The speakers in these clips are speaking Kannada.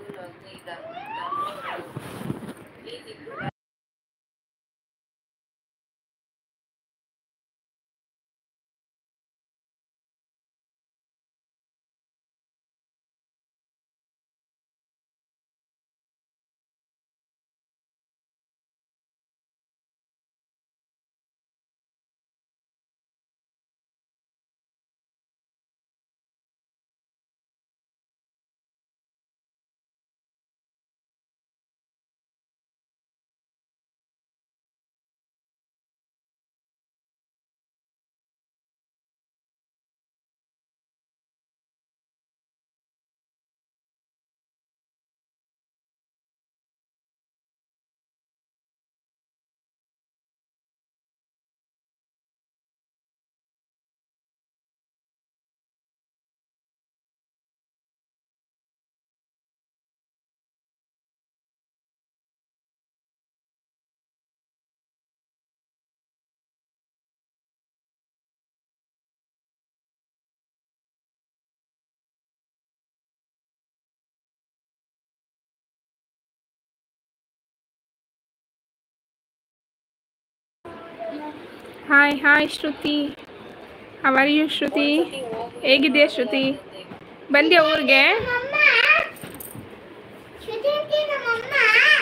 Hi hi Shruti how are you Shruti ಹೇಗಿದೆಯಾ ಶ್ರುತಿ ಬಂದ್ಯಾ ಊರಿಗೆ ನಮ್ಮಮ್ಮ ಶ್ರುತಿ ಅಂತಿ ನಮ್ಮಮ್ಮ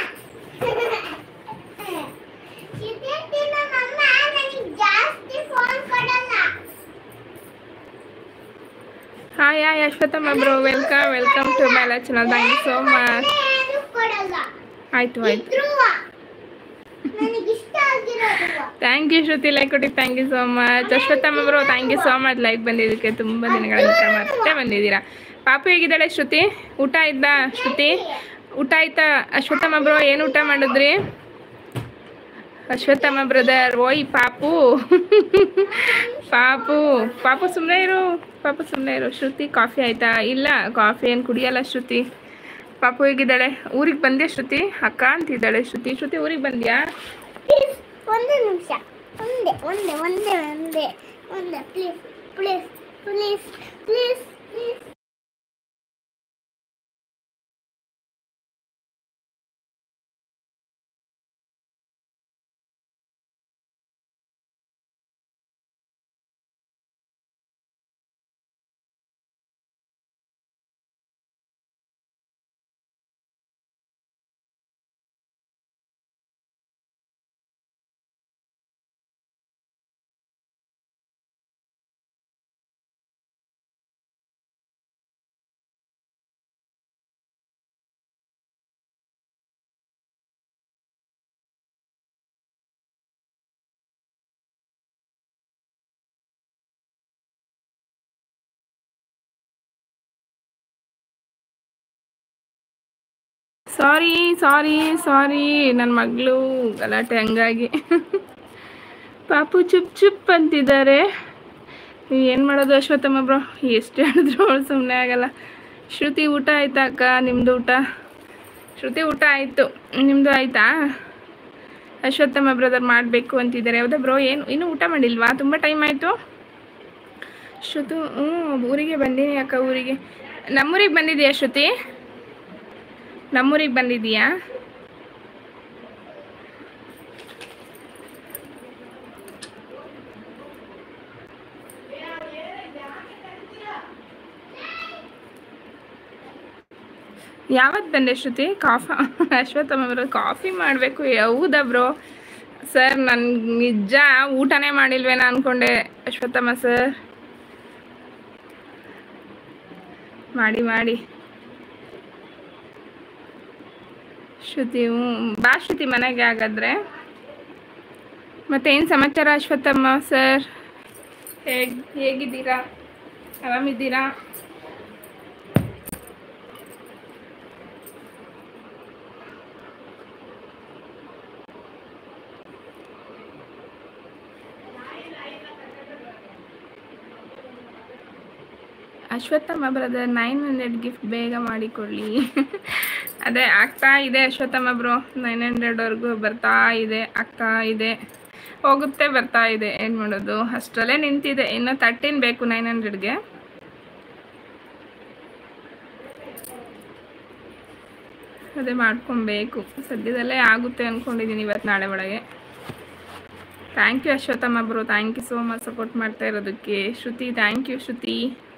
ಶ್ರುತಿ ಅಂತಿ ನಮ್ಮಮ್ಮ ನನಗೆ ಜಾಸ್ತಿ ಫೋನ್ ಕೊಡಲ್ಲ hi hi Ashwathamma bro welcome welcome to my channel thank you so much ಏನು ಕೊಡಲ್ಲ ಆಯಿತು ಆಯಿತು ಇದ್ರುವ ನನಗೆ ಇಷ್ಟ ಆಗಿರೋದು ಥ್ಯಾಂಕ್ ಯು ಶ್ರುತಿ ಲೈಕ್ ಕೊಟ್ಟು thank you so much Ashwathamma bro thank you so much like ಬಂದಿದ್ದಕ್ಕೆ ತುಂಬ ದಿನಗಳ ನಂತರ ಮತ್ತೆ ಬಂದಿದ್ದೀರಾ ಪಾಪು ಹೇಗಿದ್ದಾಳೆ ಶ್ರುತಿ ಊಟ ಆಯ್ತಾ ಶ್ರುತಿ ಊಟ ಆಯ್ತಾ ಅಶ್ವಥಮ್ಮ ಬ್ರೋ ಏನು ಊಟ ಮಾಡಿದ್ರಿ ಅಶ್ವಥಮ್ಮ ಬ್ರದರ್ ಓಯ್ ಪಾಪು ಪಾಪು ಪಾಪು ಸುಮ್ಮನೆ ಇರು ಪಾಪು ಸುಮ್ಮನೆ ಇರು ಶ್ರುತಿ ಕಾಫಿ ಆಯ್ತಾ ಇಲ್ಲ ಕಾಫಿ ಏನು ಕುಡಿಯಲ್ಲ ಶ್ರುತಿ ಪಾಪು ಹೇಗಿದ್ದಾಳೆ ಊರಿಗೆ ಬಂದ್ಯಾ ಶ್ರುತಿ ಅಕ್ಕ ಅಂತಿದ್ದಾಳೆ ಶ್ರುತಿ ಶ್ರುತಿ ಊರಿಗೆ ಬಂದ್ಯಾ ಪ್ಲೀಸ್ ಒಂದು ನಿಮಿಷ ಒಂದೇ ಒಂದೇ ಒಂದೇ ಒಂದೇ ಒಂದೇ please please please please please sorry sorry sorry ನನ್ನ ಮಗಳು ಗಲಾಟೆ ಹಂಗಾಗಿ ಪಾಪು ಚುಪ್ ಚುಪ್ ಅಂತಿದ್ದಾರೆ ಏನು ಮಾಡೋದು ಅಶ್ವಥಮ್ಮ ಬ್ರೋ ಎಷ್ಟು ಹೇಳಿದ್ರು ಅವಳು ಸುಮ್ಮನೆ ಆಗಲ್ಲ ಶ್ರುತಿ ಊಟ ಆಯ್ತಾ ಅಕ್ಕ ನಿಮ್ಮದು ಊಟ ಶ್ರುತಿ ಊಟ ಆಯಿತು ನಿಮ್ಮದು ಆಯಿತಾ ಅಶ್ವತ್ಥಮ್ಮ ಬ್ರದರ್ ಮಾಡಬೇಕು ಅಂತಿದ್ದಾರೆ ಹೌದಾ ಬ್ರೋ ಏನು ಇನ್ನೂ ಊಟ ಮಾಡಿಲ್ವಾ ತುಂಬ ಟೈಮ್ ಆಯಿತು ಶ್ರುತು ಹ್ಞೂ ಊರಿಗೆ ಬಂದೀನಿ ಅಕ್ಕ ಊರಿಗೆ ನಮ್ಮೂರಿಗೆ ಬಂದಿದೆಯಾ ಶ್ರುತಿ ನಮ್ಮೂರಿಗೆ ಬಂದಿದೀಯಾ ಯಾವತ್ತು ಬಂದೆ Shruti coffee Ashwathamma bro coffee ಮಾಡಬೇಕು ಹೌದಾ ಬ್ರೋ ಸರ್ ನನ್ಗೆ ನಿಜ ಊಟನೇ ಮಾಡಿಲ್ವೇನೋ ಅಂದ್ಕೊಂಡೆ ಅಶ್ವತ್ಥಮ್ಮ ಸರ್ ಮಾಡಿ ಮಾಡಿ ಶ್ರುತಿ ಹ್ಞೂ ಬಾ ಶ್ರುತಿ ಮನೆಗೆ ಹಾಗಾದ್ರೆ ಮತ್ತೆ ಏನು ಸಮಾಚಾರ ಅಶ್ವತ್ಥಮ್ಮ ಸರ್ ಹೇಗ್ ಹೇಗಿದ್ದೀರಾ ಆರಾಮಿದ್ದೀರಾ Ashwathamma brother nine hundred gift ಬೇಗ ಮಾಡಿಕೊಡ್ಲಿ ಅದೇ ಆಗ್ತಾ ಇದೆ ಅಶ್ವತ್ಥಮ್ಮ ಬ್ರೋ ನೈನ್ ಹಂಡ್ರೆಡ್ವರೆಗೂ ಬರ್ತಾ ಇದೆ ಆಗ್ತಾ ಇದೆ ಹೋಗುತ್ತೆ ಬರ್ತಾ ಇದೆ ಏನು ಮಾಡೋದು ಅಷ್ಟರಲ್ಲೇ ನಿಂತಿದೆ ಇನ್ನು ತರ್ಟೀನ್ ಬೇಕು ನೈನ್ ಹಂಡ್ರೆಡ್ಗೆ ಅದೇ ಮಾಡ್ಕೊಬೇಕು ಸದ್ಯದಲ್ಲೇ ಆಗುತ್ತೆ ಅಂದ್ಕೊಂಡಿದ್ದೀನಿ ಇವತ್ತು ನಾಳೆ ಒಳಗೆ thank you Ashwathamma bro thank you so much support ಮಾಡ್ತಾ ಇರೋದಕ್ಕೆ Shruti thank you Shruti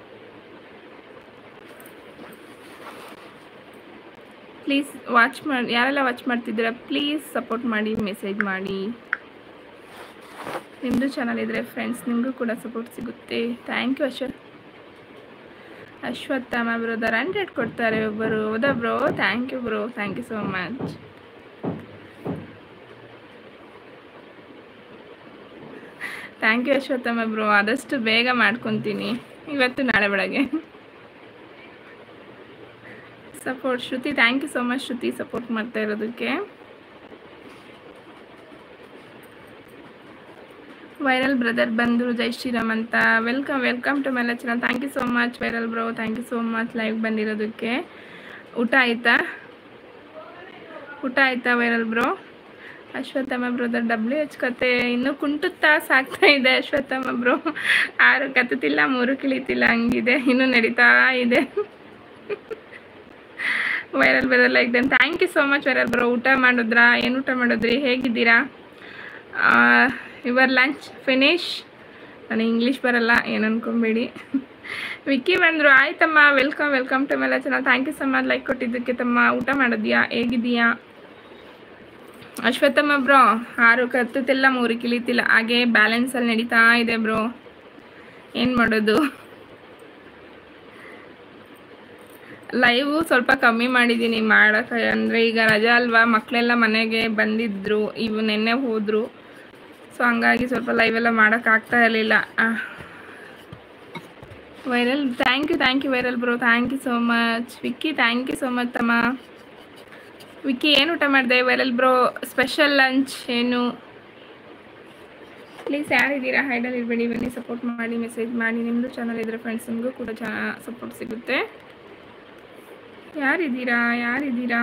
please watch ಮಾಡಿ ಯಾರೆಲ್ಲ ವಾಚ್ ಮಾಡ್ತಿದ್ದೀರಾ ಪ್ಲೀಸ್ ಸಪೋರ್ಟ್ ಮಾಡಿ ಮೆಸೇಜ್ ಮಾಡಿ ನಿಮ್ಮದು ಚಾನಲ್ ಇದ್ದರೆ ಫ್ರೆಂಡ್ಸ್ ನಿಮಗೂ ಕೂಡ ಸಪೋರ್ಟ್ ಸಿಗುತ್ತೆ thank you Ashwath Ashwathamma brother hundred ಕೊಡ್ತಾರೆ ಒಬ್ಬರು ಹೌದಾ bro thank you bro thank you so much thank you Ashwathamma bro ಆದಷ್ಟು ಬೇಗ ಮಾಡ್ಕೊತೀನಿ ಇವತ್ತು ನಾಳೆ ಬೆಳಗ್ಗೆ support Shruti thank you so much Shruti support ಮಾಡ್ತಾ ಇರೋದಕ್ಕೆ ವೈರಲ್ ಬ್ರದರ್ ಬಂದರು ಜೈ ಶ್ರೀರಾಮ್ ಅಂತ ವೆಲ್ಕಮ್ ವೆಲ್ಕಮ್ ಟು ಮೆಲ್ಲ channel thank you so much viral bro thank you so much live ಬಂದಿರೋದಕ್ಕೆ ಊಟ ಆಯಿತಾ ಊಟ ಆಯಿತಾ viral bro Ashwathamma brother W H ಕತೆ ಇನ್ನೂ ಕುಂಟುತ್ತಾ ಸಾಕ್ತಾ ಇದೆ ಅಶ್ವತ್ಥಮ್ಮ ಬ್ರೋ ಆರು ಕತ್ತುತ್ತಿಲ್ಲ ಮೂರು ಕಿಳಿತಿಲ್ಲ ಹಂಗಿದೆ ಇನ್ನೂ ನಡೀತಾ ಇದೆ viral brother like then thank you so much viral bro ಊಟ ಮಾಡಿದ್ರಾ ಏನು ಊಟ ಮಾಡಿದ್ರಿ ಹೇಗಿದ್ದೀರಾ ಯುವರ್ ಲಂಚ್ ಫಿನಿಶ್ ನನಗೆ ಇಂಗ್ಲೀಷ್ ಬರಲ್ಲ ಏನು ಅನ್ಕೊಂಬೇಡಿ ವಿಕ್ಕಿ ಬಂದರು ಆಯ್ತಮ್ಮ ವೆಲ್ಕಮ್ ವೆಲ್ಕಮ್ ಟು ಮೆಲ್ಲ channel thank you so much like ಕೊಟ್ಟಿದ್ದಕ್ಕೆ ತಮ್ಮ ಊಟ ಮಾಡಿದ್ಯಾ ಹೇಗಿದೀಯಾ ಅಶ್ವತ್ಥಮ್ಮ ಬ್ರೋ ಆರು ಕತ್ತುತ್ತಿಲ್ಲ ಮೂರು ಕಿಳಿತಿಲ್ಲ ಹಾಗೆ ಬ್ಯಾಲೆನ್ಸಲ್ಲಿ ನಡೀತಾ ಇದೆ ಬ್ರೋ ಏನು ಮಾಡೋದು ಲೈವು ಸ್ವಲ್ಪ ಕಮ್ಮಿ ಮಾಡಿದ್ದೀನಿ ಮಾಡೋಕ್ಕೆ ಅಂದರೆ ಈಗ ರಜಾ ಅಲ್ವಾ ಮಕ್ಕಳೆಲ್ಲ ಮನೆಗೆ ಬಂದಿದ್ದರು ಇವು ನೆನ್ನೆ ಹೋದರು ಸೊ ಹಂಗಾಗಿ ಸ್ವಲ್ಪ ಲೈವ್ ಎಲ್ಲ ಮಾಡೋಕ್ಕಾಗ್ತಾ ಇರಲಿಲ್ಲ viral thank you thank you viral bro thank you so much Vicky thank you so much ತಮ್ಮ ವಿಕ್ಕಿ ಏನು ಊಟ ಮಾಡಿದೆ ವೈರಲ್ ಬ್ರೋ ಸ್ಪೆಷಲ್ ಲಂಚ್ ಏನು ಪ್ಲೀಸ್ ಯಾರಿದ್ದೀರಾ ಹೈಡಲ್ಲಿ ಇರಬೇಡಿ ಬನ್ನಿ ಸಪೋರ್ಟ್ ಮಾಡಿ ಮೆಸೇಜ್ ಮಾಡಿ ನಿಮ್ಮದು ಚಾನಲ್ ಇದ್ದರೆ ಫ್ರೆಂಡ್ಸ್ ನಿಮಗೂ ಕೂಡ ಚಾ ಸಪೋರ್ಟ್ ಸಿಗುತ್ತೆ ಯಾರಿದ್ದೀರಾ ಯಾರಿದ್ದೀರಾ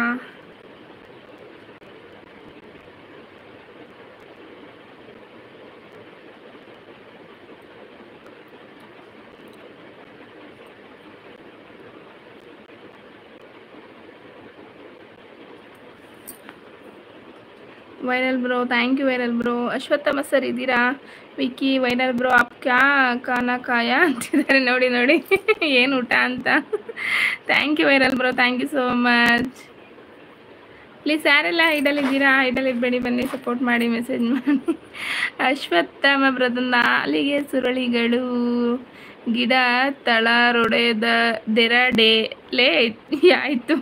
viral bro thank you viral bro Ashwathamma sir ಇದ್ದೀರಾ ವಿಕ್ಕಿ ವೈರಲ್ ಬ್ರೋ ಅಪ್ ಕ್ಯಾ ಕಾನ ಕಾಯ ಅಂತಿದ್ದಾರೆ ನೋಡಿ ನೋಡಿ ಏನು ಊಟ ಅಂತ thank you viral bro thank you so much please ಯಾರೆಲ್ಲ ಐಡಲಿದ್ದೀರಾ ಐಡಲ್ ಇರಬೇಡಿ ಬನ್ನಿ ಸಪೋರ್ಟ್ ಮಾಡಿ ಮೆಸೇಜ್ ಮಾಡಿ ಅಶ್ವತ್ಥಮ್ಮ ಬ್ರದರ್ ನಾಲಿಗೆ ಸುರಳಿಗಳು ಗಿಡ ತಳರೊಡೆದ ದೆರಡೆಲೆ ಆಯಿತು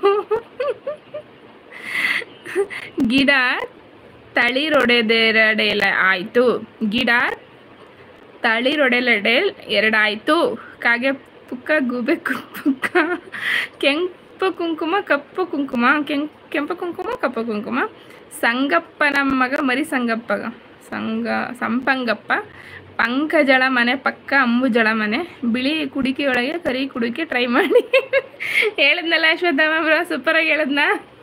ಗಿಡ ತಳಿರೊಡೆದೆರಡೆಲ ಆಯಿತು ಗಿಡ ತಳಿರೊಡೆಲೆಡೆ ಎರಡಾಯಿತು ಕಾಗೆ ಪುಕ್ಕ ಗೂಬೆ ಕು- ಪುಕ್ಕ ಕೆಂಪು ಕುಂಕುಮ ಕಪ್ಪು ಕುಂಕುಮ ಕೆಂ ಕೆಂಪು ಕುಂಕುಮ ಕಪ್ಪು ಕುಂಕುಮ ಸಂಗಪ್ಪನ ಮಗ ಮರಿ ಸಂಗಪ್ಪ ಸಂಗ ಸಂಪಂಗಪ್ಪ ಪಂಕಜಳ ಮನೆ ಪಕ್ಕ ಅಂಬುಜಳ ಮನೆ ಬಿಳಿ ಕುಡಿಕೆಯೊಳಗೆ ಕರಿ ಕುಡಿಕೆ ಟ್ರೈ ಮಾಡಿ ಹೇಳಿದ್ನಲ್ಲ ಅಶ್ವತ್ಥಮ್ಮ ಬ್ರೋ ಸೂಪರಾಗಿ ಹೇಳಿದ್ನಾ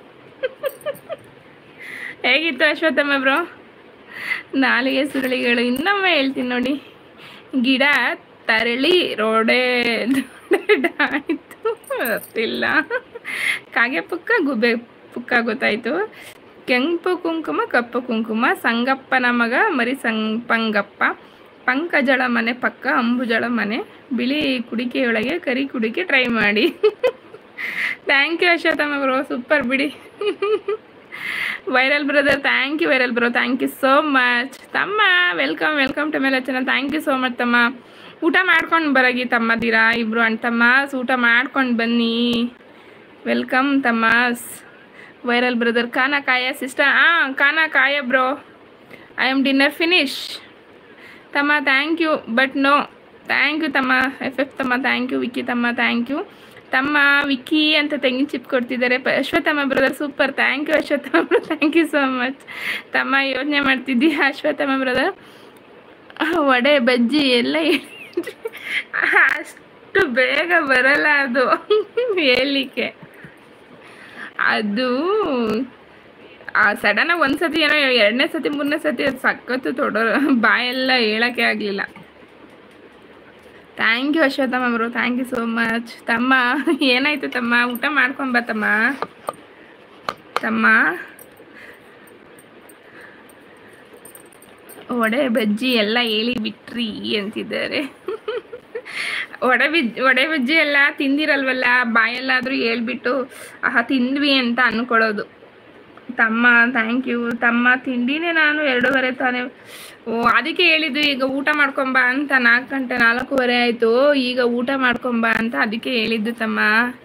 ಹೇಗಿತ್ತು ಅಶ್ವತ್ಥಮ್ಮ ಬ್ರೋ ನಾಲಿಗೆ ಸುರುಳಿಗಳು ಇನ್ನೊಮ್ಮೆ ಹೇಳ್ತೀನಿ ನೋಡಿ ಗಿಡ ತರಳಿ ರೋಡೆ ಆಯಿತು ಗೊತ್ತಿಲ್ಲ ಕಾಗೆ ಪುಕ್ಕ ಗುಬೆ ಪುಕ್ಕ ಗೊತ್ತಾಯಿತು ಕೆಂಪು ಕುಂಕುಮ ಕಪ್ಪು ಕುಂಕುಮ ಸಂಗಪ್ಪನ ಮಗ ಮರಿ ಸಂಪಂಗಪ್ಪ ಪಂಕಜಳ ಮನೆ ಪಕ್ಕ ಅಂಬುಜಳ ಮನೆ ಬಿಳಿ ಕುಡಿಕೆಯೊಳಗೆ ಕರಿ ಕುಡಿಕೆ ಟ್ರೈ ಮಾಡಿ thank you Ashwathamma bro super ಬಿಡಿ viral brother thank you viral bro thank you so much ತಮ್ಮ ವೆಲ್ಕಮ್ ವೆಲ್ಕಮ್ ಟು ಮೇಲೆ channel thank you so much ತಮ್ಮ ಊಟ ಮಾಡ್ಕೊಂಡು ಬರಗಿ ತಮ್ಮದಿರಾ ಇಬ್ಬರು ಅಣ್ಣ ತಮ್ಮಸ್ ಊಟ ಮಾಡ್ಕೊಂಡು ಬನ್ನಿ ವೆಲ್ಕಮ್ ತಮ್ಮಸ್ ವೈರಲ್ ಬ್ರದರ್ ಖಾನ ಕಾಯ ಸಿಸ್ಟರ್ ಹಾಂ ಖಾನ ಕಾಯ bro I am dinner finish ತಮ್ಮ thank you but no thank you ತಮ್ಮ ಎಫ್ ಎಫ್ ತಮ್ಮ ಥ್ಯಾಂಕ್ ಯು ವಿಕ್ಕಿ ತಮ್ಮ ಥ್ಯಾಂಕ್ ಯು ತಮ್ಮ ವಿಕ್ಕಿ ಅಂತ ತೆಂಗಿನ ಚಿಪ್ ಕೊಡ್ತಿದ್ದಾರೆ ಪ Ashwathamma brother super thank you Ashwathamma bro thank you so much ತಮ್ಮ ಯೋಚನೆ ಮಾಡ್ತಿದ್ದೀಯ ಅಶ್ವತ್ಥಮ್ಮ ಬ್ರದರ್ ವಡೆ ಬಜ್ಜಿ ಎಲ್ಲ ಹೇಳಿದ್ರಿ. ಅಷ್ಟು ಬೇಗ ಬರಲ್ಲ ಅದು ಹೇಳಲಿಕ್ಕೆ ಅದು ಸಡನ್ನಾಗಿ ಒಂದು ಸತಿ ಏನೋ ಎರಡನೇ ಸತಿ ಮೂರನೇ ಸತಿ ಅದು ಸಖತ್ತು ತೊಡೋ ಬಾಯೆಲ್ಲ ಹೇಳೋಕ್ಕೆ ಆಗಲಿಲ್ಲ thank you Ashwathamma bro thank you so much ತಮ್ಮ ಏನಾಯ್ತು ತಮ್ಮ ಊಟ ಮಾಡ್ಕೊಂಬ ತಮ್ಮ ತಮ್ಮ ವಡೆ ಬಜ್ಜಿ ಎಲ್ಲ ಹೇಳಿ ಬಿಟ್ರಿ ಅಂತಿದ್ದಾರೆ ವಡೆ ಬಿಜ್ ವಡೆ ಬಜ್ಜಿ ಎಲ್ಲ ತಿಂದಿರಲ್ವಲ್ಲ ಬಾಯಲ್ಲಾದರೂ ಹೇಳ್ಬಿಟ್ಟು ಆಹಾ ತಿಂದ್ವಿ ಅಂತ ಅನ್ಕೊಳ್ಳೋದು ತಮ್ಮ ಥ್ಯಾಂಕ್ ಯು ತಮ್ಮ ತಿಂಡಿನೇ ನಾನು ಎರಡೂವರೆ ತಾನೇ ಓ ಅದಕ್ಕೆ ಹೇಳಿದ್ದು ಈಗ ಊಟ ಮಾಡ್ಕೊಂಬಾ ಅಂತ ನಾಲ್ಕು ಗಂಟೆ ನಾಲ್ಕೂವರೆ ಆಯಿತು ಈಗ ಊಟ ಮಾಡ್ಕೊಂಬಾ ಅಂತ ಅದಕ್ಕೆ ಹೇಳಿದ್ದು ತಮ್ಮ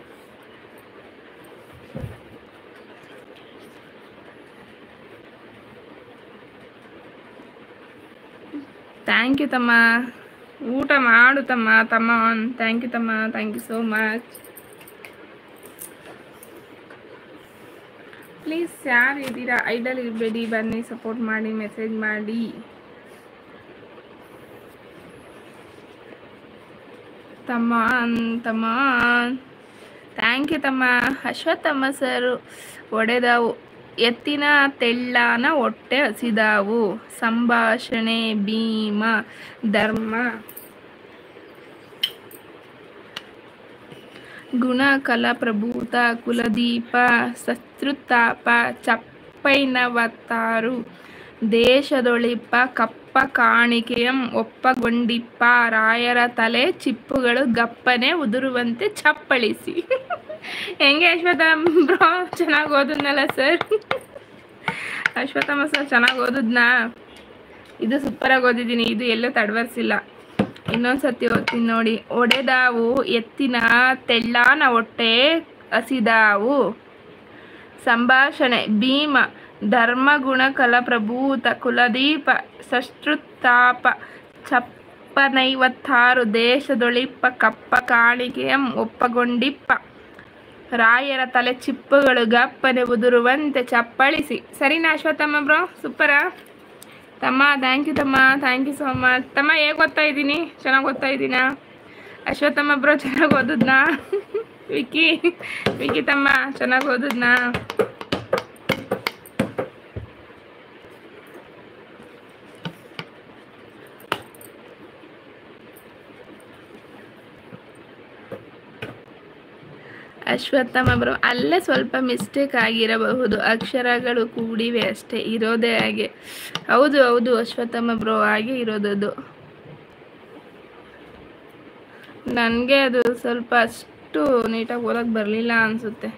ಥ್ಯಾಂಕ್ ಯು ತಮ್ಮ ಊಟ ಮಾಡು ತಮ್ಮ ತಮ್ಮ ಥ್ಯಾಂಕ್ ಯು ತಮ್ಮ thank you so much please ಯಾರು ಇದ್ದೀರಾ ಐಡಲ್ ಇರಬೇಡಿ ಬನ್ನಿ ಸಪೋರ್ಟ್ ಮಾಡಿ ಮೆಸೇಜ್ ಮಾಡಿ ತಮ್ಮ ತಮ್ಮ ಥ್ಯಾಂಕ್ ಯು ತಮ್ಮ ಅಶ್ವತ್ಥಮ್ಮ ಸರ್ ಒಡೆದವು ಎತ್ತಿನ ತೆಳ್ಳನ ಹೊಟ್ಟೆ ಹಸಿದಾವು ಸಂಭಾಷಣೆ ಭೀಮ ಧರ್ಮ ಗುಣ ಕಲಪ್ರಭೂತ ಕುಲದೀಪ ಸತ್ರುತಾಪ ಚಪ್ಪೈನವತ್ತಾರು ದೇಶದೊಳಿಪ್ಪ ಕಪ್ಪ ಕಾಣಿಕೆಯಂ ಒಪ್ಪಗೊಂಡಿಪ್ಪ ರಾಯರ ತಲೆ ಚಿಪ್ಪುಗಳು ಗಪ್ಪನೆ ಉದುರುವಂತೆ ಚಪ್ಪಳಿಸಿ ಹೆಂಗೆ ಅಶ್ವತ್ಥಮ್ಮ ಬ್ರೋ ಚೆನ್ನಾಗಿ ಓದಿದ್ನಲ್ಲ ಸರ್ ಅಶ್ವತ್ಥಮ್ಮ ಸರ್ ಚೆನ್ನಾಗಿ ಓದಿದ್ನಾ ಇದು ಸೂಪರಾಗಿ ಓದಿದ್ದೀನಿ ಇದು ಎಲ್ಲೂ ತಡವರ್ಸಿಲ್ಲ ಇನ್ನೊಂದು ಸತಿ ಓದ್ತೀನಿ ನೋಡಿ ಒಡೆದಾವು ಎತ್ತಿನ ತೆಳ್ಳಾನ ಹೊಟ್ಟೆ ಹಸಿದಾವು ಸಂಭಾಷಣೆ ಭೀಮ ಧರ್ಮಗುಣ ಕಲಪ್ರಭೂತ ಕುಲದೀಪ ಸಶ್ರುತಾಪ ಚಪ್ಪನೈವತ್ತಾರು ದೇಶದೊಳಿಪ್ಪ ಕಪ್ಪ ಕಾಣಿಕೆಯಂ ಒಪ್ಪಗೊಂಡಿಪ್ಪ ರಾಯರ ತಲೆ ಚಿಪ್ಪುಗಳು ಗಪ್ಪನೆ ಉದುರುವಂತೆ ಚಪ್ಪಳಿಸಿ ಸರಿನಾ ಅಶ್ವತ್ಥಮ್ಮ ಬ್ರೋ ಸೂಪರಾ ತಮ್ಮ ಥ್ಯಾಂಕ್ ಯು ತಮ್ಮ ಥ್ಯಾಂಕ್ ಯು ಸೋ ಮಚ್ ತಮ್ಮ ಹೇಗೆ ಓದ್ತಾ ಇದ್ದೀನಿ ಚೆನ್ನಾಗಿ ಓದ್ತಾ ಇದ್ದೀನಾ ಅಶ್ವತ್ಥಮ್ಮ ಬ್ರೋ ಚೆನ್ನಾಗಿ ಓದಿದ್ನಾ ವಿಕ್ಕಿ ವಿಕ್ಕಿ ತಮ್ಮ ಚೆನ್ನಾಗಿ ಓದಿದ್ನಾ ಅಶ್ವತ್ಥಮ್ಮ ಬ್ರೋ ಅಲ್ಲೇ ಸ್ವಲ್ಪ ಮಿಸ್ಟೇಕ್ ಆಗಿರಬಹುದು ಅಕ್ಷರಗಳು ಕೂಡಿವೆ ಅಷ್ಟೇ ಇರೋದೇ ಹಾಗೆ ಹೌದು ಹೌದು ಅಶ್ವತ್ಥಮ್ಮ ಬ್ರೋ ಹಾಗೆ ಇರೋದದು ನನಗೆ ಅದು ಸ್ವಲ್ಪ ಅಷ್ಟು ನೀಟಾಗಿ ಓದಕ್ಕೆ ಬರಲಿಲ್ಲ ಅನಿಸುತ್ತೆ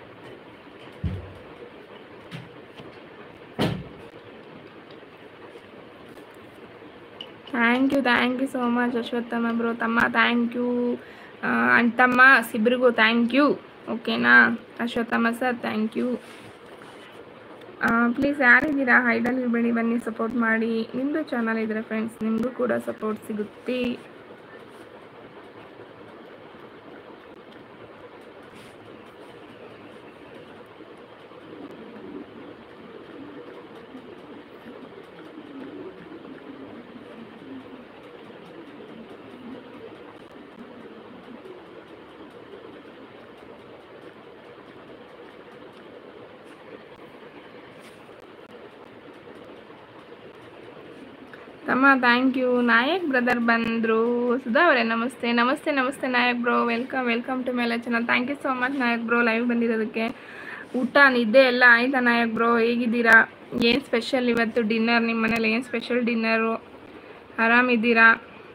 thank you thank you so much Ashwathamma bro ತಮ್ಮ ಥ್ಯಾಂಕ್ ಯು ಅಂಡ್ ತಮ್ಮ ಇಬ್ಬರಿಗೂ ಥ್ಯಾಂಕ್ ಯು ಓಕೆನಾ Ashwathamma sir thank you please ಯಾರಿದ್ದೀರಾ ಹೈಡಲ್ ಇರಬೇಡಿ ಬನ್ನಿ ಸಪೋರ್ಟ್ ಮಾಡಿ ನಿಮ್ಮದು ಚಾನಲ್ ಇದ್ರೆ ಫ್ರೆಂಡ್ಸ್ ನಿಮಗೂ ಕೂಡ ಸಪೋರ್ಟ್ ಸಿಗುತ್ತೆ ತಮ್ಮ ಥ್ಯಾಂಕ್ ಯು ನಾಯಕ್ ಬ್ರದರ್ ಬಂದರು ಸುಧಾ ಅವರೇ ನಮಸ್ತೆ ನಮಸ್ತೆ ನಮಸ್ತೆ Nayak bro welcome welcome to ಮೇಲೆ channel thank you so much Nayak bro live ಬಂದಿರೋದಕ್ಕೆ ಊಟ ನಿದ್ದೆ ಎಲ್ಲ ಆಯ್ತಾ ನಾಯಕ್ ಬ್ರೋ ಹೇಗಿದ್ದೀರಾ ಏನು ಸ್ಪೆಷಲ್ ಇವತ್ತು ಡಿನ್ನರ್ ನಿಮ್ಮ ಮನೇಲಿ ಏನು ಸ್ಪೆಷಲ್ ಡಿನ್ನರು ಆರಾಮಿದ್ದೀರಾ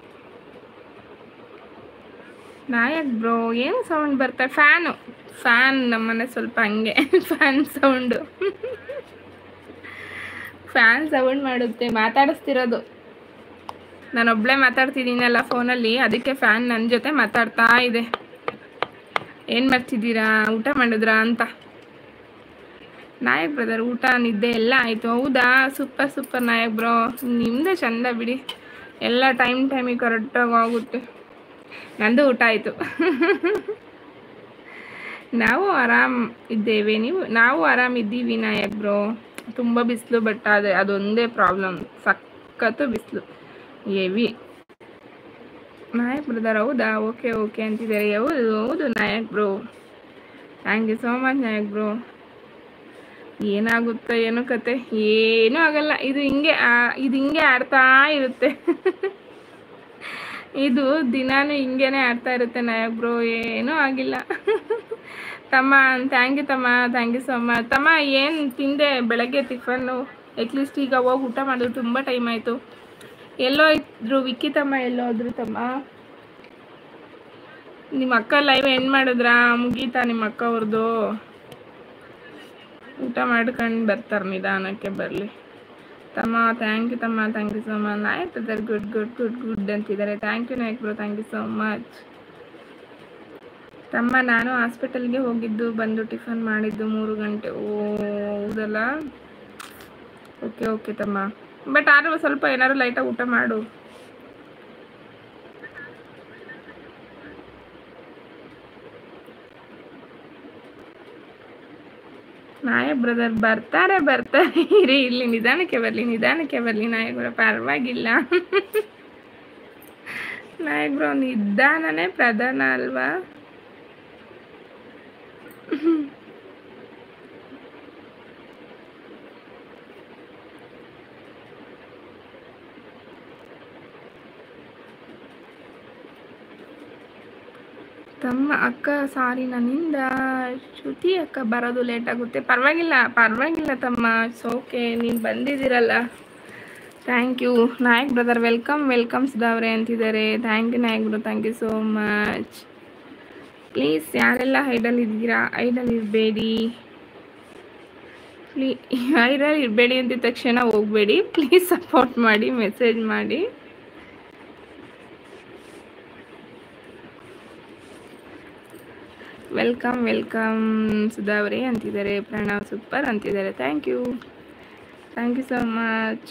ನಾಯಕ್ ಬ್ರೋ ಏನು ಸೌಂಡ್ ಬರ್ತಾ ಫ್ಯಾನು ಫ್ಯಾನ್ ನಮ್ಮನೆ ಸ್ವಲ್ಪ ಹಂಗೆ ಫ್ಯಾನ್ ಸೌಂಡು ಫ್ಯಾನ್ ಸೌಂಡ್ ಮಾಡುತ್ತೆ ಮಾತಾಡಿಸ್ತಿರೋದು ನಾನೊಬ್ಳೆ ಮಾತಾಡ್ತಿದ್ದೀನಲ್ಲ ಫೋನಲ್ಲಿ ಅದಕ್ಕೆ ಫ್ಯಾನ್ ನನ್ನ ಜೊತೆ ಮಾತಾಡ್ತಾ ಇದೆ ಏನು ಮಾಡ್ತಿದ್ದೀರಾ ಊಟ ಮಾಡಿದ್ರಾ ಅಂತ ನಾಯಕ್ ಬ್ರದರ್ ಊಟ ನಿದ್ದೆ ಎಲ್ಲ ಆಯಿತು ಹೌದಾ ಸೂಪರ್ ಸೂಪರ್ ನಾಯಕ್ ಬ್ರೋ ನಿಮ್ಮದೇ ಚಂದ ಬಿಡಿ ಎಲ್ಲ ಟೈಮ್ ಟೈಮಿಗೆ ಕರೆಕ್ಟಾಗಿ ಆಗುತ್ತೆ ನಂದು ಊಟ ಆಯಿತು ನಾವು ಆರಾಮ್ ಇದ್ದೇವೆ ನೀವು ನಾವು ಆರಾಮಿದ್ದೀವಿ ನಾಯಕ್ ಬ್ರೋ ತುಂಬ ಬಿಸಿಲು ಬಟ್ ಅದೇ ಅದೊಂದೇ ಪ್ರಾಬ್ಲಮ್ ಸಖತ್ತು ಬಿಸಿಲು ಹೆವಿ ನಾಯಕ್ ಬ್ರದರ್ ಹೌದಾ ಓಕೆ ಓಕೆ ಅಂತಿದ್ದಾರೆ ಹೌದು ಹೌದು Nayak bro thank you so much Nayak bro ಏನಾಗುತ್ತೋ ಏನೋ ಕತೆ ಏನೂ ಆಗಲ್ಲ ಇದು ಹಿಂಗೆ ಆ- ಇದು ಹಿಂಗೆ ಆಡ್ತಾ ಇರುತ್ತೆ ಇದು ದಿನಾನು ಹಿಂಗೇನೆ ಆಡ್ತಾ ಇರುತ್ತೆ ನಾಯಕ್ ಬ್ರೋ ಏನೂ ಆಗಿಲ್ಲ ತಮ್ಮ ಥ್ಯಾಂಕ್ ಯು ತಮ್ಮ ಥ್ಯಾಂಕ್ ಯು ಸೊ ಮಚ್ ತಮ್ಮ ಏನು ತಿಂದೆ ಬೆಳಗ್ಗೆ ಟಿಫನ್ನು ಅಟ್ಲೀಸ್ಟ್ ಈಗ ಹೋಗಿ ಊಟ ಮಾಡಿದ್ರು ತುಂಬ ಟೈಮ್ ಆಯಿತು ಎಲ್ಲೋ ಇದ್ರು ವಿಕ್ಕಿ ತಮ್ಮ ಎಲ್ಲೋ ಹೋದ್ರು ತಮ್ಮ ನಿಮ್ಮ ಅಕ್ಕ ಲೈವ್ ಎಂಡ್ ಮಾಡಿದ್ರಾ ಮುಗೀತಾ ನಿಮ್ಮ ಅಕ್ಕ ಅವ್ರದ್ದು ಊಟ ಮಾಡ್ಕೊಂಡು ಬರ್ತಾರೆ ನಿಧಾನಕ್ಕೆ ಬರಲಿ ತಮ್ಮ ಥ್ಯಾಂಕ್ ಯು ತಮ್ಮ thank you so much Nayak brother good good good good ಅಂತಿದ್ದಾರೆ thank you Nayak bro thank you so much ತಮ್ಮ ನಾನು ಹಾಸ್ಪಿಟಲ್ಗೆ ಹೋಗಿದ್ದು ಬಂದು ಟಿಫನ್ ಮಾಡಿದ್ದು ಮೂರು ಗಂಟೆ ಓ ಹೌದಲ್ಲ ಓಕೆ ಓಕೆ ತಮ್ಮ ಬಟ್ ಆದರೂ ಸ್ವಲ್ಪ ಏನಾದ್ರು ಲೈಟಾಗಿ ಊಟ ಮಾಡು ನಾಯಕ್ ಬ್ರದರ್ ಬರ್ತಾರೆ ಬರ್ತಾರೆ ಇರಿ ಇಲ್ಲಿ ನಿಧಾನಕ್ಕೆ ಬರಲಿ ನಿಧಾನಕ್ಕೆ ಬರಲಿ ನಾಯಕ್ ಬ್ರೋ ಪರವಾಗಿಲ್ಲ ನಾಯಕ್ ಬ್ರೋ ನಿಧಾನನೇ ಪ್ರಧಾನ ಅಲ್ವಾ ತಮ್ಮ ಅಕ್ಕ ಸಾರಿ ನನ್ನಿಂದ ಶ್ರುತಿ ಅಕ್ಕ ಬರೋದು ಲೇಟ್ ಆಗುತ್ತೆ ಪರವಾಗಿಲ್ಲ ಪರವಾಗಿಲ್ಲ ತಮ್ಮ ಓಕೆ ನೀನು ಬಂದಿದ್ದೀರಲ್ಲ thank you Nayak brother welcome welcome ಸುಧಾವ್ರೆ ಅಂತಿದ್ದಾರೆ thank you Nayak bro thank you so much please ಯಾರೆಲ್ಲ ಐಡಲ್ ಇದ್ದೀರಾ ಐಡಲ್ ಇರಬೇಡಿ ಪ್ಲೀ ಐಡಲ್ ಇರಬೇಡಿ ಅಂದಿದ ತಕ್ಷಣ ಹೋಗಬೇಡಿ ಪ್ಲೀಸ್ ಸಪೋರ್ಟ್ ಮಾಡಿ ಮೆಸೇಜ್ ಮಾಡಿ ವೆಲ್ಕಮ್ ವೆಲ್ಕಮ್ ಸುಧಾವರಿ ಅಂತಿದ್ದಾರೆ ಪ್ರಣವ್ ಸೂಪರ್ ಅಂತಿದ್ದಾರೆ thank you thank you so much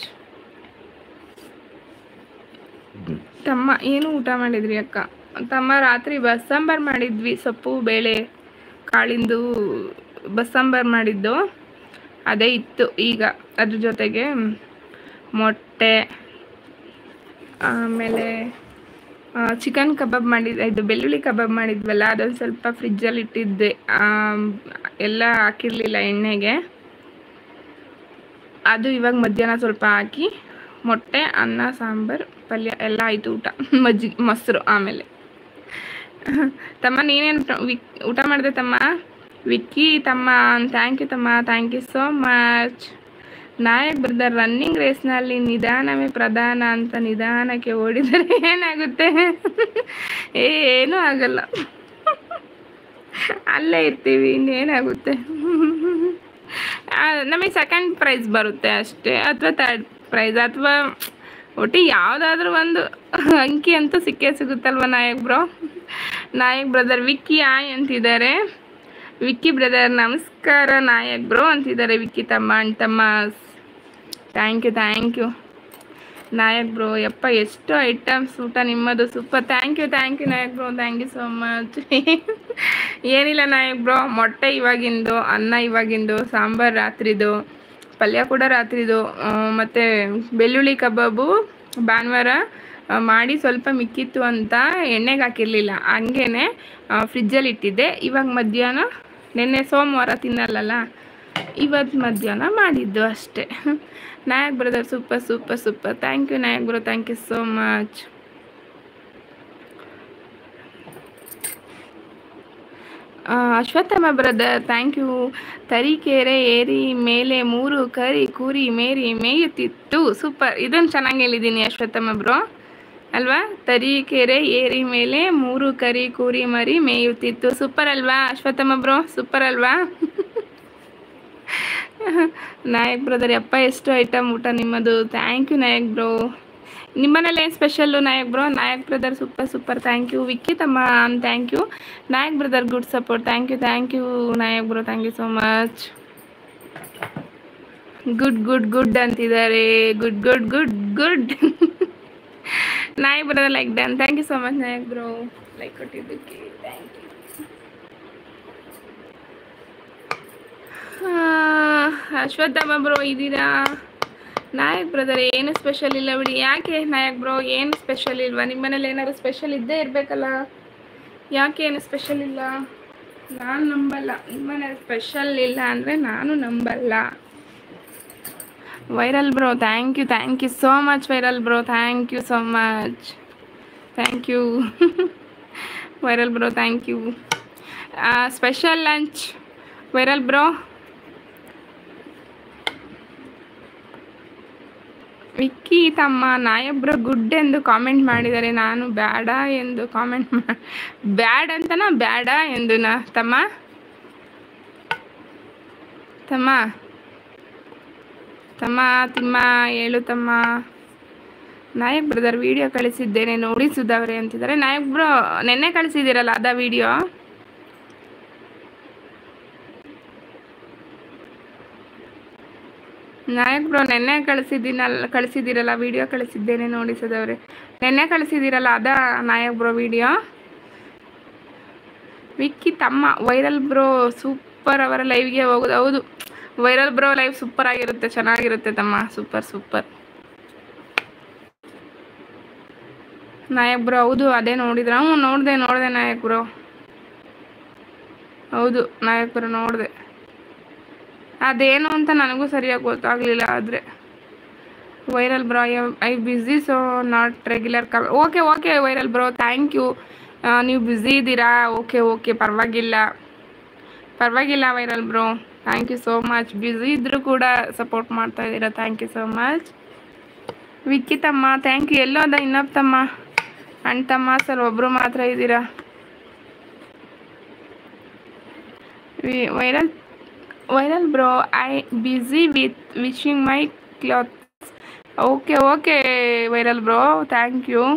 ತಮ್ಮ ಏನು ಊಟ ಮಾಡಿದ್ರಿ ಅಕ್ಕ ತಮ್ಮ ರಾತ್ರಿ ಬಸ್ಸಾಂಬಾರ್ ಮಾಡಿದ್ವಿ ಸೊಪ್ಪು ಬೇಳೆ ಕಾಳಿಂದು ಬಸ್ಸಾಂಬಾರ್ ಮಾಡಿದ್ದು ಅದೇ ಇತ್ತು ಈಗ ಅದ್ರ ಜೊತೆಗೆ ಮೊಟ್ಟೆ ಆಮೇಲೆ ಚಿಕನ್ ಕಬಾಬ್ ಮಾಡಿದ್ದು ಇದು ಬೆಳ್ಳುಳ್ಳಿ ಕಬಾಬ್ ಮಾಡಿದ್ವಲ್ಲ ಅದೊಂದು ಸ್ವಲ್ಪ ಫ್ರಿಜ್ಜಲ್ಲಿ ಇಟ್ಟಿದ್ದೆ ಆಮ್, ಎಲ್ಲ ಹಾಕಿರಲಿಲ್ಲ ಎಣ್ಣೆಗೆ ಅದು ಇವಾಗ ಮಧ್ಯಾಹ್ನ ಸ್ವಲ್ಪ ಹಾಕಿ ಮೊಟ್ಟೆ ಅನ್ನ ಸಾಂಬಾರು ಪಲ್ಯ ಎಲ್ಲ ಆಯಿತು ಊಟ ಮಜ್ಜಿಗೆ ಮೊಸರು ಆಮೇಲೆ ತಮ್ಮ ನೀನೇನು ಊಟ ಮಾಡಿದೆ ತಮ್ಮ ವಿಕ್ಕಿ ತಮ್ಮ ಥ್ಯಾಂಕ್ ಯು ತಮ್ಮ thank you so much Nayak brother running ರೇಸ್ನಲ್ಲಿ ನಿಧಾನವೇ ಪ್ರಧಾನ ಅಂತ ನಿಧಾನಕ್ಕೆ ಓಡಿದರೆ ಏನಾಗುತ್ತೆ ಏನೂ ಆಗಲ್ಲ ಅಲ್ಲೇ ಇರ್ತೀವಿ ಇನ್ನೇನಾಗುತ್ತೆ ಆ, ನಮಗೆ ಸೆಕೆಂಡ್ ಪ್ರೈಸ್ ಬರುತ್ತೆ ಅಷ್ಟೇ ಅಥವಾ ಥರ್ಡ್ ಪ್ರೈಸ್ ಅಥವಾ ಒಟ್ಟು ಯಾವುದಾದ್ರೂ ಒಂದು ಅಂಕಿ ಅಂತೂ ಸಿಕ್ಕೇ ಸಿಗುತ್ತಲ್ವ Nayak bro Nayak brother Vicky hi ಅಂತಿದ್ದಾರೆ ವಿಕ್ಕಿ ಬ್ರದರ್ ನಮಸ್ಕಾರ ನಾಯಕ್ ಬ್ರೋ ಅಂತಿದ್ದಾರೆ ವಿಕ್ಕಿ ತಮ್ಮ ಅಣ್ಣ ತಮ್ಮ thank you thank you Nayak bro ಯಪ್ಪ ಎಷ್ಟು ಐಟಮ್ಸ್ ಊಟ ನಿಮ್ಮದು super thank you thank you Nayak bro thank you so much ಏನಿಲ್ಲ ನಾಯಕ್ ಬ್ರೋ ಮೊಟ್ಟೆ ಇವಾಗಿಂದು ಅನ್ನ ಇವಾಗಿಂದು ಸಾಂಬಾರು ರಾತ್ರಿದು ಪಲ್ಯ ಕೂಡ ರಾತ್ರಿದು ಆ, ಮತ್ತೆ ಬೆಳ್ಳುಳ್ಳಿ ಕಬಾಬು ಭಾನುವಾರ ಆ, ಮಾಡಿ ಸ್ವಲ್ಪ ಮಿಕ್ಕಿತ್ತು ಅಂತ ಎಣ್ಣೆಗೆ ಹಾಕಿರಲಿಲ್ಲ ಹಂಗೇನೆ ಫ್ರಿಜ್ಜಲ್ಲಿ ಇಟ್ಟಿದ್ದೆ ಇವಾಗ ಮಧ್ಯಾಹ್ನ ನಿನ್ನೆ ಸೋಮವಾರ ತಿನ್ನಲ್ಲಲ್ಲ ಇವತ್ತು ಮಧ್ಯಾಹ್ನ ಮಾಡಿದ್ದು ಅಷ್ಟೇ Nayak brother super super super thank you Nayak bro thank you so much Ashwathamma brother thank you Tarikere ಏರಿ ಮೇಲೆ ಮೂರು ಕರಿ ಕೂರಿ ಮೇರಿ ಮೇಯುತ್ತಿತ್ತು ಸೂಪರ್ ಇದನ್ನು ಚೆನ್ನಾಗಿ ಹೇಳಿದ್ದೀನಿ ಅಶ್ವತ್ಥಮ್ಮ ಬ್ರೋ ಅಲ್ವಾ ತರೀಕೆರೆ ಏರಿ ಮೇಲೆ ಮೂರು ಕರಿ ಕೂರಿ ಮರಿ ಮೇಯುತ್ತಿತ್ತು ಸೂಪರ್ ಅಲ್ವಾ ಅಶ್ವತ್ಥಮ್ಮ ಬ್ರೋ ಸೂಪರ್ ಅಲ್ವಾ ನಾಯಕ್ ಬ್ರದರ್ ಯಪ್ಪ ಎಷ್ಟು ಐಟಮ್ ಊಟ ನಿಮ್ಮದು ಥ್ಯಾಂಕ್ ಯು ನಾಯಕ್ ಬ್ರೋ ನಿಮ್ಮನೇಲಿ ಏನು special Nayak bro Nayak brother super super thank you Vicky ತಮ್ಮ thank you Nayak brother good support thank you thank you Nayak bro thank you so much good good good ಅಂತಿದ್ದಾರೆ good good good good Nayak brother like done thank you so much Nayak bro like ಕೊಟ್ಟಿದ್ದಕ್ಕೆ ಥ್ಯಾಂಕ್ ಯು ಅಶ್ವತ್ಥಮ್ಮ ಬ್ರೋ ಇದ್ದೀರಾ ನಾಯಕ್ ಬ್ರದರ್ ಏನು ಸ್ಪೆಷಲ್ ಇಲ್ಲ ಬಿಡಿ ಯಾಕೆ ನಾಯಕ್ ಬ್ರೋ ಏನು ಸ್ಪೆಷಲ್ ಇಲ್ವಾ ನಿಮ್ಮ ಮನೇಲಿ ಏನಾದ್ರು ಸ್ಪೆಷಲ್ ಇದ್ದೇ ಇರಬೇಕಲ್ಲ ಯಾಕೆ ಏನು ಸ್ಪೆಷಲ್ ಇಲ್ಲ ನಾನು ನಂಬಲ್ಲ ನಿಮ್ಮನೆ ಸ್ಪೆಷಲ್ ಇಲ್ಲ ಅಂದರೆ ನಾನು ನಂಬಲ್ಲ viral bro thank you thank you so much viral bro thank you so much thank you viral bro thank you special lunch viral bro Vicky ತಮ್ಮ ನಾಯೊಬ್ಬರು ಗುಡ್ ಎಂದು ಕಾಮೆಂಟ್ ಮಾಡಿದ್ದಾರೆ ನಾನು ಬ್ಯಾಡ ಎಂದು ಕಾಮೆಂಟ್ ಮಾ ಬ್ಯಾಡ್ ಅಂತನಾ ಬ್ಯಾಡ ಎಂದು ನಾ ತಮ್ಮ ತಮ್ಮ ತಮ್ಮ ತಿಮ್ಮ ಹೇಳು ತಮ್ಮ ನಾಯಕ್ ಬ್ರದರ್ ವಿಡಿಯೋ ಕಳಿಸಿದ್ದೇನೆ ನೋಡಿ ಸುಧಾವರೆ ಅಂತಿದ್ದಾರೆ ನಾಯಕ್ ಬ್ರೋ ನೆನ್ನೆ ಕಳಿಸಿದ್ದೀರಲ್ಲ ಅದ ವಿಡಿಯೋ ನಾಯಕ್ ಬ್ರೋ ನೆನ್ನೆ ಕಳಿಸಿದ್ದೀನಲ್ಲ ಕಳಿಸಿದ್ದೀರಲ್ಲ ವಿಡಿಯೋ ಕಳಿಸಿದ್ದೇನೆ ನೋಡಿ ಸುಧಾವರೆ ನೆನ್ನೆ ಕಳಿಸಿದ್ದೀರಲ್ಲ ಅದ ನಾಯಕ್ ಬ್ರೋ ವಿಡಿಯೋ ವಿಕ್ಕಿ ತಮ್ಮ ವೈರಲ್ ಬ್ರೋ ಸೂಪರ್ ಅವರ ಲೈವ್ಗೆ ಹೋಗೋದು ಹೌದು ವೈರಲ್ ಬ್ರೋ ಲೈವ್ ಸೂಪರ್ ಆಗಿರುತ್ತೆ ಚೆನ್ನಾಗಿರುತ್ತೆ ತಮ್ಮ ಸೂಪರ್ ಸೂಪರ್ ನಾಯಕ್ ಬ್ರೋ ಹೌದು ಅದೇ ನೋಡಿದ್ರ ಹ್ಞೂ ನೋಡಿದೆ ನೋಡಿದೆ ನಾಯಕ್ ಬ್ರೋ ಹೌದು ನಾಯಕ್ ಬ್ರೋ ನೋಡಿದೆ ಅದೇನು ಅಂತ ನನಗೂ ಸರಿಯಾಗಿ ಗೊತ್ತಾಗಲಿಲ್ಲ ಆದರೆ viral bro I busy so not regular come okay okay viral bro thank you ನೀವು ಬ್ಯುಸಿ ಇದ್ದೀರಾ ಓಕೆ ಓಕೆ ಪರವಾಗಿಲ್ಲ ಪರವಾಗಿಲ್ಲ viral bro thank you so much busy ಇದ್ದರೂ ಕೂಡ ಸಪೋರ್ಟ್ ಮಾಡ್ತಾ ಇದ್ದೀರಾ thank you so much Vicky ತಮ್ಮ ಥ್ಯಾಂಕ್ ಯು ಎಲ್ಲೋ ಅದ ಇನ್ನೊಬ್ಬ ತಮ್ಮ ಅಣ್ಣ ತಮ್ಮ ಸರ್ ಒಬ್ಬರು ಮಾತ್ರ ಇದ್ದೀರಾ viral viral bro I busy with wishing my clothes okay okay viral bro thank you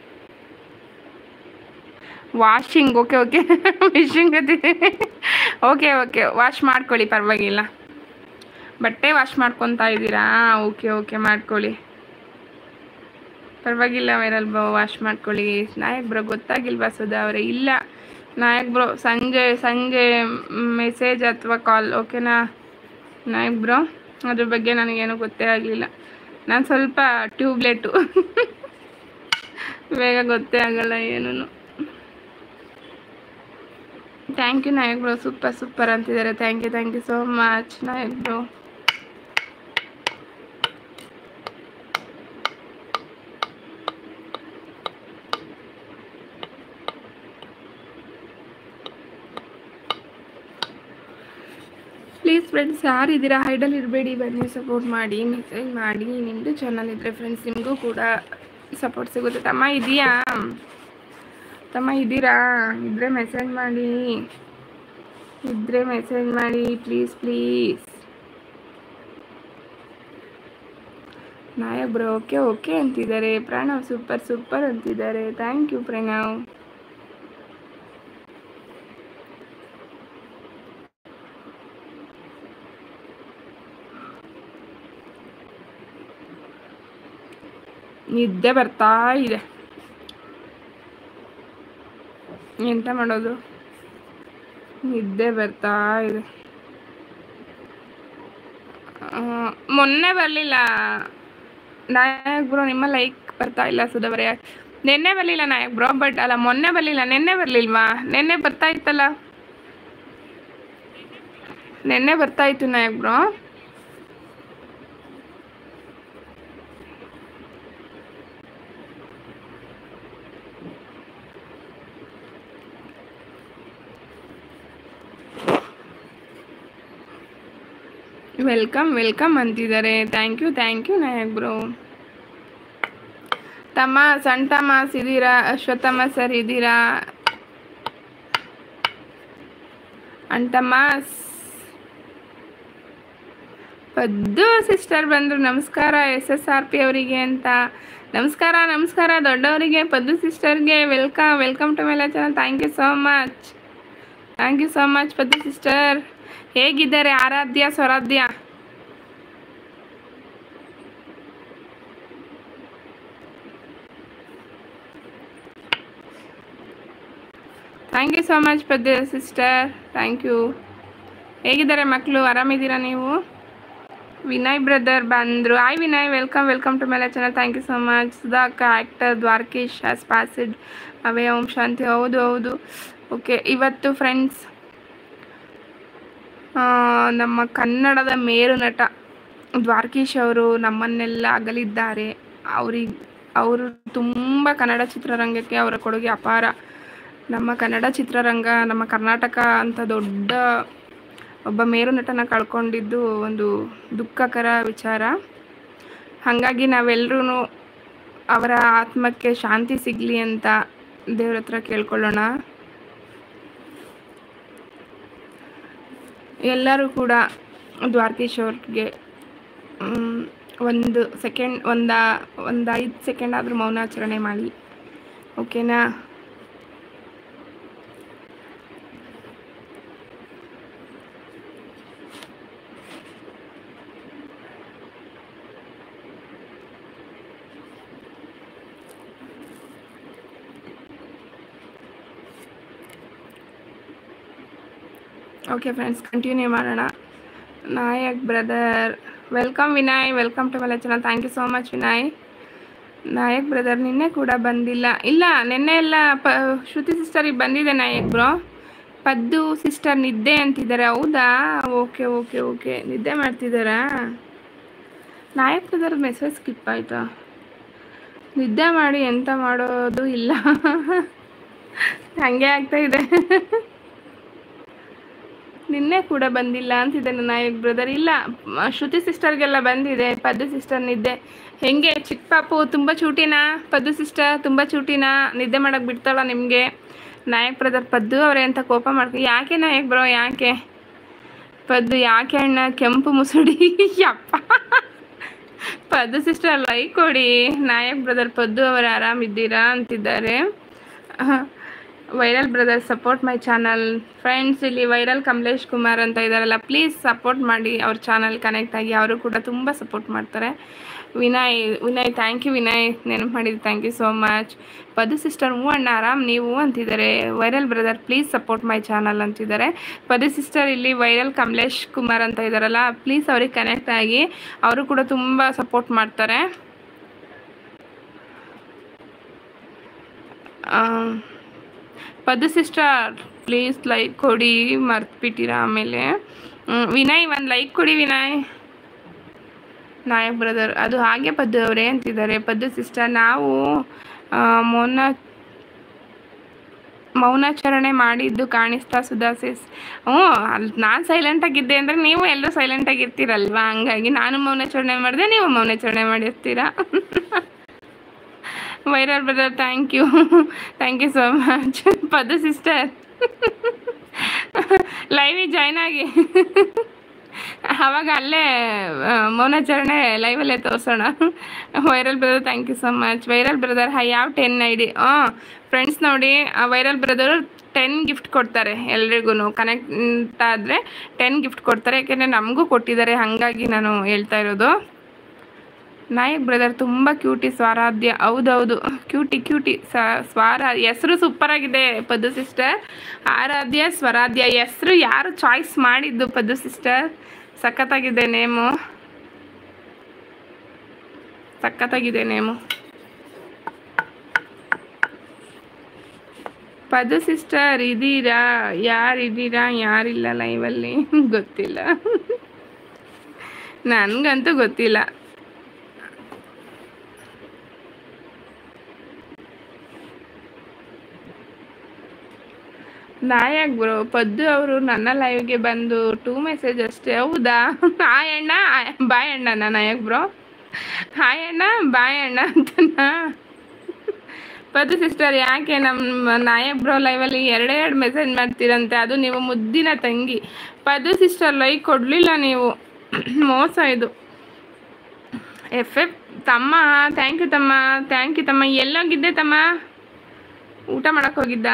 washing okay okay wishing okay okay wash ಮಾಡ್ಕೊಳ್ಳಿ ಪರವಾಗಿಲ್ಲ ಬಟ್ಟೆ ವಾಶ್ ಮಾಡ್ಕೊತಾ ಇದ್ದೀರಾ ಓಕೆ ಓಕೆ ಮಾಡ್ಕೊಳ್ಳಿ ಪರವಾಗಿಲ್ಲ ವೈರಲ್ ಬ್ರೋ ವಾಶ್ ಮಾಡ್ಕೊಳ್ಳಿ ನಾಯಕ್ ಬ್ರೋ ಗೊತ್ತಾಗಿಲ್ವಾ ಸುಧಾ ಅವರೇ ಇಲ್ಲ ನಾಯಕ್ ಬ್ರೋ ಸಂಜೆ ಸಂಜೆ ಮೆಸೇಜ್ ಅಥವಾ ಕಾಲ್ ಓಕೆನಾ ನಾಯಕ್ ಬ್ರೋ ಅದ್ರ ಬಗ್ಗೆ ನನಗೇನು ಗೊತ್ತೇ ಆಗಲಿಲ್ಲ ನಾನು ಸ್ವಲ್ಪ ಟ್ಯೂಬ್ಲೆಟು ಬೇಗ ಗೊತ್ತೇ ಆಗಲ್ಲ ಏನೂ thank you Nayak bro super super ಅಂತಿದ್ದಾರೆ thank you thank you so much Nayak bro please friends ಯಾರಿದ್ದೀರಾ ಹೈಡಲ್ ಇರಬೇಡಿ ಬನ್ನಿ ಸಪೋರ್ಟ್ ಮಾಡಿ ಮೆಸೇಜ್ ಮಾಡಿ ನಿಮ್ಮದು ಚಾನಲ್ ಇದ್ದರೆ ಫ್ರೆಂಡ್ಸ್ ನಿಮಗೂ ಕೂಡ ಸಪೋರ್ಟ್ ಸಿಗುತ್ತೆ ತಮ್ಮ ಇದೆಯಾ ತಮ್ಮ ಇದ್ದೀರಾ ಇದ್ದರೆ ಮೆಸೇಜ್ ಮಾಡಿ ಇದ್ದರೆ ಮೆಸೇಜ್ ಮಾಡಿ please please Nayak bro okay okay ಅಂತಿದ್ದಾರೆ ಪ್ರಣವ್ ಸೂಪರ್ ಸೂಪರ್ ಅಂತಿದ್ದಾರೆ ಥ್ಯಾಂಕ್ ಯು ಪ್ರಣವ್ ನಿದ್ದೆ ಬರ್ತಾ ಇದೆ ಎಂತ ಮಾಡೋದು ನಿದ್ದೆ ಬರ್ತಾ ಇದೆ ಆ, ಮೊನ್ನೆ ಬರಲಿಲ್ಲ ನಾಯಕ್ ಬ್ರೋ ನಿಮ್ಮ ಲೈಕ್ ಬರ್ತಾ ಇಲ್ಲ ಸುಧವರೇ ನಿನ್ನೆ ಬರಲಿಲ್ಲ ನಾಯಕ್ ಬ್ರೋ ಬಟ್ ಅಲ್ಲ ಮೊನ್ನೆ ಬರಲಿಲ್ಲ ನಿನ್ನೆ ಬರಲಿಲ್ವಾ ನಿನ್ನೆ ಬರ್ತಾ ಇತ್ತಲ್ಲ ನಿನ್ನೆ ಬರ್ತಾ ಇತ್ತು ನಾಯಕ್ ಬ್ರೋ ವೆಲ್ಕಮ್ ವೆಲ್ಕಮ್ ಅಂತಿದ್ದಾರೆ thank you thank you Nayak bro ತಮ್ಮ ಸಣ್ಣ ತಮ್ಮ ಇದ್ದೀರಾ ಅಶ್ವತ್ಥಮ್ಮ ಸರ್ ಇದ್ದೀರಾ ಅಣ್ತಮ್ಮ ಪದ್ದು ಸಿಸ್ಟರ್ ಬಂದರು ನಮಸ್ಕಾರ ಎಸ್ ಎಸ್ ಆರ್ ಪಿ ಅವರಿಗೆ ಅಂತ ನಮಸ್ಕಾರ ನಮಸ್ಕಾರ ದೊಡ್ಡವರಿಗೆ ಪದ್ದು ಸಿಸ್ಟರ್ಗೆ ವೆಲ್ಕಮ್ ವೆಲ್ಕಮ್ ಟು ಮೇಲ channel thank you so much thank you so much Paddu sister ಹೇಗಿದ್ದಾರೆ Aaradhya Swaradhya thank you so much Padya sister thank you ಹೇಗಿದ್ದಾರೆ ಮಕ್ಕಳು ಆರಾಮಿದ್ದೀರಾ ನೀವು ವಿನಯ್ ಬ್ರದರ್ ಬಂದರು hi Vinay welcome welcome to ಮೇಲ channel thank you so much ಸುಧಾಕ actor Dwarakish has passed away ಓಂ ಶಾಂತಿ ಹೌದು ಹೌದು ಓಕೆ ಇವತ್ತು ಫ್ರೆಂಡ್ಸ್ ನಮ್ಮ ಕನ್ನಡದ ಮೇರು ನಟ ದ್ವಾರಕೀಶ್ ಅವರು ನಮ್ಮನ್ನೆಲ್ಲ ಅಗಲಿದ್ದಾರೆ ಅವ್ರಿಗೆ ಅವರು ತುಂಬ ಕನ್ನಡ ಚಿತ್ರರಂಗಕ್ಕೆ ಅವರ ಕೊಡುಗೆ ಅಪಾರ ನಮ್ಮ ಕನ್ನಡ ಚಿತ್ರರಂಗ ನಮ್ಮ ಕರ್ನಾಟಕ ಅಂತ ದೊಡ್ಡ ಒಬ್ಬ ಮೇರು ನಟನ ಕಳ್ಕೊಂಡಿದ್ದು ಒಂದು ದುಃಖಕರ ವಿಚಾರ ಹಾಗಾಗಿ ನಾವೆಲ್ಲರೂ ಅವರ ಆತ್ಮಕ್ಕೆ ಶಾಂತಿ ಸಿಗಲಿ ಅಂತ ದೇವ್ರ ಹತ್ರ ಕೇಳ್ಕೊಳ್ಳೋಣ ಎಲ್ಲರೂ ಕೂಡ ದ್ವಾರಕೀಶ್ ಅವ್ರಿಗೆ ಮ್, ಒಂದು ಸೆಕೆಂಡ್ ಒಂದು ಒಂದು ಐದು ಸೆಕೆಂಡ್ ಆದರೂ ಮೌನಾಚರಣೆ ಮಾಡಿ ಓಕೆನಾ ಓಕೆ ಫ್ರೆಂಡ್ಸ್ ಕಂಟಿನ್ಯೂ ಮಾಡೋಣ Nayak brother welcome Vinay welcome to my channel thank you so much Vinay Nayak brother ನಿನ್ನೆ ಕೂಡ ಬಂದಿಲ್ಲ ಇಲ್ಲ ನಿನ್ನೆ ಎಲ್ಲ ಪ ಶ್ರುತಿ ಸಿಸ್ಟರಿಗೆ ಬಂದಿದೆ ನಾಯಕ್ ಬ್ರೋ ಪದ್ದು ಸಿಸ್ಟರ್ ನಿದ್ದೆ ಅಂತಿದ್ದಾರೆ ಹೌದಾ ಓಕೆ ಓಕೆ ಓಕೆ ನಿದ್ದೆ ಮಾಡ್ತಿದ್ದಾರಾ ನಾಯಕ್ ಬ್ರದರ್ ಮೆಸೇಜ್ ಸ್ಕಿಪ್ ಆಯಿತಾ ನಿದ್ದೆ ಮಾಡಿ ಎಂತ ಮಾಡೋದು ಇಲ್ಲ ಹಂಗೆ ಆಗ್ತಾ ಇದೆ ನಿನ್ನೆ ಕೂಡ ಬಂದಿಲ್ಲ ಅಂತಿದ್ದಾನೆ ನಾಯಕ್ ಬ್ರದರ್ ಇಲ್ಲ ಮ, ಶ್ರುತಿ ಸಿಸ್ಟರ್ಗೆಲ್ಲ ಬಂದಿದೆ ಪದ್ದು ಸಿಸ್ಟರ್ ನಿದ್ದೆ ಹೆಂಗೆ ಚಿಕ್ಕ ಪಾಪು ತುಂಬ ಚೂಟಿನಾ ಪದ್ದು ಸಿಸ್ಟರ್ ತುಂಬ ಚೂಟಿನಾ ನಿದ್ದೆ ಮಾಡಕ್ಕೆ ಬಿಡ್ತಾಳ ನಿಮಗೆ ನಾಯಕ್ ಬ್ರದರ್ ಪದ್ದು ಅವರೇ ಅಂತ ಕೋಪ ಮಾಡ್ಕೊ ಯಾಕೆ ನಾಯಕ್ ಬ್ರೋ ಯಾಕೆ ಪದ್ದು ಯಾಕೆ ಅಣ್ಣ ಕೆಂಪು ಮುಸುಡಿ ಯಪ್ಪ ಪದ್ದು ಸಿಸ್ಟರ್ ಲೈಕ್ ಕೊಡಿ ನಾಯಕ್ ಬ್ರದರ್ ಪದ್ದು ಅವರು ಆರಾಮಿದ್ದೀರಾ ಅಂತಿದ್ದಾರೆ viral brother support my channel friends ಇಲ್ಲಿ ವೈರಲ್ ಕಮಲೇಶ್ ಕುಮಾರ್ ಅಂತ ಇದ್ದಾರಲ್ಲ ಪ್ಲೀಸ್ ಸಪೋರ್ಟ್ ಮಾಡಿ ಅವ್ರ ಚಾನಲ್ ಕನೆಕ್ಟ್ ಆಗಿ ಅವರು ಕೂಡ ತುಂಬ ಸಪೋರ್ಟ್ ಮಾಡ್ತಾರೆ ವಿನಯ್ ವಿನಯ್ ಥ್ಯಾಂಕ್ ಯು ವಿನಯ್ ನೆನಪು ಮಾಡಿದ್ದು thank you so much Padu sister ಹ್ಞೂ ಅಣ್ಣ ಆರಾಮ್ ನೀವು ಅಂತಿದ್ದಾರೆ viral brother please support my channel ಅಂತಿದ್ದಾರೆ ಪದು ಸಿಸ್ಟರ್ ಇಲ್ಲಿ ವೈರಲ್ ಕಮಲೇಶ್ ಕುಮಾರ್ ಅಂತ ಇದ್ದಾರಲ್ಲ ಪ್ಲೀಸ್ ಅವ್ರಿಗೆ ಕನೆಕ್ಟ್ ಆಗಿ ಅವರು ಕೂಡ ತುಂಬ ಸಪೋರ್ಟ್ ಮಾಡ್ತಾರೆ ಆ, ಪದ್ದು ಸಿಸ್ಟರ್ ಪ್ಲೀಸ್ ಲೈಕ್ ಕೊಡಿ ಮರ್ತ್ಬಿಟ್ಟಿರಾ ಆಮೇಲೆ ಹ್ಮ್, ವಿನಯ್ ಒಂದು ಲೈಕ್ ಕೊಡಿ ವಿನಯ್ ನಾಯಕ್ ಬ್ರದರ್ ಅದು ಹಾಗೆ ಪದ್ದು ಅವರೇ ಅಂತಿದ್ದಾರೆ ಪದ್ದು ಸಿಸ್ಟರ್ ನಾವು ಆ, ಮೌನ ಮೌನಾಚರಣೆ ಮಾಡಿದ್ದು ಕಾಣಿಸ್ತಾ ಸುಧಾ ಸಿಸ್ ಹ್ಞೂ ಅಲ್ಲಿ ನಾನು ಸೈಲೆಂಟಾಗಿದ್ದೆ ಅಂದರೆ ನೀವು ಎಲ್ಲರೂ ಸೈಲೆಂಟಾಗಿರ್ತೀರಲ್ವಾ ಹಂಗಾಗಿ ನಾನು ಮೌನಾಚರಣೆ ಮಾಡಿದೆ ನೀವು ಮೌನಾಚರಣೆ ಮಾಡಿರ್ತೀರಾ viral brother thank you thank you so much Paddu sister ಲೈವಿಗೆ ಜಾಯ್ನ್ ಆಗಿ ಆವಾಗ ಅಲ್ಲೇ ಆ, ಮೌನಾಚರಣೆ ಲೈವಲ್ಲೇ ತೋರಿಸೋಣ viral brother thank you so much viral brother hi ಯಾವ ಟೆನ್ ಐ ಡಿ ಹಾಂ ಫ್ರೆಂಡ್ಸ್ ನೋಡಿ ಆ ವೈರಲ್ ಬ್ರದರು ಟೆನ್ ಗಿಫ್ಟ್ ಕೊಡ್ತಾರೆ ಎಲ್ರಿಗೂ ಕನೆಕ್ಟ್ ಆದರೆ ಟೆನ್ ಗಿಫ್ಟ್ ಕೊಡ್ತಾರೆ ಯಾಕೆಂದರೆ ನಮಗೂ ಕೊಟ್ಟಿದ್ದಾರೆ ಹಾಗಾಗಿ ನಾನು ಹೇಳ್ತಾ ಇರೋದು ನಾಯಕ್ ಬ್ರದರ್ ತುಂಬ ಕ್ಯೂಟಿ ಸ್ವಾರಾಧ್ಯ ಹೌದೌದು ಕ್ಯೂಟಿ ಕ್ಯೂಟಿ ಸ ಸ್ವಾರ ಹೆಸರು ಸೂಪರ್ ಆಗಿದೆ ಪದ್ದು ಸಿಸ್ಟರ್ ಆರಾಧ್ಯ ಸ್ವರಾಧ್ಯ ಹೆಸರು ಯಾರು ಚಾಯ್ಸ್ ಮಾಡಿದ್ದು ಪದ್ದು ಸಿಸ್ಟರ್ ಸಖತ್ತಾಗಿದೆ ನೇಮು ಸಖತ್ತಾಗಿದೆ ನೇಮು ಪದು ಸಿಸ್ಟರ್ ಇದ್ದೀರಾ ಯಾರಿದ್ದೀರಾ ಯಾರಿಲ್ಲ ಲೈವಲ್ಲಿ ಗೊತ್ತಿಲ್ಲ ನನಗಂತೂ ಗೊತ್ತಿಲ್ಲ ನಾಯಕ್ ಬ್ರೋ ಪದ್ದು ಅವರು ನನ್ನ ಲೈವ್ಗೆ ಬಂದು ಟೂ ಮೆಸೇಜ್ ಅಷ್ಟೇ ಹೌದಾ ಹಾಯ್ ಅಣ್ಣ ಬಾಯ್ ಅಣ್ಣನ ನಾಯಕ್ ಬ್ರೋ ಹಾಯ್ ಅಣ್ಣ ಬಾಯ್ ಅಣ್ಣ ಅಂತನಾ ಪದ್ದು ಸಿಸ್ಟರ್ ಯಾಕೆ ನಮ್ಮ ನಾಯಕ್ ಬ್ರೋ ಲೈವಲ್ಲಿ ಎರಡೆರಡು ಮೆಸೇಜ್ ಮಾಡ್ತೀರಂತೆ ಅದು ನೀವು ಮುದ್ದಿನ ತಂಗಿ ಪದ್ದು ಸಿಸ್ಟರ್ ಲೈಕ್ ಕೊಡಲಿಲ್ಲ ನೀವು ಮೋಸ ಇದು ಎಫ್ ಎಫ್ ತಮ್ಮ ಥ್ಯಾಂಕ್ ಯು ತಮ್ಮ ಥ್ಯಾಂಕ್ ಯು ತಮ್ಮ ಎಲ್ಲೋಗಿದ್ದೆ ತಮ್ಮ ಊಟ ಮಾಡಕ್ಕೆ ಹೋಗಿದ್ದಾ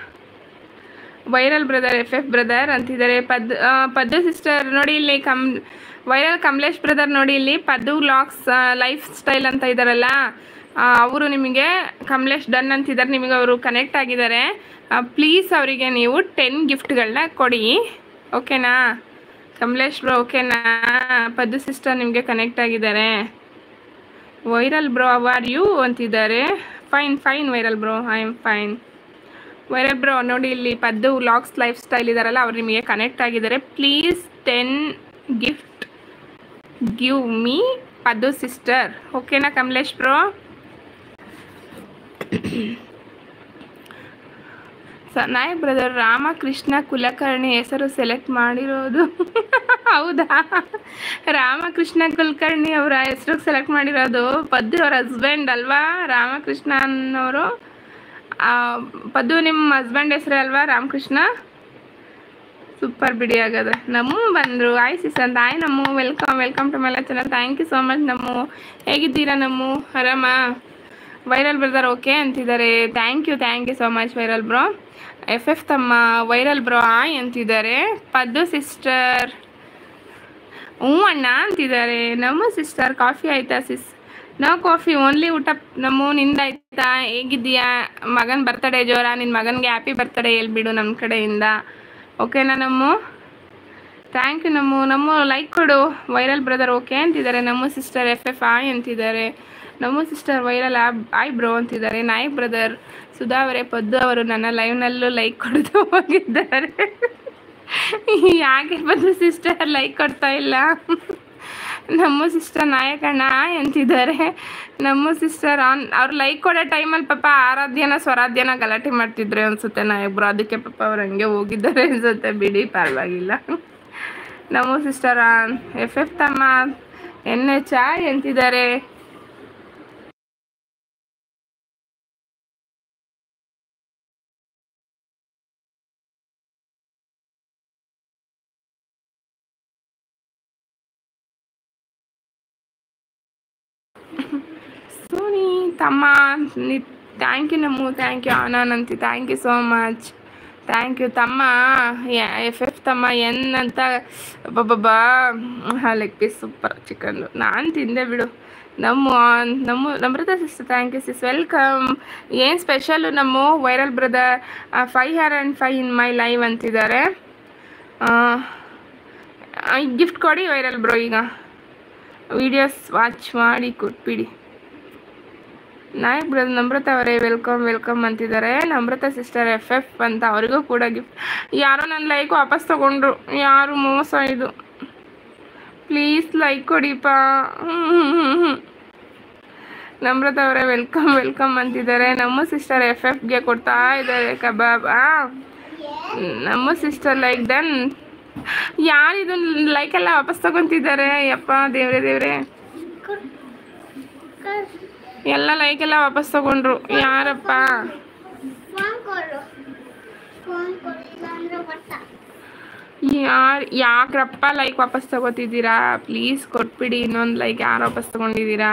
viral brother F F brother ಅಂತಿದ್ದಾರೆ ಪದ್ ಆ, ಪದ್ದು ಸಿಸ್ಟರ್ ನೋಡಿ ಇಲ್ಲಿ ಕಮ್ ವೈರಲ್ ಕಮಲೇಶ್ ಬ್ರದರ್ ನೋಡಿ ಇಲ್ಲಿ ಪದ್ದು ವ್ಲಾಗ್ಸ್ ಲೈಫ್ ಸ್ಟೈಲ್ ಅಂತ ಇದ್ದಾರಲ್ಲ ಅವರು ನಿಮಗೆ ಕಮಲೇಶ್ ಡನ್ ಅಂತಿದ್ದಾರೆ ನಿಮಗೆ ಅವರು ಕನೆಕ್ಟ್ ಆಗಿದ್ದಾರೆ ಪ್ಲೀಸ್ ಅವರಿಗೆ ನೀವು ಟೆನ್ ಗಿಫ್ಟ್ಗಳನ್ನ ಕೊಡಿ ಓಕೆನಾ ಕಮಲೇಶ್ ಬ್ರೋ ಓಕೆನಾ ಪದ್ದು ಸಿಸ್ಟರ್ ನಿಮಗೆ ಕನೆಕ್ಟ್ ಆಗಿದ್ದಾರೆ ವೈರಲ್ ಬ್ರೋ ಆರ್ ಯು ಅಂತಿದ್ದಾರೆ fine fine viral bro I am fine viral bro ನೋಡಿ ಇಲ್ಲಿ ಪದ್ದು ವ್ಲಾಗ್ಸ್ ಲೈಫ್ ಸ್ಟೈಲ್ ಇದಾರಲ್ಲ ಅವ್ರು ನಿಮಗೆ ಕನೆಕ್ಟ್ ಆಗಿದ್ದಾರೆ please ten gift give me Paddu sister ಓಕೆನಾ ಕಮಲೇಶ್ ಬ್ರೋ ನಾಯಕ್ ಬ್ರದರ್ ರಾಮಕೃಷ್ಣ ಕುಲಕರ್ಣಿ ಹೆಸರು ಸೆಲೆಕ್ಟ್ ಮಾಡಿರೋದು ಹೌದಾ ರಾಮಕೃಷ್ಣ ಕುಲಕರ್ಣಿ ಅವರ ಹೆಸರು ಸೆಲೆಕ್ಟ್ ಮಾಡಿರೋದು ಪದ್ದು ಅವ್ರ ಹಸ್ಬೆಂಡ್ ಅಲ್ವಾ ರಾಮಕೃಷ್ಣ ಅನ್ನೋರು ಆ, ಪದ್ದು ನಿಮ್ಮ ಹಸ್ಬೆಂಡ್ ಹೆಸರೇ ಅಲ್ವಾ ರಾಮಕೃಷ್ಣ ಸೂಪರ್ ಬಿಡಿ ಹಾಗಾದ್ರೆ ನಮ್ಮ ಬಂದರು ಆಯ್ ಸಿಸಂತ ಆಯ್ ನಮ್ಮ welcome welcome to my channel thank you so much ನಮ್ಮ ಹೇಗಿದ್ದೀರಾ ನಮ್ಮ ಆರಾಮ ವೈರಲ್ ಬ್ರದರ್ ಓಕೆ ಅಂತಿದ್ದಾರೆ thank you thank you so much viral bro F F ತಮ್ಮ ವೈರಲ್ ಬ್ರೋ ಆಯ್ ಅಂತಿದ್ದಾರೆ ಪದ್ದು ಸಿಸ್ಟರ್ ಹ್ಞೂ ಅಣ್ಣ ಅಂತಿದ್ದಾರೆ ನಮ್ಮ ಸಿಸ್ಟರ್ ಕಾಫಿ ಆಯ್ತಾ ಸಿಸ್ ನೋ ಕಾಫಿ ಓನ್ಲಿ ಊಟ ನಮ್ಮ ನಿಂದಾಯ್ತಾ ಹೇಗಿದ್ದೀಯಾ ಮಗನ ಬರ್ತಡೇ ಜೋರ ನಿನ್ನ ಮಗನಿಗೆ ಹ್ಯಾಪಿ ಬರ್ತಡೇ ಹೇಳ್ಬಿಡು ನಮ್ಮ ಕಡೆಯಿಂದ ಓಕೆನಾ ನಮ್ಮ ಥ್ಯಾಂಕ್ ಯು ನಮ್ಮ ನಮ್ಮ ಲೈಕ್ ಕೊಡು ವೈರಲ್ ಬ್ರದರ್ ಓಕೆ ಅಂತಿದ್ದಾರೆ ನಮ್ಮ ಸಿಸ್ಟರ್ ಎಫ್ ಎಫ್ ಆಯ್ ಅಂತಿದ್ದಾರೆ ನಮ್ಮ ಸಿಸ್ಟರ್ ವೈರಲ್ ಆಯ್ ಬ್ರೋ ಅಂತಿದ್ದಾರೆ ನಾಯಕ್ ಬ್ರದರ್ ಸುಧಾ ಅವರೇ ಪದ್ದು ಅವರು ನನ್ನ ಲೈವ್ನಲ್ಲೂ ಲೈಕ್ ಕೊಡ್ತಾ ಹೋಗಿದ್ದಾರೆ ಯಾಕೆ ಬಂದು ಸಿಸ್ಟರ್ ಲೈಕ್ ಕೊಡ್ತಾ ಇಲ್ಲ ನಮ್ಮ ಸಿಸ್ಟರ್ ನಾಯಕಣ್ಣ ಅಂತಿದ್ದಾರೆ ನಮ್ಮ ಸಿಸ್ಟರ್ ಆನ್ ಅವ್ರು ಲೈಕ್ ಕೊಡೋ ಟೈಮಲ್ಲಿ ಪಾಪ ಆರಾಧ್ಯನ ಸ್ವರಾಧ್ಯನ ಗಲಾಟೆ ಮಾಡ್ತಿದ್ರೆ ಅನ್ಸುತ್ತೆ ನಾಯಬ್ರು ಅದಕ್ಕೆ ಪಾಪ ಅವ್ರು ಹಂಗೆ ಹೋಗಿದ್ದಾರೆ ಅನ್ಸುತ್ತೆ ಬಿಡಿ ಪರವಾಗಿಲ್ಲ ನಮ್ಮ ಸಿಸ್ಟರ್ ಆನ್ ಎಫ್ ಎಫ್ ತಮ್ಮ ಎನ್ ಎಚ್ ಆಯ್ ಅಂತಿದ್ದಾರೆ ಸೋನಿ ತಮ್ಮ ನಿ ಥ್ಯಾಂಕ್ ಯು ನಮ್ಮ thank you Anand thank you so much thank you ತಮ್ಮ ಎಫ್ ಎಫ್ ತಮ್ಮ ಎನ್ ಅಂತ ಬಬ್ಬಾ ಲೆಗ್ ಪೀಸ್ ಸೂಪರ್ ಚಿಕನ್ನು ನಾನು ತಿಂದೆ ಬಿಡು ನಮ್ಮ ನಮ್ಮ Namrata sister thank you sis welcome ಏನು ಸ್ಪೆಷಲು ನಮ್ಮ viral brother fire and five in my live ಅಂತಿದ್ದಾರೆ ಗಿಫ್ಟ್ ಕೊಡಿ ವೈರಲ್ ಬ್ರೋ ಈಗ ವಿಡಿಯೋಸ್ ವಾಚ್ ಮಾಡಿ ಕೊಟ್ಬಿಡಿ ನಾಯಕ್ ಬ್ರದರ್ ನಮ್ರತ ಅವರೇ ವೆಲ್ಕಮ್ ವೆಲ್ಕಮ್ ಅಂತಿದ್ದಾರೆ ನಮ್ರತ ಸಿಸ್ಟರ್ ಎಫ್ ಎಫ್ ಅಂತ ಅವರಿಗೂ ಕೂಡ ಗಿಫ್ಟ್ ಯಾರೋ ನನ್ನ ಲೈಕ್ ವಾಪಸ್ ತಗೊಂಡ್ರು ಯಾರು ಮೋಸ ಇದು ಪ್ಲೀಸ್ ಲೈಕ್ ಕೊಡಿಪ್ಪ ನಮ್ರತ ಅವರೇ ವೆಲ್ಕಮ್ ವೆಲ್ಕಮ್ ಅಂತಿದ್ದಾರೆ ನಮ್ಮ ಸಿಸ್ಟರ್ ಎಫ್ ಎಫ್ಗೆ ಕೊಡ್ತಾ ಇದ್ದಾರೆ ಕಬಾಬ್ ಆ ನಮ್ಮ ಸಿಸ್ಟರ್ ಲೈಕ್ ದನ್ ಯಾರಿದು ಲೈಕ್ ಎಲ್ಲ ವಾಪಸ್ ತಗೊಂತಿದ್ದಾರೆ ಯಪ್ಪ ದೇವ್ರೆ ದೇವ್ರೆ ಎಲ್ಲ ಲೈಕ್ ಎಲ್ಲ ವಾಪಸ್ ತಗೊಂಡ್ರು ಯಾರಪ್ಪ ಫೋನ್ ಕೊಡು ಫೋನ್ ಕೊಡಿಲ್ಲ ಅಂದ್ರೆ ಬರ್ತಾ ಯಾರು ಯಾಕ್ರಪ್ಪ ಲೈಕ್ ವಾಪಸ್ ತಗೋತಿದ್ದೀರಾ ಪ್ಲೀಸ್ ಕೊಟ್ಬಿಡಿ ಇನ್ನೊಂದು ಲೈಕ್ ಯಾರು ವಾಪಸ್ ತಗೊಂಡಿದ್ದೀರಾ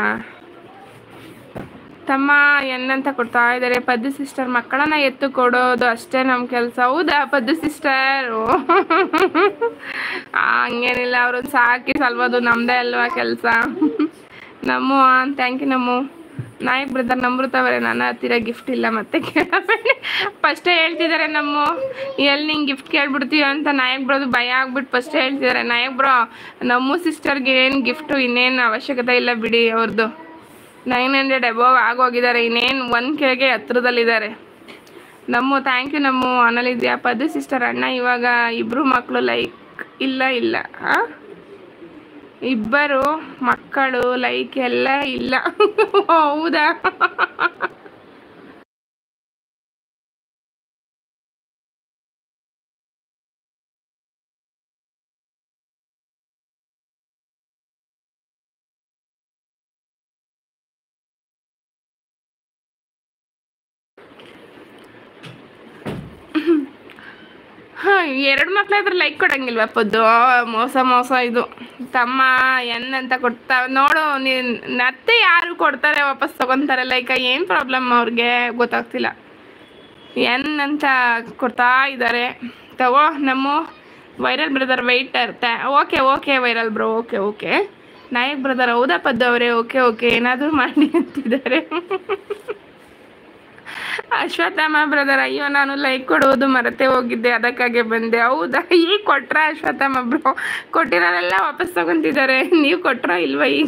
ತಮ್ಮ ಎನ್ನಂತ ಕೊಡ್ತಾ ಇದ್ದಾರೆ ಪದ್ದು ಸಿಸ್ಟರ್ ಮಕ್ಕಳನ್ನ ಎತ್ತು ಕೊಡೋದು ಅಷ್ಟೇ ನಮ್ಮ ಕೆಲಸ ಹೌದಾ ಪದ್ದು ಸಿಸ್ಟರ್ ಹಂಗೇನಿಲ್ಲ ಅವ್ರನ್ನ ಸಾಕಿ ಸಲ್ಬೋದು ನಮ್ಮದೇ ಅಲ್ವಾ ಕೆಲಸ ನಮ್ಮ ಥ್ಯಾಂಕ್ ಯು ನಮ್ಮ ನಾಯಕ್ ಬ್ರದರ್ ನಂಬೃತವರೇ ನನ್ನ ಹತ್ತಿರ ಗಿಫ್ಟ್ ಇಲ್ಲ ಮತ್ತೆ ಕೇಳಬೇಡಿ ಫಸ್ಟೇ ಹೇಳ್ತಿದ್ದಾರೆ ನಮ್ಮ ಎಲ್ಲಿ ನಿಂಗೆ ಗಿಫ್ಟ್ ಕೇಳ್ಬಿಡ್ತೀವಿ ಅಂತ ನಾಯಕ್ ಬ್ರದು ಭಯ ಆಗ್ಬಿಟ್ಟು ಫಸ್ಟೇ ಹೇಳ್ತಿದ್ದಾರೆ ನಾಯಕ್ ಬ್ರೋ ನಮ್ಮ ಸಿಸ್ಟರ್ಗೆ ಏನು ಗಿಫ್ಟು ಇನ್ನೇನು ಅವಶ್ಯಕತೆ ಇಲ್ಲ ಬಿಡಿ ಅವ್ರದ್ದು ನೈನ್ ಹಂಡ್ರೆಡ್ ಅಬೋವ್ ಆಗೋಗಿದ್ದಾರೆ ಇನ್ನೇನು ಒನ್ ಕೆಗೆ ಹತ್ರದಲ್ಲಿದ್ದಾರೆ ನಮ್ಮ ಥ್ಯಾಂಕ್ ಯು ನಮ್ಮ ಅನಲಿದ್ಯಾ ಪದು ಸಿಸ್ಟರ್ ಅಣ್ಣ ಇವಾಗ ಇಬ್ಬರು ಮಕ್ಕಳು ಲೈಕ್ ಇಲ್ಲ ಇಲ್ಲ ಆ? ಇಬ್ಬರು ಮಕ್ಕಳು ಲೈಕ್ ಎಲ್ಲ ಇಲ್ಲ ಹೌದಾ ಹಾಂ ಎರಡು ಮಕ್ಳು ಇದ್ರೆ ಲೈಕ್ ಕೊಡಂಗಿಲ್ವಾ ಪದ್ದು ಮೋಸ ಮೋಸ ಇದು ತಮ್ಮ ಎನ್ ಅಂತ ಕೊಡ್ತಾ ನೋಡು ನೀನು ಮತ್ತೆ ಯಾರು ಕೊಡ್ತಾರೆ ವಾಪಸ್ ತಗೊತಾರೆ ಲೈಕ್ ಏನು ಪ್ರಾಬ್ಲಮ್ ಅವ್ರಿಗೆ ಗೊತ್ತಾಗ್ತಿಲ್ಲ ಎನ್ ಅಂತ ಕೊಡ್ತಾ ಇದ್ದಾರೆ ತಗೋ ನಮ್ಮ ವೈರಲ್ ಬ್ರದರ್ ವೈಟರ್ ತ್ಯಾ okay okay viral bro okay okay Nayak brother ಹೌದಾ ಪದ್ದು ಅವರೇ ಓಕೆ ಓಕೆ ಏನಾದರೂ ಮಾಡಿ ಅಂತಿದ್ದಾರೆ ಅಶ್ವತ್ಥಮ್ಮ ಬ್ರದರ್ ಅಯ್ಯೋ ನಾನು ಲೈಕ್ ಕೊಡುವುದು ಮರೆತೇ ಹೋಗಿದ್ದೆ ಅದಕ್ಕಾಗೆ ಬಂದೆ ಹೌದಾ ಈಗ ಕೊಟ್ರ ಅಶ್ವತ್ಥಮ್ಮ ಬ್ರೋ ಕೊಟ್ಟಿರೋರೆಲ್ಲ ವಾಪಸ್ ತಗೊಂತಿದ್ದಾರೆ ನೀವು ಕೊಟ್ರ ಇಲ್ವಾ ಈಗ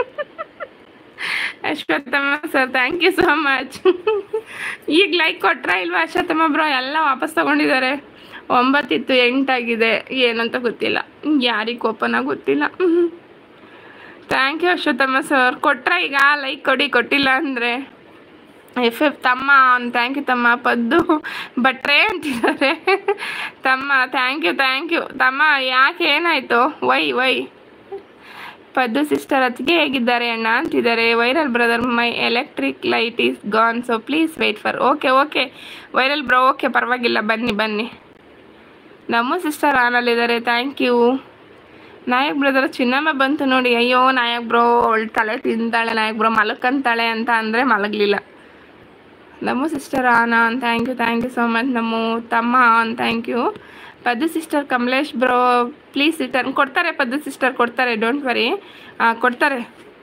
Ashwathamma sir thank you so much ಈಗ ಲೈಕ್ ಕೊಟ್ರ ಇಲ್ವಾ ಅಶ್ವತ್ಥಮ್ಮ ಬ್ರೋ ಎಲ್ಲ ವಾಪಸ್ ತಗೊಂಡಿದ್ದಾರೆ ಒಂಬತ್ತಿತ್ತು ಎಂಟಾಗಿದೆ ಏನಂತ ಗೊತ್ತಿಲ್ಲ ಯಾರಿಗೆ ಓಪನ್ ಗೊತ್ತಿಲ್ಲ ಥ್ಯಾಂಕ್ ಯು ಅಶ್ವತ್ಥಮ್ಮ ಸರ್ ಕೊಟ್ರ ಈಗ ಲೈಕ್ ಕೊಡಿ ಕೊಟ್ಟಿಲ್ಲ ಅಂದರೆ ಎಫ್ ಎಫ್ ತಮ್ಮ ಥ್ಯಾಂಕ್ ಯು ತಮ್ಮ ಪದ್ದು ಭಟ್ರೆ ಅಂತಿದ್ದಾರೆ ತಮ್ಮ ಥ್ಯಾಂಕ್ ಯು ಥ್ಯಾಂಕ್ ಯು ತಮ್ಮ ಯಾಕೆ ಏನಾಯಿತು ವೈ ವೈ ಪದ್ದು ಸಿಸ್ಟರ್ ಅತ್ತಿಗೆ ಹೇಗಿದ್ದಾರೆ ಅಣ್ಣ ಅಂತಿದ್ದಾರೆ viral brother my electric light is gone so please wait for okay okay viral bro okay ಪರವಾಗಿಲ್ಲ ಬನ್ನಿ ಬನ್ನಿ ನಮ್ಮ ಸಿಸ್ಟರ್ ಆನಲ್ಲಿದ್ದಾರೆ thank you Nayak brother Chinnamma ಬಂತು ನೋಡಿ ಅಯ್ಯೋ ನಾಯಕ್ ಬ್ರೋ ಅವಳು ತಲೆ ತಿಂತಾಳೆ ನಾಯಕ್ ಬ್ರೋ ಮಲಕ್ಕಂತಾಳೆ ಅಂತ ಅಂದರೆ ಮಲಗಲಿಲ್ಲ ನಮ್ಮ ಸಿಸ್ಟರ್ ಆನ thank you thank you so much ನಮ್ಮ ತಮ್ಮ on thank you Paddu sister Kamlesh bro please return ಕೊಡ್ತಾರೆ ಪದ್ದು ಸಿಸ್ಟರ್ ಕೊಡ್ತಾರೆ ಡೋಂಟ್ ವರಿ ಕೊಡ್ತಾರೆ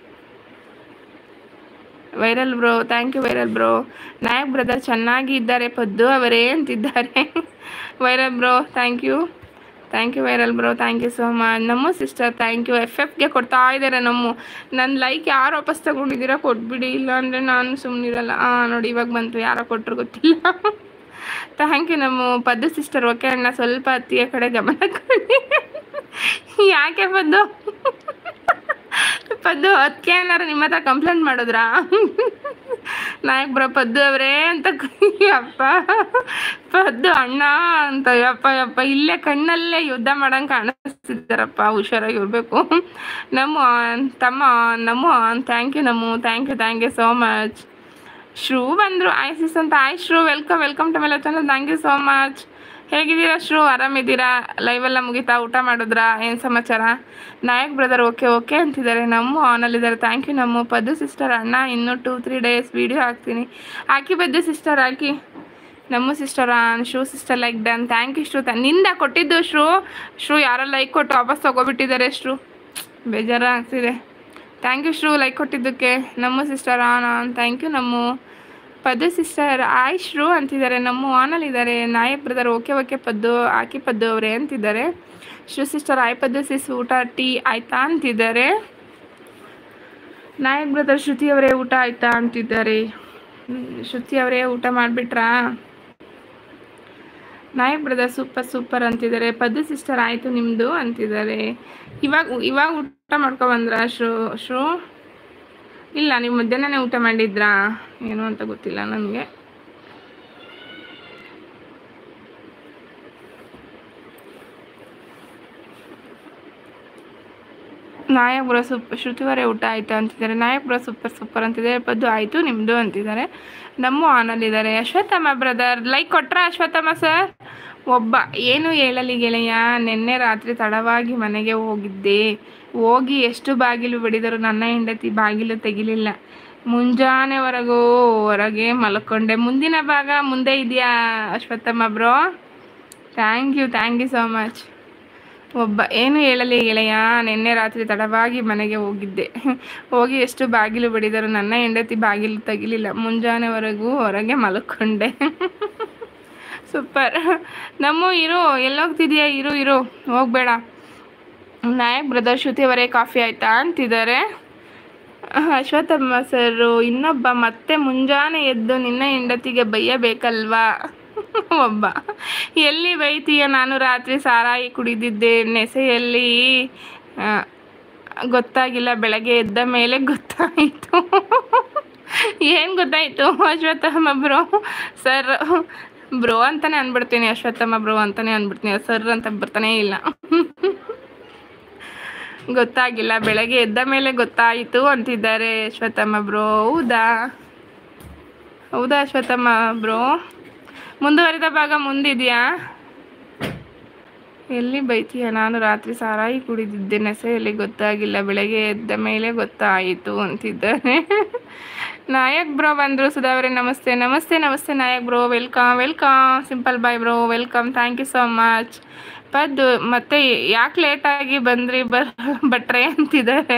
viral bro thank you viral bro Nayak brother ಚೆನ್ನಾಗಿ ಇದ್ದಾರೆ ಪದ್ದು ಅವರೇ ಅಂತಿದ್ದಾರೆ viral bro thank you thank you viral bro thank you so much ನಮ್ಮ ಸಿಸ್ಟರ್ ಥ್ಯಾಂಕ್ ಯು ಎಫ್ ಎಫ್ಗೆ ಕೊಡ್ತಾ ಇದ್ದಾರೆ ನಮ್ಮ ನನ್ನ ಲೈಕ್ ಯಾರು ವಾಪಸ್ ತಗೊಂಡಿದ್ದೀರಾ ಕೊಟ್ಬಿಡಿ ಇಲ್ಲ ಅಂದರೆ ನಾನು ಸುಮ್ಮನಿರಲ್ಲ ಹಾಂ ನೋಡಿ ಇವಾಗ ಬಂತು ಯಾರೋ ಕೊಟ್ಟರು ಗೊತ್ತಿಲ್ಲ ಥ್ಯಾಂಕ್ ಯು ನಮ್ಮ ಪದ್ದು ಸಿಸ್ಟರ್ ಓಕೆ ಅಣ್ಣ ಸ್ವಲ್ಪ ಅತ್ತಿಗೆ ಕಡೆ ಗಮನ ಕೊಡಿ ಯಾಕೆ ಪದ್ದು ಪದ್ದು ಅದಕ್ಕೆ ಏನಾರು ನಿಮ್ಮ ಹತ್ರ ಕಂಪ್ಲೇಂಟ್ ಮಾಡಿದ್ರಾ ನಾಯಕ್ ಬ್ರೋ ಪದ್ದು ಅವರೇ ಅಂತ ಅಪ್ಪ ಪದ್ದು ಅಣ್ಣ ಅಂತ ಯಪ್ಪ ಯಪ್ಪ ಇಲ್ಲೇ ಕಣ್ಣಲ್ಲೇ ಯುದ್ಧ ಮಾಡಂಗೆ ಕಾಣಿಸ್ತಿದ್ದಾರಪ್ಪ ಹುಷಾರಾಗಿ ಇರಬೇಕು ನಮ್ಮ ತಮ್ಮ ನಮ್ಮ ಥ್ಯಾಂಕ್ ಯು ನಮ್ಮ thank you thank you so much Shru ಬಂದರು ಐಸಿಸ್ ಅಂತ hi Shru welcome welcome to ಮೇಲೆ channel thank you so much ಹೇಗಿದ್ದೀರಾ ಶ್ರೂ ಆರಾಮಿದ್ದೀರಾ ಲೈವೆಲ್ಲ ಮುಗೀತಾ ಊಟ ಮಾಡಿದ್ರಾ ಏನು ಸಮಾಚಾರ ನಾಯಕ್ ಬ್ರದರ್ ಓಕೆ ಓಕೆ ಅಂತಿದ್ದಾರೆ ನಮ್ಮ ಆನಲ್ಲಿದ್ದಾರೆ ಥ್ಯಾಂಕ್ ಯು ನಮ್ಮ ಪದ್ದು ಸಿಸ್ಟರ್ ಅಣ್ಣ ಇನ್ನೂ ಟೂ ತ್ರೀ ಡೇಸ್ ವೀಡಿಯೋ ಹಾಕ್ತೀನಿ ಹಾಕಿ ಪದ್ದು ಸಿಸ್ಟರ್ ಹಾಕಿ ನಮ್ಮ ಸಿಸ್ಟರ್ ಶೂ sister like done thank you Shru ನಿಂದ ಕೊಟ್ಟಿದ್ದು ಶ್ರೂ ಶ್ರೂ ಯಾರೋ ಲೈಕ್ ಕೊಟ್ಟು ವಾಪಸ್ ತೊಗೊಬಿಟ್ಟಿದ್ದಾರೆ ಶ್ರೂ ಬೇಜಾರಾಗ್ತಿದೆ ಥ್ಯಾಂಕ್ ಯು ಶ್ರೂ ಲೈಕ್ ಕೊಟ್ಟಿದ್ದಕ್ಕೆ ನಮ್ಮ sister on on thank you ನಮ್ಮ ಪದ್ದು ಸಿಸ್ಟರ್ ಆಯ್ ಶ್ರೂ ಅಂತಿದ್ದಾರೆ ನಮ್ಮ ಆನಲ್ಲಿದ್ದಾರೆ Nayak brother okay okay Paddu ಆಕಿ ಪದ್ದು ಅವರೇ ಅಂತಿದ್ದಾರೆ ಶ್ರೂ ಸಿಸ್ಟರ್ ಆಯ್ ಪದ್ದು ಸಿಸ್ ಊಟ ಟೀ ಆಯ್ತಾ ಅಂತಿದ್ದಾರೆ ನಾಯಕ್ ಬ್ರದರ್ ಶ್ರುತಿ ಅವರೇ ಊಟ ಆಯ್ತಾ ಅಂತಿದ್ದಾರೆ ಹ್ಮ್, ಶ್ರುತಿ ಅವರೇ ಊಟ ಮಾಡಿಬಿಟ್ರಾ ನಾಯಕ್ ಬ್ರದರ್ ಸೂಪರ್ ಸೂಪರ್ ಅಂತಿದ್ದಾರೆ ಪದ್ದು ಸಿಸ್ಟರ್ ಆಯಿತು ನಿಮ್ಮದು ಅಂತಿದ್ದಾರೆ ಇವಾಗ ಇವಾಗ ಊಟ ಮಾಡ್ಕೊ ಬಂದ್ರಾ ಶ್ರೂ ಶ್ರೂ ಇಲ್ಲ ನೀವು ಮಧ್ಯಾಹ್ನನೇ ಊಟ ಮಾಡಿದ್ರಾ ಏನು ಅಂತ ಗೊತ್ತಿಲ್ಲ ನನಗೆ ನಾಯಕಪುರ ಸೂಪ್ ಶ್ರುತಿವರೆ ಊಟ ಆಯಿತು ಅಂತಿದ್ದಾರೆ ನಾಯಕಪುರ ಸೂಪರ್ ಸೂಪರ್ ಅಂತಿದ್ದಾರೆ ಪದ್ದು ಆಯಿತು ನಿಮ್ಮದು ಅಂತಿದ್ದಾರೆ ನಮ್ಮ ಆನಲ್ಲಿದ್ದಾರೆ ಅಶ್ವತ್ಥಮ್ಮ ಬ್ರದರ್ ಲೈಕ್ ಕೊಟ್ರಾ ಅಶ್ವತ್ಥಮ್ಮ ಸರ್ ಒಬ್ಬ ಏನು ಹೇಳಲಿ ಗೆಳೆಯ ನಿನ್ನೆ ರಾತ್ರಿ ತಡವಾಗಿ ಮನೆಗೆ ಹೋಗಿದ್ದೆ ಹೋಗಿ ಎಷ್ಟು ಬಾಗಿಲು ಬಡಿದರು ನನ್ನ ಹೆಂಡತಿ ಬಾಗಿಲು ತೆಗಿಲಿಲ್ಲ ಮುಂಜಾನೆವರೆಗೂ ಹೊರಗೆ ಮಲ್ಕೊಂಡೆ ಮುಂದಿನ ಭಾಗ ಮುಂದೆ ಇದೆಯಾ Ashwathamma bro thank you thank you so much ಒಬ್ಬ ಏನು ಹೇಳಲಿ ಗೆಳೆಯ ನಿನ್ನೆ ರಾತ್ರಿ ತಡವಾಗಿ ಮನೆಗೆ ಹೋಗಿದ್ದೆ ಹೋಗಿ ಎಷ್ಟು ಬಾಗಿಲು ಬಡಿದರು ನನ್ನ ಹೆಂಡತಿ ಬಾಗಿಲು ತೆಗಿಲಿಲ್ಲ ಮುಂಜಾನೆವರೆಗೂ ಹೊರಗೆ ಮಲ್ಕೊಂಡೆ ಸೂಪರ್ ನಮ್ಮ ಇರು ಎಲ್ಲೋಗ್ತಿದ್ಯಾ ಇರು ಇರು ಹೋಗಬೇಡ ನಾಯಕ್ ಬ್ರದರ್ ಶ್ರುತಿ ಅವರೇ ಕಾಫಿ ಆಯ್ತಾ ಅಂತಿದ್ದಾರೆ ಅಶ್ವತ್ಥಮ್ಮ ಸರು ಇನ್ನೊಬ್ಬ ಮತ್ತೆ ಮುಂಜಾನೆ ಎದ್ದು ನಿನ್ನ ಹೆಂಡತಿಗೆ ಬೈಯಬೇಕಲ್ವಾ ಒಬ್ಬ ಎಲ್ಲಿ ಬೈತೀಯ ನಾನು ರಾತ್ರಿ ಸಾರಾಯಿ ಕುಡಿದಿದ್ದೆ ನೆಸೆಯಲ್ಲಿ ಆ, ಗೊತ್ತಾಗಿಲ್ಲ ಬೆಳಗ್ಗೆ ಎದ್ದ ಮೇಲೆ ಗೊತ್ತಾಯಿತು ಏನು ಗೊತ್ತಾಯಿತು ಅಶ್ವತ್ಥಮ್ಮ ಬ್ರೋ ಸರ್ ಬ್ರೋ ಅಂತಾನೆ ಅಂದ್ಬಿಡ್ತೀನಿ ಅಶ್ವತ್ಥಮ್ಮ ಬ್ರೋ ಅಂತಾನೆ ಅಂದ್ಬಿಡ್ತೀನಿ ಸರ್ ಅಂತ ಬರ್ತಾನೇ ಇಲ್ಲ ಗೊತ್ತಾಗಿಲ್ಲ ಬೆಳಗ್ಗೆ ಎದ್ದ ಮೇಲೆ ಗೊತ್ತಾಯಿತು ಅಂತಿದ್ದಾರೆ ಅಶ್ವತ್ಥಮ್ಮ ಬ್ರೋ ಹೌದಾ ಹೌದಾ ಅಶ್ವತ್ಥಮ್ಮ ಬ್ರೋ ಮುಂದುವರಿದ ಭಾಗ ಮುಂದಿದೆಯಾ ಎಲ್ಲಿ ಬೈತೀಯ ನಾನು ರಾತ್ರಿ ಸಾರಾಯಿ ಕುಡಿದಿದ್ದೆ ನೆಸೆಯಲ್ಲಿ ಗೊತ್ತಾಗಿಲ್ಲ ಬೆಳಗ್ಗೆ ಎದ್ದ ಮೇಲೆ ಗೊತ್ತಾಯಿತು ಅಂತಿದ್ದಾರೆ ನಾಯಕ್ ಬ್ರೋ ಬಂದರು ಸುಧಾವರೇ ನಮಸ್ತೆ ನಮಸ್ತೆ ನಮಸ್ತೆ Nayak bro welcome welcome simple boy bro welcome thank you so much Paddu ಮತ್ತೆ ಯಾಕೆ ಲೇಟಾಗಿ ಬಂದ್ರಿ ಬರ್ ಭಟ್ರೆ ಅಂತಿದ್ದಾರೆ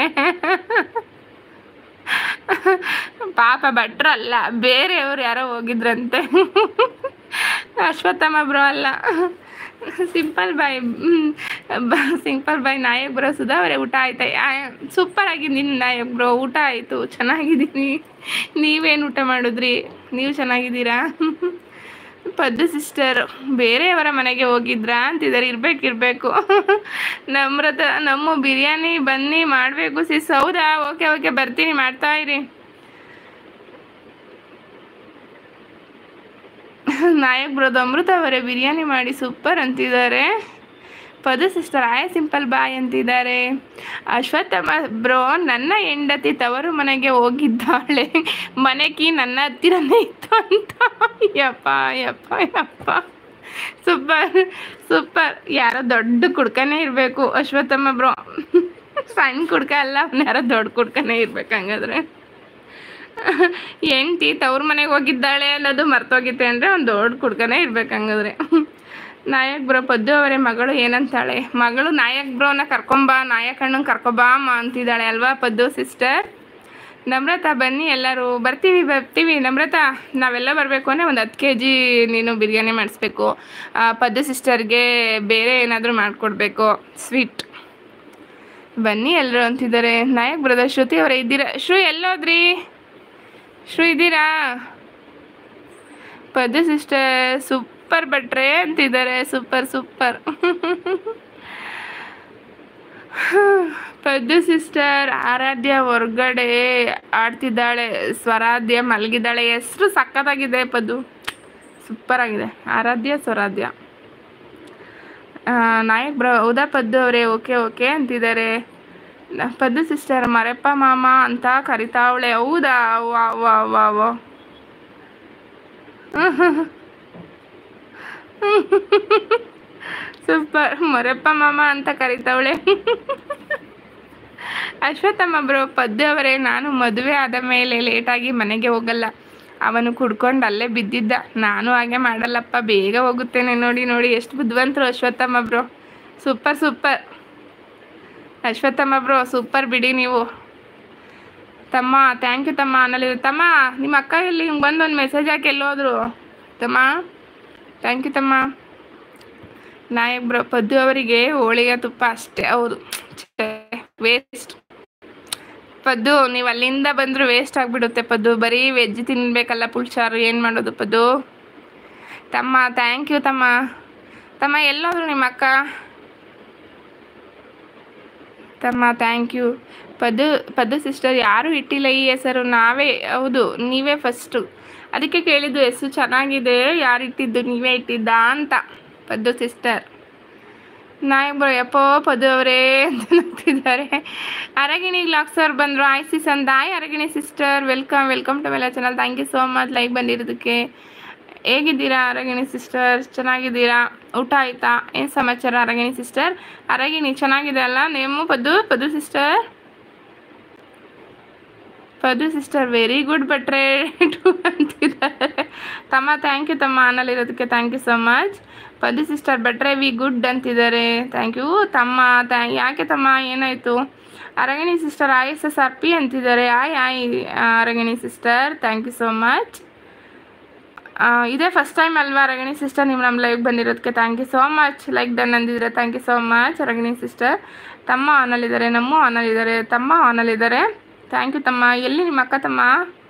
ಪಾಪ ಭಟ್ರಲ್ಲ ಬೇರೆಯವ್ರು ಯಾರೋ ಹೋಗಿದ್ರಂತೆ ಅಶ್ವತ್ಥಮ್ಮ ಬ್ರೋ ಅಲ್ಲ simple boy simple boy Nayak bro Sudha ಅವರೇ ಊಟ ಆಯ್ತಾ ಸೂಪರ್ ಆಗಿದ್ದೀನಿ ನಾಯಕ್ ಬ್ರೋ ಊಟ ಆಯಿತು ಚೆನ್ನಾಗಿದ್ದೀನಿ ನೀವೇನು ಊಟ ಮಾಡಿದ್ರಿ ನೀವು ಚೆನ್ನಾಗಿದ್ದೀರಾ ಪದ್ದು ಸಿಸ್ಟರ್ ಬೇರೆಯವರ ಮನೆಗೆ ಹೋಗಿದ್ರಾ ಅಂತಿದ್ದಾರೆ ಇರ್ಬೇಕು ಇರಬೇಕು ನಮ್ರತ ನಮ್ಮ ಬಿರಿಯಾನಿ ಬನ್ನಿ ಮಾಡಬೇಕು ಸಿಸ್ ಹೌದಾ ಓಕೆ ಓಕೆ ಬರ್ತೀನಿ ಮಾಡ್ತಾ ಇರಿ ನಾಯಕ್ ಬ್ರೋದು ಅಮೃತ ಅವರೇ ಬಿರಿಯಾನಿ ಮಾಡಿ ಸೂಪರ್ ಅಂತಿದ್ದಾರೆ ಪದು ಸಿಸ್ಟರ್ ಆಯ್ ಸಿಂಪಲ್ ಬಾಯ್ ಅಂತಿದ್ದಾರೆ ಅಶ್ವತ್ಥಮ್ಮ ಬ್ರೋ ನನ್ನ ಹೆಂಡತಿ ತವರು ಮನೆಗೆ ಹೋಗಿದ್ದಾಳೆ ಮನೆ ಕೀ ನನ್ನ ಹತ್ತಿರನೇ ಇತ್ತು ಅಂತ ಯಪ್ಪ ಯಪ್ಪ ಯಪ್ಪ ಸೂಪರ್ ಸೂಪರ್ ಯಾರೋ ದೊಡ್ಡ ಕುಡ್ಕನೇ ಇರಬೇಕು ಅಶ್ವತ್ಥಮ್ಮ ಬ್ರೋ ಸಣ್ಣ ಕುಡ್ಕ ಅಲ್ಲ ಅವ್ನು ಯಾರೋ ದೊಡ್ಡ ಕುಡ್ಕನೇ ಇರ್ಬೇಕು ಹಂಗಾದ್ರೆ ಹೆಂಡ್ತಿ ತವ್ರ ಮನೆಗೆ ಹೋಗಿದ್ದಾಳೆ ಅನ್ನೋದು ಮರ್ತೋಗಿತ್ತೆ ಅಂದರೆ ಒಂದು ದೊಡ್ಡ ಕುಡ್ಕನೇ ಇರ್ಬೇಕು ಹಂಗಾದ್ರೆ ನಾಯಕ್ ಬ್ರೋ ಪದ್ದು ಅವರೇ ಮಗಳು ಏನಂತಾಳೆ ಮಗಳು ನಾಯಕ್ ಬ್ರೋನ ಕರ್ಕೊಂಬ ನಾಯಕ್ ಅಣ್ಣನ ಕರ್ಕೊಬಾ ಅಮ್ಮ ಅಂತಿದ್ದಾಳೆ ಅಲ್ವಾ ಪದ್ದು ಸಿಸ್ಟರ್ ನಮ್ರತಾ ಬನ್ನಿ ಎಲ್ಲರೂ ಬರ್ತೀವಿ ಬರ್ತೀವಿ ನಮ್ರತಾ ನಾವೆಲ್ಲ ಬರಬೇಕು ಅಂದರೆ ಒಂದು ಹತ್ತು ಕೆ ಜಿ ನೀನು ಬಿರಿಯಾನಿ ಮಾಡಿಸ್ಬೇಕು ಆ, ಪದ್ದು ಸಿಸ್ಟರ್ಗೆ ಬೇರೆ ಏನಾದರೂ ಮಾಡಿಕೊಡ್ಬೇಕು ಸ್ವೀಟ್ ಬನ್ನಿ ಎಲ್ಲರೂ ಅಂತಿದ್ದಾರೆ ನಾಯಕ್ ಬ್ರದರ್ ಶ್ರುತಿ ಅವರೇ ಇದ್ದೀರಾ ಶ್ರು ಎಲ್ಲೋದ್ರಿ ಶ್ರು ಇದ್ದೀರಾ ಪದ್ದು ಸಿಸ್ಟರ್ ಸೂಪರ್ ಭಟ್ರೆ ಅಂತಿದ್ದಾರೆ super super Paddu sister Aradhya ಹೊರ್ಗಡೆ ಆಡ್ತಿದ್ದಾಳೆ ಸ್ವರಾಧ್ಯ ಮಲಗಿದ್ದಾಳೆ ಹೆಸರು ಸಖತ್ತಾಗಿದೆ ಪದ್ದು ಸೂಪರ್ ಆಗಿದೆ ಆರಾಧ್ಯ ಸ್ವರಾಧ್ಯ ಆ, ನಾಯಕ್ ಬ್ರ ಹೌದಾ ಪದ್ದು ಅವರೇ ಓಕೆ ಓಕೆ ಅಂತಿದ್ದಾರೆ ನ- ಪದ್ದು ಸಿಸ್ಟರ್ ಮರೆಪ್ಪ ಮಾಮ ಅಂತ ಕರಿತಾವಳೆ ಹೌದಾ ವಾ ವಾ ವಾ ವಾ ಸೂಪರ್ ಮರೆಪ್ಪ ಮಾಮ ಅಂತ ಕರಿತಾವಳೆ ಅಶ್ವತ್ಥಮ್ಮ ಬ್ರೋ ಪದ್ದು ಅವರೇ ನಾನು ಮದುವೆ ಆದ ಮೇಲೆ ಲೇಟಾಗಿ ಮನೆಗೆ ಹೋಗಲ್ಲ ಅವನು ಕುಡ್ಕೊಂಡು ಅಲ್ಲೇ ಬಿದ್ದಿದ್ದ ನಾನು ಹಾಗೆ ಮಾಡಲ್ಲಪ್ಪ ಬೇಗ ಹೋಗುತ್ತೇನೆ ನೋಡಿ ನೋಡಿ ಎಷ್ಟು ಬುದ್ಧಿವಂತರು Ashwathamma bro super super Ashwathamma bro super ಬಿಡಿ ನೀವು ತಮ್ಮ ಥ್ಯಾಂಕ್ ಯು ತಮ್ಮ ಅನ್ನಲ್ಲಿ ತಮ್ಮ ನಿಮ್ಮ ಅಕ್ಕ ಎಲ್ಲಿ ಹಿಂಗೆ ಬಂದು ಒಂದು ಮೆಸೇಜ್ ಹಾಕಿ ಎಲ್ಲೋದ್ರು ತಮ್ಮ ಥ್ಯಾಂಕ್ ಯು ತಮ್ಮ ನಾಯಕ್ ಬ್ರೋ ಪದ್ದು ಅವರಿಗೆ ಹೋಳಿಗೆ ತುಪ್ಪ ಅಷ್ಟೇ ಹೌದು ವೇಸ್ಟ್ ಪದ್ದು ನೀವು ಅಲ್ಲಿಂದ ಬಂದರೂ ವೇಸ್ಟ್ ಆಗಿಬಿಡುತ್ತೆ ಪದ್ದು ಬರೀ ವೆಜ್ ತಿನ್ಬೇಕಲ್ಲ ಪುಳ್ಸಾರು ಏನು ಮಾಡೋದು ಪದ್ದು ತಮ್ಮ ಥ್ಯಾಂಕ್ ಯು ತಮ್ಮ ತಮ್ಮ ಎಲ್ಲೋದ್ರು ನಿಮ್ಮ ಅಕ್ಕ ತಮ್ಮ thank you Paddu Paddu sister ಯಾರೂ ಇಟ್ಟಿಲ್ಲ ಈ ಹೆಸರು ನಾವೇ ಹೌದು ನೀವೇ ಫಸ್ಟು ಅದಕ್ಕೆ ಕೇಳಿದ್ದು ಹೆಸರು ಚೆನ್ನಾಗಿದೆ ಯಾರು ಇಟ್ಟಿದ್ದು ನೀವೇ ಇಟ್ಟಿದ್ದ ಅಂತ ಪದ್ದು ಸಿಸ್ಟರ್ ನಾಯಕ್ ಬ್ರೋ ಯಪ್ಪೋ ಪದು ಅವರೇ ಅಂತ ನಗ್ತಿದ್ದಾರೆ ಅರಗಿಣಿ ಗ್ಲಾಕ್ಸ್ ಅವ್ರು ಬಂದರು ಆಯ್ ಸಿ ಸಂದಾಯ್ Aragini sister welcome welcome to ಮೆಲ್ಲ channel thank you so much like ಬಂದಿರೋದಕ್ಕೆ ಹೇಗಿದ್ದೀರಾ ಅರಗಿಣಿ ಸಿಸ್ಟರ್ ಚೆನ್ನಾಗಿದ್ದೀರಾ ಊಟ ಆಯ್ತಾ ಏನು ಸಮಾಚಾರ ಅರಗಿಣಿ ಸಿಸ್ಟರ್ ಅರಗಿಣಿ ಚೆನ್ನಾಗಿದೆ ಅಲ್ಲ name Paddu Paddu sister Padu sister very good ಬಟ್ರೆ ಟು ಅಂತಿದ್ದಾರೆ ತಮ್ಮ ಥ್ಯಾಂಕ್ ಯು ತಮ್ಮ ಅನ್ನಲ್ಲಿರೋದಕ್ಕೆ thank you so much Padu sister ಬಟ್ರೆ ವಿ ಗುಡ್ ಅಂತಿದ್ದಾರೆ ಥ್ಯಾಂಕ್ ಯು ತಮ್ಮ ಥ್ಯಾ ಯಾಕೆ ತಮ್ಮ ಏನಾಯಿತು Aragini sister I S S R P ಅಂತಿದ್ದಾರೆ hi hi Aragini sister thank you so much ಇದೇ ಫಸ್ಟ್ ಟೈಮ್ ಅಲ್ವಾ ಅರಗಿಣಿ ಸಿಸ್ಟರ್ ನೀವು ನಮ್ಮ ಲೈವ್ ಬಂದಿರೋದಕ್ಕೆ thank you so much like done ಅಂದಿದ್ರೆ thank you so much Aragini sister ತಮ್ಮ ಆನಲ್ಲಿದ್ದಾರೆ ನಮ್ಮ ಆನಲ್ಲಿದ್ದಾರೆ ತಮ್ಮ ಆನಲ್ಲಿದ್ದಾರೆ ಥ್ಯಾಂಕ್ ಯು ತಮ್ಮ ಎಲ್ಲಿ ನಿಮ್ಮ ಅಕ್ಕ ತಮ್ಮ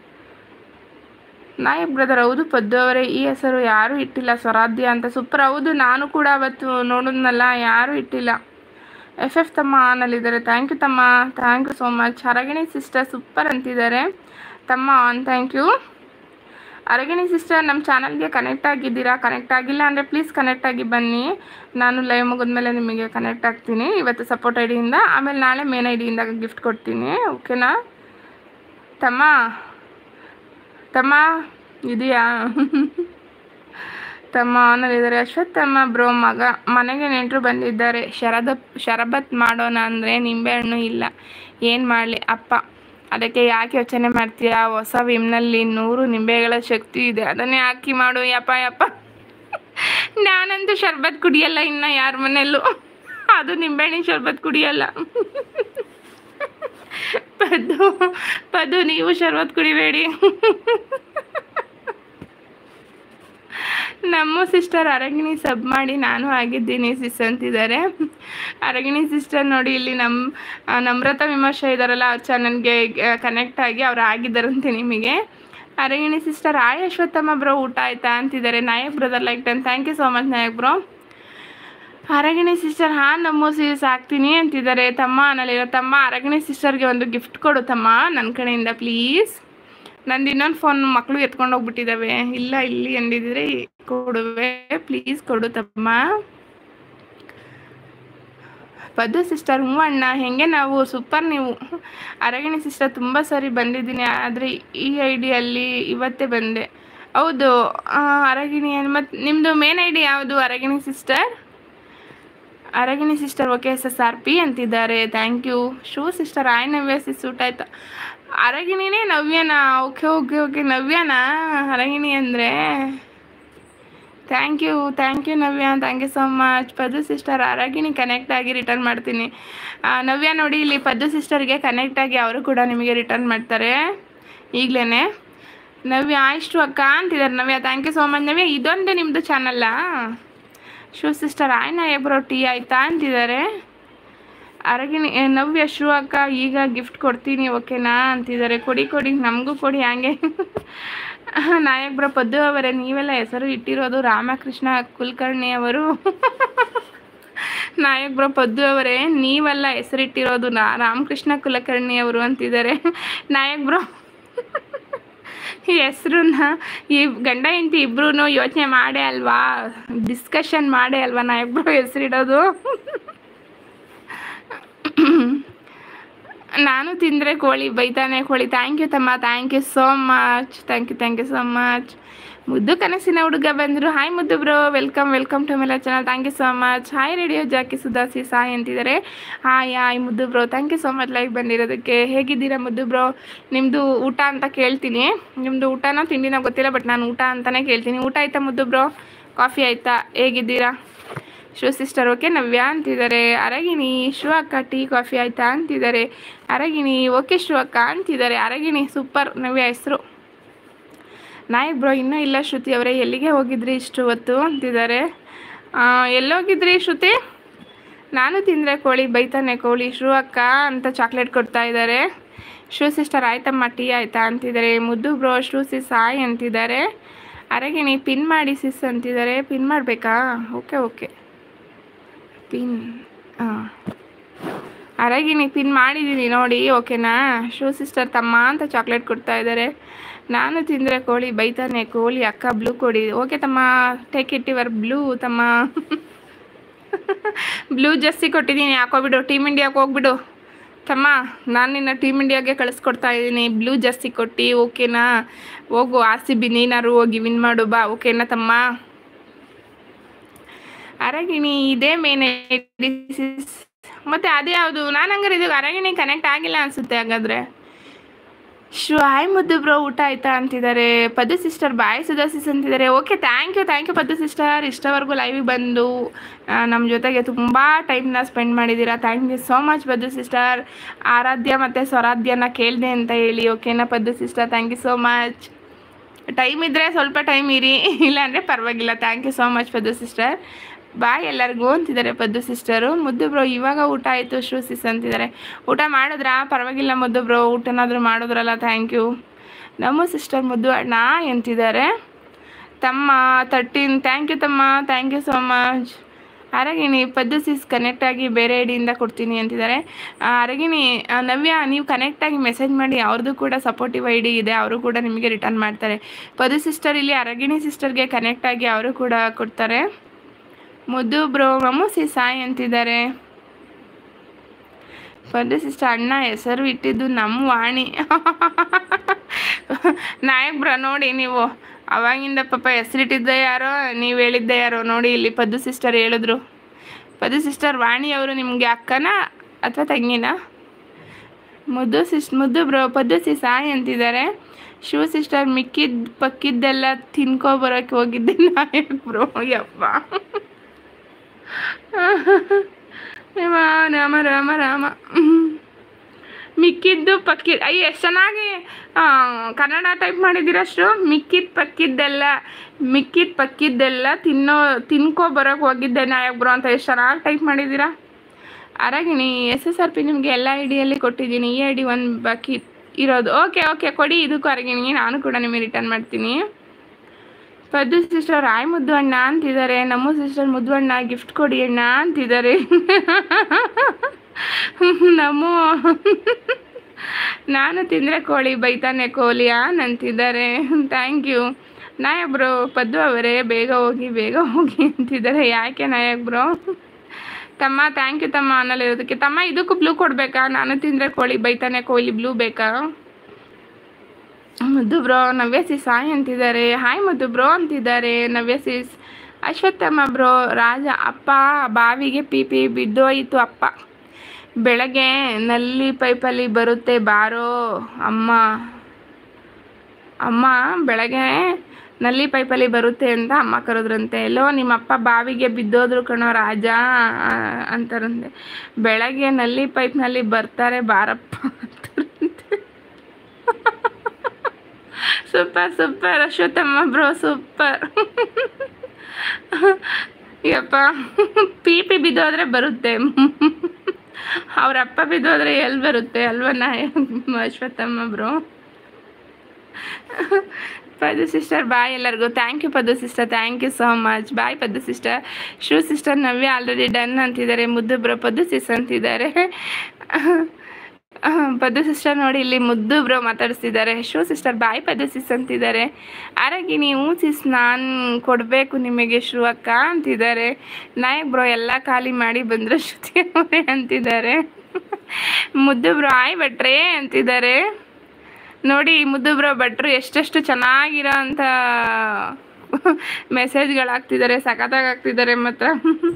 ನಾಯಕ್ ಬ್ರದರ್ ಹೌದು ಪದ್ದು ಅವರೇ ಈ ಹೆಸರು ಯಾರೂ ಇಟ್ಟಿಲ್ಲ ಸ್ವರಾಧ್ಯ ಅಂತ ಸೂಪರ್ ಹೌದು ನಾನು ಕೂಡ ಅವತ್ತು ನೋಡಿದ್ನಲ್ಲ ಯಾರೂ ಇಟ್ಟಿಲ್ಲ ಎಫ್ ಎಫ್ ತಮ್ಮ ಆನಲ್ಲಿದ್ದಾರೆ ಥ್ಯಾಂಕ್ ಯು ತಮ್ಮ thank you so much Aragini sister super ಅಂತಿದ್ದಾರೆ ತಮ್ಮ on thank you Aragini sister ನಮ್ಮ ಚಾನಲ್ಗೆ ಕನೆಕ್ಟ್ ಆಗಿದ್ದೀರಾ ಕನೆಕ್ಟ್ ಆಗಿಲ್ಲ ಅಂದರೆ ಪ್ಲೀಸ್ ಕನೆಕ್ಟ್ ಆಗಿ ಬನ್ನಿ ನಾನು ಲೈವ್ ಮುಗಿದ್ಮೇಲೆ ನಿಮಗೆ ಕನೆಕ್ಟ್ ಆಗ್ತೀನಿ ಇವತ್ತು ಸಪೋರ್ಟ್ ಐ ಡಿಯಿಂದ ಆಮೇಲೆ ನಾಳೆ ಮೇನ್ ಐ ಡಿಯಿಂದ ಗಿಫ್ಟ್ ಕೊಡ್ತೀನಿ ಓಕೆನಾ ತಮ್ಮ ತಮ್ಮ ಇದೆಯಾ ತಮ್ಮ ಆನಲ್ಲಿದ್ದಾರೆ ಅಶ್ವತ್ಥಮ್ಮ ಬ್ರೋ ಮಗ ಮನೆಗೆ ನೆಂಟರು ಬಂದಿದ್ದಾರೆ ಶರದ ಶರಬತ್ ಮಾಡೋಣ ಅಂದರೆ ನಿಂಬೆಹಣ್ಣು ಇಲ್ಲ ಏನು ಮಾಡಲಿ ಅಪ್ಪ ಅದಕ್ಕೆ ಯಾಕೆ ಯೋಚನೆ ಮಾಡ್ತೀಯಾ ಹೊಸ ವಿಮ್ನಲ್ಲಿ ನೂರು ನಿಂಬೆಗಳ ಶಕ್ತಿ ಇದೆ ಅದನ್ನೇ ಹಾಕಿ ಮಾಡು ಯಪ್ಪ ಯಪ್ಪ ನಾನಂತೂ ಶರ್ಬತ್ ಕುಡಿಯಲ್ಲ ಇನ್ನು ಯಾರ ಮನೆಯಲ್ಲೂ ಅದು ನಿಂಬೆಹಣ್ಣಿನ ಶರ್ಬತ್ ಕುಡಿಯಲ್ಲ ಪದು ಪದು ನೀವು ಶರ್ಬತ್ ಕುಡಿಬೇಡಿ ನಮ್ಮ ಸಿಸ್ಟರ್ ಅರಗಿಣಿ ಸಬ್ ಮಾಡಿ ನಾನು ಆಗಿದ್ದೀನಿ ಸಿಸ್ ಅಂತಿದ್ದಾರೆ ಅರಗಿಣಿ ಸಿಸ್ಟರ್ ನೋಡಿ ಇಲ್ಲಿ ನಮ್ಮ ಆ, ನಮ್ರತ ವಿಮರ್ಶ ಇದ್ದಾರಲ್ಲ ಅವ್ರ ಚಾನಲ್ಗೆ ಕನೆಕ್ಟ್ ಆಗಿ ಅವ್ರು ಆಗಿದ್ದಾರಂತೆ ನಿಮಗೆ Aragini sister hi Ashwathamma bro ಊಟ ಆಯ್ತಾ ಅಂತಿದ್ದಾರೆ Nayak brother like done thank you so much Nayak bro Aragini sister ಹಾಂ ನಮ್ಮ ಸೀಸ್ ಹಾಕ್ತೀನಿ ಅಂತಿದ್ದಾರೆ ತಮ್ಮ ಅನ್ನಲಿರೋ ತಮ್ಮ ಅರಗಿಣಿ ಸಿಸ್ಟರ್ಗೆ ಒಂದು ಗಿಫ್ಟ್ ಕೊಡು ತಮ್ಮ ನನ್ನ ಕಡೆಯಿಂದ ಪ್ಲೀಸ್ ನಂದು ಇನ್ನೊಂದು ಫೋನ್ ಮಕ್ಕಳು ಎತ್ಕೊಂಡು ಹೋಗ್ಬಿಟ್ಟಿದ್ದಾವೆ ಇಲ್ಲ ಇಲ್ಲಿ ಅಂದಿದ್ರೆ ಕೊಡುವೆ ಪ್ಲೀಸ್ ಕೊಡು ತಮ್ಮ ಪದ್ದು ಸಿಸ್ಟರ್ ಹ್ಞೂ ಅಣ್ಣ ಹೆಂಗೆ ನಾವು ಸೂಪರ್ ನೀವು ಅರಗಿಣಿ ಸಿಸ್ಟರ್ ತುಂಬ ಸರಿ ಬಂದಿದ್ದೀನಿ ಆದರೆ ಈ ಐ ಡಿಯಲ್ಲಿ ಇವತ್ತೇ ಬಂದೆ ಹೌದು ಆ, ಅರಗಿಣಿ ಮತ್ತು ನಿಮ್ಮದು ಮೇನ್ ಐ ಡಿ ಯಾವುದು Aragini sister Aragini sister okay S S R P ಅಂತಿದ್ದಾರೆ ಥ್ಯಾಂಕ್ ಯು ಶೂ ಸಿಸ್ಟರ್ ಆಯ್ ನವ್ಯ ಸಿ ಸೂಟ್ ಆಯ್ತು ಅರಗಿಣಿನೇ ನವ್ಯನಾ ಓಕೆ ಓಕೆ ಓಕೆ ನವ್ಯನಾ ಅರಗಿಣಿ ಅಂದರೆ thank you thank you Navya thank you so much Paddu sister Aragini connect ಆಗಿ ರಿಟರ್ನ್ ಮಾಡ್ತೀನಿ ಆ, ನವ್ಯ ನೋಡಿ ಇಲ್ಲಿ ಪದ್ದು ಸಿಸ್ಟರ್ಗೆ ಕನೆಕ್ಟ್ ಆಗಿ ಅವರು ಕೂಡ ನಿಮಗೆ ರಿಟರ್ನ್ ಮಾಡ್ತಾರೆ ಈಗಲೇ ನವ್ಯ ಇಷ್ಟು ಅಕ್ಕ ಅಂತಿದ್ದಾರೆ Navya thank you so much Navya ಇದೊಂದೇ ನಿಮ್ಮದು ಚಾನಲ್ಲಾ ಶೂ ಸಿಸ್ಟರ್ ಆಯ್ನ ಎಬ್ರೋ ಟೀ ಆಯ್ತಾ ಅಂತಿದ್ದಾರೆ ಅರಗಿಣಿ ಏ, ನವ್ಯ ಶೂ ಅಕ್ಕ ಈಗ ಗಿಫ್ಟ್ ಕೊಡ್ತೀನಿ ಓಕೆನಾ ಅಂತಿದ್ದಾರೆ ಕೊಡಿ ಕೊಡಿ ನಮಗೂ ಕೊಡಿ ಹಂಗೆ ನಾಯಕ್ ಬ್ರೋ ಪದ್ದು ಅವರೇ ನೀವೆಲ್ಲ ಹೆಸರು ಇಟ್ಟಿರೋದು ರಾಮಕೃಷ್ಣ ಕುಲಕರ್ಣಿ ಅವರು ನಾಯಕ್ ಬ್ರೋ ಪದ್ದು ಅವರೇ ನೀವೆಲ್ಲ ಹೆಸರಿಟ್ಟಿರೋದು ನಾ ರಾಮಕೃಷ್ಣ ಕುಲಕರ್ಣಿ ಅವರು ಅಂತಿದ್ದಾರೆ ನಾಯಕ್ ಬ್ರೋ ಈ ಹೆಸ್ರನ್ನ ಈ ಗಂಡ ಹೆಂಡತಿ ಇಬ್ರು ಯೋಚನೆ ಮಾಡೇ ಅಲ್ವಾ ಡಿಸ್ಕಷನ್ ಮಾಡೇ ಅಲ್ವಾ ನಾ ಇಬ್ಬರು ಹೆಸರಿಡೋದು ನಾನು ತಿಂದರೆ ಕೋಳಿ ಬೈತಾನೆ ಕೋಳಿ ಥ್ಯಾಂಕ್ ಯು ತಮ್ಮ thank you so much thank you thank you so much Muddu ಕನಸಿನ ಹುಡುಗ ಬಂದರು hi Muddu bro welcome welcome to ಮೆಲ್ಲ channel thank you so much hi radio jockey ಸುಧಾಸಿ ಸಾಯ್ ಅಂತಿದ್ದಾರೆ hi hi Muddu bro thank you so much like ಬಂದಿರೋದಕ್ಕೆ ಹೇಗಿದ್ದೀರಾ ಮುದ್ದು ಬ್ರೋ ನಿಮ್ಮದು ಊಟ ಅಂತ ಕೇಳ್ತೀನಿ ನಿಮ್ಮದು ಊಟನೋ ತಿಂಡಿನೋ ಗೊತ್ತಿಲ್ಲ ಬಟ್ ನಾನು ಊಟ ಅಂತಲೇ ಕೇಳ್ತೀನಿ ಊಟ ಆಯ್ತಾ ಮುದ್ದು ಬ್ರೋ ಕಾಫಿ ಆಯ್ತಾ ಹೇಗಿದ್ದೀರಾ ಶೋ ಸಿಸ್ಟರ್ ಓಕೆ ನವ್ಯ ಅಂತಿದ್ದಾರೆ ಅರಗಿಣಿ ಶೋ ಅಕ್ಕ ಟೀ ಕಾಫಿ ಆಯ್ತಾ ಅಂತಿದ್ದಾರೆ ಅರಗಿಣಿ ಓಕೆ ಶೋ ಅಕ್ಕ ಅಂತಿದ್ದಾರೆ ಅರಗಿಣಿ ಸೂಪರ್ ನವ್ಯ ಹೆಸರು ನಾಯಕ್ ಬ್ರೋ ಇನ್ನೂ ಇಲ್ಲ ಶ್ರುತಿ ಅವರೇ ಎಲ್ಲಿಗೆ ಹೋಗಿದ್ರಿ ಇಷ್ಟು ಹೊತ್ತು ಅಂತಿದ್ದಾರೆ ಆ, ಎಲ್ಲೋಗಿದ್ರಿ ಶ್ರುತಿ ನಾನು ತಿಂದರೆ ಕೋಳಿ ಬೈತಾನೆ ಕೋಳಿ ಶೂ ಅಕ್ಕ ಅಂತ ಚಾಕ್ಲೇಟ್ ಕೊಡ್ತಾ ಇದ್ದಾರೆ ಶೂ ಸಿಸ್ಟರ್ ಆಯ್ತಮ್ಮ ಟೀ ಆಯ್ತಾ ಅಂತಿದ್ದಾರೆ ಮುದ್ದು ಬ್ರೋ ಶೂ ಸಿಸ್ ಆಯ್ ಅಂತಿದ್ದಾರೆ ಅರಗಿಣಿ ಪಿನ್ ಮಾಡಿ ಸಿಸ್ ಅಂತಿದ್ದಾರೆ ಪಿನ್ ಮಾಡಬೇಕಾ ಓಕೆ ಓಕೆ ಪಿನ್ ಹಾಂ ಅರಗಿನಿ ಪಿನ್ ಮಾಡಿದ್ದೀನಿ ನೋಡಿ ಓಕೆನಾ ಶೂ ಸಿಸ್ಟರ್ ತಮ್ಮ ಅಂತ ಚಾಕ್ಲೇಟ್ ಕೊಡ್ತಾ ಇದ್ದಾರೆ ನಾನು ತಿಂದರೆ ಕೋಳಿ ಬೈತಾನೆ ಕೋಳಿ ಅಕ್ಕ ಬ್ಲೂ ಕೊಡಿ ಓಕೆ ತಮ್ಮ ಟೇಕ್ ಇಟ್ ಯುವರ್ ಬ್ಲೂ ತಮ್ಮ ಬ್ಲೂ ಜರ್ಸಿ ಕೊಟ್ಟಿದ್ದೀನಿ ಹಾಕೋಬಿಡು ಟೀಮ್ ಇಂಡಿಯಾಗೆ ಹೋಗ್ಬಿಡು ತಮ್ಮ ನಾನು ನಿನ್ನ ಟೀಮ್ ಇಂಡಿಯಾಗೆ ಕಳಿಸ್ಕೊಡ್ತಾ ಇದ್ದೀನಿ ಬ್ಲೂ ಜರ್ಸಿ ಕೊಟ್ಟು ಓಕೆನಾ ಹೋಗು ಆರ್ ಸಿ ಬಿ ನೀನಾರು ಹೋಗಿ ವಿನ್ ಮಾಡು ಬಾ ಓಕೆನಾ ತಮ್ಮ ಅರಗಿಣಿ ಇದೇ ಮೇನ್ ಮತ್ತೆ ಅದೇ ಯಾವುದು ನಾನು ಹಂಗಾರೆ ಇದು ಅರಗಿಣಿ ಕನೆಕ್ಟ್ ಆಗಿಲ್ಲ ಅನ್ಸುತ್ತೆ ಹಾಗಾದ್ರೆ ಶು ಹಾಯ್ ಮುದ್ದು ಬ್ರೋ ಊಟ ಆಯ್ತಾ ಅಂತಿದ್ದಾರೆ ಪದ್ದು ಸಿಸ್ಟರ್ ಬಾಯ್ ಸುಧಾಸಿಸ್ ಅಂತಿದ್ದಾರೆ okay thank you thank you Paddu sister ಇಷ್ಟವರೆಗೂ ಲೈವಿಗೆ ಬಂದು ನಮ್ಮ ಜೊತೆಗೆ ತುಂಬ ಟೈಮ್ನ ಸ್ಪೆಂಡ್ ಮಾಡಿದ್ದೀರಾ thank you so much Paddu sister Aradhya ಮತ್ತು ಸ್ವರಾಧ್ಯನ ಕೇಳಿದೆ ಅಂತ ಹೇಳಿ ಓಕೆನಾ Paddu sister thank you so much time ಇದ್ದರೆ ಸ್ವಲ್ಪ ಟೈಮ್ ಇರಿ ಇಲ್ಲಾಂದರೆ ಪರವಾಗಿಲ್ಲ thank you so much Paddu sister bye ಎಲ್ಲರಿಗೂ ಅಂತಿದ್ದಾರೆ ಪದ್ದು ಸಿಸ್ಟರು ಮುದ್ದು ಬ್ರೋ ಇವಾಗ ಊಟ ಆಯಿತು ಶೂ ಸಿಸ್ ಅಂತಿದ್ದಾರೆ ಊಟ ಮಾಡಿದ್ರಾ ಪರವಾಗಿಲ್ಲ ಮುದ್ದು ಬ್ರೋ ಊಟನಾದರೂ ಮಾಡಿದ್ರಲ್ಲ ಥ್ಯಾಂಕ್ ಯು ನಮ್ಮ ಸಿಸ್ಟರ್ ಮುದ್ದು ಅಣ್ಣ ಎಂತಿದ್ದಾರೆ ತಮ್ಮ ತರ್ಟೀನ್ ಥ್ಯಾಂಕ್ ಯು ತಮ್ಮ thank you so much Aragini Paddu sis connect ಆಗಿ ಬೇರೆ ಐಡಿಯಿಂದ ಕೊಡ್ತೀನಿ ಅಂತಿದ್ದಾರೆ ಆ, ಅರಗಿಣಿ ಆ, ನವ್ಯ ನೀವು ಕನೆಕ್ಟ್ ಆಗಿ ಮೆಸೇಜ್ ಮಾಡಿ ಅವ್ರದ್ದು ಕೂಡ ಸಪೋರ್ಟಿವ್ ಐ ಡಿ ಇದೆ ಅವರು ಕೂಡ ನಿಮಗೆ ರಿಟರ್ನ್ ಮಾಡ್ತಾರೆ ಪದು ಸಿಸ್ಟರ್ ಇಲ್ಲಿ ಅರಗಿಣಿ ಸಿಸ್ಟರ್ಗೆ ಕನೆಕ್ಟ್ ಆಗಿ ಅವರು ಕೂಡ ಕೊಡ್ತಾರೆ ಮುದ್ದು ಬ್ರೋ ಮಮ್ಮೂಸಿ ಸಾಯ್ ಅಂತಿದ್ದಾರೆ ಪದ್ದು ಸಿಸ್ಟರ್ ಅಣ್ಣ ಹೆಸರು ಇಟ್ಟಿದ್ದು ನಮ್ಮ ವಾಣಿ ನಾಯಕ್ ಬ್ರೋ ನೋಡಿ ನೀವು ಅವಾಗಿಂದ ಪಾಪ ಹೆಸರಿಟ್ಟಿದ್ದೆ ಯಾರೋ ನೀವು ಹೇಳಿದ್ದೆ ಯಾರೋ ನೋಡಿ ಇಲ್ಲಿ ಪದ್ದು ಸಿಸ್ಟರ್ ಹೇಳಿದ್ರು ಪದ್ದು ಸಿಸ್ಟರ್ ವಾಣಿ ಅವರು ನಿಮಗೆ ಅಕ್ಕನ ಅಥವಾ ತಂಗಿನ ಮುದ್ದು ಸಿಸ್ ಮುದ್ದು ಬ್ರೋ ಪದ್ದು ಸಿ ಸಾಯ್ ಅಂತಿದ್ದಾರೆ ಶಿವ ಸಿಸ್ಟರ್ ಮಿಕ್ಕಿದ್ ಪಕ್ಕಿದ್ದೆಲ್ಲ ತಿನ್ಕೊ ಬರೋಕ್ಕೆ ಹೋಗಿದ್ದೆ ನಾಯಕ್ ಬ್ರೋ ಯಪ್ಪ ರಾಮ ರಾಮ ರಾಮ ರಾಮ ಹ್ಮ್. ಮಿಕ್ಕಿದ್ದು ಪಕ್ಕಿದ್ ಅಯ್ಯ ಎಷ್ಟು ಚೆನ್ನಾಗಿ ಆ, ಕನ್ನಡ ಟೈಪ್ ಮಾಡಿದ್ದೀರಷ್ಟು ಮಿಕ್ಕಿದ ಪಕ್ಕಿದ್ದೆಲ್ಲ ಮಿಕ್ಕಿದ ಪಕ್ಕಿದ್ದೆಲ್ಲ ತಿನ್ನೋ ತಿನ್ಕೊ ಬರೋಕೆ ಹೋಗಿದ್ದೆ ನಾಯಕ್ ಬ್ರೋ ಅಂತ ಎಷ್ಟು ಚೆನ್ನಾಗಿ ಟೈಪ್ ಮಾಡಿದ್ದೀರಾ Aragini S S R P ನಿಮಗೆ ಎಲ್ಲ ಐ ಡಿಯಲ್ಲಿ ಕೊಟ್ಟಿದ್ದೀನಿ ಈ ಐ ಡಿ ಒಂದು ಬಾಕಿ ಇರೋದು ಓಕೆ ಓಕೆ ಕೊಡಿ ಇದಕ್ಕೂ ಅರಗಿಣಿ ನಾನು ಕೂಡ ನಿಮಗೆ ರಿಟರ್ನ್ ಮಾಡ್ತೀನಿ ಪದ್ದು ಸಿಸ್ಟರ್ ರಾಯ್ ಮುದ್ದು ಅಣ್ಣ ಅಂತಿದ್ದಾರೆ ನಮ್ಮ ಸಿಸ್ಟರ್ ಮುದ್ದು ಅಣ್ಣ ಗಿಫ್ಟ್ ಕೊಡಿ ಅಣ್ಣ ಅಂತಿದ್ದಾರೆ ನಮ್ಮ ನಾನು ತಿಂದರೆ ಕೋಳಿ ಬೈತಾನೆ ಕೋಳಿಯಾ ಅಂತಿದ್ದಾರೆ thank you Nayak bro Paddu ಅವರೇ ಬೇಗ ಹೋಗಿ ಬೇಗ ಹೋಗಿ ಅಂತಿದ್ದಾರೆ ಯಾಕೆ ನಾಯಕ್ ಬ್ರೋ ತಮ್ಮ ಥ್ಯಾಂಕ್ ಯು ತಮ್ಮ ಅನ್ನಲ್ಲಿ ಇರೋದಕ್ಕೆ ತಮ್ಮ ಇದಕ್ಕೂ ಬ್ಲೂ ಕೊಡಬೇಕಾ ನಾನು ತಿಂದರೆ ಕೋಳಿ ಬೈತಾನೆ ಕೋಳಿ ಬ್ಲೂ ಬೇಕಾ Muddu bro Navya sis hi ಅಂತಿದ್ದಾರೆ ಹಾಯ್ ಮುದ್ದು ಬ್ರೋ ಅಂತಿದ್ದಾರೆ ನವ್ಯ ಸಿಸ್ ಅಶ್ವತ್ಥಮ್ಮ ಬ್ರೋ ರಾಜ ಅಪ್ಪ ಬಾವಿಗೆ ಪಿ ಪಿ ಬಿದ್ದೋಯಿತು ಅಪ್ಪ ಬೆಳಗ್ಗೆ ನಲ್ಲಿ ಪೈಪಲ್ಲಿ ಬರುತ್ತೆ ಬಾರೋ ಅಮ್ಮ ಅಮ್ಮ ಬೆಳಗ್ಗೆ ನಲ್ಲಿ ಪೈಪಲ್ಲಿ ಬರುತ್ತೆ ಅಂತ ಅಮ್ಮ ಕರೆದ್ರಂತೆ ಎಲ್ಲೋ ನಿಮ್ಮಪ್ಪ ಬಾವಿಗೆ ಬಿದ್ದೋದ್ರು ಕಣೋ ರಾಜ ಆ, ಅಂತಾರಂತೆ ಬೆಳಗ್ಗೆ ನಲ್ಲಿ ಪೈಪ್ನಲ್ಲಿ ಬರ್ತಾರೆ ಬಾರಪ್ಪ ಅಂತಾರಂತೆ super super Ashwathamma bro super ಯಪ್ಪ ಪಿ ಪಿ ಬಿದ್ದೋದ್ರೆ ಬರುತ್ತೆ ಅವ್ರ ಅಪ್ಪ ಬಿದ್ದೋದ್ರೆ ಎಲ್ಲಿ ಬರುತ್ತೆ ಅಲ್ವಾ ನಾ Ashwathamma bro Paddu sister bye ಎಲ್ಲರಿಗೂ thank you Paddu sister thank you so much bye Paddu sister ಶೂ ಸಿಸ್ಟರ್ ನವ್ಯ ಆಲ್ರೆಡಿ ಡನ್ ಅಂತಿದ್ದಾರೆ ಮುದ್ದು ಬ್ರೋ ಪದ್ದು ಸಿಸ್ ಅಂತಿದ್ದಾರೆ ಪದ್ದು ಸಿಸ್ಟರ್ ನೋಡಿ ಇಲ್ಲಿ ಮುದ್ದು ಬ್ರೋ ಮಾತಾಡಿಸ್ತಿದ್ದಾರೆ ಶೋ ಸಿಸ್ಟರ್ ಬಾಯ್ ಪದ್ದು ಸಿಸ್ ಅಂತಿದ್ದಾರೆ ಆರಾಗಿ ನೀವು ಸಿಸ್ ನಾನು ಕೊಡಬೇಕು ನಿಮಗೆ ಶ್ರೂ ಅಕ್ಕ ಅಂತಿದ್ದಾರೆ ನಾಯಕ್ ಬ್ರೋ ಎಲ್ಲ ಖಾಲಿ ಮಾಡಿ ಬಂದರು ಶ್ರುತಿ ಅವರೇ ಅಂತಿದ್ದಾರೆ ಮುದ್ದು ಬ್ರೋ ಆಯ್ ಭಟ್ರೆ ಅಂತಿದ್ದಾರೆ ನೋಡಿ ಮುದ್ದು ಬ್ರೋ ಭಟ್ರು ಎಷ್ಟೆಷ್ಟು ಚೆನ್ನಾಗಿರೋ ಅಂಥ ಮೆಸೇಜ್ಗಳಾಗ್ತಿದ್ದಾರೆ ಸಖತ್ತಾಗಿ ಆಗ್ತಿದ್ದಾರೆ ಮಾತ್ರ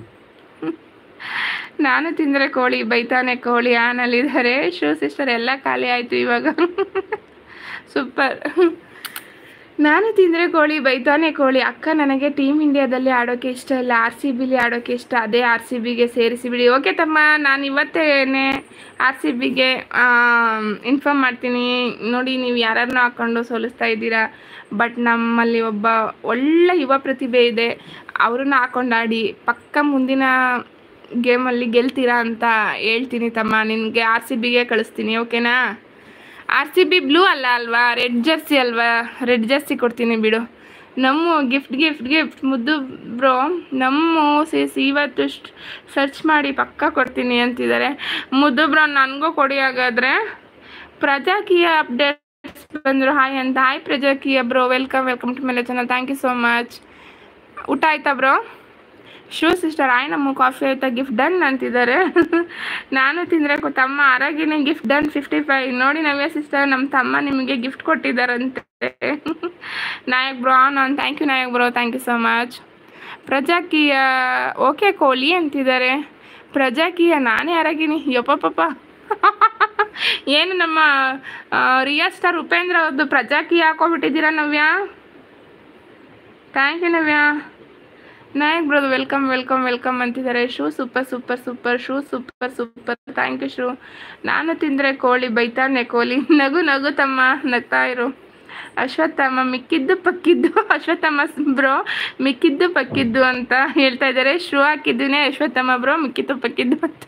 ನಾನು ತಿಂದರೆ ಕೋಳಿ ಬೈತಾನೆ ಕೋಳಿ ಆನಲ್ಲಿದ್ದಾರೆ ಶೂ ಸಿಸ್ಟರ್ ಎಲ್ಲ ಖಾಲಿ ಆಯಿತು ಇವಾಗ ಸೂಪರ್ ನಾನು ತಿಂದರೆ ಕೋಳಿ ಬೈತಾನೆ ಕೋಳಿ ಅಕ್ಕ ನನಗೆ ಟೀಮ್ ಇಂಡಿಯಾದಲ್ಲಿ ಆಡೋಕ್ಕೆ ಇಷ್ಟ ಇಲ್ಲ ಆರ್ ಸಿ ಬಿಲಿ ಆಡೋಕ್ಕೆ ಇಷ್ಟ ಅದೇ ಆರ್ ಸಿ ಬಿಗೆ ಸೇರಿಸಿಬಿಡಿ ಓಕೆ ತಮ್ಮ ನಾನು ಇವತ್ತೇನೆ ಆರ್ ಸಿ ಬಿಗೆ ಇನ್ಫಾರ್ಮ್ ಮಾಡ್ತೀನಿ ನೋಡಿ ನೀವು ಯಾರನ್ನೂ ಹಾಕ್ಕೊಂಡು ಸೋಲಿಸ್ತಾ ಇದ್ದೀರಾ ಬಟ್ ನಮ್ಮಲ್ಲಿ ಒಬ್ಬ ಒಳ್ಳೆ ಯುವ ಪ್ರತಿಭೆ ಇದೆ ಅವ್ರನ್ನ ಹಾಕೊಂಡು ಆಡಿ ಪಕ್ಕ ಮುಂದಿನ ಗೇಮಲ್ಲಿ ಗೆಲ್ತೀರಾ ಅಂತ ಹೇಳ್ತೀನಿ ತಮ್ಮ ನಿನಗೆ ಆರ್ ಸಿ ಬಿಗೆ ಕಳಿಸ್ತೀನಿ ಓಕೆನಾ ಆರ್ ಸಿ ಬಿ ಬ್ಲೂ ಅಲ್ಲ ಅಲ್ವಾ ರೆಡ್ ಜರ್ಸಿ ಅಲ್ವಾ ರೆಡ್ ಜರ್ಸಿ ಕೊಡ್ತೀನಿ ಬಿಡು ನಮ್ಮ gift gift gift Muddu bro ನಮ್ಮ ಸೇಸಿ ಇವತ್ತು ಸರ್ಚ್ ಮಾಡಿ ಪಕ್ಕ ಕೊಡ್ತೀನಿ ಅಂತಿದ್ದಾರೆ ಮುದ್ದು ಬ್ರೋ ನನಗೂ ಕೊಡಿ ಹಾಗಾದರೆ ಪ್ರಜಾಕೀಯ ಅಪ್ಡೇಟ್ಸ್ ಬಂದರು ಹಾಯ್ ಅಂತ hi Prajakeeya bro welcome welcome to ಮೇಲೆ channel thank you so much ಊಟ ಆಯ್ತಾ ಬ್ರೋ ಶೂ ಸಿಸ್ಟರ್ ಆಯ್ ನಮ್ಮ ಕಾಫಿ ಆಯ್ತಾ ಗಿಫ್ಟ್ ಡನ್ ಅಂತಿದ್ದಾರೆ ನಾನು ತಿಂದರೆ ತಮ್ಮ ಆರಾಗಿನೇ ಗಿಫ್ಟ್ ಡನ್ ಫಿಫ್ಟಿ ಫೈವ್ ನೋಡಿ ನವ್ಯ ಸಿಸ್ಟರ್ ನಮ್ಮ ತಮ್ಮ ನಿಮಗೆ ಗಿಫ್ಟ್ ಕೊಟ್ಟಿದ್ದಾರಂತೆ ನಾಯಕ್ ಬ್ರೋ ನಾನು thank you Nayak bro thank you so much Prajaakeeya okay Kohli ಅಂತಿದ್ದಾರೆ ಪ್ರಜಾಕೀಯ ನಾನೇ ಆರಾಗಿನಿ ಯಪ್ಪಪ್ಪ ಏನು ನಮ್ಮ ಆ, ರಿಯಾ ಸ್ಟಾರ್ ಉಪೇಂದ್ರ ಅವ್ರದ್ದು ಪ್ರಜಾಕೀಯ ಹಾಕೋಬಿಟ್ಟಿದ್ದೀರಾ ನವ್ಯ ಥ್ಯಾಂಕ್ ಯು ನವ್ಯ ನಾಯಕ್ ಬ್ರದು ವೆಲ್ಕಮ್ ವೆಲ್ಕಮ್ ವೆಲ್ಕಮ್ ಅಂತಿದ್ದಾರೆ ಶೂ ಸೂಪರ್ ಸೂಪರ್ ಸೂಪರ್ ಶೂ ಸೂಪರ್ ಸೂಪರ್ ಥ್ಯಾಂಕ್ ಯು ಶೂ ನಾನು ತಿಂದರೆ ಕೋಳಿ ಬೈತಾನೆ ಕೋಳಿ ನಗು ನಗು ತಮ್ಮ ನಗ್ತಾ ಇರು ಅಶ್ವತ್ಥಮ್ಮ ಮಿಕ್ಕಿದ್ದು ಪಕ್ಕಿದ್ದು ಅಶ್ವತ್ಥಮ್ಮ ಬ್ರೋ ಮಿಕ್ಕಿದ್ದು ಪಕ್ಕಿದ್ದು ಅಂತ ಹೇಳ್ತಾ ಇದ್ದಾರೆ ಶೂ ಹಾಕಿದ್ದೀನೇ ಅಶ್ವತ್ಥಮ್ಮ ಬ್ರೋ ಮಿಕ್ಕಿದ್ದು ಪಕ್ಕಿದ್ದು ಅಂತ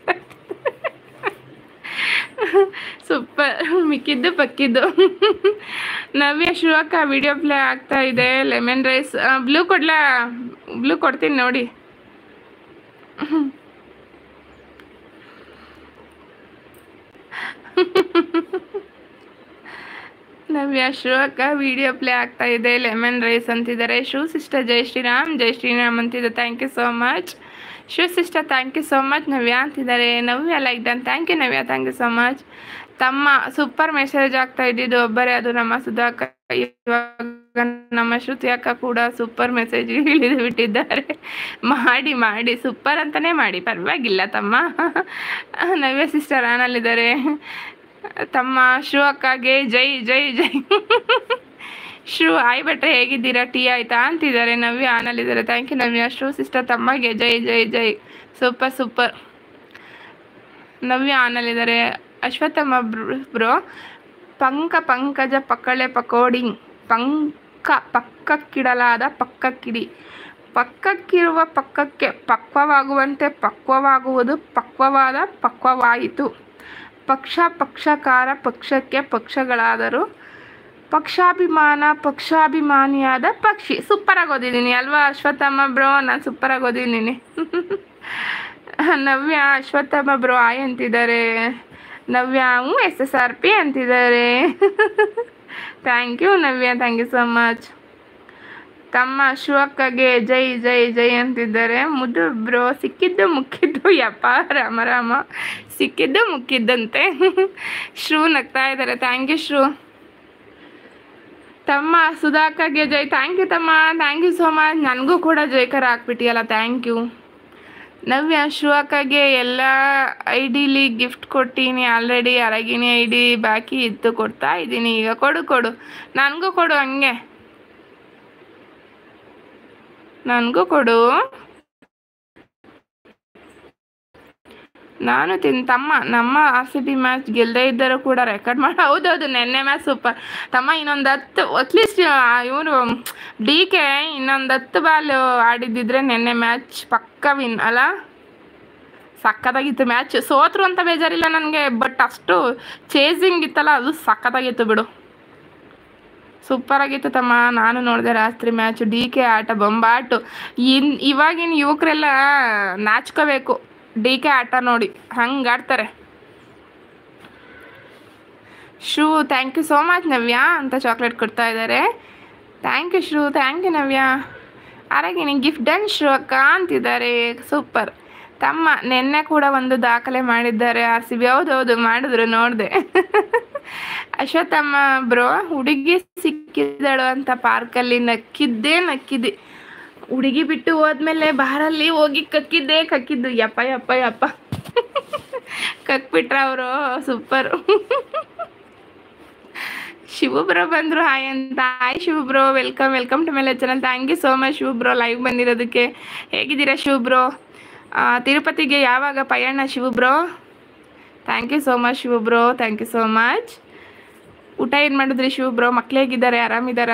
ಸೂಪರ್ ಮಿಕ್ಕಿದ್ದು ಪಕ್ಕಿದ್ದು ನವ್ಯ ಶಿವಕ್ಕ ವಿಡಿಯೋ ಪ್ಲೇ ಆಗ್ತಾ ಇದೆ ಲೆಮನ್ ರೈಸ್ ಬ್ಲೂ ಕೊಡ್ಲಾ ಬ್ಲೂ ಕೊಡ್ತೀನಿ ನೋಡಿ ನವ್ಯ ಶಿವಕ್ಕ ವಿಡಿಯೋ ಪ್ಲೇ ಆಗ್ತಾ ಇದೆ ಲೆಮನ್ ರೈಸ್ ಅಂತಿದ್ದಾರೆ ಶೂ ಸಿಸ್ಟರ್ ಜೈ ಶ್ರೀರಾಮ್ ಜೈ ಶ್ರೀರಾಮ್ ಅಂತಿದ್ದಾರೆ ಥ್ಯಾಂಕ್ ಯು ಸೋ ಮಚ್ ಶೂ sister thank you so much Navya ಅಂತಿದ್ದಾರೆ Navya like done thank you Navya thank you so much ತಮ್ಮ ಸೂಪರ್ ಮೆಸೇಜ್ ಆಗ್ತಾ ಇದ್ದಿದ್ದು ಒಬ್ಬರೇ ಅದು ನಮ್ಮ ಸುಧಾಕ ಇವಾಗ ನಮ್ಮ ಶ್ರುತಿ ಅಕ್ಕ ಕೂಡ ಸೂಪರ್ ಮೆಸೇಜ್ ಇಳಿದು ಬಿಟ್ಟಿದ್ದಾರೆ ಮಾಡಿ ಮಾಡಿ ಸೂಪರ್ ಅಂತಾನೆ ಮಾಡಿ ಪರವಾಗಿಲ್ಲ ತಮ್ಮ ನವ್ಯ ಸಿಸ್ಟರ್ ಆನಲ್ಲಿದ್ದಾರೆ ತಮ್ಮ ಶೂ ಅಕ್ಕಗೆ ಜೈ ಜೈ ಜೈ ಶೂ ಆಯ್ ಭಟ್ರೆ ಹೇಗಿದ್ದೀರಾ ಟೀ ಆಯ್ತಾ ಅಂತಿದ್ದಾರೆ ನವ್ಯ ಆನಲ್ಲಿದ್ದಾರೆ ಥ್ಯಾಂಕ್ ಯು ನವ್ಯ ಶೂ ಸಿಸ್ಟರ್ ತಮ್ಮಗೆ ಜೈ ಜೈ ಜೈ ಸೂಪರ್ ಸೂಪರ್ ನವ್ಯ ಆನಲ್ಲಿದ್ದಾರೆ ಅಶ್ವತ್ಥಮ್ಮ ಬ್ರೋ ಪಂಕ ಪಂಕಜ ಪಕ್ಕಳೆ ಪಕೋಡಿ ಪಂಕ ಪಕ್ಕಕ್ಕಿಡಲಾದ ಪಕ್ಕಕ್ಕಿಡಿ ಪಕ್ಕಕ್ಕಿರುವ ಪಕ್ಕಕ್ಕೆ ಪಕ್ವವಾಗುವಂತೆ ಪಕ್ವವಾಗುವುದು ಪಕ್ವವಾದ ಪಕ್ವವಾಯಿತು ಪಕ್ಷ ಪಕ್ಷಕಾರ ಪಕ್ಷಕ್ಕೆ ಪಕ್ಷಗಳಾದರೂ ಪಕ್ಷಾಭಿಮಾನ ಪಕ್ಷಾಭಿಮಾನಿಯಾದ ಪಕ್ಷಿ ಸೂಪರಾಗಿ ಓದಿದ್ದೀನಿ ಅಲ್ವಾ ಅಶ್ವತ್ಥಮ್ಮ ಬ್ರೋ ನಾನು ಸೂಪರಾಗಿ ಓದಿದ್ದೀನಿ ನವ್ಯ ಅಶ್ವತ್ಥಮ್ಮ ಬ್ರೋ ಆಯ್ ಅಂತಿದ್ದಾರೆ ನವ್ಯ ಹ್ಞೂ ಎಸ್ ಎಸ್ ಆರ್ ಪಿ ಅಂತಿದ್ದಾರೆ thank you Navya thank you so much ತಮ್ಮ ಶಿವಕ್ಕಗೆ ಜೈ ಜೈ ಜೈ ಅಂತಿದ್ದಾರೆ ಮುದ್ದು ಬ್ರೋ ಸಿಕ್ಕಿದ್ದು ಮುಕ್ಕಿದ್ದು ಯಪ್ಪ ರಾಮ ರಾಮ ಸಿಕ್ಕಿದ್ದು ಮುಕ್ಕಿದ್ದಂತೆ ಶ್ರೂ ನಗ್ತಾ ಇದ್ದಾರೆ ಥ್ಯಾಂಕ್ ಯು ಶ್ರೂ ತಮ್ಮ ಸುಧಾಕರ್ಗೆ ಜೈ ಥ್ಯಾಂಕ್ ಯು ತಮ್ಮ ಥ್ಯಾಂಕ್ ಯು ಸೋ ಮಚ್ ನನಗೂ ಕೂಡ ಜೈಕರ ಹಾಕ್ಬಿಟ್ಟಿಯಲ್ಲ ಥ್ಯಾಂಕ್ ಯು ನವ್ಯ ಶಿವಕ್ಕಗೆ ಎಲ್ಲ ಐ ಡಿಲಿ ಗಿಫ್ಟ್ ಕೊಟ್ಟೀನಿ ಆಲ್ರೆಡಿ ಅರಗಿನಿ ಐ ಡಿ ಬಾಕಿ ಇತ್ತು ಕೊಡ್ತಾ ಇದ್ದೀನಿ ಈಗ ಕೊಡು ಕೊಡು ನನಗೂ ಕೊಡು ಹಂಗೆ ನನಗೂ ಕೊಡು ನಾನು ತಿನ್ ತಮ್ಮ ನಮ್ಮ ಆರ್ ಸಿ ಬಿ ಮ್ಯಾಚ್ ಗೆಲ್ಲದೇ ಇದ್ದರೂ ಕೂಡ ರೆಕಾರ್ಡ್ ಮಾಡಿ ಹೌದೌದು ನೆನ್ನೆ ಮ್ಯಾಚ್ ಸೂಪರ್ ತಮ್ಮ ಇನ್ನೊಂದು ಹತ್ತು ಅಟ್ಲೀಸ್ಟ್ ಇವರು ಡಿ ಕೆ ಇನ್ನೊಂದು ಹತ್ತು ಬಾಲ್ ಆಡಿದ್ದಿದ್ರೆ ನೆನ್ನೆ ಮ್ಯಾಚ್ ಪಕ್ಕ ವಿನ್ ಅಲ್ಲ ಸಕ್ಕತ್ತಾಗಿತ್ತು ಮ್ಯಾಚ್ ಸೋತ್ರು ಅಂತ ಬೇಜಾರಿಲ್ಲ ನನಗೆ ಬಟ್ ಅಷ್ಟು ಚೇಸಿಂಗ್ ಇತ್ತಲ್ಲ ಅದು ಸಕ್ಕತ್ತಾಗಿತ್ತು ಬಿಡು ಸೂಪರ್ ಆಗಿತ್ತು ತಮ್ಮ ನಾನು ನೋಡಿದೆ ರಾತ್ರಿ ಮ್ಯಾಚ್ ಡಿ ಕೆ ಆಟ ಬೊಂಬಾಟು ಇನ್ ಇವಾಗಿನ ಯುವಕರೆಲ್ಲ ನಾಚ್ಕೋಬೇಕು ಡಿ ಕೆ ಆಟ ನೋಡಿ ಹಂಗೆ ಆಡ್ತಾರೆ ಶೂ thank you so much Navya ಅಂತ ಚಾಕ್ಲೇಟ್ ಕೊಡ್ತಾ ಇದ್ದಾರೆ ಥ್ಯಾಂಕ್ ಯು ಶ್ರೂ thank you Navya Aragini gift done ಶ್ರೂ ಅಕ್ಕ ಅಂತಿದ್ದಾರೆ ಸೂಪರ್ ತಮ್ಮ ನಿನ್ನೆ ಕೂಡ ಒಂದು ದಾಖಲೆ ಮಾಡಿದ್ದಾರೆ ಆರ್ ಸಿ ಬಿ ಹೌದೌದು ಮಾಡಿದ್ರು ನೋಡಿದೆ ಅಶ್ವತ್ಥಮ್ಮ ಬ್ರೋ ಹುಡುಗಿ ಸಿಕ್ಕಿದಳು ಅಂತ ಪಾರ್ಕಲ್ಲಿ ನಕ್ಕಿದ್ದೇ ನಕ್ಕಿದ್ದೆ ಹುಡುಗಿ ಬಿಟ್ಟು ಹೋದ್ಮೇಲೆ ಬಾರಲ್ಲಿ ಹೋಗಿ ಕಕ್ಕಿದ್ದೇ ಕಕ್ಕಿದ್ದು ಯಪ್ಪ ಯಪ್ಪ ಯಪ್ಪ ಕಕ್ಬಿಟ್ರ ಅವರು ಸೂಪರು ಶಿವಬ್ರೋ ಬಂದರು ಹಾಯ್ ಅಂತ hi Shiva bro welcome welcome to ಮೇಲೆ channel thank you so much Shiva bro live ಬಂದಿರೋದಕ್ಕೆ ಹೇಗಿದ್ದೀರಾ ಶಿವಬ್ರೋ ಆ, ತಿರುಪತಿಗೆ ಯಾವಾಗ ಪಯಣ Shiva bro thank you so much Shiva bro thank you so much ಊಟ ಏನು ಮಾಡಿದ್ರಿ ಶಿವಬ್ರೋ ಮಕ್ಳು ಹೇಗಿದ್ದಾರೆ ಆರಾಮಿದ್ದಾರಾ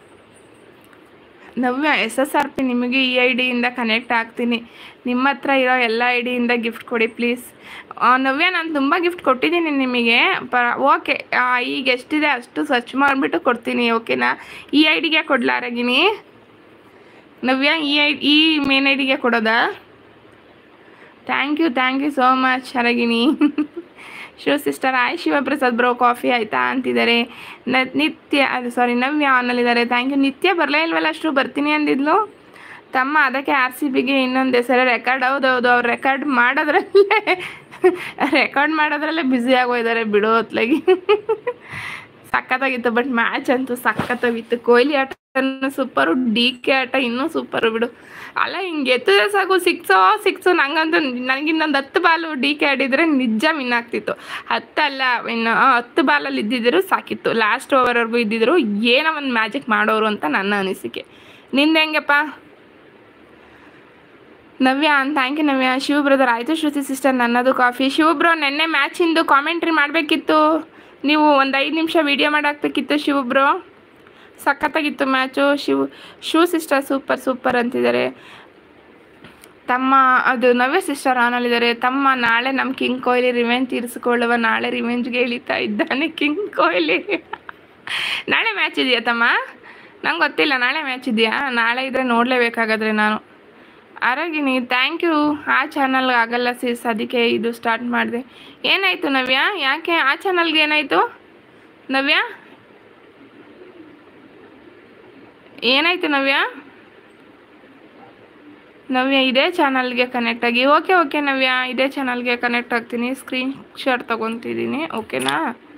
Navya S S R P ನಿಮಗೆ ಈ ಐ ಡಿಯಿಂದ ಕನೆಕ್ಟ್ ಆಗ್ತೀನಿ ನಿಮ್ಮ ಹತ್ರ ಇರೋ ಎಲ್ಲ ಐ ಡಿಯಿಂದ ಗಿಫ್ಟ್ ಕೊಡಿ ಪ್ಲೀಸ್ ನವ್ಯ ನಾನು ತುಂಬ ಗಿಫ್ಟ್ ಕೊಟ್ಟಿದ್ದೀನಿ ನಿಮಗೆ ಪ ಓಕೆ ಈಗ ಎಷ್ಟಿದೆ ಅಷ್ಟು ಸರ್ಚ್ ಮಾಡಿಬಿಟ್ಟು ಕೊಡ್ತೀನಿ ಓಕೆನಾ ಈ ಐ ಡಿಗೆ ಕೊಡ್ಲಾರಾಗಿನಿ ನವ್ಯ ಈ ಐ ಈ ಮೇನ್ ಐ ಡಿಗೆ ಕೊಡೋದಾ thank you thank you so much Aragini Shiva sister hi Shivaprasad bro coffee ಆಯ್ತಾ ಅಂತಿದ್ದಾರೆ ನ ನಿತ್ಯ ಅದು ಸಾರಿ ನವ್ಯ ಆನಲ್ಲಿದ್ದಾರೆ ಥ್ಯಾಂಕ್ ಯು ನಿತ್ಯ ಬರಲೇ ಇಲ್ವಲ್ಲ ಅಷ್ಟು ಬರ್ತೀನಿ ಅಂದಿದ್ಲು ತಮ್ಮ ಅದಕ್ಕೆ ಆರ್ ಸಿ ಬಿಗೆ ಇನ್ನೊಂದು ಹೆಸರು ರೆಕಾರ್ಡ್ ಹೌದೌದು ಅವ್ರು ರೆಕಾರ್ಡ್ ಮಾಡೋದ್ರಲ್ಲೇ ರೆಕಾರ್ಡ್ ಮಾಡೋದ್ರಲ್ಲೇ ಬ್ಯುಸಿ ಆಗೋಯ್ತಾರೆ ಬಿಡೋ ಹೊತ್ಲಾಗಿ ಸಖತ್ತಾಗಿತ್ತು ಬಟ್ ಮ್ಯಾಚ್ ಅಂತೂ ಸಖತ್ತಾಗಿತ್ತು ಕೊಹ್ಲಿ ಆಟ ಸೂಪರು ಡಿ ಕೆ ಆಟ ಇನ್ನೂ ಸೂಪರು ಬಿಡು ಅಲ್ಲ ಹಿಂಗೆ ಎತ್ತಿದ್ರೆ ಸಾಕು ಸಿಕ್ಸೋ ಸಿಕ್ಸು ನಂಗಂತೂ ನನಗಿನ್ನೊಂದು ಹತ್ತು ಬಾಲು ಡಿ ಕೆ ಆಡಿದರೆ ನಿಜ ವಿನ್ ಆಗ್ತಿತ್ತು ಹತ್ತಲ್ಲ ಇನ್ನು ಆ, ಹತ್ತು ಬಾಲಲ್ಲಿ ಇದ್ದಿದ್ರು ಸಾಕಿತ್ತು ಲಾಸ್ಟ್ ಓವರ್ವರೆಗೂ ಇದ್ದಿದ್ರು ಏನೋ ಒಂದು ಮ್ಯಾಜಿಕ್ ಮಾಡೋರು ಅಂತ ನನ್ನ ಅನಿಸಿಕೆ ನಿಂದು ಹೆಂಗಪ್ಪ Navya thank you Navya Shiva brother ಆಯಿತು ಶ್ರುತಿ ಸಿಸ್ಟರ್ ನನ್ನದು ಕಾಫಿ ಶಿವ ಬ್ರೋ ನೆನ್ನೆ ಮ್ಯಾಚಿಂದು ಕಾಮೆಂಟ್ರಿ ಮಾಡಬೇಕಿತ್ತು ನೀವು ಒಂದು ಐದು ನಿಮಿಷ ವೀಡಿಯೋ ಮಾಡಾಕ್ಬೇಕಿತ್ತು ಶಿವ ಬ್ರೋ ಸಖತ್ತಾಗಿತ್ತು ಮ್ಯಾಚು ಶಿವ್ ಶೂ ಸಿಸ್ಟರ್ ಸೂಪರ್ ಸೂಪರ್ ಅಂತಿದ್ದಾರೆ ತಮ್ಮ ಅದು ನವ್ಯ ಸಿಸ್ಟರ್ ಆನಲ್ಲಿದ್ದಾರೆ ತಮ್ಮ ನಾಳೆ ನಮ್ಮ ಕಿಂಗ್ ಕೊಹ್ಲಿ ರಿವೆಂಜ್ ತೀರಿಸಿಕೊಳ್ಳುವ ನಾಳೆ ರಿವೆಂಜ್ಗೆ ಇಳಿತಾ ಇದ್ದಾನೆ ಕಿಂಗ್ ಕೊಹ್ಲಿ ನಾಳೆ ಮ್ಯಾಚ್ ಇದೆಯಾ ತಮ್ಮ ನಂಗೆ ಗೊತ್ತಿಲ್ಲ ನಾಳೆ ಮ್ಯಾಚ್ ಇದೆಯಾ ನಾಳೆ ಇದ್ರೆ ನೋಡಲೇಬೇಕಾಗಾದ್ರೆ ನಾನು ಆರೋಗಿನಿ ಥ್ಯಾಂಕ್ ಯು ಆ ಚಾನಲ್ಗೆ ಆಗಲ್ಲ ಸಿಸ್ ಅದಕ್ಕೆ ಇದು ಸ್ಟಾರ್ಟ್ ಮಾಡಿದೆ ಏನಾಯಿತು ನವ್ಯ ಯಾಕೆ ಆ ಚಾನಲ್ಗೆ ಏನಾಯಿತು ನವ್ಯ ಏನಾಯಿತು ನವ್ಯ ನವ್ಯ ಇದೇ ಚಾನಲ್ಗೆ ಕನೆಕ್ಟ್ ಆಗಿ ಓಕೆ ಓಕೆ ನವ್ಯ ಇದೇ ಚಾನಲ್ಗೆ ಕನೆಕ್ಟ್ ಆಗ್ತೀನಿ ಸ್ಕ್ರೀನ್ ಶಾಟ್ ತೊಗೊತಿದ್ದೀನಿ ಓಕೆನಾ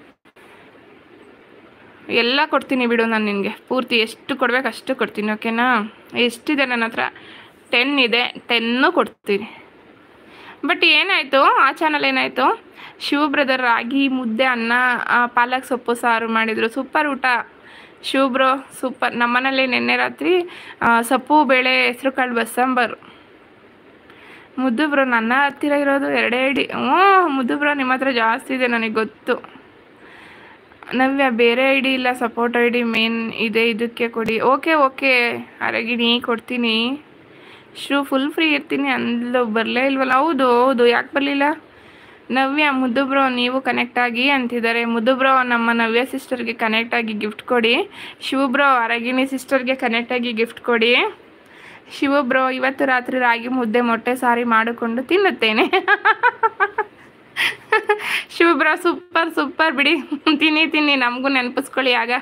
ಎಲ್ಲ ಕೊಡ್ತೀನಿ ಬಿಡು ನಾನು ನಿನಗೆ ಪೂರ್ತಿ ಎಷ್ಟು ಕೊಡ್ಬೇಕು ಅಷ್ಟು ಕೊಡ್ತೀನಿ ಓಕೆನಾ ಎಷ್ಟಿದೆ ನನ್ನ ಹತ್ರ ಟೆನ್ ಇದೆ ಟೆನ್ನು ಕೊಡ್ತೀನಿ ಬಟ್ ಏನಾಯಿತು ಆ ಚಾನಲ್ ಏನಾಯಿತು ಶಿವ ಬ್ರದರ್ ರಾಗಿ ಮುದ್ದೆ ಅನ್ನ ಆ, ಪಾಲಕ್ ಸೊಪ್ಪು ಸಾರು ಮಾಡಿದರು ಸೂಪರ್ ಊಟ ಶಿವ ಬ್ರೋ ಸೂಪರ್ ನಮ್ಮನೇಲಿ ನಿನ್ನೆ ರಾತ್ರಿ ಆ, ಸೊಪ್ಪು ಬೇಳೆ ಹೆಸ್ರು ಕಾಳು ಬಸ್ಸಾಂಬಾರು ಮುದ್ದು ಬ್ರೋ ನನ್ನ ಹತ್ತಿರ ಇರೋದು ಎರಡೇ ಇಡಿ ಹ್ಞೂ ಮುದ್ದು ಬ್ರೋ ನಿಮ್ಮ ಹತ್ರ ಜಾಸ್ತಿ ಇದೆ ನನಗೆ ಗೊತ್ತು ನವ್ಯ ಬೇರೆ ಐ ಡಿ ಇಲ್ಲ ಸಪೋರ್ಟ್ ಐ ಡಿ ಮೇನ್ ಇದೆ ಇದಕ್ಕೆ ಕೊಡಿ ಓಕೆ ಓಕೆ ಅರಗಿಣಿ ಕೊಡ್ತೀನಿ ಶೂ ಫುಲ್ ಫ್ರೀ ಇರ್ತೀನಿ ಅಂದ್ಲು ಬರಲೇ ಇಲ್ವಲ್ಲ ಹೌದು ಹೌದು ಯಾಕೆ ಬರಲಿಲ್ಲ ನವ್ಯ ಮುದ್ದು ಬ್ರೋ ನೀವು ಕನೆಕ್ಟ್ ಆಗಿ ಅಂತಿದ್ದಾರೆ ಮುದ್ದು ಬ್ರೋ ನಮ್ಮ ನವ್ಯ ಸಿಸ್ಟರ್ಗೆ ಕನೆಕ್ಟ್ ಆಗಿ ಗಿಫ್ಟ್ ಕೊಡಿ ಶಿವ ಬ್ರೋ ಅರಗಿಣಿ ಸಿಸ್ಟರ್ಗೆ ಕನೆಕ್ಟ್ ಆಗಿ ಗಿಫ್ಟ್ ಕೊಡಿ ಶಿವ ಬ್ರೋ ಇವತ್ತು ರಾತ್ರಿ ರಾಗಿ ಮುದ್ದೆ ಮೊಟ್ಟೆ ಸಾರಿ ಮಾಡಿಕೊಂಡು ತಿನ್ನುತ್ತೇನೆ ಶಿವ ಶಿವಬ್ರ ಸೂಪರ್ ಸೂಪರ್ ಬಿಡಿ ತಿನ್ನಿ ತಿನ್ನಿ ನಮಗೂ ನೆನಪಿಸ್ಕೊಳ್ಳಿ ಆಗ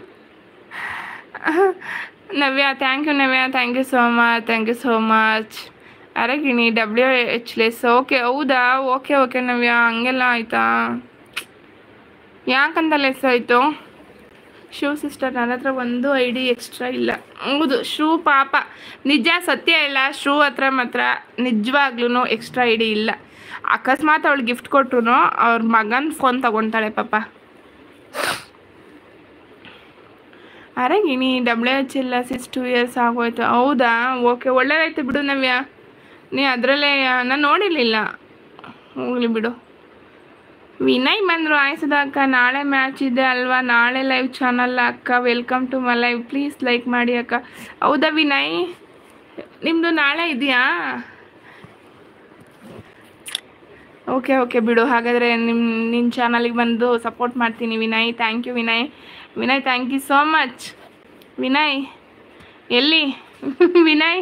Navya thank you Navya thank you so much thank you so much Aragini W H ಲೆಸ್ ಓಕೆ ಹೌದಾ ಓಕೆ ಓಕೆ ನವ್ಯ ಹಂಗೆಲ್ಲ ಆಯಿತಾ ಯಾಕಂತ ಲೆಸ್ ಆಯಿತು ಶೂ ಸಿಸ್ಟರ್ ನನ್ನ ಹತ್ರ ಒಂದು ಐ ಡಿ ಎಕ್ಸ್ಟ್ರಾ ಇಲ್ಲ ಹೌದು ಶೂ ಪಾಪ ನಿಜ ಸತ್ಯ ಇಲ್ಲ ಶೂ ಹತ್ರ ಮಾತ್ರ ನಿಜವಾಗ್ಲೂ ಎಕ್ಸ್ಟ್ರಾ ಐ ಡಿ ಇಲ್ಲ ಅಕಸ್ಮಾತ್ ಅವಳು ಗಿಫ್ಟ್ ಕೊಟ್ರು ಅವ್ರ ಮಗನ ಫೋನ್ ತಗೊತಾಳೆ ಪಾಪ ಅರಗಿಣಿ ಡಬ್ಲ್ಯೂ ಎಚ್ ಇಲ್ಲ ಸಿಕ್ಸ್ ಟು ಇಯರ್ಸ್ ಆಗೋಯ್ತು ಹೌದಾ ಓಕೆ ಒಳ್ಳೇದಾಯ್ತು ಬಿಡು ನವ್ಯ ನೀ ಅದರಲ್ಲೇ ನಾನು ನೋಡಿರಲಿಲ್ಲ ಹೋಗಲಿ ಬಿಡು ವಿನಯ್ ಬಂದರು ಆಯ್ಸದ ಅಕ್ಕ ನಾಳೆ ಮ್ಯಾಚ್ ಇದೆ ಅಲ್ವಾ ನಾಳೆ ಲೈವ್ ಚಾನಲ್ ಅಕ್ಕ welcome to my live please like ಮಾಡಿ ಅಕ್ಕ ಹೌದಾ ವಿನಯ್ ನಿಮ್ಮದು ನಾಳೆ ಇದೆಯಾ ಓಕೆ ಓಕೆ ಬಿಡು ಹಾಗಾದರೆ ನಿಮ್ಮ ನಿನ್ನ ಚಾನಲಿಗೆ ಬಂದು ಸಪೋರ್ಟ್ ಮಾಡ್ತೀನಿ Vinay thank you Vinay Vinay thank you so much Vinay ಎಲ್ಲಿ ವಿನಯ್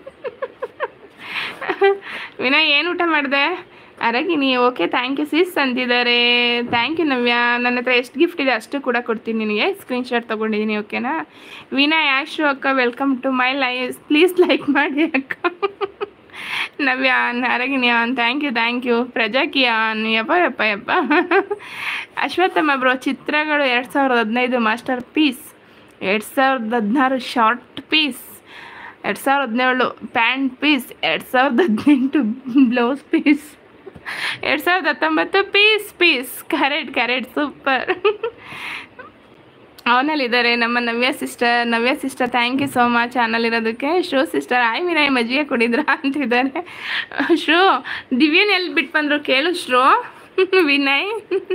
ವಿನಯ್ ಏನು ಊಟ ಮಾಡಿದೆ Aragini okay thank you sis ಅಂತಿದ್ದಾರೆ ಥ್ಯಾಂಕ್ ಯು ನವ್ಯ ನನ್ನ ಹತ್ರ ಎಷ್ಟು ಗಿಫ್ಟ್ ಇದೆ ಅಷ್ಟು ಕೂಡ ಕೊಡ್ತೀನಿ ನಿನಗೆ ಸ್ಕ್ರೀನ್ಶಾಟ್ ತೊಗೊಂಡಿದ್ದೀನಿ ಓಕೆನಾ ವಿನಯ್ ಆಶು ಅಕ್ಕ welcome to my life please like ಮಾಡಿ ಅಕ್ಕ ನವ್ಯ ಅರಗಿನಿಯಾನ್ ಥ್ಯಾಂಕ್ ಯು ಥ್ಯಾಂಕ್ ಯು ಪ್ರಜಾಕಿಯಾನ್ ಯಪ್ಪ ಯಪ್ಪ ಯಪ್ಪ ಅಶ್ವತ್ಥಮ್ಮ ಬ್ರೋ ಚಿತ್ರಗಳು ಎರಡು ಸಾವಿರದ ಹದಿನೈದು ಮಾಸ್ಟರ್ ಪೀಸ್ ಎರಡು ಸಾವಿರದ ಹದಿನಾರು ಶಾರ್ಟ್ ಪೀಸ್ ಎರಡು ಸಾವಿರದ ಹದಿನೇಳು ಪ್ಯಾಂಟ್ ಪೀಸ್ ಎರಡು ಸಾವಿರದ ಹದಿನೆಂಟು ಬ್ಲೌಸ್ ಪೀಸ್ ಎರಡು ಸಾವಿರದ ಹತ್ತೊಂಬತ್ತು piece piece correct correct super ಅವನಲ್ಲಿದ್ದಾರೆ ನಮ್ಮ Navya sister Navya sister thank you so much channel ಇರೋದಕ್ಕೆ ಶ್ರೂ ಸಿಸ್ಟರ್ ಆಯ್ ವಿನಯ್ ಮಜ್ಜಿಗೆ ಕುಡಿದ್ರ ಅಂತಿದ್ದಾರೆ ಶ್ರೂ ದಿವ್ಯನ್ ಎಲ್ಲಿ ಬಿಟ್ಟು ಬಂದರು ಕೇಳು ಶ್ರೂ ವಿನಯ್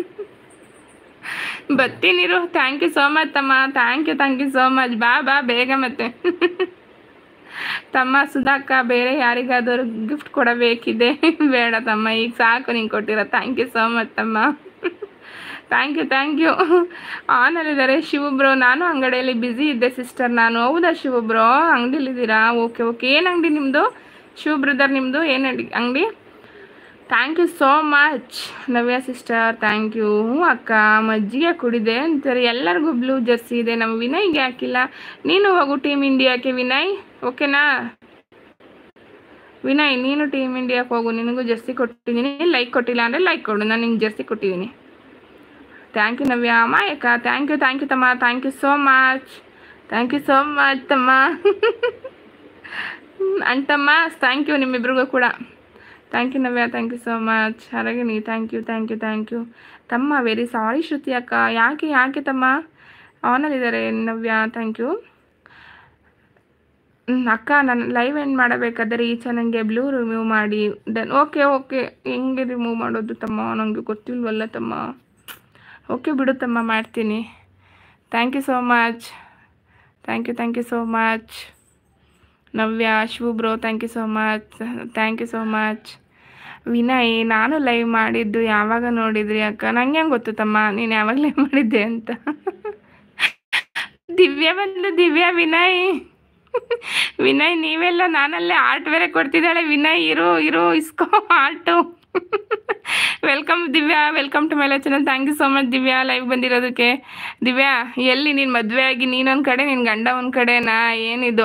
ಬರ್ತೀನಿರು ಥ್ಯಾಂಕ್ ಯು ಸೋ ಮಚ್ ತಮ್ಮ thank you thank you so much ಬಾ ಬಾ ಬೇಗ ಮತ್ತೆ ತಮ್ಮ ಸುಧಾಕ ಬೇರೆ ಯಾರಿಗಾದರೂ ಗಿಫ್ಟ್ ಕೊಡಬೇಕಿದೆ ಬೇಡ ತಮ್ಮ ಈಗ ಸಾಕು ನಿಂಗೆ ಕೊಟ್ಟಿರೋ ಥ್ಯಾಂಕ್ ಯು ಸೋ ಮಚ್ ತಮ್ಮ ಥ್ಯಾಂಕ್ ಯು ಥ್ಯಾಂಕ್ ಯು ಆನಲ್ಲಿದ್ದಾರೆ ಶಿವಬ್ರೋ ನಾನು ಅಂಗಡಿಯಲ್ಲಿ ಬ್ಯುಸಿ ಇದ್ದೆ ಸಿಸ್ಟರ್ ನಾನು ಹೌದಾ ಶಿವಬ್ರೋ ಅಂಗಡಿಲಿದ್ದೀರಾ ಓಕೆ ಓಕೆ ಏನು ಅಂಗಡಿ ನಿಮ್ಮದು ಶಿವ ಬ್ರದರ್ ನಿಮ್ಮದು ಏನು ಅಂಗಡಿ thank you so much Navya sister thank you ಹ್ಞೂ ಅಕ್ಕ ಮಜ್ಜಿಗೆ ಕುಡಿದೆ ಅಂತಾರೆ ಎಲ್ಲರಿಗೂ ಬ್ಲೂ ಜರ್ಸಿ ಇದೆ ನಮ್ಮ ವಿನಯ್ಗೆ ಹಾಕಿಲ್ಲ ನೀನು ಹೋಗು ಟೀಮ್ ಇಂಡಿಯಾಕ್ಕೆ ವಿನಯ್ ಓಕೆನಾ ವಿನಯ್ ನೀನು ಟೀಮ್ ಇಂಡಿಯಾಕ್ಕೆ ಹೋಗು ನಿನಗೂ ಜರ್ಸಿ ಕೊಟ್ಟಿದ್ದೀನಿ ಲೈಕ್ ಕೊಟ್ಟಿಲ್ಲ ಅಂದರೆ ಲೈಕ್ ಕೊಡು ನಾನು ನಿಂಗೆ ಜರ್ಸಿ ಕೊಟ್ಟಿದ್ದೀನಿ ಥ್ಯಾಂಕ್ ಯು ನವ್ಯ ಮಾಯಕ್ಕ ಥ್ಯಾಂಕ್ ಯು ಥ್ಯಾಂಕ್ ಯು ತಮ್ಮ thank you so much thank you so much ತಮ್ಮ ಅಂಟಮ್ಮ ಥ್ಯಾಂಕ್ ಯು ನಿಮ್ಮಿಬ್ರಿಗೂ ಕೂಡ thank you Navya thank you so much Haragini thank you thank you thank you ತಮ್ಮ ವೆರಿ ಸಾರಿ ಶ್ರುತಿ ಅಕ್ಕ ಯಾಕೆ ಯಾಕೆ ತಮ್ಮ ಆನಲ್ಲಿದ್ದಾರೆ ನವ್ಯ ಥ್ಯಾಂಕ್ ಯು ಹ್ಮ್, ಅಕ್ಕ ನಾನು ಲೈವ್ ಎಂಡ್ ಮಾಡಬೇಕಾದ್ರೆ ಈ ನನಗೆ ಬ್ಲೂ ರಿಮೂವ್ ಮಾಡಿ ದೆನ್ ಓಕೆ ಓಕೆ ಹೆಂಗೆ ರಿಮೂವ್ ಮಾಡೋದು ತಮ್ಮ ನನಗೆ ಗೊತ್ತಿಲ್ವಲ್ಲ ತಮ್ಮ ಓಕೆ ಬಿಡು ತಮ್ಮ ಮಾಡ್ತೀನಿ thank you so much thank you thank you so much Navya Shivu bro thank you so much thank you so much Vinay ನಾನು ಲೈವ್ ಮಾಡಿದ್ದು ಯಾವಾಗ ನೋಡಿದ್ರಿ ಅಕ್ಕ ನಂಗೆ ಹೆಂಗೆ ಗೊತ್ತು ತಮ್ಮ ನೀನು ಯಾವಾಗ ಲೈವ್ ಮಾಡಿದ್ದೆ ಅಂತ ದಿವ್ಯ ಬಂದು ದಿವ್ಯ ವಿನಯ್ ವಿನಯ್ ನೀವೆಲ್ಲ ನಾನಲ್ಲೇ ಆರ್ಟ್ ಬೇರೆ ಕೊಡ್ತಿದ್ದಾಳೆ ವಿನಯ್ ಇರು ಇರು ಇಸ್ಕೋ ಆರ್ಟು ವೆಲ್ಕಮ್ ದಿವ್ಯಾ ವೆಲ್ಕಮ್ ಟು ಮೈಲ channel thank you so much Divya live ಬಂದಿರೋದಕ್ಕೆ ದಿವ್ಯಾ ಎಲ್ಲಿ ನೀನು ಮದುವೆ ಆಗಿ ನೀನೊಂದು ಕಡೆ ನಿನ್ನ ಗಂಡ ಒಂದು ಕಡೆನಾ ಏನಿದು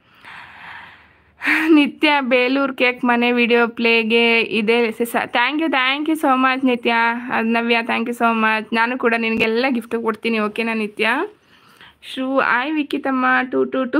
ನಿತ್ಯ ಬೇಲೂರು ಕೇಕ್ ಮನೆ ವಿಡಿಯೋ ಪ್ಲೇಗೆ ಇದೆ thank you thank you so much Nitya ಅದು Navya thank you so much ನಾನು ಕೂಡ ನಿನಗೆಲ್ಲ ಗಿಫ್ಟ್ ಕೊಡ್ತೀನಿ ಓಕೆನಾ ನಿತ್ಯ ಶೂ ಆಯ್ ವಿಕ್ಕಿ ತಮ್ಮ ಟು ಟು ಟು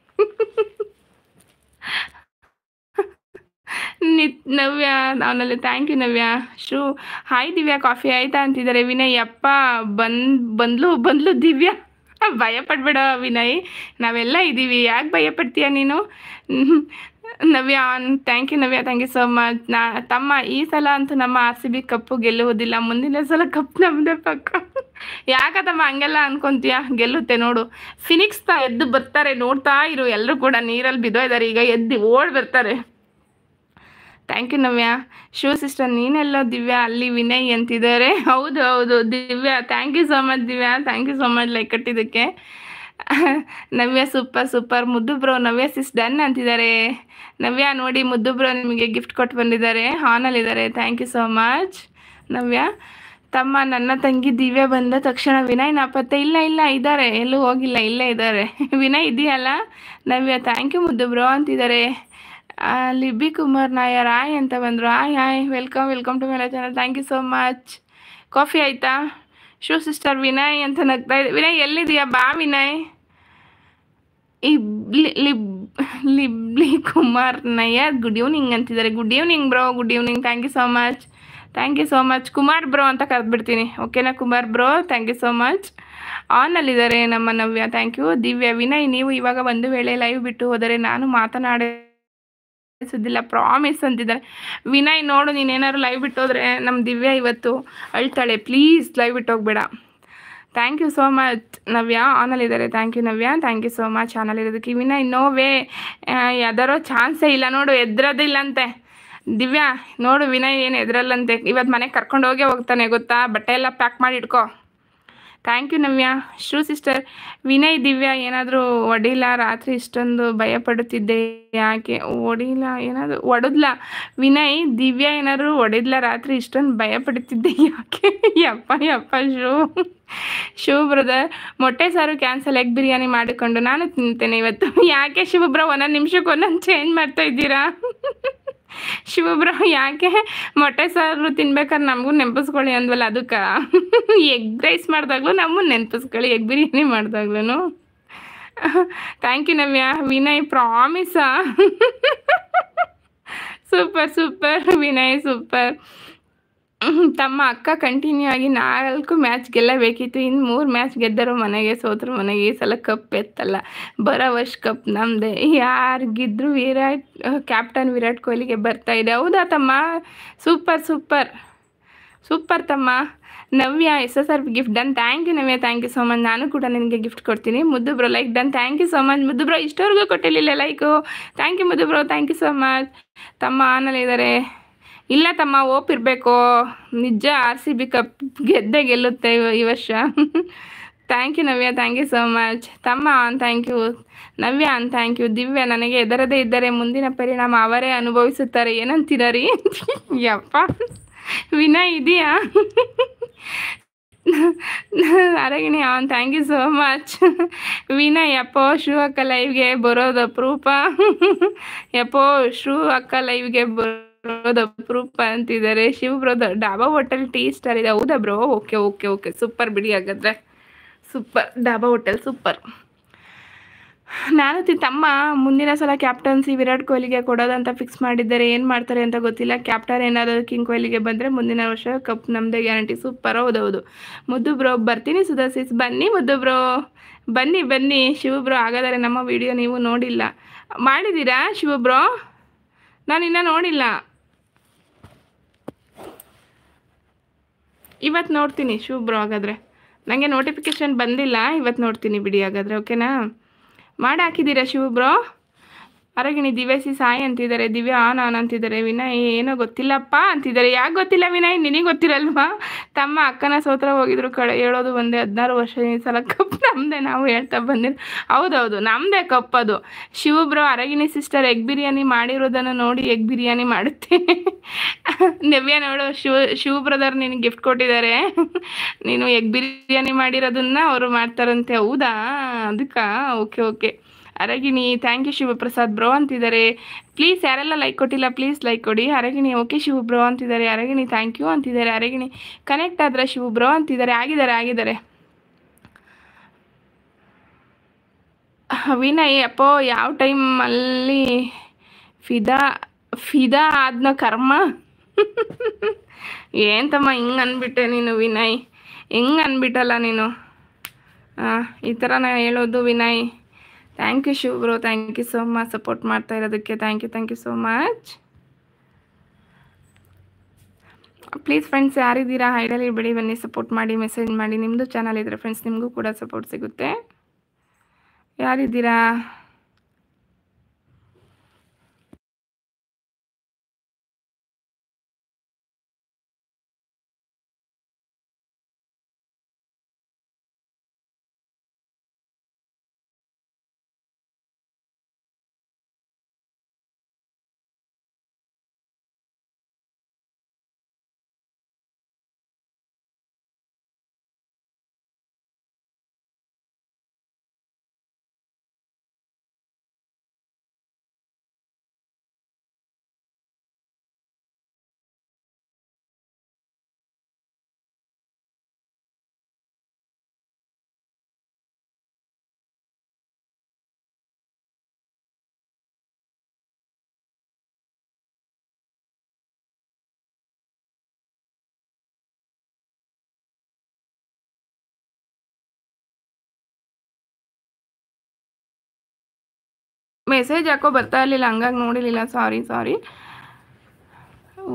ನಿತ್ ನವ್ಯ ಅವನಲ್ಲಿ ಥ್ಯಾಂಕ್ ಯು ನವ್ಯ ಶೂ ಹಾಯ್ ದಿವ್ಯಾ ಕಾಫಿ ಆಯ್ತಾ ಅಂತಿದ್ದಾರೆ ವಿನಯ್ ಅಪ್ಪ ಬಂದ್ ಬಂದ್ಲು ಬಂದ್ಲು ದಿವ್ಯಾ ಭಯ ಪಡ್ಬೇಡ ವಿನಯ್ ನಾವೆಲ್ಲ ಇದ್ದೀವಿ ಯಾಕೆ ಭಯ ಪಡ್ತೀಯ ನೀನು ಹ್ಮ್. Navya thank you Navya thank you so much ನಾ ತಮ್ಮ ಈ ಸಲ ಅಂತೂ ನಮ್ಮ ಆರ್ ಸಿ ಬಿ ಕಪ್ಪು ಗೆಲ್ಲುವುದಿಲ್ಲ ಮುಂದಿನ ಸಲ ಕಪ್ ನಮ್ಮದೇ ಪಕ್ಕ ಯಾಕತ್ತಮ್ಮ ಹಂಗೆಲ್ಲ ಅನ್ಕೊಂತೀಯ ಗೆಲ್ಲುತ್ತೆ ನೋಡು ಫಿನಿಕ್ಸ್ ತ ಎದ್ದು ಬರ್ತಾರೆ ನೋಡ್ತಾ ಇರು ಎಲ್ಲರೂ ಕೂಡ ನೀರಲ್ಲಿ ಬಿದ್ದೋಯ್ತಾರೆ ಈಗ ಎದ್ದು ಓಡ್ ಬರ್ತಾರೆ thank you Navya Shiva sister ನೀನೆಲ್ಲೋ ದಿವ್ಯಾ ಅಲ್ಲಿ ವಿನಯ್ ಅಂತಿದ್ದಾರೆ ಹೌದು ಹೌದು Divya thank you so much Divya thank you so much like ಕಟ್ಟಿದ್ದಕ್ಕೆ ನವ್ಯ ಸೂಪರ್ ಸೂಪರ್ ಮುದ್ದು ಬ್ರೋ ನವ್ಯ ಸಿಸ್ ಡನ್ ಅಂತಿದ್ದಾರೆ ನವ್ಯ ನೋಡಿ ಮುದ್ದು ಬ್ರೋ ನಿಮಗೆ ಗಿಫ್ಟ್ ಕೊಟ್ಟು ಬಂದಿದ್ದಾರೆ ಹಾನಲ್ಲಿದ್ದಾರೆ thank you so much Navya ತಮ್ಮ ನನ್ನ ತಂಗಿ ದಿವ್ಯ ಬಂದ ತಕ್ಷಣ ವಿನಯ್ ನಾಪತ್ತೆ ಇಲ್ಲ ಇಲ್ಲ ಇದ್ದಾರೆ ಎಲ್ಲೂ ಹೋಗಿಲ್ಲ ಇಲ್ಲೇ ಇದ್ದಾರೆ ವಿನಯ್ ಇದೆಯಲ್ಲ ನವ್ಯ ಥ್ಯಾಂಕ್ ಯು ಮುದ್ದು ಬ್ರೋ ಅಂತಿದ್ದಾರೆ ಆ, ಲಿಬ್ಬಿ ಕುಮಾರ್ ನಾಯರ್ ಆಯ್ ಅಂತ ಬಂದರು hi hi welcome welcome to ಮೇಲ channel thank you so much coffee ಆಯಿತಾ ಶೂ ಸಿಸ್ಟರ್ ವಿನಯ್ ಅಂತ ನಗ್ತಾ ಇದೆ ವಿನಯ್ ಎಲ್ಲಿದೆಯಾ ಬಾ ವಿನಯ್ ಇಬ್ಲಿ ಲಿಬ್ ಲಿಬ್ಲಿ ಕುಮಾರ್ ನಯ್ಯರ್ ಗುಡ್ ಈವ್ನಿಂಗ್ ಅಂತಿದ್ದಾರೆ good evening bro good evening thank you so much thank you so much Kumar bro ಅಂತ ಕರೆದ್ಬಿಡ್ತೀನಿ ಓಕೆನಾ Kumar bro thank you so much ಆನಲ್ಲಿದ್ದಾರೆ ನಮ್ಮ ನವ್ಯ ಥ್ಯಾಂಕ್ ಯು ದಿವ್ಯ ವಿನಯ್ ನೀವು ಇವಾಗ ಒಂದು ವೇಳೆ ಲೈವ್ ಬಿಟ್ಟು ಹೋದರೆ ನಾನು ಮಾತನಾಡಿಸುವುದಿಲ್ಲ ಪ್ರಾಮಿಸ್ ಅಂತಿದ್ದಾರೆ ವಿನಯ್ ನೋಡು ನೀನೇನಾದ್ರು ಲೈವ್ ಬಿಟ್ಟು ಹೋದರೆ ನಮ್ಮ ದಿವ್ಯ ಇವತ್ತು ಅಳ್ತಾಳೆ ಪ್ಲೀಸ್ ಲೈವ್ ಬಿಟ್ಟು ಹೋಗ್ಬೇಡ thank you so much Navya ಆನಲ್ಲಿದ್ದಾರೆ thank you Navya thank you so much ಆನಲ್ ಇರೋದಕ್ಕೆ ವಿನಯ್ ನೋ ವೇ ಯಾವ್ದಾರೋ ಚಾನ್ಸೇ ಇಲ್ಲ ನೋಡು ಎದ್ರದಿಲ್ಲಂತೆ ದಿವ್ಯಾ ನೋಡು ವಿನಯ್ ಏನು ಎದ್ರಲ್ಲಂತೆ ಇವತ್ತು ಮನೆಗೆ ಕರ್ಕೊಂಡು ಹೋಗೇ ಹೋಗ್ತಾನೆ ಗೊತ್ತಾ ಬಟ್ಟೆ ಎಲ್ಲ ಪ್ಯಾಕ್ ಮಾಡಿ ಇಟ್ಕೋ ಥ್ಯಾಂಕ್ ಯು ನವ್ಯ ಶ್ರೂ ಸಿಸ್ಟರ್ ವಿನಯ್ ದಿವ್ಯಾ ಏನಾದರೂ ಒಡಿಲ್ಲ ರಾತ್ರಿ ಇಷ್ಟೊಂದು ಭಯ ಪಡುತ್ತಿದ್ದೆ ಯಾಕೆ ಒಡಿಲ್ಲ ಏನಾದರೂ ಒಡದ್ಲ ವಿನಯ್ ದಿವ್ಯಾ ಏನಾದರೂ ಒಡಿದ್ಲ ರಾತ್ರಿ ಇಷ್ಟೊಂದು ಭಯ ಪಡುತ್ತಿದ್ದೆ ಯಾಕೆ ಯಪ್ಪ ಯಪ್ಪ ಶೂ ಶಿವ ಬ್ರದರ್ ಮೊಟ್ಟೆ ಸಾರು ಕ್ಯಾನ್ಸಲ್ ಎಗ್ ಬಿರಿಯಾನಿ ಮಾಡಿಕೊಂಡು ನಾನು ತಿಂತೇನೆ ಇವತ್ತು ಯಾಕೆ ಶಿವಬ್ರ ಒಂದೊಂದು ನಿಮಿಷಕ್ಕೆ ಒಂದೊಂದು ಚೇಂಜ್ ಮಾಡ್ತಾ ಇದ್ದೀರಾ ಶಿವಬ್ರ ಯಾಕೆ ಮೊಟ್ಟೆ ಸಾರು ತಿನ್ಬೇಕಾದ್ರೆ ನಮಗೂ ನೆನಪಿಸ್ಕೊಳ್ಳಿ ಅಂದ್ವಲ್ಲ ಅದಕ್ಕೆ ಎಗ್ ರೈಸ್ ಮಾಡಿದಾಗ್ಲೂ ನಮ್ಮನ್ನು ನೆನಪಿಸ್ಕೊಳ್ಳಿ ಎಗ್ ಬಿರಿಯಾನಿ ಮಾಡಿದಾಗ್ಲೂ ಥ್ಯಾಂಕ್ ಯು ನವ್ಯ ವಿನಯ್ ಪ್ರಾಮಿಸಾ ಸೂಪರ್ ಸೂಪರ್ ವಿನಯ್ ಸೂಪರ್ ತಮ್ಮ ಅಕ್ಕ ಕಂಟಿನ್ಯೂ ಆಗಿ ನಾಲ್ಕು ಮ್ಯಾಚ್ ಗೆಲ್ಲಬೇಕಿತ್ತು ಇನ್ನು ಮೂರು ಮ್ಯಾಚ್ ಗೆದ್ದರು ಮನೆಗೆ ಸೋತರು ಮನೆಗೆ ಈ ಸಲ ಕಪ್ ಎತ್ತಲ್ಲ ಬರೋ ವರ್ಷ ಕಪ್ ನಮ್ಮದೇ ಯಾರು ಗೆದ್ರು ವಿರಾಟ್ ಕ್ಯಾಪ್ಟನ್ ವಿರಾಟ್ ಕೊಹ್ಲಿಗೆ ಬರ್ತಾ ಇದೆ ಹೌದಾ ತಮ್ಮ ಸೂಪರ್ ಸೂಪರ್ ಸೂಪರ್ ತಮ್ಮ Navya S S R gift done thank you Navya thank you so much ನಾನು ಕೂಡ ನಿನಗೆ ಗಿಫ್ಟ್ ಕೊಡ್ತೀನಿ ಮುದ್ದು bro like done thank you so much ಮುದ್ದು ಬ್ರೋ ಇಷ್ಟವರೆಗೂ ಕೊಟ್ಟಿರಲಿಲ್ಲ ಲೈಕು ಥ್ಯಾಂಕ್ ಯು ಮುದ್ದು bro thank you so much ತಮ್ಮ ಆನಲ್ಲಿದ್ದಾರೆ ಇಲ್ಲ ತಮ್ಮ ಓಪ್ ಇರಬೇಕು ನಿಜ ಆರ್ ಸಿ ಬಿ ಕಪ್ ಗೆದ್ದೇ ಗೆಲ್ಲುತ್ತೆ ಈ- ಈ ವರ್ಷ thank you Navya thank you so much ತಮ್ಮ ಥ್ಯಾಂಕ್ ಯು ನವ್ಯ ಅನ್ ಥ್ಯಾಂಕ್ ಯು ದಿವ್ಯ ನನಗೆ ಎದರದೇ ಇದ್ದರೆ ಮುಂದಿನ ಪರಿಣಾಮ ಅವರೇ ಅನುಭವಿಸುತ್ತಾರೆ ಏನಂತೀರ ರೀ ಯಪ್ಪ ವಿನಯ್ ಇದೆಯಾ ಅರಗಿಣಿ ಅವನ್ thank you so much Vinay ಯಪ್ಪೋ ಶೂ ಅಕ್ಕ ಲೈವ್ಗೆ ಬರೋದು ಅಪರೂಪ ಯಪ್ಪೋ ಶೂ ಅಕ್ಕ ಲೈವ್ಗೆ ಬರೋದು ಅಪರೂಪ ಅಂತಿದ್ದಾರೆ ಶಿವ ಬ್ರೋದ ಡಾಬಾ ಹೋಟೆಲ್ ಟೀ ಸ್ಟಾರ್ ಇದೆ ಹೌದಾ bro okay okay okay super ಬಿಡಿ ಹಾಗಾದ್ರೆ ಸೂಪರ್ ಡಾಬಾ ಹೋಟೆಲ್ ಸೂಪರ್ ನಾನು ತಿ ತಮ್ಮ ಮುಂದಿನ ಸಲ ಕ್ಯಾಪ್ಟನ್ಸಿ ವಿರಾಟ್ ಕೊಹ್ಲಿಗೆ ಕೊಡೋದಂತ ಫಿಕ್ಸ್ ಮಾಡಿದ್ದಾರೆ ಏನು ಮಾಡ್ತಾರೆ ಅಂತ ಗೊತ್ತಿಲ್ಲ ಕ್ಯಾಪ್ಟನ್ ಏನಾದರೂ ಕಿಂಗ್ ಕೊಹ್ಲಿಗೆ ಬಂದರೆ ಮುಂದಿನ ವರ್ಷ ಕಪ್ ನಮ್ಮದೇ ಗ್ಯಾರಂಟಿ ಸೂಪರ್ ಹೌದೌದು ಮುದ್ದು ಬ್ರೋ ಬರ್ತೀನಿ ಸುಧಾಸಿಸ್ ಬನ್ನಿ ಮುದ್ದು ಬ್ರೋ ಬನ್ನಿ ಬನ್ನಿ ಶಿವ ಬ್ರೋ ಹಾಗಾದರೆ ನಮ್ಮ ವಿಡಿಯೋ ನೀವು ನೋಡಿಲ್ಲ ಮಾಡಿದ್ದೀರಾ ಶಿವ ಬ್ರೋ ನಾನು ಇನ್ನೂ ನೋಡಿಲ್ಲ ಇವತ್ತು ನೋಡ್ತೀನಿ ಶಿವ ಬ್ರೋ ಹಾಗಾದರೆ ನನಗೆ ನೋಟಿಫಿಕೇಶನ್ ಬಂದಿಲ್ಲ ಇವತ್ತು ನೋಡ್ತೀನಿ ಬಿಡಿ ಹಾಗಾದರೆ ಓಕೆನಾ ಮಾಡಿ ಹಾಕಿದ್ದೀರಾ ಶಿವ ಬ್ರೋ ಅರಗಿಣಿ ದಿವ್ಯಸಿ ಸಾಯಿ ಅಂತಿದ್ದಾರೆ ದಿವ್ಯ ಆನ್ ಆನ್ ಅಂತಿದ್ದಾರೆ ವಿನಯ್ ಏನೋ ಗೊತ್ತಿಲ್ಲಪ್ಪ ಅಂತಿದ್ದಾರೆ ಯಾಕೆ ಗೊತ್ತಿಲ್ಲ ವಿನಯ್ ನಿನಗೆ ಗೊತ್ತಿರಲ್ವಾ ತಮ್ಮ ಅಕ್ಕನ ಸೋತ್ರ ಹೋಗಿದ್ರು ಕಳೆ ಹೇಳೋದು ಒಂದೇ ಹದಿನಾರು ವರ್ಷ ಈ ಸಲ ಕಪ್ ನಮ್ಮದೇ ನಾವು ಹೇಳ್ತಾ ಬಂದಿದ್ದು ಹೌದೌದು ನಮ್ಮದೇ ಕಪ್ ಅದು ಶಿವಬ್ರೋ ಅರಗಿಣಿ ಸಿಸ್ಟರ್ ಎಗ್ ಬಿರಿಯಾನಿ ಮಾಡಿರೋದನ್ನು ನೋಡಿ ಎಗ್ ಬಿರಿಯಾನಿ ಮಾಡುತ್ತೇನೆ ನವ್ಯ ನೋಡು ಶಿವ ಶಿವ ಬ್ರದರ್ ನಿನಗೆ ಗಿಫ್ಟ್ ಕೊಟ್ಟಿದ್ದಾರೆ ನೀನು ಎಗ್ ಬಿರಿಯಾನಿ ಮಾಡಿರೋದನ್ನ ಅವರು ಮಾಡ್ತಾರಂತೆ ಹೌದಾ ಅದಕ್ಕಾ okay okay Aragini thank you Shivaprasad bro ಅಂತಿದ್ದಾರೆ ಪ್ಲೀಸ್ ಯಾರೆಲ್ಲ ಲೈಕ್ ಕೊಟ್ಟಿಲ್ಲ ಪ್ಲೀಸ್ ಲೈಕ್ ಕೊಡಿ ಅರಗಿಣಿ ಓಕೆ ಶಿವ ಬ್ರೋ ಅಂತಿದ್ದಾರೆ ಅರಗಿಣಿ ಥ್ಯಾಂಕ್ ಯು ಅಂತಿದ್ದಾರೆ ಅರಗಿಣಿ ಕನೆಕ್ಟ್ ಆದ್ರೆ ಶಿವ ಬ್ರೋ ಅಂತಿದ್ದಾರೆ ಆಗಿದ್ದಾರೆ ಆಗಿದ್ದಾರೆ ವಿನಯ್ ಅಪ್ಪೋ ಯಾವ ಟೈಮಲ್ಲಿ ಫಿದಾ ಫಿದಾ ಆದ್ನ ಕರ್ಮ ಏನ್ ತಮ್ಮ ಹಿಂಗೆ ಅಂದ್ಬಿಟ್ಟೆ ನೀನು ವಿನಯ್ ಹೆಂಗೆ ಅಂದ್ಬಿಟ್ಟಲ್ಲ ನೀನು ಹಾಂ ಈ ಥರ ನಾ ಹೇಳೋದು Vinay thank you Shiv bro thank you so much support ಮಾಡ್ತಾ ಇರೋದಕ್ಕೆ thank you thank you so much please friends ಯಾರಿದ್ದೀರಾ ಹೈಡಲ್ಲಿ ಬಿಡಿ ಬನ್ನಿ ಸಪೋರ್ಟ್ ಮಾಡಿ ಮೆಸೇಜ್ ಮಾಡಿ ನಿಮ್ಮದು ಚಾನಲ್ ಇದ್ದರೆ ಫ್ರೆಂಡ್ಸ್ ನಿಮಗೂ ಕೂಡ ಸಪೋರ್ಟ್ ಸಿಗುತ್ತೆ ಯಾರಿದ್ದೀರಾ ಮೆಸೇಜ್ ಯಾಕೋ ಬರ್ತಾ ಇರಲಿಲ್ಲ ಹಂಗಾಗಿ ನೋಡಿರಲಿಲ್ಲ ಸಾರಿ ಸಾರಿ ಓ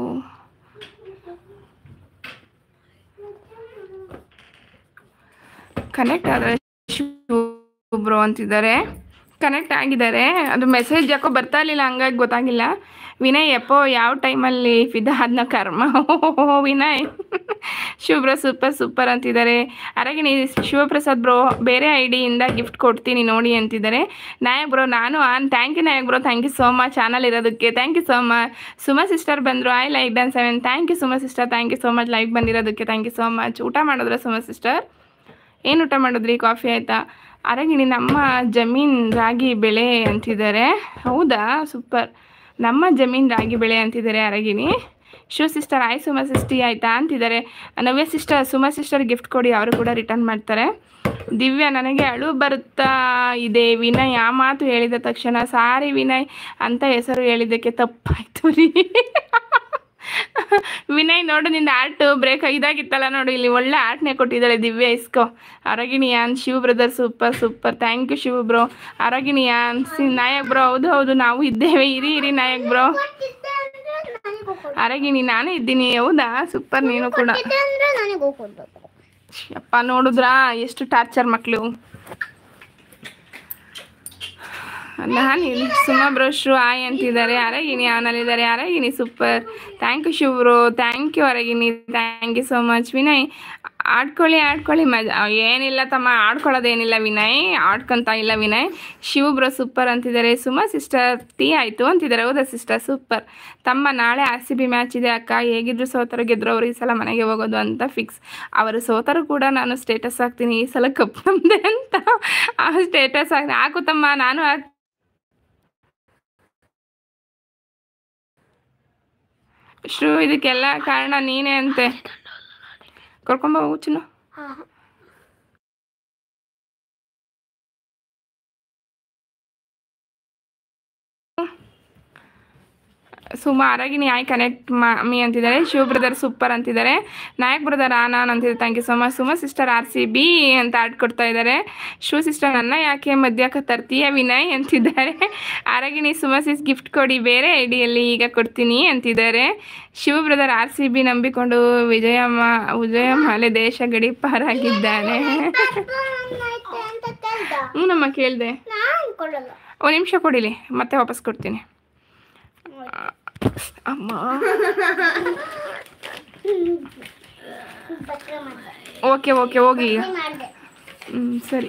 ಕನೆಕ್ಟ್ ಆದರೆ ಬ್ರೋ ಅಂತಿದ್ದಾರೆ ಕನೆಕ್ಟ್ ಆಗಿದ್ದಾರೆ ಅದು ಮೆಸೇಜ್ ಯಾಕೋ ಬರ್ತಾ ಇರಲಿಲ್ಲ ಹಂಗಾಗಿ ಗೊತ್ತಾಗಿಲ್ಲ ವಿನಯ್ ಎಪ್ಪೋ ಯಾವ ಟೈಮಲ್ಲಿ ಫಿದಾ ಆದ್ನ ಕರ್ಮ ಓಹೋ ವಿನಯ್ ಶಿವಬ್ರೋ ಸೂಪರ್ ಸೂಪರ್ ಅಂತಿದ್ದಾರೆ ಅರಗಿಣಿ ಶಿವಪ್ರಸಾದ್ ಬ್ರೋ ಬೇರೆ ಐ ಡಿಯಿಂದ ಗಿಫ್ಟ್ ಕೊಡ್ತೀನಿ ನೋಡಿ ಅಂತಿದ್ದಾರೆ ನಾಯಕ್ ಬ್ರೋ ನಾನು ಆನ್ thank you Nayak bro thank you so much channel ಇರೋದಕ್ಕೆ thank you so much Suma sister ಬಂದರು I like done seven thank you Suma sister thank you so much live ಬಂದಿರೋದಕ್ಕೆ ಥ್ಯಾಂಕ್ ಯು ಸೋ ಮಚ್ ಊಟ ಮಾಡಿದ್ರ ಸುಮಾ ಸಿಸ್ಟರ್ ಏನು ಊಟ ಮಾಡಿದ್ರಿ ಕಾಫಿ ಆಯಿತಾ ಅರಗಿಣಿ ನಮ್ಮ ಜಮೀನ್ ರಾಗಿ ಬೆಳೆ ಅಂತಿದ್ದಾರೆ ಹೌದಾ ಸೂಪರ್ ನಮ್ಮ ಜಮೀನ್ ರಾಗಿ ಬೆಳೆ ಅಂತಿದ್ದಾರೆ ಅರಗಿಣಿ ಶಿವ ಸಿಸ್ಟರ್ ಆಯ್ ಸುಮಾ ಸಿಸ್ಟಿ ಆಯಿತಾ ಅಂತಿದ್ದಾರೆ Navya sister Suma sister gift ಕೊಡಿ ಅವರು ಕೂಡ ರಿಟರ್ನ್ ಮಾಡ್ತಾರೆ ದಿವ್ಯ ನನಗೆ ಅಳು ಬರುತ್ತಾ ಇದೆ ವಿನಯ್ ಆ ಮಾತು ಹೇಳಿದ ತಕ್ಷಣ ಸಾರಿ ವಿನಯ್ ಅಂತ ಹೆಸರು ಹೇಳಿದ್ದಕ್ಕೆ ತಪ್ಪಾಯ್ತು ರೀ ವಿನಯ್ ನೋಡು ನಿಂದ ಆರ್ಟ್ ಬ್ರೇಕ್ ಇದಾಗಿತ್ತಲ್ಲ ನೋಡು ಇಲ್ಲಿ ಒಳ್ಳೆ ಆರ್ಟ್ನೇ ಕೊಟ್ಟಿದ್ದಾಳೆ ದಿವ್ಯ ಇಸ್ಕೋ ಅರಗಿಣಿಯಾನ್ Shiv brother super super thank you Shiv bro ಅರಗಿಣಿಯಾನ್ ಸಿ ನಾಯಕ್ ಬ್ರೋ ಹೌದು ಹೌದು ನಾವು ಇದ್ದೇವೆ ಇರಿ ಇರಿ ನಾಯಕ್ ಬ್ರೋ ಕೊಟ್ಟಿದ್ದೆ ಅಂದ್ರೆ ನನಗೂ ಕೊಡು ಅರಗಿಣಿ ನಾನೇ ಇದ್ದೀನಿ ಹೌದಾ ಸೂಪರ್ ನೀನು ಕೂಡ ಕೊಟ್ಟಿದ್ದೆ ಅಂದ್ರೆ ನನಗೂ ಕೊಡ್ಬೇಕು ಯಪ್ಪ ನೋಡಿದ್ರಾ ಎಷ್ಟು ಟಾರ್ಚರ್ ಮಕ್ಕಳು ನಾನು ಇಲ್ಲಿ ಸುಮಾ ಬ್ರೋಶ್ರು ಆಯ್ ಅಂತಿದ್ದಾರೆ ಅರಗಿನಿ ಅವನಲ್ಲಿದ್ದಾರೆ ಅರಗಿನಿ ಸೂಪರ್ ಥ್ಯಾಂಕ್ ಯು ಶಿವ್ರು thank you Aragini thank you so much Vinay ಆಡ್ಕೊಳ್ಳಿ ಆಡ್ಕೊಳ್ಳಿ ಮಜಾ ಏನಿಲ್ಲ ತಮ್ಮ ಆಡ್ಕೊಳ್ಳೋದೇನಿಲ್ಲ ವಿನಯ್ ಆಡ್ಕೊಂತ ಇಲ್ಲ ವಿನಯ್ ಶಿವ ಬ್ರೋ ಸೂಪರ್ ಅಂತಿದ್ದಾರೆ ಸುಮಾ ಸಿಸ್ಟರ್ ಟೀ ಆಯಿತು ಅಂತಿದ್ದಾರೆ ಹೌದಾ ಸಿಸ್ಟರ್ ಸೂಪರ್ ತಮ್ಮ ನಾಳೆ ಆರ್ ಸಿ ಬಿ ಮ್ಯಾಚ್ ಇದೆ ಅಕ್ಕ ಹೇಗಿದ್ರು ಸೋತರು ಗೆದ್ರು ಅವ್ರು ಈ ಸಲ ಮನೆಗೆ ಹೋಗೋದು ಅಂತ ಫಿಕ್ಸ್ ಅವರು ಸೋತರು ಕೂಡ ನಾನು ಸ್ಟೇಟಸ್ ಹಾಕ್ತೀನಿ ಈ ಸಲ ಕಪ್ ನಮ್ದೆ ಅಂತ ಆ ಸ್ಟೇಟಸ್ ಹಾಕ್ತೀನಿ ಹಾಕು ತಮ್ಮ ನಾನು ಹಾಕ್ ಶ್ರೂ ಇದಕ್ಕೆಲ್ಲ ಕಾರಣ ನೀನೇ ಅಂತೆ ಕರ್ಕೊಂಬ ಹೋಗು ಚಿನ್ನು ಹಾ Suma Aragini hi connect me ಅಂತಿದ್ದಾರೆ ಶಿವ ಬ್ರದರ್ ಸೂಪರ್ ಅಂತಿದ್ದಾರೆ ನಾಯಕ್ ಬ್ರದರ್ ಆನಾನ್ ಅಂತಿದ್ದಾರೆ thank you so much Suma sister R C B ಅಂತ ಆಡ್ ಕೊಡ್ತಾ ಇದ್ದಾರೆ ಶಿವ ಸಿಸ್ಟರ್ ನನ್ನ ಯಾಕೆ ಮಧ್ಯಾಕ ತರ್ತೀಯ ವಿನಯ್ ಅಂತಿದ್ದಾರೆ ಅರಗಿಣಿ ಸುಮಾ ಸಿಸ್ ಗಿಫ್ಟ್ ಕೊಡಿ ಬೇರೆ ಐಡಿಯಲ್ಲಿ ಈಗ ಕೊಡ್ತೀನಿ ಅಂತಿದ್ದಾರೆ Shiva brother R C B ನಂಬಿಕೊಂಡು ವಿಜಯಮ್ಮ ವಿಜಯಮಾಲೆ ದೇಶ ಗಡಿ ಪಾರಾಗಿದ್ದಾನೆ ಐತೆ ಅಂತ ಕೇಳ್ದ ಹ್ಞೂ ನಮ್ಮ ಕೇಳಿದೆ ನಾನು ಕೊಡಲ್ಲ ಒಂದು ನಿಮಿಷ ಕೊಡಿಲಿ ಮತ್ತೆ ವಾಪಸ್ ಕೊಡ್ತೀನಿ ಅಮ್ಮ ಪತ್ರ ಮಾಡಿದೆ ಓಕೆ ಓಕೆ ಹೋಗಿ ಈಗ ಮಾಡಿದೆ ಹ್ಞೂ ಸರಿ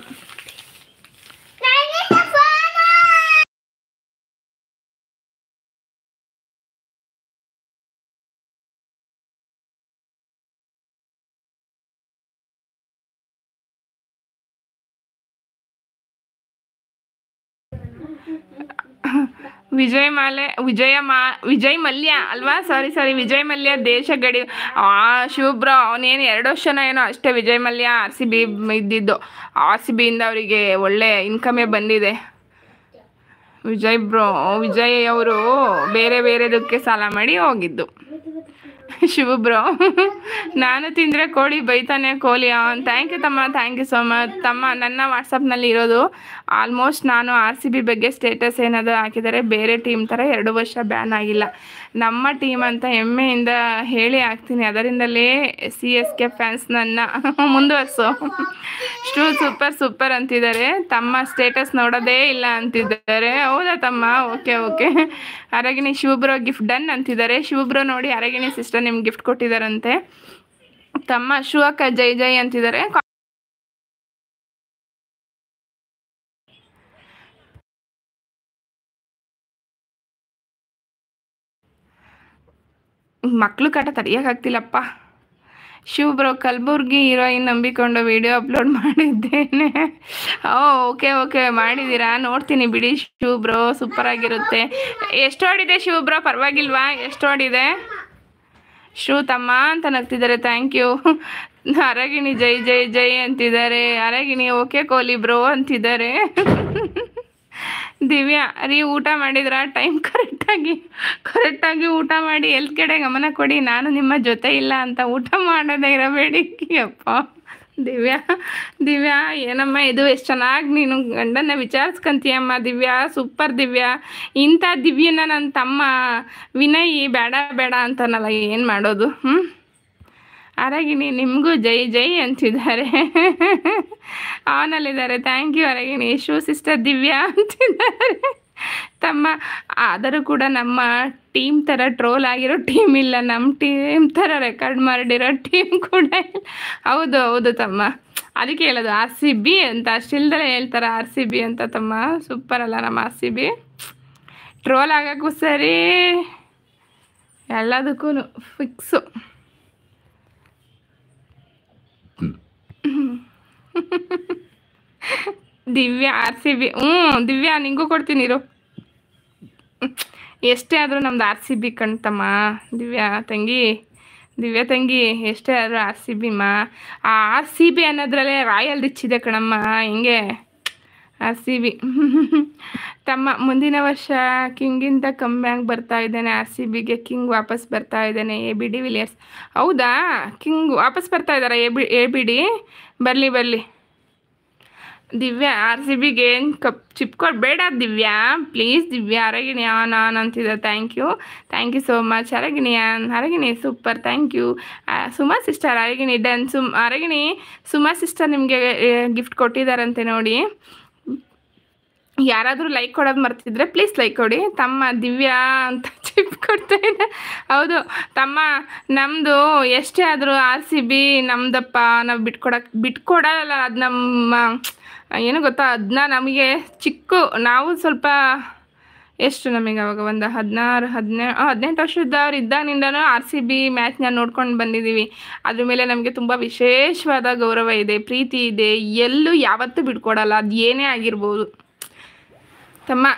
ವಿಜಯ್ ಮಾಲೆ ವಿಜಯ ಮಾ ವಿಜಯ್ ಮಲ್ಯ ಅಲ್ವಾ ಸಾರಿ ಸಾರಿ ವಿಜಯ್ ಮಲ್ಯ ದೇಶ ಗಡಿ ಆ ಶಿವಬ್ರ ಅವನೇನು ಎರಡು ವರ್ಷನ ಏನೋ ಅಷ್ಟೇ Vijay Mallya R C B ಇದ್ದಿದ್ದು ಆರ್ ಸಿ ಬಿಯಿಂದ ಅವರಿಗೆ ಒಳ್ಳೆ ಇನ್ಕಮೇ ಬಂದಿದೆ ವಿಜಯ್ ಬ್ರೋ ವಿಜಯ್ ಅವರು ಬೇರೆ ಬೇರೆದಕ್ಕೆ ಸಾಲ ಮಾಡಿ ಹೋಗಿದ್ದು ಶಿವ ಬ್ರೋ ನಾನು ತಿಂದರೆ ಕೋಳಿ ಬೈತಾನೆ ಕೋಳಿ ಥ್ಯಾಂಕ್ ಯು ತಮ್ಮ ಥ್ಯಾಂಕ್ ಯು ಸೋ ಮಚ್ ತಮ್ಮ ನನ್ನ ವಾಟ್ಸಪ್ನಲ್ಲಿ ಇರೋದು ಆಲ್ಮೋಸ್ಟ್ ನಾನು ಆರ್ ಸಿ ಬಿ ಬಗ್ಗೆ ಸ್ಟೇಟಸ್ ಏನಾದರೂ ಹಾಕಿದರೆ ಬೇರೆ ಟೀಮ್ ಥರ ಎರಡು ವರ್ಷ ಬ್ಯಾನ್ ಆಗಿಲ್ಲ ನಮ್ಮ ಟೀಮ್ ಅಂತ ಹೆಮ್ಮೆಯಿಂದ ಹೇಳಿ ಹಾಕ್ತೀನಿ ಅದರಿಂದಲೇ ಸಿ ಎಸ್ ಕೆ ಫ್ಯಾನ್ಸ್ ನನ್ನ ಮುಂದುವರ್ಸು ಸ್ಟೂ ಸೂಪರ್ ಸೂಪರ್ ಅಂತಿದ್ದಾರೆ ತಮ್ಮ ಸ್ಟೇಟಸ್ ನೋಡೋದೇ ಇಲ್ಲ ಅಂತಿದ್ದಾರೆ ಹೌದಾ ತಮ್ಮ okay okay Aragini Shiva bro gift done ಅಂತಿದ್ದಾರೆ ಶಿವಬ್ರೋ ನೋಡಿ ಅರಗಿಣಿ ಸಿಸ್ಟರ್ ನಿಮ್ಗೆ ಗಿಫ್ಟ್ ಕೊಟ್ಟಿದ್ದಾರಂತೆ ತಮ್ಮ ಶೂ ಅಕ್ಕ ಜೈ ಜೈ ಅಂತಿದ್ದಾರೆ ಮಕ್ಕಳು ಕಾಟ ತಡೆಯೋಕ್ಕಾಗ್ತಿಲ್ಲಪ್ಪ ಶಿವ್ ಬ್ರೋ ಕಲಬುರ್ಗಿ ಹೀರೋಯಿನ್ ನಂಬಿಕೊಂಡು ವಿಡಿಯೋ ಅಪ್ಲೋಡ್ ಮಾಡಿದ್ದೇನೆ ಓ ಓಕೆ ಓಕೆ ಮಾಡಿದ್ದೀರಾ ನೋಡ್ತೀನಿ ಬಿಡಿ ಶಿವ್ ಬ್ರೋ ಸೂಪರ್ ಆಗಿರುತ್ತೆ ಎಷ್ಟು ಹೊಡಿದೆ ಶಿವ್ ಬ್ರೋ ಪರವಾಗಿಲ್ವಾ ಎಷ್ಟು ಹೊಡಿದೆ ಶಿವ್ ತಮ್ಮ ಅಂತ ನಗ್ತಿದ್ದಾರೆ ಥ್ಯಾಂಕ್ ಯು ಅರಗಿಣಿ ಜೈ ಜೈ ಜೈ ಅಂತಿದ್ದಾರೆ ಅರಗಿಣಿ ಓಕೆ ಕೋಲಿ ಬ್ರೋ ಅಂತಿದ್ದಾರೆ ದಿವ್ಯಾ ರೀ ಊಟ ಮಾಡಿದ್ರ ಟೈಮ್ ಕರೆಕ್ಟಾಗಿ ಕರೆಕ್ಟಾಗಿ ಊಟ ಮಾಡಿ ಎಲ್ತ್ ಕಡೆ ಗಮನ ಕೊಡಿ ನಾನು ನಿಮ್ಮ ಜೊತೆ ಇಲ್ಲ ಅಂತ ಊಟ ಮಾಡೋದೇ ಇರಬೇಡಿ ಅಪ್ಪ ದಿವ್ಯಾ ದಿವ್ಯಾ ಏನಮ್ಮ ಇದು ಎಷ್ಟು ಚೆನ್ನಾಗಿ ನೀನು ಗಂಡನ ವಿಚಾರಿಸ್ಕೊಂತೀಯಮ್ಮ ದಿವ್ಯಾ ಸೂಪರ್ ದಿವ್ಯಾ ಇಂಥ ದಿವ್ಯನ ನನ್ನ ತಮ್ಮ ವಿನಯ್ ಬೇಡ ಬೇಡ ಅಂತಾನಲ್ಲ ಏನು ಮಾಡೋದು ಹ್ಞೂ ಅರಗಿಣಿ ನಿಮಗೂ ಜೈ ಜೈ ಅಂತಿದ್ದಾರೆ ಅವನಲ್ಲಿದ್ದಾರೆ ಥ್ಯಾಂಕ್ ಯು ಅರಗಿಣಿ ಶೂ ಸಿಸ್ಟರ್ ದಿವ್ಯಾ ಅಂತಿದ್ದಾರೆ ತಮ್ಮ ಆದರೂ ಕೂಡ ನಮ್ಮ ಟೀಮ್ ಥರ ಟ್ರೋಲ್ ಆಗಿರೋ ಟೀಮ್ ಇಲ್ಲ ನಮ್ಮ ಟೀಮ್ ಥರ ರೆಕಾರ್ಡ್ ಮಾಡಿರೋ ಟೀಮ್ ಕೂಡ ಇಲ್ಲ ಹೌದು ಹೌದು ತಮ್ಮ ಅದಕ್ಕೆ ಹೇಳೋದು ಆರ್ ಸಿ ಬಿ ಅಂತ ಅಷ್ಟಿಲ್ದಲೇ ಹೇಳ್ತಾರೆ ಆರ್ ಸಿ ಬಿ ಅಂತ ತಮ್ಮ ಸೂಪರ್ ಅಲ್ಲ ನಮ್ಮ ಆರ್ ಸಿ ಬಿ ಟ್ರೋಲ್ ಆಗೋಕ್ಕೂ ಸರಿ ಎಲ್ಲದಕ್ಕೂ fix Divya R C B ಹ್ಞೂ ದಿವ್ಯಾ ನಿಂಗೂ ಕೊಡ್ತೀನಿ ಇರು ಎಷ್ಟೇ ಆದರೂ ನಮ್ದು ಆರ್ ಸಿ ಬಿ ಕಣ್ತಮ್ಮ ದಿವ್ಯಾ ತಂಗಿ ದಿವ್ಯಾ ತಂಗಿ ಎಷ್ಟೇ ಆದರೂ ಆರ್ ಸಿ ಬಿ ಮಾ ಆ ಆರ್ ಸಿ ಬಿ ಅನ್ನೋದ್ರಲ್ಲೇ ರಾಯಲ್ ರಿಚ್ ಇದೆ ಕಣಮ್ಮ ಹಿಂಗೆ ಆರ್ ಸಿ ಬಿ ತಮ್ಮ ಮುಂದಿನ ವರ್ಷ ಕಿಂಗಿಂದ ಕಮ್ಮಿ ಆಗಿ ಬರ್ತಾ ಇದ್ದಾನೆ ಆರ್ ಸಿ ಬಿಗೆ ಕಿಂಗ್ ವಾಪಸ್ ಬರ್ತಾ ಇದ್ದಾನೆ ಎ ಬಿ ಡಿ ವಿಲಿಯರ್ಸ್ ಹೌದಾ ಕಿಂಗ್ ವಾಪಸ್ ಬರ್ತಾ ಇದ್ದಾರಾ A B A B D ಬರಲಿ ಬರಲಿ ದಿವ್ಯಾ ಆರ್ ಸಿ ಬಿಗೆ ಏನು ಕಪ್ ಚಿಪ್ಕೊಡ್ ಬೇಡ ದಿವ್ಯಾ ಪ್ಲೀಸ್ ದಿವ್ಯಾ ಅರಗಿಣಿ ಆನ್ ಆನ್ ಅಂತಿದ್ದೆ thank you thank you so much Aragini on Aragini super thank you Suma sister Aragini done ಸುಮ್ ಅರಗಿಣಿ ಸುಮಾ ಸಿಸ್ಟರ್ ನಿಮಗೆ ಗಿಫ್ಟ್ ಕೊಟ್ಟಿದ್ದಾರಂತೆ ನೋಡಿ ಯಾರಾದರೂ ಲೈಕ್ ಕೊಡೋದು ಮರ್ತಿದ್ರೆ ಪ್ಲೀಸ್ ಲೈಕ್ ಕೊಡಿ ತಮ್ಮ ದಿವ್ಯಾ ಅಂತ ಚಿಪ್ ಕೊಡ್ತಾ ಇದೆ ಹೌದು ತಮ್ಮ ನಮ್ಮದು ಎಷ್ಟೇ ಆದರೂ ಆರ್ ಸಿ ಬಿ ನಮ್ದಪ್ಪ ನಾವು ಬಿಟ್ಕೊಡಕ್ಕೆ ಬಿಟ್ಕೊಡಲ್ಲ ಅದು ನಮ್ಮ ಏನು ಗೊತ್ತಾ ಅದನ್ನ ನಮಗೆ ಚಿಕ್ಕ ನಾವು ಸ್ವಲ್ಪ ಎಷ್ಟು ನಮಗೆ ಅವಾಗ ಒಂದು ಹದಿನಾರು ಹದಿನೇಳು ಹದಿನೆಂಟು ವರ್ಷದವ್ರು ಇದ್ದಾಗಿನಿಂದನೂ ಆರ್ ಸಿ ಬಿ ಮ್ಯಾಚ್ನ ನೋಡ್ಕೊಂಡು ಬಂದಿದ್ದೀವಿ ಅದ್ರ ಮೇಲೆ ನಮಗೆ ತುಂಬ ವಿಶೇಷವಾದ ಗೌರವ ಇದೆ ಪ್ರೀತಿ ಇದೆ ಎಲ್ಲೂ ಯಾವತ್ತೂ ಬಿಟ್ಕೊಡಲ್ಲ ಅದು ಏನೇ ಆಗಿರ್ಬೋದು ತಮ್ಮ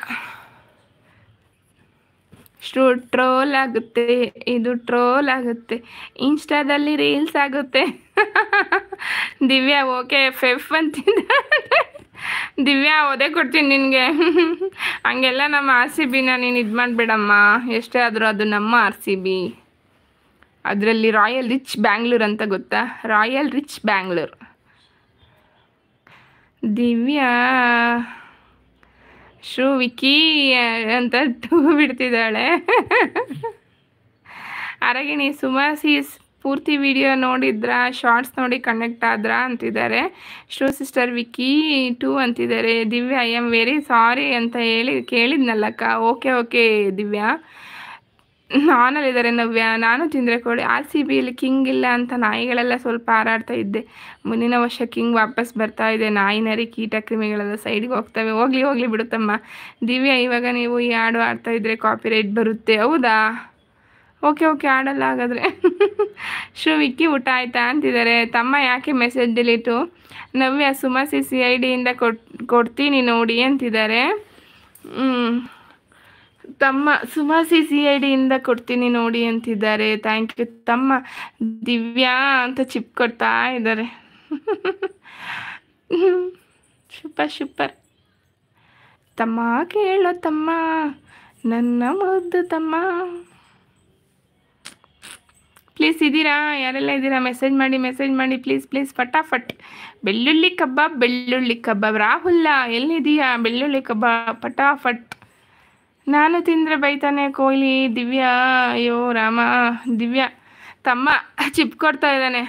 ಸ್ಟು ಟ್ರೋಲ್ ಆಗುತ್ತೆ ಇದು ಟ್ರೋಲ್ ಆಗುತ್ತೆ ಇನ್ಸ್ಟಾದಲ್ಲಿ ರೀಲ್ಸ್ ಆಗುತ್ತೆ ದಿವ್ಯಾ ಓಕೆ ಫೆಫ್ ಅಂತಿದ್ದ ದಿವ್ಯಾ ಓದೇ ಕೊಡ್ತೀನಿ ನಿನಗೆ ಹಂಗೆಲ್ಲ ನಮ್ಮ ಆರ್ ಸಿ ಬಿನ ನೀನು ಇದು ಮಾಡಬೇಡಮ್ಮ ಎಷ್ಟೇ ಆದರೂ ಅದು ನಮ್ಮ ಆರ್ ಸಿ ಬಿ ಅದರಲ್ಲಿ ರಾಯಲ್ ರಿಚ್ ಬ್ಯಾಂಗ್ಳೂರ್ ಅಂತ ಗೊತ್ತಾ ರಾಯಲ್ ರಿಚ್ ಬ್ಯಾಂಗ್ಳೂರ್ ದಿವ್ಯಾ ಶೂ ವಿಕಿ ಅಂತ ಟೂ ಬಿಡ್ತಿದ್ದಾಳೆ ಅರಗಿಣಿ ಸುಮಾಸೀಸ್ ಪೂರ್ತಿ ವಿಡಿಯೋ ನೋಡಿದ್ರಾ ಶಾರ್ಟ್ಸ್ ನೋಡಿ ಕನೆಕ್ಟ್ ಆದ್ರಾ ಅಂತಿದ್ದಾರೆ ಶೂ ಸಿಸ್ಟರ್ ವಿಕಿ ಟೂ ಅಂತಿದ್ದಾರೆ Divya I am very sorry ಅಂತ ಹೇಳಿ ಕೇಳಿದ್ನಲ್ಲಕ್ಕ ಓಕೆ ಓಕೆ ದಿವ್ಯಾ ನಾನಲ್ಲಿದ್ದಾರೆ ನವ್ಯ ನಾನು ತಿಂದರೆ ಕೋಳಿ ಆರ್ ಸಿ ಬಿಯಲ್ಲಿ ಕಿಂಗ್ ಇಲ್ಲ ಅಂತ ನಾಯಿಗಳೆಲ್ಲ ಸ್ವಲ್ಪ ಹಾರಾಡ್ತಾ ಇದ್ದೆ ಮುಂದಿನ ವರ್ಷ ಕಿಂಗ್ ವಾಪಸ್ ಬರ್ತಾ ಇದೆ ನಾಯಿ ನರಿ ಕೀಟ ಕ್ರಿಮಿಗಳೆಲ್ಲ ಸೈಡ್ಗೆ ಹೋಗ್ತವೆ ಹೋಗ್ಲಿ ಹೋಗ್ಲಿ ಬಿಡುತ್ತಮ್ಮ ದಿವ್ಯಾ ಇವಾಗ ನೀವು ಈ ಹಾಡು ಆಡ್ತಾ ಇದ್ರೆ ಕಾಪಿ ರೈಟ್ ಬರುತ್ತೆ ಹೌದಾ ಓಕೆ ಓಕೆ ಆಡಲ್ಲ ಹಾಗಾದರೆ ಶೂ ವಿಕ್ಕಿ ಊಟ ಆಯ್ತಾ ಅಂತಿದ್ದಾರೆ ತಮ್ಮ ಯಾಕೆ ಮೆಸೇಜ್ ಡಿಲೀಟು ನವ್ಯ ಸುಮಸಿ ಸಿ ಐ ಡಿಯಿಂದ ಕೊಟ್ ಕೊಡ್ತೀನಿ ನೋಡಿ ಅಂತಿದ್ದಾರೆ ಹ್ಞೂ ತಮ್ಮ ಸುಮಾಸಿ ಸಿ ಐ ಡಿಯಿಂದ ಕೊಡ್ತೀನಿ ನೋಡಿ ಅಂತಿದ್ದಾರೆ ಥ್ಯಾಂಕ್ ಯು ತಮ್ಮ ದಿವ್ಯಾ ಅಂತ ಚಿಪ್ ಕೊಡ್ತಾ ಇದ್ದಾರೆ ಸೂಪರ್ ಸೂಪರ್ ತಮ್ಮ ಕೇಳೋ ತಮ್ಮ ನನ್ನ ಮುದ್ದು ತಮ್ಮ ಪ್ಲೀಸ್ ಇದ್ದೀರಾ ಯಾರೆಲ್ಲ ಇದ್ದೀರಾ ಮೆಸೇಜ್ ಮಾಡಿ ಮೆಸೇಜ್ ಮಾಡಿ ಪ್ಲೀಸ್ ಪ್ಲೀಸ್ ಫಟಾಫಟ್ ಬೆಳ್ಳುಳ್ಳಿ ಕಬಾಬ್ ಬೆಳ್ಳುಳ್ಳಿ ಕಬಾಬ್ ರಾಹುಲ್ಲ ಎಲ್ಲಿದೀಯಾ ಬೆಳ್ಳುಳ್ಳಿ ಕಬಾಬ್ ಫಟಾಫಟ್ ನಾನು ತಿಂದರೆ ಬೈತಾನೆ ಕೊಹ್ಲಿ ದಿವ್ಯಾ ಅಯ್ಯೋ ರಾಮ ದಿವ್ಯಾ ತಮ್ಮ ಚಿಪ್ ಕೊಡ್ತಾ ಇದ್ದಾನೆ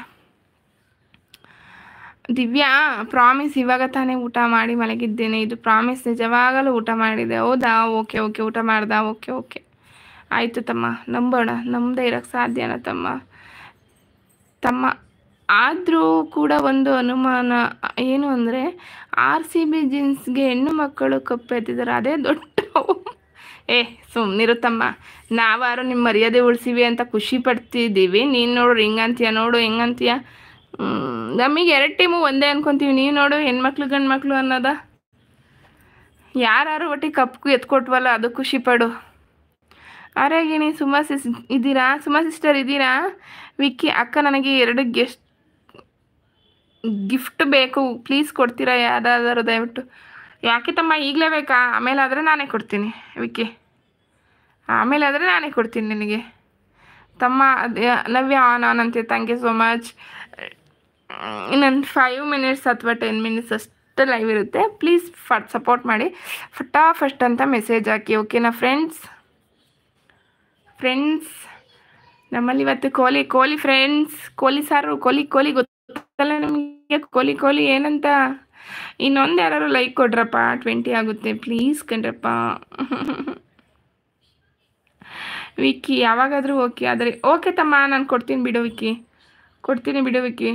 ದಿವ್ಯಾ ಪ್ರಾಮಿಸ್ ಇವಾಗ ತಾನೇ ಊಟ ಮಾಡಿ ಮಲಗಿದ್ದೇನೆ ಇದು ಪ್ರಾಮಿಸ್ ನಿಜವಾಗಲೂ ಊಟ ಮಾಡಿದೆ ಹೌದಾ ಓಕೆ ಓಕೆ ಊಟ ಮಾಡ್ದ ಓಕೆ ಓಕೆ ಆಯಿತು ತಮ್ಮ ನಂಬೋಣ ನಂಬದೇ ಇರೋಕ್ಕೆ ಸಾಧ್ಯನಾ ತಮ್ಮ ತಮ್ಮ ಆದರೂ ಕೂಡ ಒಂದು ಅನುಮಾನ ಏನು ಅಂದರೆ ಆರ್ ಸಿ ಬಿ ಜೀನ್ಸ್ಗೆ ಹೆಣ್ಣು ಮಕ್ಕಳು ಕಪ್ಪೆತ್ತಿದ್ದಾರೆ ಅದೇ ದೊಡ್ಡ ಏ ಸುಮ್ಮನಿರುತ್ತಮ್ಮ ನಾವಾರು ನಿಮ್ಮ ಮರ್ಯಾದೆ ಉಳಿಸಿವಿ ಅಂತ ಖುಷಿ ಪಡ್ತಿದ್ದೀವಿ ನೀನು ನೋಡು ಹಿಂಗಂತೀಯ ನೋಡು ಹೆಂಗಂತೀಯ ನಮಗೆ ಎರಡು ಟೀಮು ಒಂದೇ ಅನ್ಕೊಂತೀವಿ ನೀವು ನೋಡು ಹೆಣ್ಮಕ್ಳು ಗಂಡು ಮಕ್ಕಳು ಅನ್ನೋದ ಯಾರು ಒಟ್ಟಿಗೆ ಕಪ್ಕು ಎತ್ಕೊಟ್ವಲ್ಲ ಅದು ಖುಷಿ ಪಡು ಆರಾಗಿಣಿ ಸುಮಾ ಸಿಸ್ ಇದ್ದೀರಾ ಸುಮಾ ಸಿಸ್ಟರ್ ಇದ್ದೀರಾ ವಿಕ್ಕಿ ಅಕ್ಕ ನನಗೆ ಎರಡು ಗೆಸ್ಟ್ ಗಿಫ್ಟ್ ಬೇಕು ಪ್ಲೀಸ್ ಕೊಡ್ತೀರಾ ಯಾವ್ದಾದ್ರು ದಯವಿಟ್ಟು ಯಾಕೆ ತಮ್ಮ ಈಗಲೇ ಬೇಕಾ ಆಮೇಲೆ ಆದರೆ ನಾನೇ ಕೊಡ್ತೀನಿ ವಿಕ್ಕಿ ಆಮೇಲೆ ಆದರೆ ನಾನೇ ಕೊಡ್ತೀನಿ ನಿನಗೆ ತಮ್ಮ ಅದ್ ಯಾ- ನವ್ಯ ಆನ್ ಆನ್ ಅಂತೆ ಥ್ಯಾಂಕ್ ಯು ಸೋ ಮಚ್ ಇನ್ನೊಂದು ಫೈವ್ ಮಿನಿಟ್ಸ್ ಅಥವಾ ಟೆನ್ ಮಿನಿಟ್ಸ್ ಅಷ್ಟು ಲೈವ್ ಇರುತ್ತೆ ಪ್ಲೀಸ್ ಫಟ್ ಸಪೋರ್ಟ್ ಮಾಡಿ ಫಟಾಫಸ್ಟ್ ಅಂತ ಮೆಸೇಜ್ ಹಾಕಿ ಓಕೆನಾ ಫ್ರೆಂಡ್ಸ್ ಫ್ರೆಂಡ್ಸ್ ನಮ್ಮಲ್ಲಿ ಇವತ್ತು ಕೋಲಿ ಕೋಲಿ ಫ್ರೆಂಡ್ಸ್ ಕೋಲಿ ಸಾರು ಕೋಲಿ ಕೋಲಿ ಗೊತ್ತಲ್ಲ ನಿಮಗೆ ಕೋಲಿ ಕೋಲಿ ಏನಂತ ಇನ್ನೊಂದು ಯಾರು ಲೈಕ್ ಕೊಡ್ರಪ್ಪ ಟ್ವೆಂಟಿ ಆಗುತ್ತೆ ಪ್ಲೀಸ್ ಕಣ್ರಪ್ಪ ವಿಕ್ಕಿ ಯಾವಾಗಾದರೂ ಓಕೆ ಆದರೆ ಓಕೆ ತಮ್ಮ ನಾನು ಕೊಡ್ತೀನಿ ಬಿಡು ವಿಕ್ಕಿ ಕೊಡ್ತೀನಿ ಬಿಡು ವಿಕ್ಕಿ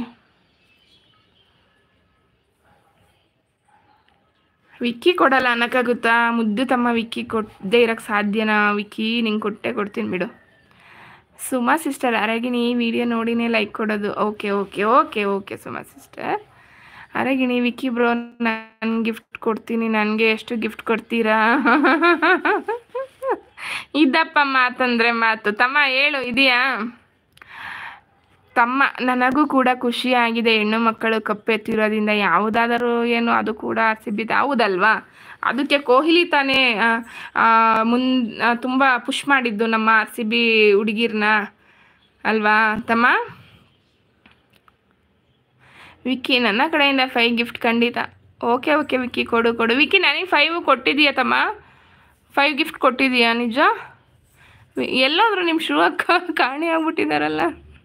ವಿಕ್ಕಿ ಕೊಡಲ್ಲ ಅನ್ನಕ್ಕಾಗುತ್ತಾ ಮುದ್ದು ತಮ್ಮ ವಿಕ್ಕಿ ಕೊಡದೇ ಇರೋಕ್ಕೆ ಸಾಧ್ಯನಾ ವಿಕ್ಕಿ ನಿಂಗೆ ಕೊಟ್ಟೆ ಕೊಡ್ತೀನಿ ಬಿಡು ಸುಮಾ ಸಿಸ್ಟರ್ ಅರಗಿಣಿ ವಿಡಿಯೋ ನೋಡಿನೇ ಲೈಕ್ ಕೊಡೋದು okay okay okay okay Suma sister Aragini Vicky bro ನಾನು ಗಿಫ್ಟ್ ಕೊಡ್ತೀನಿ ನನಗೆ ಎಷ್ಟು ಗಿಫ್ಟ್ ಕೊಡ್ತೀರಾ ಇದ್ದಪ್ಪ ಮಾತಂದ್ರೆ ಮಾತು ತಮ್ಮ ಹೇಳು ಇದೆಯಾ ತಮ್ಮ ನನಗೂ ಕೂಡ ಖುಷಿಯಾಗಿದೆ ಹೆಣ್ಣು ಮಕ್ಕಳು ಕಪ್ಪೆತ್ತಿರೋದ್ರಿಂದ ಯಾವುದಾದರೂ ಏನು ಅದು ಕೂಡ ಸಿಬ್ಬಿದ ಹೌದಲ್ವಾ ಅದಕ್ಕೆ ಕೊಹ್ಲಿ ತಾನೇ ಆ, ಆ, ಮುನ್ ಆ, ತುಂಬ ಪುಷ್ ಮಾಡಿದ್ದು ನಮ್ಮ ಆರ್ ಸಿ ಬಿ ಹುಡುಗಿರ್ನ ಅಲ್ವಾ ತಮ್ಮ ವಿಕ್ಕಿ ನನ್ನ ಕಡೆಯಿಂದ ಫೈವ್ ಗಿಫ್ಟ್ ಖಂಡಿತ ಓಕೆ ಓಕೆ ವಿಕ್ಕಿ ಕೊಡು ಕೊಡು ವಿಕ್ಕಿ ನನಗೆ ಫೈವ್ ಕೊಟ್ಟಿದೀಯಾ ತಮ್ಮ ಫೈವ್ ಗಿಫ್ಟ್ ಕೊಟ್ಟಿದೀಯಾ ನಿಜ ವಿ- ಎಲ್ಲಾದರೂ ನಿಮ್ಮ ಶೂ ಅಕ್ಕ ಕಾಣೆ ಆಗ್ಬಿಟ್ಟಿದಾರಲ್ಲ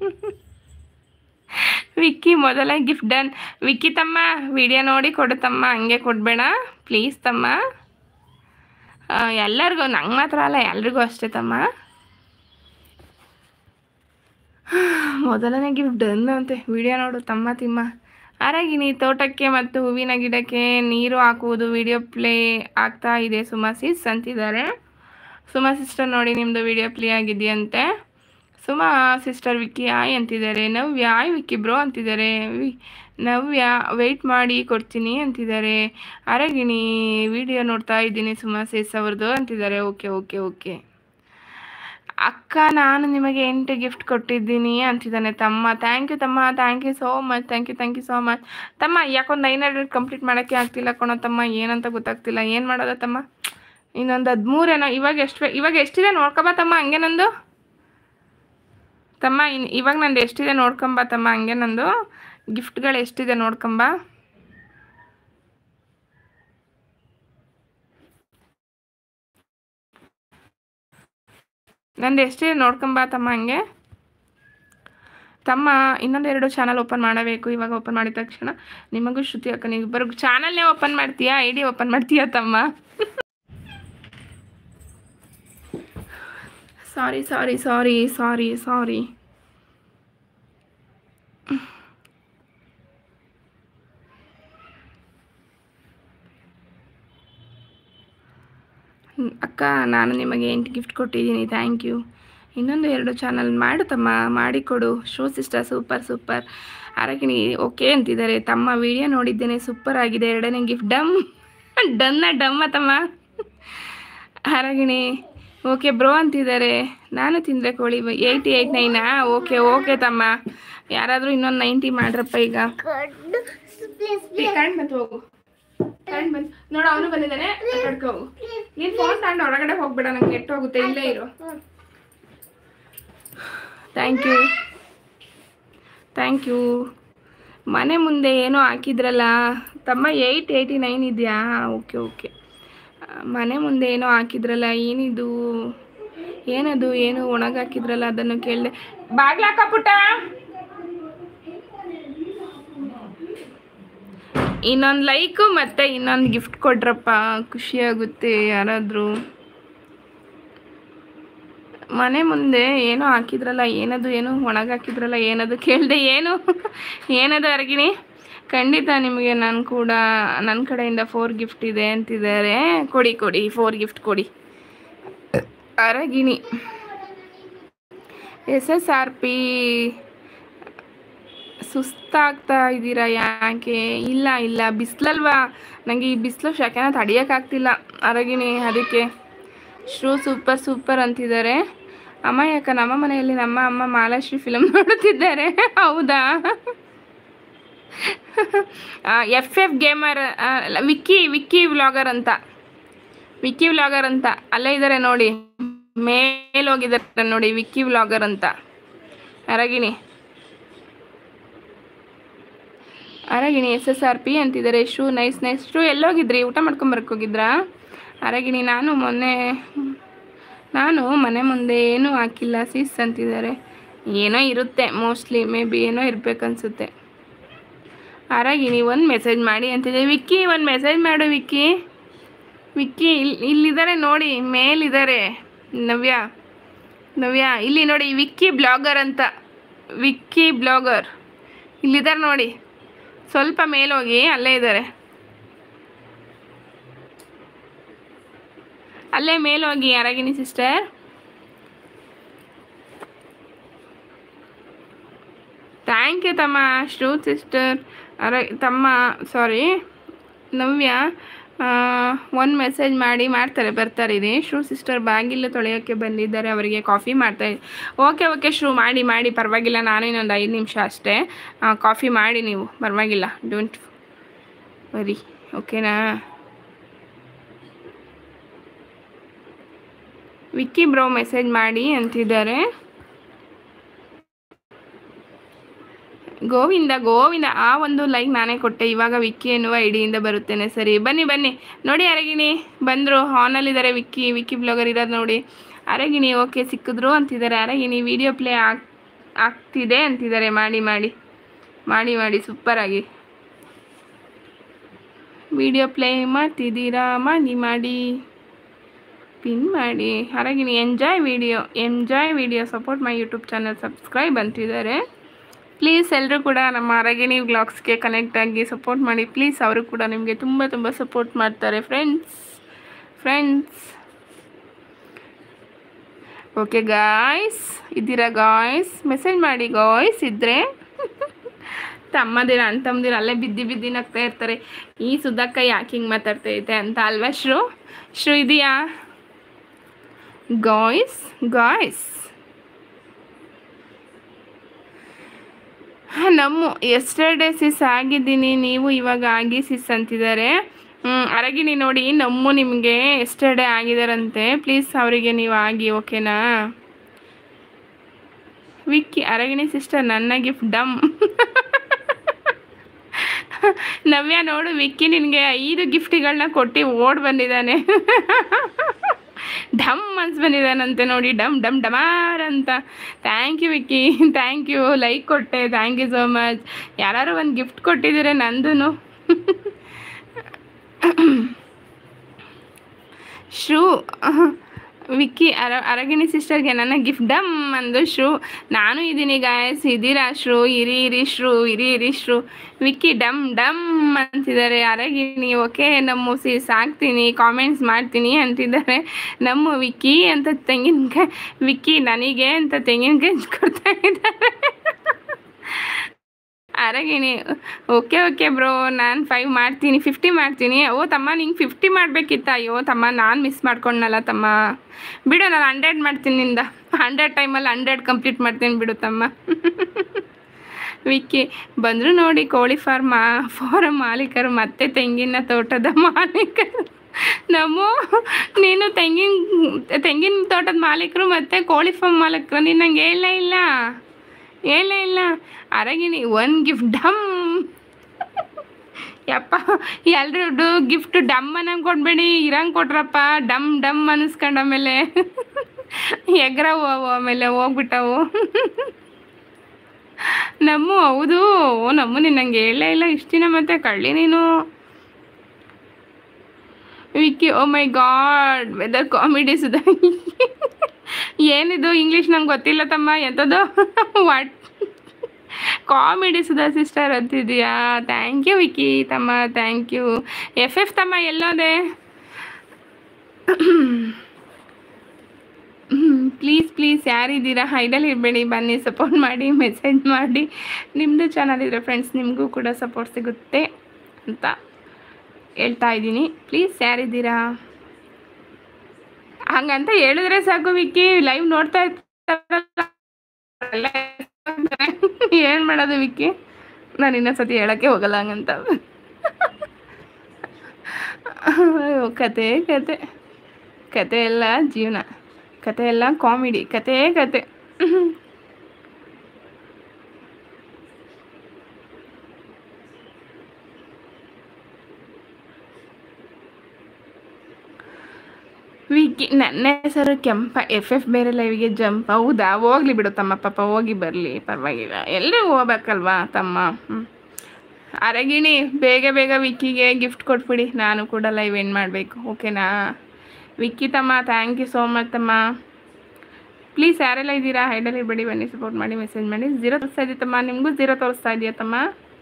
ವಿಕ್ಕಿ ಮೊದಲ ಗಿಫ್ಟ್ ಡನ್ ವಿಕ್ಕಿ ತಮ್ಮ ವಿಡಿಯೋ ನೋಡಿ ಕೊಡು ತಮ್ಮ ಹಂಗೆ ಕೊಡಬೇಡ ಪ್ಲೀಸ್ ತಮ್ಮ ಆ, ಎಲ್ಲರಿಗೂ ನಂಗೆ ಮಾತ್ರ ಅಲ್ಲ ಎಲ್ರಿಗೂ ಅಷ್ಟೇ ತಮ್ಮ ಮೊದಲನೇ ಗಿಫ್ಟ್ ಡನ್ ಅಂತೆ ವಿಡಿಯೋ ನೋಡು ತಮ್ಮ ತಿಮ್ಮ ಆರಾಗಿನಿ ತೋಟಕ್ಕೆ ಮತ್ತು ಹೂವಿನ ಗಿಡಕ್ಕೆ ನೀರು ಹಾಕುವುದು ವಿಡಿಯೋ ಪ್ಲೇ ಆಗ್ತಾ ಇದೆ ಸುಮಾ ಸಿಸ್ ಅಂತಿದ್ದಾರೆ ಸುಮಾ ಸಿಸ್ಟರ್ ನೋಡಿ ನಿಮ್ಮದು ವಿಡಿಯೋ ಪ್ಲೇ ಆಗಿದೆಯಂತೆ ಸುಮಾ ಸಿಸ್ಟರ್ ವಿಕ್ಕಿ ಆಯ್ ಅಂತಿದ್ದಾರೆ ನವ್ಯ ಆಯ್ ವಿಕ್ಕಿ ಬ್ರೋ ಅಂತಿದ್ದಾರೆ ವಿ ನವ್ಯ ವೆಯ್ಟ್ ಮಾಡಿ ಕೊಡ್ತೀನಿ ಅಂತಿದ್ದಾರೆ ಅರಗಿಣಿ ವಿಡಿಯೋ ನೋಡ್ತಾ ಇದ್ದೀನಿ ಸುಮಾ ಸಿಸ್ ಅವ್ರದ್ದು ಅಂತಿದ್ದಾರೆ ಓಕೆ ಓಕೆ ಓಕೆ ಅಕ್ಕ ನಾನು ನಿಮಗೆ ಎಂಟು ಗಿಫ್ಟ್ ಕೊಟ್ಟಿದ್ದೀನಿ ಅಂತಿದ್ದಾನೆ ತಮ್ಮ ಥ್ಯಾಂಕ್ ಯು ತಮ್ಮ thank you so much thank you thank you so much ತಮ್ಮ ಯಾಕೊಂದು ನೈನ್ ಹಂಡ್ರೆಡ್ ಕಂಪ್ಲೀಟ್ ಮಾಡೋಕ್ಕೆ ಆಗ್ತಿಲ್ಲ ಕಣೋ ತಮ್ಮ ಏನಂತ ಗೊತ್ತಾಗ್ತಿಲ್ಲ ಏನು ಮಾಡೋದ ತಮ್ಮ ಇನ್ನೊಂದು ಹದಿಮೂರೇನೋ ಇವಾಗ ಎಷ್ಟು ಇವಾಗ ಎಷ್ಟಿದೆ ನೋಡ್ಕೊಬಾ ತಮ್ಮ ಹಂಗೆ ನಂದು ತಮ್ಮ ಇನ್ ಇವಾಗ ನಂದು ಎಷ್ಟಿದೆ ನೋಡ್ಕೊಂಬ ತಮ್ಮ ಹಂಗೆ ನಂದು ಗಿಫ್ಟ್ಗಳು ಎಷ್ಟಿದೆ ನೋಡ್ಕೊಂಬ ನಂದು ಎಷ್ಟಿದೆ ನೋಡ್ಕೊಂಬ ತಮ್ಮ ಹಂಗೆ ತಮ್ಮ ಇನ್ನೊಂದೆರಡು ಚಾನಲ್ ಓಪನ್ ಮಾಡಬೇಕು ಇವಾಗ ಓಪನ್ ಮಾಡಿದ ತಕ್ಷಣ ನಿಮಗೂ ಶ್ರುತಿ ಅಕ್ಕ ನೀವು ಇಬ್ಬರು ಚಾನಲ್ನೇ ಓಪನ್ ಮಾಡ್ತೀಯಾ ಐ ಡಿ ಓಪನ್ ಮಾಡ್ತೀಯಾ ತಮ್ಮ ಸಾರಿ ಸಾರಿ ಸಾರಿ ಸಾರಿ ಸಾರಿ ಹ್ಮ್, ಅಕ್ಕ ನಾನು ನಿಮಗೆ ಎಂಟು ಗಿಫ್ಟ್ ಕೊಟ್ಟಿದ್ದೀನಿ ಥ್ಯಾಂಕ್ ಯು ಇನ್ನೊಂದು ಎರಡು ಚಾನಲ್ ಮಾಡು ತಮ್ಮ ಮಾಡಿಕೊಡು ಶೋ sister super super Aragini okay ಅಂತಿದ್ದಾರೆ ತಮ್ಮ ವಿಡಿಯೋ ನೋಡಿದ್ದೇನೆ ಸೂಪರ್ ಆಗಿದೆ ಎರಡನೇ ಗಿಫ್ಟ್ ಡಮ್ ಡನ್ನ ಡಮ್ಮ ತಮ್ಮ ಅರಗಿಣಿ ಓಕೆ ಬ್ರೋ ಅಂತಿದ್ದಾರೆ ನಾನು ತಿಂದರೆ ಕೋಳಿ ಏಯ್ಟಿ ಏಯ್ಟ್ ನೈನಾ ಓಕೆ ಓಕೆ ತಮ್ಮ ಯಾರಾದರೂ ಇನ್ನೊಂದು ನೈಂಟಿ ಮಾಡ್ರಪ್ಪ ಈಗ ಕಡ್ಡು ಪ್ಲೀಸ್ ಕರೆಂಟ್ ಬಂತು ಹೋಗು ಕರೆಂಟ್ ಬಂತು ನೋಡು ಅವನು ಬಂದಿದ್ದಾನೆ ಕಡ್ಕೊ ಹೋಗು ನೀನು ಫೋನ್ ತಗೊಂಡು ಹೊರಗಡೆ ಹೋಗ್ಬೇಡ ನಂಗೆ ನೆಟ್ ಹೋಗುತ್ತೆ ಇಲ್ಲೇ ಇರು ಥ್ಯಾಂಕ್ ಯು ಥ್ಯಾಂಕ್ ಯು ಮನೆ ಮುಂದೆ ಏನೋ ಹಾಕಿದ್ರಲ್ಲ ತಮ್ಮ ಏಯ್ಟ್ ಏಯ್ಟಿ ನೈನ್ ಇದೆಯಾ ಓಕೆ ಓಕೆ ಮನೆ ಮುಂದೆ ಏನೋ ಹಾಕಿದ್ರಲ್ಲ ಏನಿದು ಏನದು ಏನು ಒಣಗಿ ಹಾಕಿದ್ರಲ್ಲ ಅದನ್ನು ಕೇಳಿದೆ ಬಾಗ್ಲಾಕ ಪುಟ್ಟ ಇನ್ನೊಂದು ಲೈಕು ಮತ್ತು ಇನ್ನೊಂದು ಗಿಫ್ಟ್ ಕೊಡ್ರಪ್ಪ ಖುಷಿಯಾಗುತ್ತೆ ಯಾರಾದರೂ ಮನೆ ಮುಂದೆ ಏನೋ ಹಾಕಿದ್ರಲ್ಲ ಏನದು ಏನು ಒಣಗಿ ಹಾಕಿದ್ರಲ್ಲ ಏನದು ಕೇಳಿದೆ ಏನು ಏನದು ಅರಗಿಣಿ ಖಂಡಿತ ನಿಮಗೆ ನಾನು ಕೂಡ ನನ್ನ ಕಡೆಯಿಂದ ಫೋರ್ ಗಿಫ್ಟ್ ಇದೆ ಅಂತಿದ್ದಾರೆ ಕೊಡಿ ಕೊಡಿ ಫೋರ್ ಗಿಫ್ಟ್ ಕೊಡಿ Aragini S S R P ಸುಸ್ತಾಗ್ತಾ ಇದ್ದೀರಾ ಯಾಕೆ ಇಲ್ಲ ಇಲ್ಲ ಬಿಸಿಲಲ್ವಾ ನನಗೆ ಈ ಬಿಸಿಲು ಶಾಖೆನ ತಡಿಯೋಕ್ಕಾಗ್ತಿಲ್ಲ ಅರಗಿಣಿ ಅದಕ್ಕೆ ಶ್ರೂ ಸೂಪರ್ ಸೂಪರ್ ಅಂತಿದ್ದಾರೆ ಅಮ್ಮ ಯಾಕ ನಮ್ಮ ಮನೆಯಲ್ಲಿ ನಮ್ಮ ಅಮ್ಮ ಮಾಲಾಶ್ರೀ ಫಿಲಮ್ ನೋಡುತ್ತಿದ್ದಾರೆ ಹೌದಾ F F gamer Vicky Vicky vlogger ಅಂತ ವಿಕ್ಕಿ ವ್ಲಾಗರ್ ಅಂತ ಅಲ್ಲೇ ಇದ್ದಾರೆ ನೋಡಿ ಮೇಲೆ ಹೋಗಿದ್ದಾರೆ ನೋಡಿ ವಿಕ್ಕಿ ವ್ಲಾಗರ್ ಅಂತ Aragini Aragini S S R P ಅಂತಿದ್ದಾರೆ ಶೂ ನೈಸ್ ನೈಸ್ ಶೂ ಎಲ್ಲೋಗಿದ್ರಿ ಊಟ ಮಾಡ್ಕೊಂಬರಕ್ಕೆ ಹೋಗಿದ್ರಾ ಅರಗಿಣಿ ನಾನು ಮೊನ್ನೆ ನಾನು ಮನೆ ಮುಂದೆ ಏನೂ ಹಾಕಿಲ್ಲ ಸೀಸ್ ಅಂತಿದ್ದಾರೆ ಏನೋ ಇರುತ್ತೆ ಮೋಸ್ಟ್ಲಿ ಮೇ ಬಿ ಏನೋ ಇರ್ಬೇಕನ್ಸುತ್ತೆ ಅರಗಿಣಿ ಒಂದು ಮೆಸೇಜ್ ಮಾಡಿ ಅಂತಿದೆ ವಿಕ್ಕಿ ಒಂದು ಮೆಸೇಜ್ ಮಾಡು ವಿಕ್ಕಿ ವಿಕ್ಕಿ ಇಲ್ಲಿ ಇಲ್ಲಿದ್ದಾರೆ ನೋಡಿ ಮೇಲಿದ್ದಾರೆ ನವ್ಯ ನವ್ಯ ಇಲ್ಲಿ ನೋಡಿ ವಿಕ್ಕಿ ಬ್ಲಾಗರ್ ಅಂತ ವಿಕ್ಕಿ ಬ್ಲಾಗರ್ ಇಲ್ಲಿದ್ದಾರೆ ನೋಡಿ ಸ್ವಲ್ಪ ಮೇಲೋಗಿ ಅಲ್ಲೇ ಇದ್ದಾರೆ ಅಲ್ಲೇ ಮೇಲೋಗಿ ಅರಗಿನಿ ಸಿಸ್ಟರ್ ಥ್ಯಾಂಕ್ ಯು ತಮ್ಮ ಶ್ರೂ ಸಿಸ್ಟರ್ ಅರ ತಮ್ಮ ಸಾರಿ ನವ್ಯ ಒಂದು ಮೆಸೇಜ್ ಮಾಡಿ ಮಾಡ್ತಾರೆ ಬರ್ತಾರೆ ಇರಿ ಶ್ರೂ ಸಿಸ್ಟರ್ ಬಾಗಿಲು ತೊಳೆಯೋಕ್ಕೆ ಬಂದಿದ್ದಾರೆ ಅವರಿಗೆ ಕಾಫಿ ಮಾಡ್ತಾ ಓಕೆ ಓಕೆ ಶ್ರೂ ಮಾಡಿ ಮಾಡಿ ಪರವಾಗಿಲ್ಲ ನಾನು ಇನ್ನೊಂದು ಐದು ನಿಮಿಷ ಅಷ್ಟೇ ಕಾಫಿ ಮಾಡಿ ನೀವು ಪರವಾಗಿಲ್ಲ ಡೋಂಟ್ ವರಿ ಓಕೆನಾ ವಿಕ್ಕಿ ಬ್ರೋ ಮೆಸೇಜ್ ಮಾಡಿ ಅಂತಿದ್ದಾರೆ ಗೋವಿಂದ ಗೋವಿಂದ ಆ ಒಂದು ಲೈಕ್ ನಾನೇ ಕೊಟ್ಟೆ ಇವಾಗ ವಿಕ್ಕಿ ಎನ್ನುವ ಐಡಿಯಿಂದ ಬರುತ್ತೇನೆ ಸರಿ ಬನ್ನಿ ಬನ್ನಿ ನೋಡಿ ಅರಗಿಣಿ ಬಂದರು ಹಾನಲ್ಲಿದ್ದಾರೆ ವಿಕ್ಕಿ ವಿಕ್ಕಿ ಬ್ಲಾಗರ್ ಇರೋದು ನೋಡಿ ಅರಗಿಣಿ ಓಕೆ ಸಿಕ್ಕಿದ್ರು ಅಂತಿದ್ದಾರೆ ಅರಗಿಣಿ ವಿಡಿಯೋ ಪ್ಲೇ ಆಗ್ ಆಗ್ತಿದೆ ಅಂತಿದ್ದಾರೆ ಮಾಡಿ ಮಾಡಿ ಮಾಡಿ ಮಾಡಿ ಸೂಪರಾಗಿ ವಿಡಿಯೋ ಪ್ಲೇ ಮಾಡ್ತಿದ್ದೀರಾ ಮಾಡಿ ಮಾಡಿ ಪಿನ್ ಮಾಡಿ Aragini enjoy video enjoy video support my YouTube channel subscribe ಅಂತಿದ್ದಾರೆ ಪ್ಲೀಸ್ ಎಲ್ಲರೂ ಕೂಡ ನಮ್ಮ ಅರಗಿಣಿ ವ್ಲಾಗ್ಸ್ಗೆ ಕನೆಕ್ಟ್ ಆಗಿ ಸಪೋರ್ಟ್ ಮಾಡಿ ಪ್ಲೀಸ್ ಅವರು ಕೂಡ ನಿಮಗೆ ತುಂಬ ತುಂಬ ಸಪೋರ್ಟ್ ಮಾಡ್ತಾರೆ ಫ್ರೆಂಡ್ಸ್ ಫ್ರೆಂಡ್ಸ್ ಓಕೆ ಗಾಯ್ಸ್ ಇದ್ದೀರಾ ಗಾಯ್ಸ್ ಮೆಸೇಜ್ ಮಾಡಿ ಗಾಯ್ಸ್ ಇದ್ದರೆ ತಮ್ಮದಿರ ಅಂತಮ್ಮದಿರ ಅಲ್ಲೇ ಬಿದ್ದಿ ಬಿದ್ದಿ ನಗ್ತಾ ಇರ್ತಾರೆ ಈ ಸುಧಾಕ ಯಾಕೆ ಹಿಂಗೆ ಮಾತಾಡ್ತೈತೆ ಅಂತ ಅಲ್ವಾ ಶ್ರು ಶ್ರು ಇದೆಯಾ ಗಾಯ್ಸ್ ಗಾಯ್ಸ್ ನಮ್ಮ ಎಸ್ಟರ್ಡೇ ಸಿಸ್ ಆಗಿದ್ದೀನಿ ನೀವು ಇವಾಗ ಆಗಿ ಸಿಸ್ ಅಂತಿದ್ದಾರೆ ಹ್ಮ್, ಅರಗಿಣಿ ನೋಡಿ ನಮ್ಮ ನಿಮಗೆ ಎಸ್ಟರ್ಡೇ ಆಗಿದಾರಂತೆ ಪ್ಲೀಸ್ ಅವರಿಗೆ ನೀವು ಆಗಿ ಓಕೆನಾ ವಿಕ್ಕಿ ಅರಗಿಣಿ ಸಿಸ್ಟರ್ ನನ್ನ ಗಿಫ್ಟ್ ಡಮ್ ನವ್ಯ ನೋಡು ವಿಕ್ಕಿ ನಿನಗೆ ಐದು ಗಿಫ್ಟ್ಗಳನ್ನ ಕೊಟ್ಟು ಓಡ್ ಬಂದಿದ್ದಾನೆ ಢಮ್ ಅನ್ಸ್ ಬಂದಿದ್ದಾನಂತೆ ನೋಡಿ ಡಮ್ ಡಮ್ ಡಮಾರ್ ಅಂತ thank you Vicky thank you like ಕೊಟ್ಟೆ ಥ್ಯಾಂಕ್ ಯು ಸೋ ಮಚ್ ಯಾರು ಒಂದು ಗಿಫ್ಟ್ ಕೊಟ್ಟಿದ್ದೀರ ನಂದು ಶೂ ವಿಕ್ಕಿ ಅರ ಅರಗಿಣಿ ಸಿಸ್ಟರ್ಗೆ ನನ್ನ ಗಿಫ್ಟ್ ಡಮ್ ಅಂದು ಶ್ರೂ ನಾನು ಇದ್ದೀನಿ ಗಾಯಸ್ ಇದ್ದೀರಾ ಶ್ರೂ ಇರಿ ಇರಿ ಶ್ರೂ ಇರಿ ಇರಿ ಶ್ರೂ ವಿಕ್ಕಿ ಡಮ್ ಡಮ್ ಅಂತಿದ್ದಾರೆ ಅರಗಿಣಿ ಓಕೆ ನಮ್ಮ ಸಿ ಸಾಕ್ತೀನಿ ಕಾಮೆಂಟ್ಸ್ ಮಾಡ್ತೀನಿ ಅಂತಿದ್ದಾರೆ ನಮ್ಮ ವಿಕ್ಕಿ ಅಂತ ತೆಂಗಿನಕಾಯಿ ವಿಕ್ಕಿ ನನಗೆ ಅಂತ ತೆಂಗಿನಕಾಯಿ ಕೊಡ್ತಾ ಇದ್ದಾರೆ ಅರಗಿಣಿ ಓಕೆ ಓಕೆ ಬ್ರೋ ನಾನು ಫೈವ್ ಮಾಡ್ತೀನಿ ಫಿಫ್ಟಿ ಮಾಡ್ತೀನಿ ಓ ತಮ್ಮ ನಿಂಗೆ ಫಿಫ್ಟಿ ಮಾಡಬೇಕಿತ್ತ ಅಯ್ಯೋ ತಮ್ಮ ನಾನು ಮಿಸ್ ಮಾಡ್ಕೊಂಡನಲ್ಲ ತಮ್ಮ ಬಿಡು ನಾನು ಹಂಡ್ರೆಡ್ ಮಾಡ್ತೀನಿ ನಿಂದ ಹಂಡ್ರೆಡ್ ಟೈಮಲ್ಲಿ ಹಂಡ್ರೆಡ್ ಕಂಪ್ಲೀಟ್ ಮಾಡ್ತೀನಿ ಬಿಡು ತಮ್ಮ ವಿಕ್ಕಿ ಬಂದರು ನೋಡಿ ಕೋಳಿ ಫಾರ್ಮ ಫಾರಂ ಮಾಲೀಕರು ಮತ್ತೆ ತೆಂಗಿನ ತೋಟದ ಮಾಲೀಕರು ನಮ್ಮ ನೀನು ತೆಂಗಿನ ತೆಂಗಿನ ತೋಟದ ಮಾಲೀಕರು ಮತ್ತು ಕೋಳಿ ಫಾರ್ಮ್ ಮಾಲೀಕರು ನೀನು ನಂಗೆ ಹೇಳಲೇ ಇಲ್ಲ ಹೇಳಲೇ ಇಲ್ಲ ಅರಗಿನಿ ಒನ್ ಗಿಫ್ಟ್ ಡಮ್ ಯಪ್ಪ ಎಲ್ರು ಗಿಫ್ಟ್ ಡಮ್ ಅನ್ನಂಗೆ ಕೊಡ್ಬೇಡಿ ಇರಂಗೆ ಕೊಟ್ರಪ್ಪ ಡಮ್ ಡಮ್ ಅನ್ನಿಸ್ಕೊಂಡು ಆಮೇಲೆ ಎಗ್ರವು ಅವು ಆಮೇಲೆ ಹೋಗ್ಬಿಟ್ಟವು ನಮ್ಮ ಹೌದು ಓ ನಮ್ಮ ನಿನ್ನಂಗೆ ಹೇಳಲೇ ಇಲ್ಲ ಇಷ್ಟು ದಿನ ಮತ್ತೆ ಕಳ್ಳಿ ನೀನು Vicky oh my god weather comedy Sudha ಏನಿದು ಇಂಗ್ಲೀಷ್ ನಂಗೆ ಗೊತ್ತಿಲ್ಲ ತಮ್ಮ ಎಂಥದ್ದು ವಾಟ್ ಕಾಮಿಡಿ ಸುಧಾ ಸಿಸ್ಟರ್ ಅಂತಿದೆಯಾ ಥ್ಯಾಂಕ್ ಯು ವಿಕ್ಕಿ ತಮ್ಮ ಥ್ಯಾಂಕ್ ಯು ಎಫ್ ಎಫ್ ತಮ್ಮ ಎಲ್ಲೋದೆ ಪ್ಲೀಸ್ ಪ್ಲೀಸ್ ಯಾರಿದ್ದೀರಾ ಹೈಡಲ್ಲಿ ಇರಬೇಡಿ ಬನ್ನಿ ಸಪೋರ್ಟ್ ಮಾಡಿ ಮೆಸೇಜ್ ಮಾಡಿ ನಿಮ್ಮದು ಚಾನಲ್ ಇದ್ರೆ ಫ್ರೆಂಡ್ಸ್ ನಿಮಗೂ ಕೂಡ ಸಪೋರ್ಟ್ ಸಿಗುತ್ತೆ ಅಂತ ಹೇಳ್ತಾ ಇದ್ದೀನಿ ಪ್ಲೀಸ್ ಯಾರಿದ್ದೀರಾ ಹಂಗಂತ ಹೇಳಿದ್ರೆ ಸಾಕು ವಿಕ್ಕಿ ಲೈವ್ ನೋಡ್ತಾ ಇರ್ತಾರಲ್ಲ ಏನು ಮಾಡೋದು ವಿಕ್ಕಿ ನಾನು ಇನ್ನೊಂದ್ಸತಿ ಹೇಳೋಕ್ಕೆ ಹೋಗಲ್ಲ ಹಂಗಂತ ಅಯ್ಯೋ, ಕತೆ ಕತೆ ಕತೆ ಎಲ್ಲ ಜೀವನ ಕತೆ ಎಲ್ಲ ಕಾಮಿಡಿ ಕತೆ ಕತೆ ವಿಕ್ಕಿ ನನ್ನ ಹೆಸರು ಕೆಂಪ ಎಫ್ ಎಫ್ ಬೇರೆ ಲೈವಿಗೆ ಜಂಪ್ ಹೌದಾ ಹೋಗ್ಲಿ ಬಿಡು ತಮ್ಮ ಪಾಪ ಹೋಗಿ ಬರಲಿ ಪರವಾಗಿಲ್ಲ ಎಲ್ರಿಗೂ ಹೋಗ್ಬೇಕಲ್ವಾ ತಮ್ಮ ಹ್ಞೂ ಅರಗಿಣಿ ಬೇಗ ಬೇಗ ವಿಕ್ಕಿಗೆ ಗಿಫ್ಟ್ ಕೊಟ್ಬಿಡಿ ನಾನು ಕೂಡ ಲೈವ್ ಎಂಡ್ ಮಾಡಬೇಕು ಓಕೆನಾ ವಿಕ್ಕಿ ತಮ್ಮ ಥ್ಯಾಂಕ್ ಯು ಸೋ ಮಚ್ ತಮ್ಮ ಪ್ಲೀಸ್ ಯಾರೆಲ್ಲ ಇದ್ದೀರಾ ಹೈಡಲ್ಲಿ ಬಿಡಿ ಬನ್ನಿ ಸಪೋರ್ಟ್ ಮಾಡಿ ಮೆಸೇಜ್ ಮಾಡಿ ಝೀರೋ ತೋರಿಸ್ತಾ ಇದೆಯಾ ತಮ್ಮ ನಿಮಗೂ ಝೀರೋ ತೋರಿಸ್ತಾ ಇದೆಯಾ ತಮ್ಮ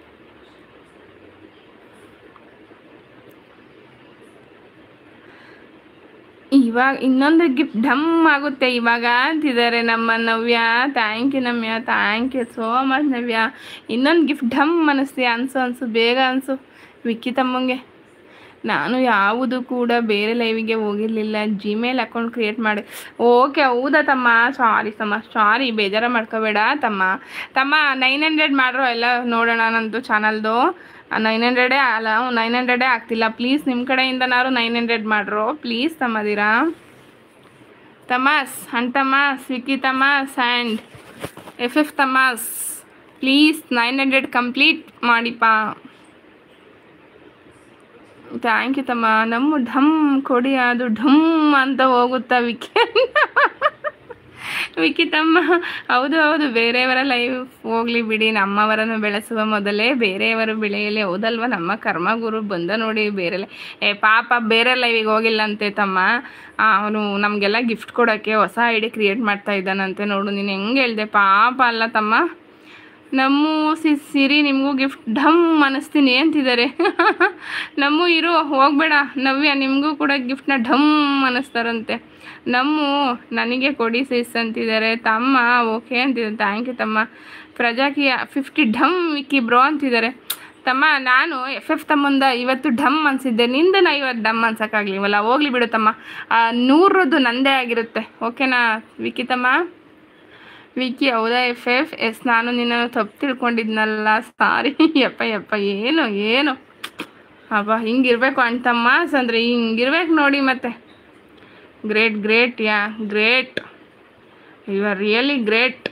ಇವಾಗ ಇನ್ನೊಂದು ಗಿಫ್ಟ್ ಢಮ್ ಆಗುತ್ತೆ ಇವಾಗ ಅಂತಿದ್ದಾರೆ ನಮ್ಮ ನವ್ಯ ಥ್ಯಾಂಕ್ ಯು ನಮ್ಯ thank you so much Navya ಇನ್ನೊಂದು ಗಿಫ್ಟ್ ಢಮ್ ಅನ್ನಿಸ್ತಿ ಅನ್ಸು ಅನ್ಸು ಬೇಗ ಅನ್ಸು ವಿಕ್ಕಿ ತಮ್ಮಂಗೆ ನಾನು ಯಾವುದು ಕೂಡ ಬೇರೆ ಲೈವಿಗೆ ಹೋಗಿರಲಿಲ್ಲ ಜಿಮೇಲ್ ಅಕೌಂಟ್ ಕ್ರಿಯೇಟ್ ಮಾಡಿ ಓಕೆ ಹೌದಾ ತಮ್ಮ ಸಾರಿ ತಮ್ಮ ಸಾರಿ ಬೇಜಾರ ಮಾಡ್ಕೋಬೇಡ ತಮ್ಮ ತಮ್ಮ ನೈನ್ ಹಂಡ್ರೆಡ್ ಮಾಡ್ರೋ ಎಲ್ಲ ನೋಡೋಣ ನಂದು ಚಾನಲ್ದು ನೈನ್ ಹಂಡ್ರೆಡೇ ಅಲ್ಲ ನೈನ್ ಹಂಡ್ರೆಡೇ ಆಗ್ತಿಲ್ಲ ಪ್ಲೀಸ್ ನಿಮ್ಮ ಕಡೆಯಿಂದನಾದ್ರು ನೈನ್ ಹಂಡ್ರೆಡ್ ಮಾಡ್ರೋ ಪ್ಲೀಸ್ ತಮ್ಮದಿರಾ ತಮಾಸ್ ಅಂಡ್ ತಮಾಸ್ ವಿಕ್ಕಿ ತಮಾಸ್ ಆ್ಯಂಡ್ ಎಫ್ ಎಫ್ ತಮಾಸ್ ಪ್ಲೀಸ್ ನೈನ್ ಹಂಡ್ರೆಡ್ ಕಂಪ್ಲೀಟ್ ಮಾಡಿಪ್ಪ ಥ್ಯಾಂಕ್ ಯು ತಮ್ಮ ನಮ್ಮ ಢಮ್ ಕೊಡಿ ಅದು ಢಮ್ ಅಂತ ಹೋಗುತ್ತಾ ವಿಕ್ಕಿ ವಿಕ್ಕಿ ತಮ್ಮ ಹೌದು ಹೌದು ಬೇರೆಯವರ ಲೈವ್ ಹೋಗ್ಲಿ ಬಿಡಿ ನಮ್ಮವರನ್ನು ಬೆಳೆಸುವ ಮೊದಲೇ ಬೇರೆಯವರು ಬೆಳೆಯಲಿ ಹೌದಲ್ವ ನಮ್ಮ ಕರ್ಮಗುರು ಬಂದ ನೋಡಿ ಬೇರೆ ಲೈ- ಏ ಪಾಪ ಬೇರೆ ಲೈವಿಗೆ ಹೋಗಿಲ್ಲಂತೆ ತಮ್ಮ ಅವನು ನಮಗೆಲ್ಲ ಗಿಫ್ಟ್ ಕೊಡೋಕ್ಕೆ ಹೊಸ ಐಡಿ ಕ್ರಿಯೇಟ್ ಮಾಡ್ತಾ ಇದ್ದಾನಂತೆ ನೋಡು ನೀನು ಹೆಂಗೆ ಹೇಳ್ದೆ ಪಾಪ ಅಲ್ಲ ತಮ್ಮ ನಮ್ಮ ಸಿ ಸಿರಿ ನಿಮಗೂ ಗಿಫ್ಟ್ ಢಮ್ ಅನ್ನಿಸ್ತೀನಿ ಅಂತಿದ್ದಾರೆ ನಮ್ಮ ಇರು ಹೋಗಬೇಡ ನವ್ಯ ನಿಮಗೂ ಕೂಡ ಗಿಫ್ಟ್ನ ಢಮ್ ಅನ್ನಿಸ್ತಾರಂತೆ ನಮ್ಮ ನನಗೆ ಕೊಡಿ ಸಿಸ್ ಅಂತಿದ್ದಾರೆ ತಮ್ಮ ಓಕೆ ಅಂತಿದ್ದಾರೆ ಥ್ಯಾಂಕ್ ಯು ತಮ್ಮ ಪ್ರಜಾಕಿಯ ಫಿಫ್ಟಿ ಢಮ್ ವಿಕ್ಕಿ ಬ್ರೋ ಅಂತಿದ್ದಾರೆ ತಮ್ಮ ನಾನು ಎಫ್ ಎಫ್ ತಮ್ಮಂದ ಇವತ್ತು ಢಮ್ ಅನ್ಸಿದ್ದೆ ನಿಂದ ನಾ ಇವತ್ತು ಡಮ್ ಅನ್ಸೋಕ್ಕಾಗ್ಲಿವಲ್ಲ ಹೋಗ್ಲಿ ಬಿಡು ತಮ್ಮ ಆ, ನೂರದ್ದು ನಂದೇ ಆಗಿರುತ್ತೆ ಓಕೆನಾ ವಿಕ್ಕಿ ತಮ್ಮ ವಿಕ್ಕಿ ಹೌದಾ ಎಫ್ ಎಫ್ ಎಸ್ ನಾನು ನಿನ್ನನ್ನು ತಪ್ಪು ತಿಳ್ಕೊಂಡಿದ್ನಲ್ಲ ಸಾರಿ ಯಪ್ಪ ಯಪ್ಪ ಏನು ಏನು ಅಬ್ಬಾ ಹಿಂಗಿರ್ಬೇಕು ಅಣ್ತಮ್ಮ ಅಂದ್ರೆ ಹಿಂಗಿರ್ಬೇಕು ನೋಡಿ ಮತ್ತೆ great great yeah great you are really great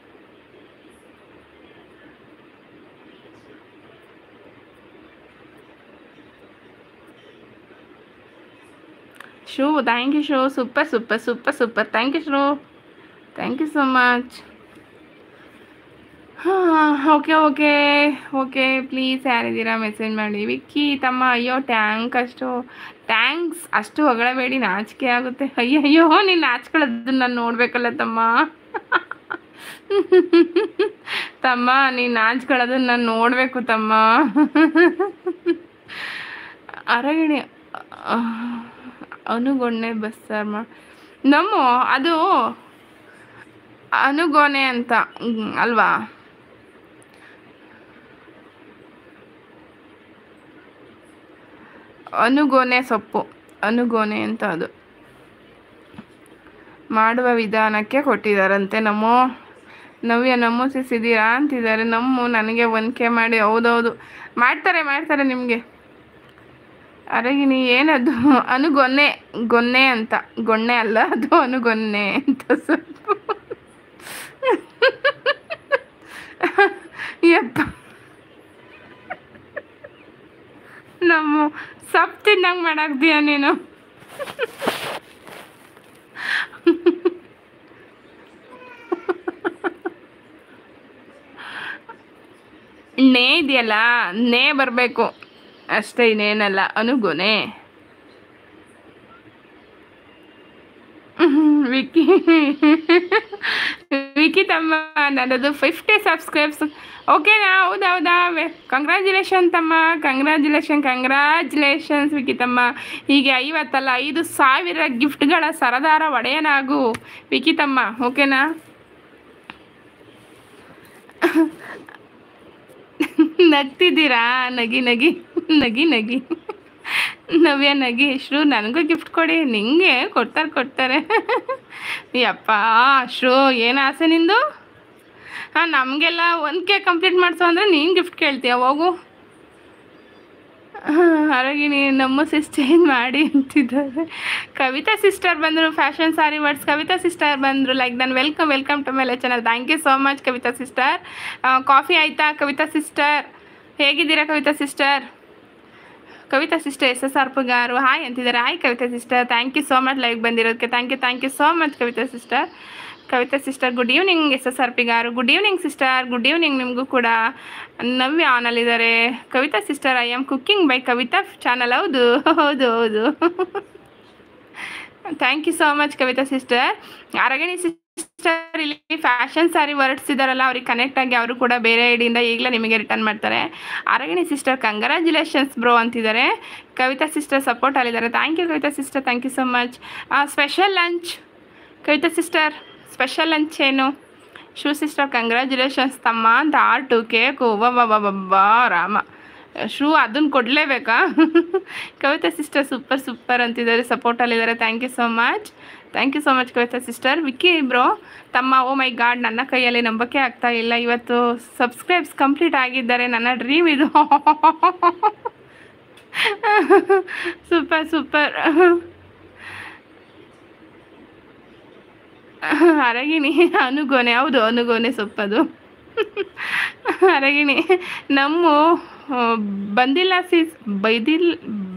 ಶೂ ಥ್ಯಾಂಕ್ ಯು ಶೂ super super super super thank you ಶೂ ಥ್ಯಾಂಕ್ ಯು ಸೊ ಮಚ್ ಹಾಂ ಓಕೆ ಓಕೆ ಓಕೆ ಪ್ಲೀಸ್ ಯಾರಿದ್ದೀರಾ ಮೆಸೇಜ್ ಮಾಡಿ ವಿಕ್ಕಿ ತಮ್ಮ ಅಯ್ಯೋ ಟ್ಯಾಂಕ್ ಅಷ್ಟು ಥ್ಯಾಂಕ್ಸ್ ಅಷ್ಟು ಹೊಗಳಬೇಡಿ ನಾಚಿಕೆ ಆಗುತ್ತೆ ಅಯ್ಯೋ ಅಯ್ಯೋ ನೀನು ನಾಚ್ಕೊಳ್ಳೋದನ್ನ ನಾನು ನೋಡಬೇಕಲ್ಲ ತಮ್ಮ ತಮ್ಮ ನೀನು ನಾಚ್ಕೊಳ್ಳೋದನ್ನ ನಾನು ನೋಡಬೇಕು ತಮ್ಮ ಅರಗಿಣಿ ಅನುಗೊಣ್ಣೆ ಬಸ್ಸಾರ್ ಮಾ ನಮ್ಮ ಅದು ಅನುಗೋನೆ ಅಂತ ಹ್ಮ್, ಅಲ್ವಾ ಅನುಗೋನೆ ಸೊಪ್ಪು ಅನುಗೋನೆ ಅಂತ ಅದು ಮಾಡುವ ವಿಧಾನಕ್ಕೆ ಕೊಟ್ಟಿದ್ದಾರಂತೆ ನಮ್ಮ ನವ್ಯ ನಮೂಸಿಸಿದ್ದೀರಾ ಅಂತಿದ್ದಾರೆ ನಮ್ಮ ನನಗೆ ಒನ್ಕೆ ಮಾಡಿ ಹೌದೌದು ಮಾಡ್ತಾರೆ ಮಾಡ್ತಾರೆ ನಿಮಗೆ ಅರಗಿನಿ ಏನದು ಅನುಗೊನ್ನೆ ಗೊನ್ನೆ ಅಂತ ಗೊಣ್ಣೆ ಅಲ್ಲ ಅದು ಅನುಗೊನ್ನೆ ಅಂತ ಸೊಪ್ಪು ಯಪ್ಪ ನಮ್ಮ ಸೊಪ್ಪು ತಿನ್ನಂಗೆ ಮಾಡಾಕ್ತೀಯ ನೀನು ನೇ ಇದೆಯಲ್ಲ ನೇ ಬರಬೇಕು ಅಷ್ಟೇ ಇನ್ನೇನಲ್ಲ ಅನುಗೊನೆ ಹ್ಮ್, ವಿಕ್ಕಿ ವಿಕ್ಕಿ ತಮ್ಮ ನನ್ನದು ಫಿಫ್ಟಿ ಸಬ್ಸ್ಕ್ರೈಬ್ಸ್ ಓಕೆನಾ ಹೌದಾ ಹೌದಾ ಕಂಗ್ರ್ಯಾಚುಲೇಷನ್ ತಮ್ಮ ಕಂಗ್ರ್ಯಾಚುಲೇಷನ್ ಕಂಗ್ರ್ಯಾಚುಲೇಷನ್ಸ್ ವಿಕ್ಕಿ ತಮ್ಮ ಹೀಗೆ ಐವತ್ತಲ್ಲ ಐದು ಸಾವಿರ ಗಿಫ್ಟ್ಗಳ ಸರದಾರ ಒಡೆಯನಾಗು ವಿಕ್ಕಿ ತಮ್ಮ ಓಕೆನಾ ನಗ್ತಿದ್ದೀರಾ ನಗಿ ನಗಿ ನಗಿ ನಗಿ ನವ್ಯ ನಗಿ ಶ್ರೂ ನನಗೂ ಗಿಫ್ಟ್ ಕೊಡಿ ನಿಂಗೆ ಕೊಡ್ತಾರೆ ಕೊಡ್ತಾರೆ ಯಪ್ಪ ಶ್ರೂ ಏನು ಆಸೆ ನಿಂದು ಹಾಂ ನಮಗೆಲ್ಲ ಒಂದು ಕೆ ಕಂಪ್ಲೀಟ್ ಮಾಡಿಸು ಅಂದರೆ ನೀನು ಗಿಫ್ಟ್ ಕೇಳ್ತೀಯ ಹೋಗು ಅರಗಿಣಿ ನಮ್ಮ ಸಿಸ್ ಚೇಂಜ್ ಮಾಡಿ ಅಂತಿದ್ದಾರೆ ಕವಿತಾ ಸಿಸ್ಟರ್ ಬಂದರು fashion sari words Kavita sister ಬಂದರು like done welcome welcome to my channel thank you so much Kavita sister coffee ಆಯಿತಾ ಕವಿತಾ ಸಿಸ್ಟರ್ ಹೇಗಿದ್ದೀರಾ Kavita sister Kavita sister S S R garu hi ಅಂತಿದ್ದಾರೆ hi Kavita sister thank you so much live ಬಂದಿರೋದಕ್ಕೆ thank you thank you so much Kavita sister Kavita sister good evening S S R P garu good evening sister good evening ನಿಮಗೂ ಕೂಡ ನವ್ಯ ಆನಲ್ಲಿದ್ದಾರೆ Kavita sister I am cooking by Kavita channel ಹೌದು ಹೌದು ಹೌದು thank you so much Kavita sister Aragini sister ಇಲ್ಲಿ ಫ್ಯಾಷನ್ ಸ್ಯಾರಿ ಹೊರಡಿಸಿದಾರಲ್ಲ ಅವ್ರಿಗೆ ಕನೆಕ್ಟ್ ಆಗಿ ಅವರು ಕೂಡ ಬೇರೆ ಐಡಿಯಿಂದ ಈಗಲೇ ನಿಮಗೆ ರಿಟರ್ನ್ ಮಾಡ್ತಾರೆ ಅರಗಣಿ ಸಿಸ್ಟರ್ ಕಂಗ್ರ್ಯಾಚುಲೇಷನ್ಸ್ ಬ್ರೋ ಅಂತಿದ್ದಾರೆ ಕವಿತಾ ಸಿಸ್ಟರ್ ಸಪೋರ್ಟ್ ಅಲ್ಲಿದ್ದಾರೆ thank you Kavita sister thank you so much special lunch Kavita sister special lunch ಏನು ಶೂ ಸಿಸ್ಟರ್ ಕಂಗ್ರ್ಯಾಚುಲೇಷನ್ಸ್ ತಮ್ಮ ಅಂತ ಆರ್ ಟು ಕೇಕು ಬಾಬಾ ರಾಮ ಶೂ ಅದನ್ನು ಕೊಡಲೇಬೇಕಾ ಕವಿತಾ ಸಿಸ್ಟರ್ ಸೂಪರ್ ಸೂಪರ್ ಅಂತಿದ್ದಾರೆ ಸಪೋರ್ಟಲ್ಲಿದ್ದಾರೆ thank you so much thank you so much Kavita sister Vicky bro ತಮ್ಮ ಓ ಮೈ ಗಾಡ್ ನನ್ನ ಕೈಯಲ್ಲಿ ನಂಬಕ್ಕೆ ಆಗ್ತಾ ಇಲ್ಲ ಇವತ್ತು ಸಬ್ಸ್ಕ್ರೈಬ್ಸ್ ಕಂಪ್ಲೀಟ್ ಆಗಿದ್ದಾರೆ ನನ್ನ ಡ್ರೀಮ್ ಇದು ಸೂಪರ್ ಸೂಪರ್ ಅರಗಿಣಿ ಅನುಗೋನೆ ಹೌದು ಅನುಗೋನೆ ಸೊಪ್ಪದು ಅರಗಿಣಿ ನಮ್ಮ ಆ, ಬಂದಿಲ್ಲ ಸಿಸ್ ಬೈದಿಲ್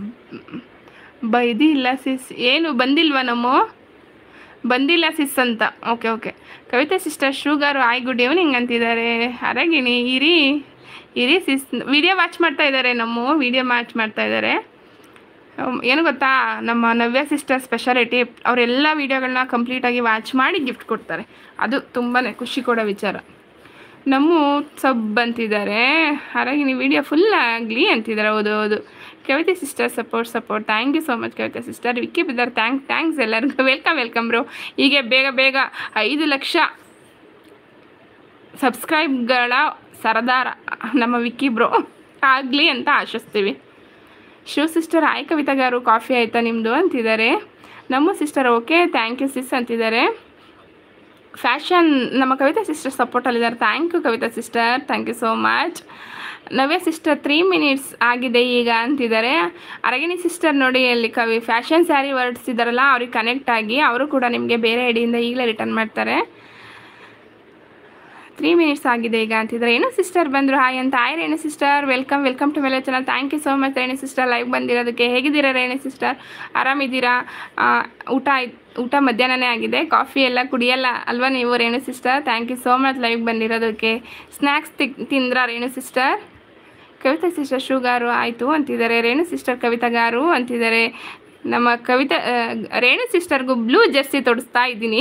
ಬೈದಿಲ್ಲ ಸಿಸ್ ಏನು ಬಂದಿಲ್ವಾ ನಮ್ಮ ಬಂದಿಲ್ಲ ಸಿಸ್ ಅಂತ ಓಕೆ ಓಕೆ ಕವಿತಾ ಸಿಸ್ಟರ್ ಶುಗರು ಆಯ್ ಗುಡ್ ಈವ್ನಿಂಗ್ ಅಂತಿದ್ದಾರೆ ಅರಗಿಣಿ ಇರಿ ಇರಿ ಸಿಸ್ ವಿಡಿಯೋ ವಾಚ್ ಮಾಡ್ತಾ ಇದ್ದಾರೆ ನಮ್ಮ ವಿಡಿಯೋ ವಾಚ್ ಮಾಡ್ತಾ ಇದ್ದಾರೆ ಹ್ಮ್, ಏನು ಗೊತ್ತಾ ನಮ್ಮ ನವ್ಯ ಸಿಸ್ಟರ್ ಸ್ಪೆಷಾಲಿಟಿ ಅವರೆಲ್ಲ ವೀಡಿಯೋಗಳನ್ನ ಕಂಪ್ಲೀಟಾಗಿ ವಾಚ್ ಮಾಡಿ ಗಿಫ್ಟ್ ಕೊಡ್ತಾರೆ ಅದು ತುಂಬಾ ಖುಷಿ ಕೊಡೋ ವಿಚಾರ ನಮ್ಮ ಸಬ್ ಅಂತಿದ್ದಾರೆ ಹಾಗಾಗಿ ನೀವು ವಿಡಿಯೋ ಫುಲ್ ಆಗಲಿ ಅಂತಿದ್ದಾರೆ ಹೌದು ಹೌದು Kavita sister support support thank you so much Kavita sister Vicky ಬಿದ್ದರ್ ಥ್ಯಾಂಕ್ ಥ್ಯಾಂಕ್ಸ್ ಎಲ್ಲರಿಗೂ ವೆಲ್ಕಮ್ ವೆಲ್ಕಮ್ ಬ್ರೋ ಹೀಗೆ ಬೇಗ ಬೇಗ ಐದು ಲಕ್ಷ ಸಬ್ಸ್ಕ್ರೈಬ್ಗಳ ಸರದಾರ ನಮ್ಮ ವಿಕ್ಕಿ ಬ್ರೋ ಆಗಲಿ ಅಂತ ಆಶಿಸ್ತೀವಿ ಶಿವ ಸಿಸ್ಟರ್ ಆಯ್ ಕವಿತಾಗಾರು ಕಾಫಿ ಆಯಿತಾ ನಿಮ್ಮದು ಅಂತಿದ್ದಾರೆ ನಮ್ಮ sister okay thank you sis ಅಂತಿದ್ದಾರೆ ಫ್ಯಾಷನ್ ನಮ್ಮ ಕವಿತಾ ಸಿಸ್ಟರ್ ಸಪೋರ್ಟಲ್ಲಿದ್ದಾರೆ thank you Kavita sister thank you so much Navya sister three minutes ಆಗಿದೆ ಈಗ ಅಂತಿದ್ದಾರೆ ಅರಗಿಣಿ ಸಿಸ್ಟರ್ ನೋಡಿ ಅಲ್ಲಿ ಕವಿ ಫ್ಯಾಷನ್ ಸ್ಯಾರಿ ಹೊರಡಿಸಿದಾರಲ್ಲ ಅವ್ರಿಗೆ ಕನೆಕ್ಟ್ ಆಗಿ ಅವರು ಕೂಡ ನಿಮಗೆ ಬೇರೆ ಐಡಿಯಿಂದ ಈಗಲೇ ರಿಟರ್ನ್ ಮಾಡ್ತಾರೆ ತ್ರೀ ಮಿನಿಟ್ಸ್ ಆಗಿದೆ ಈಗ ಅಂತಿದ್ದಾರೆ ಏನು ಸಿಸ್ಟರ್ ಬಂದರು ಹಾಯ್ ಅಂತ hi Renu sister welcome welcome to ಮೇಲೆ channel thank you so much Renu sister live ಬಂದಿರೋದಕ್ಕೆ ಹೇಗಿದ್ದೀರಾ ರೇಣು ಸಿಸ್ಟರ್ ಆರಾಮಿದ್ದೀರಾ ಆ, ಊಟ ಆಯ್ತು ಊಟ ಮಧ್ಯಾಹ್ನನೇ ಆಗಿದೆ ಕಾಫಿ ಎಲ್ಲ ಕುಡಿಯಲ್ಲ ಅಲ್ವಾ ನೀವು Renu sister thank you so much live ಬಂದಿರೋದಕ್ಕೆ ಸ್ನ್ಯಾಕ್ಸ್ ತಿ ತಿಂದ್ರಾ ರೇಣು ಸಿಸ್ಟರ್ ಕವಿತಾ ಸಿಸ್ಟರ್ ಶುಗಾರು ಆಯಿತು ಅಂತಿದ್ದಾರೆ ರೇಣು ಸಿಸ್ಟರ್ ಕವಿತಾಗಾರು ಅಂತಿದ್ದಾರೆ ನಮ್ಮ ಕವಿತಾ ಆ, ರೇಣು ಸಿಸ್ಟರ್ಗೂ ಬ್ಲೂ ಜರ್ಸಿ ತೊಡಿಸ್ತಾ ಇದ್ದೀನಿ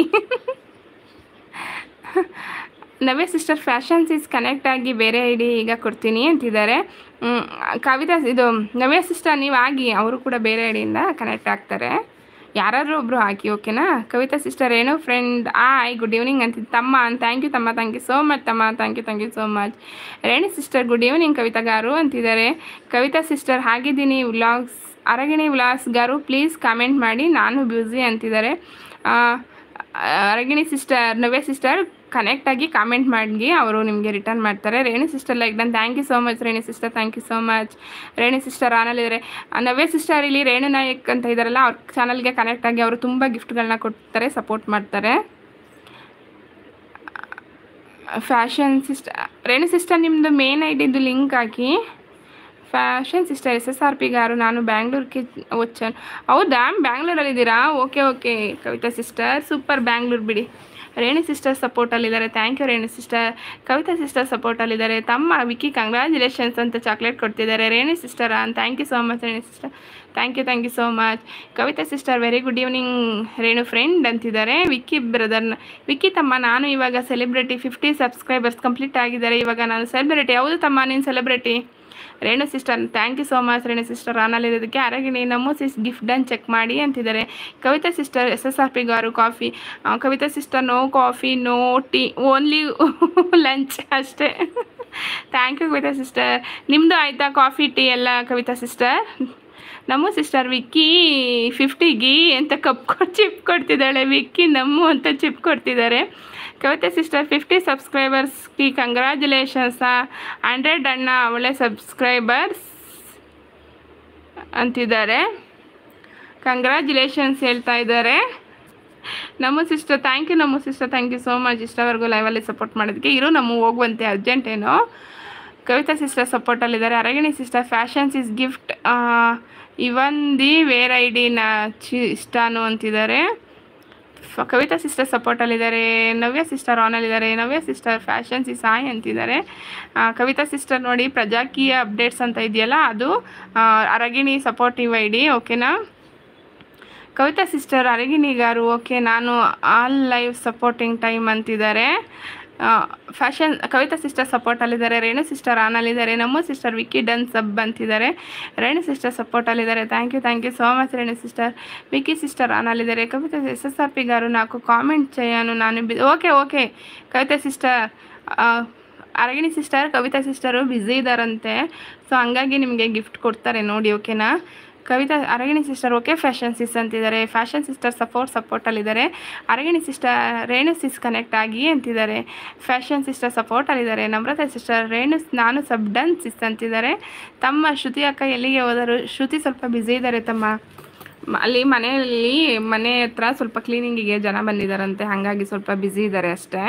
Navya sister fashions is connect ಆಗಿ ಬೇರೆ ಐಡಿ ಈಗ ಕೊಡ್ತೀನಿ ಅಂತಿದ್ದಾರೆ ಮ್, ಕವಿತಾ ಇದು ನವ್ಯ ಸಿಸ್ಟರ್ ನೀವು ಆಗಿ ಅವರು ಕೂಡ ಬೇರೆ ಐಡಿಯಿಂದ ಕನೆಕ್ಟ್ ಆಗ್ತಾರೆ ಯಾರಾದ್ರೂ ಒಬ್ಬರು ಹಾಕಿ ಓಕೆನಾ ಕವಿತಾ ಸಿಸ್ಟರ್ ಏನೋ ಫ್ರೆಂಡ್ ಆಯ್ ಗುಡ್ ಈವ್ನಿಂಗ್ ಅಂತ ತಮ್ಮ ಥ್ಯಾಂಕ್ ಯು ತಮ್ಮ ಥ್ಯಾಂಕ್ ಯು ಸೋ ಮಚ್ ತಮ್ಮ thank you thank you so much Renu sister good evening ಕವಿತಾಗಾರು ಅಂತಿದ್ದಾರೆ ಕವಿತಾ ಸಿಸ್ಟರ್ ಹಾಗಿದ್ದೀನಿ ವ್ಲಾಗ್ಸ್ ಅರಗಿಣಿ ವ್ಲಾಗ್ಸ್ಗಾರು ಪ್ಲೀಸ್ ಕಾಮೆಂಟ್ ಮಾಡಿ ನಾನು ಬ್ಯೂಸಿ ಅಂತಿದ್ದಾರೆ ಆ, Aragini sister Navya sister connect ಆಗಿ ಕಾಮೆಂಟ್ ಮಾಡಿ ಅವರು ನಿಮಗೆ ರಿಟರ್ನ್ ಮಾಡ್ತಾರೆ Renu sister like done thank you so much Renu sister thank you so much Renu sister ಆನಲ್ಲಿದ್ದಾರೆ ನವ್ಯ ಸಿಸ್ಟರ್ ಇಲ್ಲಿ ರೇಣು ನಾಯಕ್ ಅಂತ ಇದ್ದಾರಲ್ಲ ಅವ್ರ ಚಾನಲ್ಗೆ ಕನೆಕ್ಟ್ ಆಗಿ ಅವರು ತುಂಬ ಗಿಫ್ಟ್ಗಳನ್ನ ಕೊಡ್ತಾರೆ ಸಪೋರ್ಟ್ ಮಾಡ್ತಾರೆ ಫ್ಯಾಷನ್ ಸಿಸ್ಟರ್ ರೇಣು ಸಿಸ್ಟರ್ ನಿಮ್ಮದು ಮೇನ್ ಐಡಿದು ಲಿಂಕ್ ಹಾಕಿ fashion sister S S R P ಗಾರು ನಾನು ಬ್ಯಾಂಗ್ಳೂರ್ಗೆ వచ్చాను ಹೌದಾ ಬ್ಯಾಂಗ್ಳೂರಲ್ಲಿದ್ದೀರಾ okay okay Kavita sister super Bangalore ಬಿಡಿ ರೇಣು ಸಿಸ್ಟರ್ ಸಪೋರ್ಟಲ್ಲಿದ್ದಾರೆ thank you Renu sister Kavita sister ಸಪೋರ್ಟಲ್ಲಿದ್ದಾರೆ ತಮ್ಮ ವಿಕ್ಕಿ ಕಂಗ್ರ್ಯಾಚುಲೇಷನ್ಸ್ ಅಂತ ಚಾಕ್ಲೇಟ್ ಕೊಡ್ತಿದ್ದಾರೆ Renu sister thank you so much Renu sister thank you thank you so much Kavita sister very good evening Renu friend ಅಂತಿದ್ದಾರೆ ವಿಕ್ಕಿ ಬ್ರದರ್ನ ವಿಕ್ಕಿ ತಮ್ಮ ನಾನು ಇವಾಗ ಸೆಲೆಬ್ರಿಟಿ ಫಿಫ್ಟಿ ಸಬ್ಸ್ಕ್ರೈಬರ್ಸ್ ಕಂಪ್ಲೀಟ್ ಆಗಿದ್ದಾರೆ ಇವಾಗ ನಾನು ಸೆಲೆಬ್ರಿಟಿ ಯಾವುದು ತಮ್ಮ ನೀನು celebrity Renu sister thank you so much Renu sister ಆನಲ್ಲಿರೋದಕ್ಕೆ ಅರಗಿಣಿ ನಮ್ಮ ಸಿಸ್ ಗಿಫ್ಟ್ ಡನ್ ಚೆಕ್ ಮಾಡಿ ಅಂತಿದ್ದಾರೆ Kavita sister S S R P ಗಾರು ಕಾಫಿ ಆ, Kavitha sister no coffee no tea only lunch ಅಷ್ಟೇ ಥ್ಯಾಂಕ್ ಯು ಕವಿತಾ ಸಿಸ್ಟರ್ ನಿಮ್ಮದು ಆಯಿತಾ ಕಾಫಿ ಟೀ ಎಲ್ಲ ಕವಿತಾ ಸಿಸ್ಟರ್ ನಮ್ಮ ಸಿಸ್ಟರ್ ವಿಕ್ಕಿ ಫಿಫ್ಟಿಗಿ ಅಂತ ಕಪ್ ಕೊಟ್ಟು ಚಿಪ್ ಕೊಡ್ತಿದ್ದಾಳೆ ವಿಕ್ಕಿ ನಮ್ಮ ಅಂತ ಚಿಪ್ ಕೊಡ್ತಿದ್ದಾರೆ ಕವಿತಾ ಸಿಸ್ಟರ್ ಫಿಫ್ಟಿ ಸಬ್ಸ್ಕ್ರೈಬರ್ಸ್ಗೆ ಕಂಗ್ರ್ಯಾಚುಲೇಷನ್ಸ್ ಹಂಡ್ರೆಡ್ ಅಣ್ಣ ಒಳ್ಳೆ ಸಬ್ಸ್ಕ್ರೈಬರ್ಸ್ ಅಂತಿದ್ದಾರೆ ಕಂಗ್ರ್ಯಾಚುಲೇಷನ್ಸ್ ಹೇಳ್ತಾ ಇದ್ದಾರೆ ನಮ್ಮ ಸಿಸ್ಟರ್ ಥ್ಯಾಂಕ್ ಯು ನಮ್ಮ sister thank you so much ಇಷ್ಟವರೆಗೂ ಲೈವಲ್ಲಿ ಸಪೋರ್ಟ್ ಮಾಡೋದಕ್ಕೆ ಇರೋ ನಮ್ಮ ಹೋಗುವಂತೆ ಅರ್ಜೆಂಟ್ ಏನೋ ಕವಿತಾ ಸಿಸ್ಟರ್ ಸಪೋರ್ಟಲ್ಲಿದ್ದಾರೆ Aragini sister fashions is gift even the wear I D ನಾ ಚಿ ಇಷ್ಟಾನು ಅಂತಿದ್ದಾರೆ ಫ- ಕವಿತಾ ಸಿಸ್ಟರ್ ಸಪೋರ್ಟಲ್ಲಿದ್ದಾರೆ ನವ್ಯ ಸಿಸ್ಟರ್ ಆನಲ್ಲಿದ್ದಾರೆ ನವ್ಯ ಸಿಸ್ಟರ್ ಫ್ಯಾಷನ್ಸ್ ಇಸ್ ಸಾಯ್ ಅಂತಿದ್ದಾರೆ ಆ, ಕವಿತಾ ಸಿಸ್ಟರ್ ನೋಡಿ ಪ್ರಜಾಕೀಯ ಅಪ್ಡೇಟ್ಸ್ ಅಂತ ಇದೆಯಲ್ಲ ಅದು ಆ, ಅರಗಿಣಿ ಸಪೋರ್ಟಿವ್ ಐ ಡಿ ಓಕೆನಾ ಕವಿತಾ ಸಿಸ್ಟರ್ ಅರಗಿಣಿಗಾರು ಓಕೆ ನಾನು ಆಲ್ ಲೈವ್ ಸಪೋರ್ಟಿಂಗ್ ಟೈಮ್ ಅಂತಿದ್ದಾರೆ ಫ್ಯಾಷನ್ ಕವಿತಾ ಸಿಸ್ಟರ್ ಸಪೋರ್ಟಲ್ಲಿದ್ದಾರೆ ರೇಣು ಸಿಸ್ಟರ್ ಆನಲ್ಲಿದ್ದಾರೆ ನಮ್ಮ ಸಿಸ್ಟರ್ ವಿಕ್ಕಿ ಡನ್ ಸಬ್ ಅಂತಿದ್ದಾರೆ ರೇಣು ಸಿಸ್ಟರ್ ಸಪೋರ್ಟಲ್ಲಿದ್ದಾರೆ thank you thank you so much Renu sister Vicky sister ಆನಲ್ಲಿದ್ದಾರೆ Kavitha S S R P గారు నాకు కామెంట్ చేయను ನಾನು ಬಿ okay okay Kavita sister Aragini sister Kavitha sister busy ಇದ್ದಾರಂತೆ ಸೊ ಹಂಗಾಗಿ ನಿಮಗೆ ಗಿಫ್ಟ್ ಕೊಡ್ತಾರೆ ನೋಡಿ ಓಕೆನಾ Kavita ಅರಗಿಣಿ sister okay fashion sis ಅಂತಿದ್ದಾರೆ ಫ್ಯಾಷನ್ ಸಿಸ್ಟರ್ ಸಪೋರ್ಟ್ ಸಪೋರ್ಟಲ್ಲಿದ್ದಾರೆ Aragini sister Renu sis connect ಆಗಿ ಅಂತಿದ್ದಾರೆ ಫ್ಯಾಷನ್ ಸಿಸ್ಟರ್ ಸಪೋರ್ಟಲ್ಲಿದ್ದಾರೆ ನಮ್ರತಾ ಸಿಸ್ಟರ್ ರೇಣು ನಾನು ಸಬ್ ಡನ್ ಸಿಸ್ ಅಂತಿದ್ದಾರೆ ತಮ್ಮ ಶ್ರುತಿ ಅಕ್ಕ ಎಲ್ಲಿಗೆ ಹೋದರು ಶ್ರುತಿ ಸ್ವಲ್ಪ ಬ್ಯುಸಿ ಇದ್ದಾರೆ ತಮ್ಮ ಮ- ಅಲ್ಲಿ ಮನೆಯಲ್ಲಿ ಮನೆ ಹತ್ರ ಸ್ವಲ್ಪ ಕ್ಲೀನಿಂಗಿಗೆ ಜನ ಬಂದಿದ್ದಾರಂತೆ ಹಾಗಾಗಿ ಸ್ವಲ್ಪ ಬ್ಯುಸಿ ಇದ್ದಾರೆ ಅಷ್ಟೇ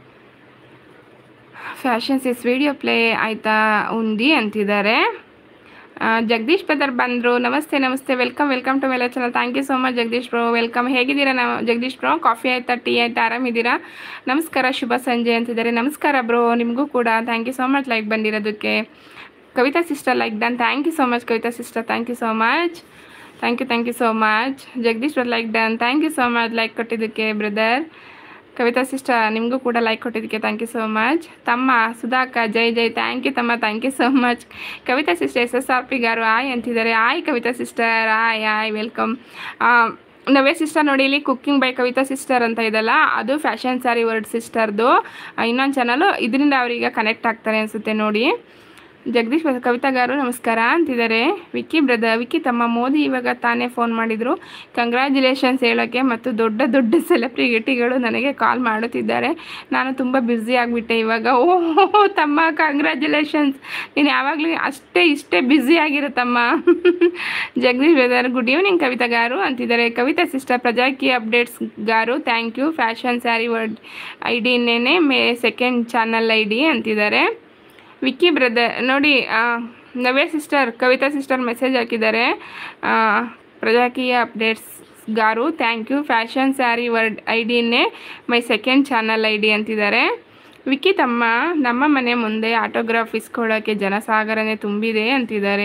ಫ್ಯಾಷನ್ಸ್ ಇಸ್ ವಿಡಿಯೋ ಪ್ಲೇ ಆಯಿತಾ ಉಂದಿ ಅಂತಿದ್ದಾರೆ ಆ, ಜಗದೀಶ್ ಬ್ರದರ್ ಬಂದರು ನಮಸ್ತೆ ನಮಸ್ತೆ ವೆಲ್ಕಮ್ ವೆಲ್ಕಮ್ ಟು ಮೆಲ channel thank you so much Jagadish bro welcome ಹೇಗಿದ್ದೀರಾ ನಾವು ಜಗದೀಶ್ ಬ್ರೋ ಕಾಫಿ ಆಯಿತಾ ಟೀ ಆಯಿತಾ ಆರಾಮಿದ್ದೀರಾ ನಮಸ್ಕಾರ ಶುಭ ಸಂಜೆ ಅಂತಿದ್ದಾರೆ ನಮಸ್ಕಾರ ಬ್ರೋ ನಿಮಗೂ ಕೂಡ thank you so much like ಬಂದಿರೋದಕ್ಕೆ Kavitha sister like done thank you so much Kavita sister thank you so much thank you thank you so much Jagadish brother like done thank you so much like ಕೊಟ್ಟಿದ್ದಕ್ಕೆ ಬ್ರದರ್ ಕವಿತಾ ಸಿಸ್ಟರ್ ನಿಮಗೂ ಕೂಡ ಲೈಕ್ ಕೊಟ್ಟಿದ್ದಕ್ಕೆ ಥ್ಯಾಂಕ್ ಯು ಸೋ ಮಚ್ ತಮ್ಮ ಸುಧಾಕ ಜೈ ಜೈ ಥ್ಯಾಂಕ್ ಯು ತಮ್ಮ thank you so much Kavita sister S S R P ಗಾರು ಆಯ್ ಅಂತಿದ್ದಾರೆ hi Kavitha sister hi hi welcome Navya sister ನೋಡಿ ಇಲ್ಲಿ ಕುಕ್ಕಿಂಗ್ ಬೈ ಕವಿತಾ ಸಿಸ್ಟರ್ ಅಂತ ಇದೆಲ್ಲ ಅದು ಫ್ಯಾಷನ್ ಸ್ಯಾರಿ ವರ್ಡ್ ಸಿಸ್ಟರ್ದು ಇನ್ನೊಂದು ಚಾನಲು ಇದರಿಂದ ಅವರೀಗ ಕನೆಕ್ಟ್ ಆಗ್ತಾರೆ ಅನಿಸುತ್ತೆ ನೋಡಿ ಜಗದೀಶ್ ಬ್ರದರ್ ಕವಿತಾ ಗಾರು ನಮಸ್ಕಾರ ಅಂತಿದ್ದಾರೆ ವಿಕ್ಕಿ ಬ್ರದರ್ ವಿಕ್ಕಿ ತಮ್ಮ ಮೋದಿ ಇವಾಗ ತಾನೇ ಫೋನ್ ಮಾಡಿದರು ಕಂಗ್ರ್ಯಾಚುಲೇಷನ್ಸ್ ಹೇಳೋಕ್ಕೆ ಮತ್ತು ದೊಡ್ಡ ದೊಡ್ಡ ಸೆಲೆಬ್ರಿಟಿಗಳು ನನಗೆ ಕಾಲ್ ಮಾಡುತ್ತಿದ್ದಾರೆ ನಾನು ತುಂಬ ಬ್ಯುಸಿ ಆಗಿಬಿಟ್ಟೆ ಇವಾಗ ಓಹ್ ತಮ್ಮ ಕಂಗ್ರ್ಯಾಚುಲೇಷನ್ಸ್ ನೀನು ಯಾವಾಗಲೂ ಅಷ್ಟೇ ಇಷ್ಟೇ ಬ್ಯುಸಿ ಆಗಿರುತ್ತಮ್ಮ Jagadish brother good evening Kavitha ಗಾರು ಅಂತಿದ್ದಾರೆ ಕವಿತಾ ಸಿಸ್ಟರ್ ಪ್ರಜಾಕೀಯ ಅಪ್ಡೇಟ್ಸ್ ಗಾರು thank you fashion sari word I D ಇನ್ನೇನೆ my second channel I D ಅಂತಿದ್ದಾರೆ ವಿಕ್ಕಿ ಬ್ರದರ್ ನೋಡಿ ಆ, Navya sister Kavita sister message ಹಾಕಿದ್ದಾರೆ ಆ, ಪ್ರಜಾಕೀಯ ಅಪ್ಡೇಟ್ಸ್ ಗಾರು thank you fashion sari word I ಡಿನೇ my second channel I D ಅಂತಿದ್ದಾರೆ ವಿಕ್ಕಿ ತಮ್ಮ ನಮ್ಮ ಮನೆ ಮುಂದೆ ಆಟೋಗ್ರಾಫ್ ಇಸ್ಕೊಳ್ಳೋಕ್ಕೆ ಜನಸಾಗರನೇ ತುಂಬಿದೆ ಅಂತಿದ್ದಾರೆ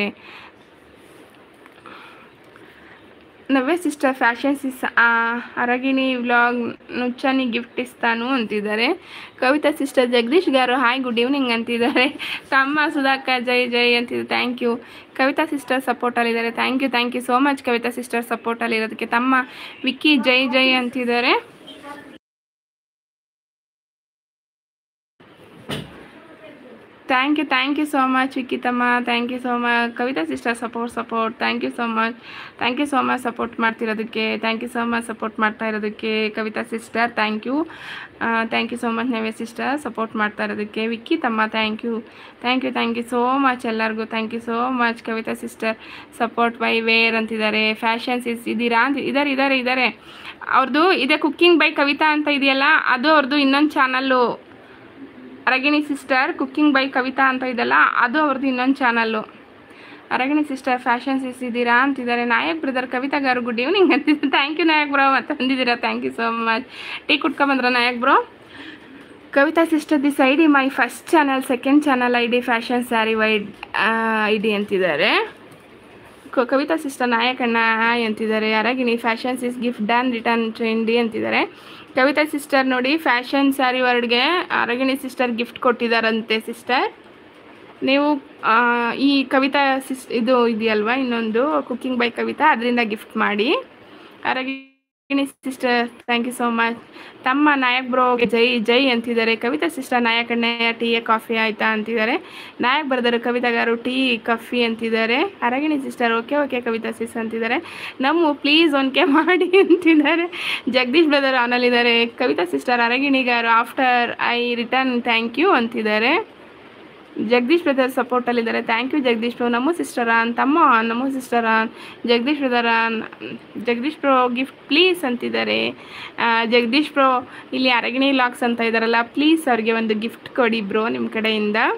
Navya sister fashion sis Aragini vlog ನುಚ್ಚನಿ ಗಿಫ್ಟ್ ಇಸ್ತಾನು ಅಂತಿದ್ದಾರೆ ಕವಿತಾ ಸಿಸ್ಟರ್ ಜಗದೀಶ್ ಗಾರು ಹಾಯ್ ಗುಡ್ ಈವ್ನಿಂಗ್ ಅಂತಿದ್ದಾರೆ ತಮ್ಮ ಸುಧಾಕ ಜೈ ಜೈ ಅಂತಿದ್ದಾರೆ ಥ್ಯಾಂಕ್ ಯು ಕವಿತಾ ಸಿಸ್ಟರ್ ಸಪೋರ್ಟಲ್ಲಿದ್ದಾರೆ thank you thank you so much Kavita sister ಸಪೋರ್ಟಲ್ಲಿರೋದಕ್ಕೆ ತಮ್ಮ ವಿಕ್ಕಿ ಜೈ ಜೈ ಅಂತಿದ್ದಾರೆ thank you thank you so much Vicky ತಮ್ಮ thank you so much Kavita sister support support thank you so much thank you so much support ಮಾಡ್ತಿರೋದಕ್ಕೆ thank you so much support ಮಾಡ್ತಾ ಇರೋದಕ್ಕೆ Kavitha sister thank you thank you so much Navya sister support ಮಾಡ್ತಾ ಇರೋದಕ್ಕೆ ವಿಕ್ಕಿ ತಮ್ಮ thank you thank you thank you so much ಎಲ್ಲರಿಗೂ thank you so much Kavita sister support by wear ಅಂತಿದ್ದಾರೆ ಫ್ಯಾಷನ್ಸ್ ಇಸ್ ಇದ್ದೀರಾ ಅಂತ ಇದ್ದಾರೆ ಇದ್ದಾರೆ ಇದ್ದಾರೆ ಅವ್ರದ್ದು ಇದೆ ಕುಕ್ಕಿಂಗ್ ಬೈ ಕವಿತಾ ಅಂತ ಇದೆಯಲ್ಲ ಅದು ಅವ್ರದ್ದು ಇನ್ನೊಂದು channel Aragini sister cooking by Kavitha ಅಂತ ಇದೆಲ್ಲ ಅದು ಅವ್ರದ್ದು ಇನ್ನೊಂದು channel Aragini sister fashion sis ಇದ್ದೀರಾ ಅಂತಿದ್ದಾರೆ ನಾಯಕ್ ಬ್ರದರ್ ಕವಿತಾ ಗಾರು ಗುಡ್ ಈವ್ನಿಂಗ್ ಅಂತಿದ್ದಾರೆ ಥ್ಯಾಂಕ್ ಯು ನಾಯಕ್ ಬ್ರೋ ಮತ್ತೆ ಬಂದಿದ್ದೀರಾ thank you so much tea ಕುಟ್ಕೊಂಬಂದ್ರ Nayak bro Kavita sister this I D my first channel second channel I D fashion sari wide I D ಅಂತಿದ್ದಾರೆ ಕ- ಕವಿತಾ ಸಿಸ್ಟರ್ ನಾಯಕಣ್ಣ ಹಾಯ್ ಅಂತಿದ್ದಾರೆ Aragini fashions is gift done return trendy ಅಂತಿದ್ದಾರೆ ಕವಿತಾ ಸಿಸ್ಟರ್ ನೋಡಿ ಫ್ಯಾಷನ್ ಸ್ಯಾರಿ ವರ್ಡ್ಗೆ ಅರಗಿಣಿ ಸಿಸ್ಟರ್ ಗಿಫ್ಟ್ ಕೊಟ್ಟಿದ್ದಾರಂತೆ ಸಿಸ್ಟರ್ ನೀವು ಆ, ಈ ಕವಿತಾ ಸಿಸ್ ಇದು ಇದೆಯಲ್ವಾ ಇನ್ನೊಂದು ಕುಕ್ಕಿಂಗ್ ಬೈ ಕವಿತಾ ಅದರಿಂದ ಗಿಫ್ಟ್ ಮಾಡಿ Aragini sister thank you so much ತಮ್ಮ ನಾಯಕ್ ಬ್ರೋಗೆ ಜೈ ಜೈ ಅಂತಿದ್ದಾರೆ ಕವಿತಾ ಸಿಸ್ಟರ್ ನಾಯಕಣ್ಣಯ್ಯ ಟೀ ಕಾಫಿ ಆಯ್ತಾ ಅಂತಿದ್ದಾರೆ ನಾಯಕ್ ಬರ್ದರು ಕವಿತಾಗಾರು ಟೀ ಕಾಫಿ ಅಂತಿದ್ದಾರೆ Aragini sister okay okay Kavitha sis ಅಂತಿದ್ದಾರೆ ನಮ್ಮ ಪ್ಲೀಸ್ ಒನ್ಕೆ ಮಾಡಿ ಅಂತಿದ್ದಾರೆ ಜಗದೀಶ್ ಬ್ರದರ್ ಆನಲ್ಲಿದ್ದಾರೆ ಕವಿತಾ ಸಿಸ್ಟರ್ ಅರಗಿಣಿಗಾರು after I return thank you ಅಂತಿದ್ದಾರೆ ಜಗದೀಶ್ ಬ್ರದರ್ ಸಪೋರ್ಟಲ್ಲಿದ್ದಾರೆ thank you Jagadish bro Namo sister ಅನ್ ತಮ್ಮ ನಮೋ ಸಿಸ್ಟರ್ ಅನ್ Jagadish brother an Jagadish bro gift please ಅಂತಿದ್ದಾರೆ ಆ, ಜಗದೀಶ್ ಬ್ರೋ ಇಲ್ಲಿ ಅರಗಿಣಿ ಲಾಕ್ಸ್ ಅಂತ ಇದ್ದಾರಲ್ಲ ಪ್ಲೀಸ್ ಅವ್ರಿಗೆ ಒಂದು ಗಿಫ್ಟ್ ಕೊಡಿ ಬ್ರೋ ನಿಮ್ಮ ಕಡೆಯಿಂದ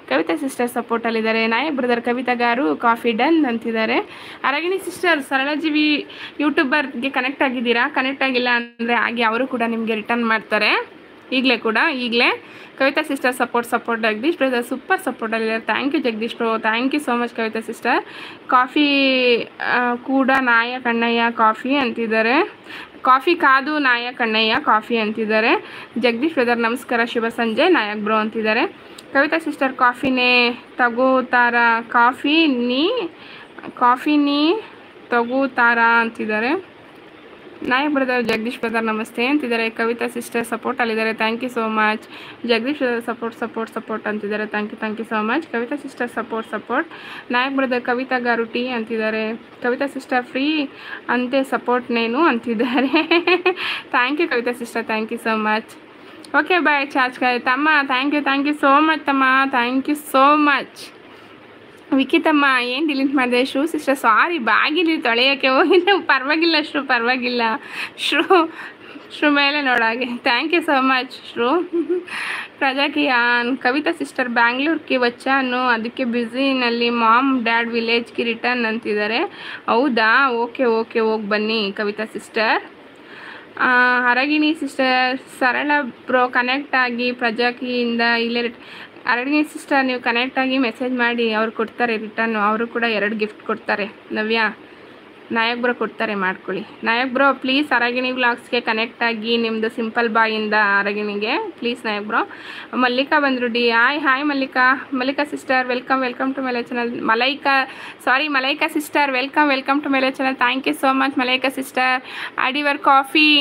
ಕವಿತಾ ಸಿಸ್ಟರ್ ಸಪೋರ್ಟಲ್ಲಿದ್ದಾರೆ ನಾಯಕ್ ಬ್ರದರ್ ಕವಿತಾ ಗಾರು ಕಾಫಿ ಡನ್ ಅಂತಿದ್ದಾರೆ ಅರಗಿಣಿ ಸಿಸ್ಟರ್ ಸರಳಜೀವಿ ಯೂಟ್ಯೂಬರ್ಗೆ ಕನೆಕ್ಟ್ ಆಗಿದ್ದೀರಾ ಕನೆಕ್ಟ್ ಆಗಿಲ್ಲ ಅಂದರೆ ಹಾಗೆ ಅವರು ಕೂಡ ನಿಮಗೆ ರಿಟರ್ನ್ ಮಾಡ್ತಾರೆ ಈಗಲೇ ಕೂಡ ಈಗಲೇ Kavitha sister support support Jagadish brother super ಸಪೋರ್ಟಲ್ಲಿದ್ದಾರೆ thank you Jagadish bro thank you so much Kavita sister coffee ಆ, ಕೂಡ ನಾಯ ಕಣ್ಣಯ್ಯ ಕಾಫಿ ಅಂತಿದ್ದಾರೆ ಕಾಫಿ ಕಾದು ನಾಯ ಕಣ್ಣಯ್ಯ ಕಾಫಿ ಅಂತಿದ್ದಾರೆ ಜಗದೀಶ್ ಬ್ರದರ್ ನಮಸ್ಕಾರ ಶುಭ ಸಂಜೆ ನಾಯಕ್ ಬ್ರೋ ಅಂತಿದ್ದಾರೆ ಕವಿತಾ ಸಿಸ್ಟರ್ ಕಾಫಿನೇ ತಗೋತಾರ ಕಾಫಿ ನೀ ಕಾಫಿ ನೀ ತಗೋತಾರ ಅಂತಿದ್ದಾರೆ ನಾಯಕ್ ಬ್ರದರ್ ಜಗದೀಶ್ ಬ್ರದರ್ ನಮಸ್ತೆ ಅಂತಿದ್ದಾರೆ ಕವಿತಾ ಸಿಸ್ಟರ್ ಸಪೋರ್ಟ್ ಅಲ್ಲಿದ್ದಾರೆ thank you so much Jagadish brother support support support ಅಂತಿದ್ದಾರೆ thank you thank you so much Kavita sister support support Nayak brother Kavitha ಗಾರು ಟಿ ಅಂತಿದ್ದಾರೆ ಕವಿತಾ ಸಿಸ್ಟರ್ ಫ್ರೀ ಅಂತೆ ಸಪೋರ್ಟ್ ನೇನು ಅಂತಿದ್ದಾರೆ thank you Kavita sister thank you so much okay bye charge ತಮ್ಮ thank you thank you so much ತಮ್ಮ ಥ್ಯಾಂಕ್ ಯು ಸೋ ಮಚ್ ವಿಕಿತಮ್ಮ ಏನು ಡಿಲೀಟ್ ಮಾಡಿದೆ ಶ್ರೂ ಸಿಸ್ಟರ್ ಸಾರಿ ಬಾಗಿಲಿ ತೊಳೆಯೋಕ್ಕೆ ಹೋಗಿದ್ದೆ ಪರವಾಗಿಲ್ಲ ಶ್ರೂ ಪರವಾಗಿಲ್ಲ ಶ್ರೂ ಶ್ರೂ ಮೇಲೆ ನೋಡಾಗೆ thank you so much Shru ಪ್ರಜಾಕಿಯಾನ್ ಕವಿತಾ ಸಿಸ್ಟರ್ ಬ್ಯಾಂಗ್ಳೂರ್ಗೆ ವಚ್ಚಾನು ಅದಕ್ಕೆ ಬ್ಯುಸಿನಲ್ಲಿ ಮಾಮ್ ಡ್ಯಾಡ್ ವಿಲೇಜ್ಗೆ ರಿಟರ್ನ್ ಅಂತಿದ್ದಾರೆ ಹೌದಾ ಓಕೆ ಓಕೆ ಹೋಗಿ ಬನ್ನಿ Kavitha sister Aragini sister Sarala bro connect ಆಗಿ ಪ್ರಜಾಕಿಯಿಂದ ಇಲ್ಲೇ ರಿಟ್ ಹರಗಿಣಿ ಸಿಸ್ಟರ್ ನೀವು ಕನೆಕ್ಟ್ ಆಗಿ ಮೆಸೇಜ್ ಮಾಡಿ ಅವ್ರು ಕೊಡ್ತಾರೆ ರಿಟರ್ನು ಅವರು ಕೂಡ ಎರಡು ಗಿಫ್ಟ್ ಕೊಡ್ತಾರೆ ನವ್ಯ ನಾಯಕ್ ಬ್ರೋ ಕೊಡ್ತಾರೆ ಮಾಡ್ಕೊಳ್ಳಿ ನಾಯಕ್ ಬ್ರೋ ಪ್ಲೀಸ್ ಅರಗಿಣಿ ವ್ಲಾಗ್ಸ್ಗೆ ಕನೆಕ್ಟ್ ಆಗಿ ನಿಮ್ಮದು ಸಿಂಪಲ್ ಬಾಯಿಂದ ಅರಗಿಣಿಗೆ ಪ್ಲೀಸ್ ನಾಯಕ್ ಬ್ರೋ ಮಲ್ಲಿಕಾ ಬಂದರು ಡಿ hi hi Mallika Mallika sister welcome welcome to ಮೇಲೆ channel Malaika sorry Malaika sister welcome welcome to ಮೇಲೆ channel thank you so much Malaika sister ಆಡಿವರ್ coffee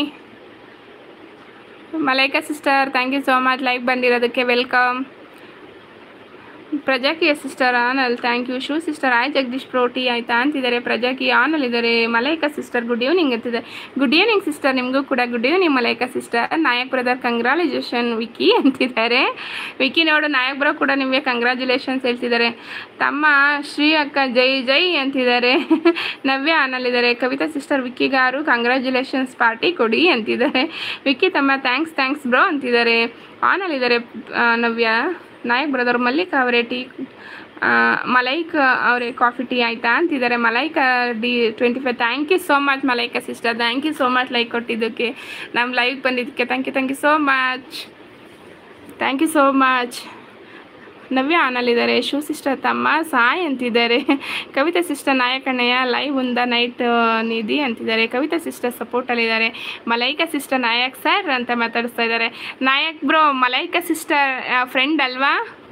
Malaika sister thank you so much like ಬಂದಿರೋದಕ್ಕೆ ವೆಲ್ಕಮ್ ಪ್ರಜಾಕಿಯ ಸಿಸ್ಟರ್ ಆನಲ್ ಥ್ಯಾಂಕ್ ಯು ಶೂ ಸಿಸ್ಟರ್ ಆಯ್ ಜಗದೀಶ್ ಪ್ರೋಟಿ ಆಯ್ತಾ ಅಂತಿದ್ದಾರೆ ಪ್ರಜಾಕಿ ಆನಲ್ ಇದ್ದಾರೆ ಮಲೈಕಾ ಸಿಸ್ಟರ್ ಗುಡ್ ಈವ್ನಿಂಗ್ ಅಂತಿದೆ ಗುಡ್ ಈವ್ನಿಂಗ್ ಸಿಸ್ಟರ್ ನಿಮಗೂ ಕೂಡ good evening Malaika sister Nayak brother congratulation Vicky ಅಂತಿದ್ದಾರೆ ವಿಕಿ ನೋಡು ನಾಯಕ್ ಬ್ರೋ ಕೂಡ ನಿಮಗೆ ಕಂಗ್ರ್ಯಾಚುಲೇಷನ್ಸ್ ಹೇಳ್ತಿದ್ದಾರೆ ತಮ್ಮ ಶ್ರೀ ಅಕ್ಕ ಜೈ ಜೈ ಅಂತಿದ್ದಾರೆ ನವ್ಯ ಆನಲ್ಲಿದ್ದಾರೆ ಕವಿತಾ ಸಿಸ್ಟರ್ ವಿಕ್ಕಿಗಾರು ಕಂಗ್ರ್ಯಾಚುಲೇಷನ್ಸ್ ಪಾರ್ಟಿ ಕೊಡಿ ಅಂತಿದ್ದಾರೆ ವಿಕ್ಕಿ ತಮ್ಮ ಥ್ಯಾಂಕ್ಸ್ ಥ್ಯಾಂಕ್ಸ್ ಬ್ರೋ ಅಂತಿದ್ದಾರೆ ಆನಲ್ಲಿದ್ದಾರೆ ಆ, ನವ್ಯ ನಾಯಕ್ ಬ್ರದರ್ ಮಲ್ಲಿಕ್ ಅವರೇ ಟೀ ಆ, ಮಲೈಕ್ ಅವರೇ ಕಾಫಿ ಟೀ ಆಯಿತಾ ಅಂತಿದ್ದಾರೆ Malaika D twenty five thank you so much Malaika sister thank you so much like ಕೊಟ್ಟಿದ್ದಕ್ಕೆ ನಮ್ಮ ಲೈವ್ ಬಂದಿದ್ದಕ್ಕೆ thank you thank you so much thank you so much Navya ಆನಲ್ಲಿದ್ದಾರೆ ಶೂ ಸಿಸ್ಟರ್ ತಮ್ಮ ಸಾಯ್ ಅಂತಿದ್ದಾರೆ ಕವಿತಾ ಸಿಸ್ಟರ್ ನಾಯಕಣ್ಣಯ್ಯ ಲೈವ್ ಉಂದ ನೈಟ್ ನಿಧಿ ಅಂತಿದ್ದಾರೆ ಕವಿತಾ ಸಿಸ್ಟರ್ ಸಪೋರ್ಟಲ್ಲಿದ್ದಾರೆ ಮಲೈಕಾ ಸಿಸ್ಟರ್ ನಾಯಕ್ ಸರ್ ಅಂತ ಮಾತಾಡಿಸ್ತಾ ಇದ್ದಾರೆ Nayak bro Malaika sister friend ಅಲ್ವಾ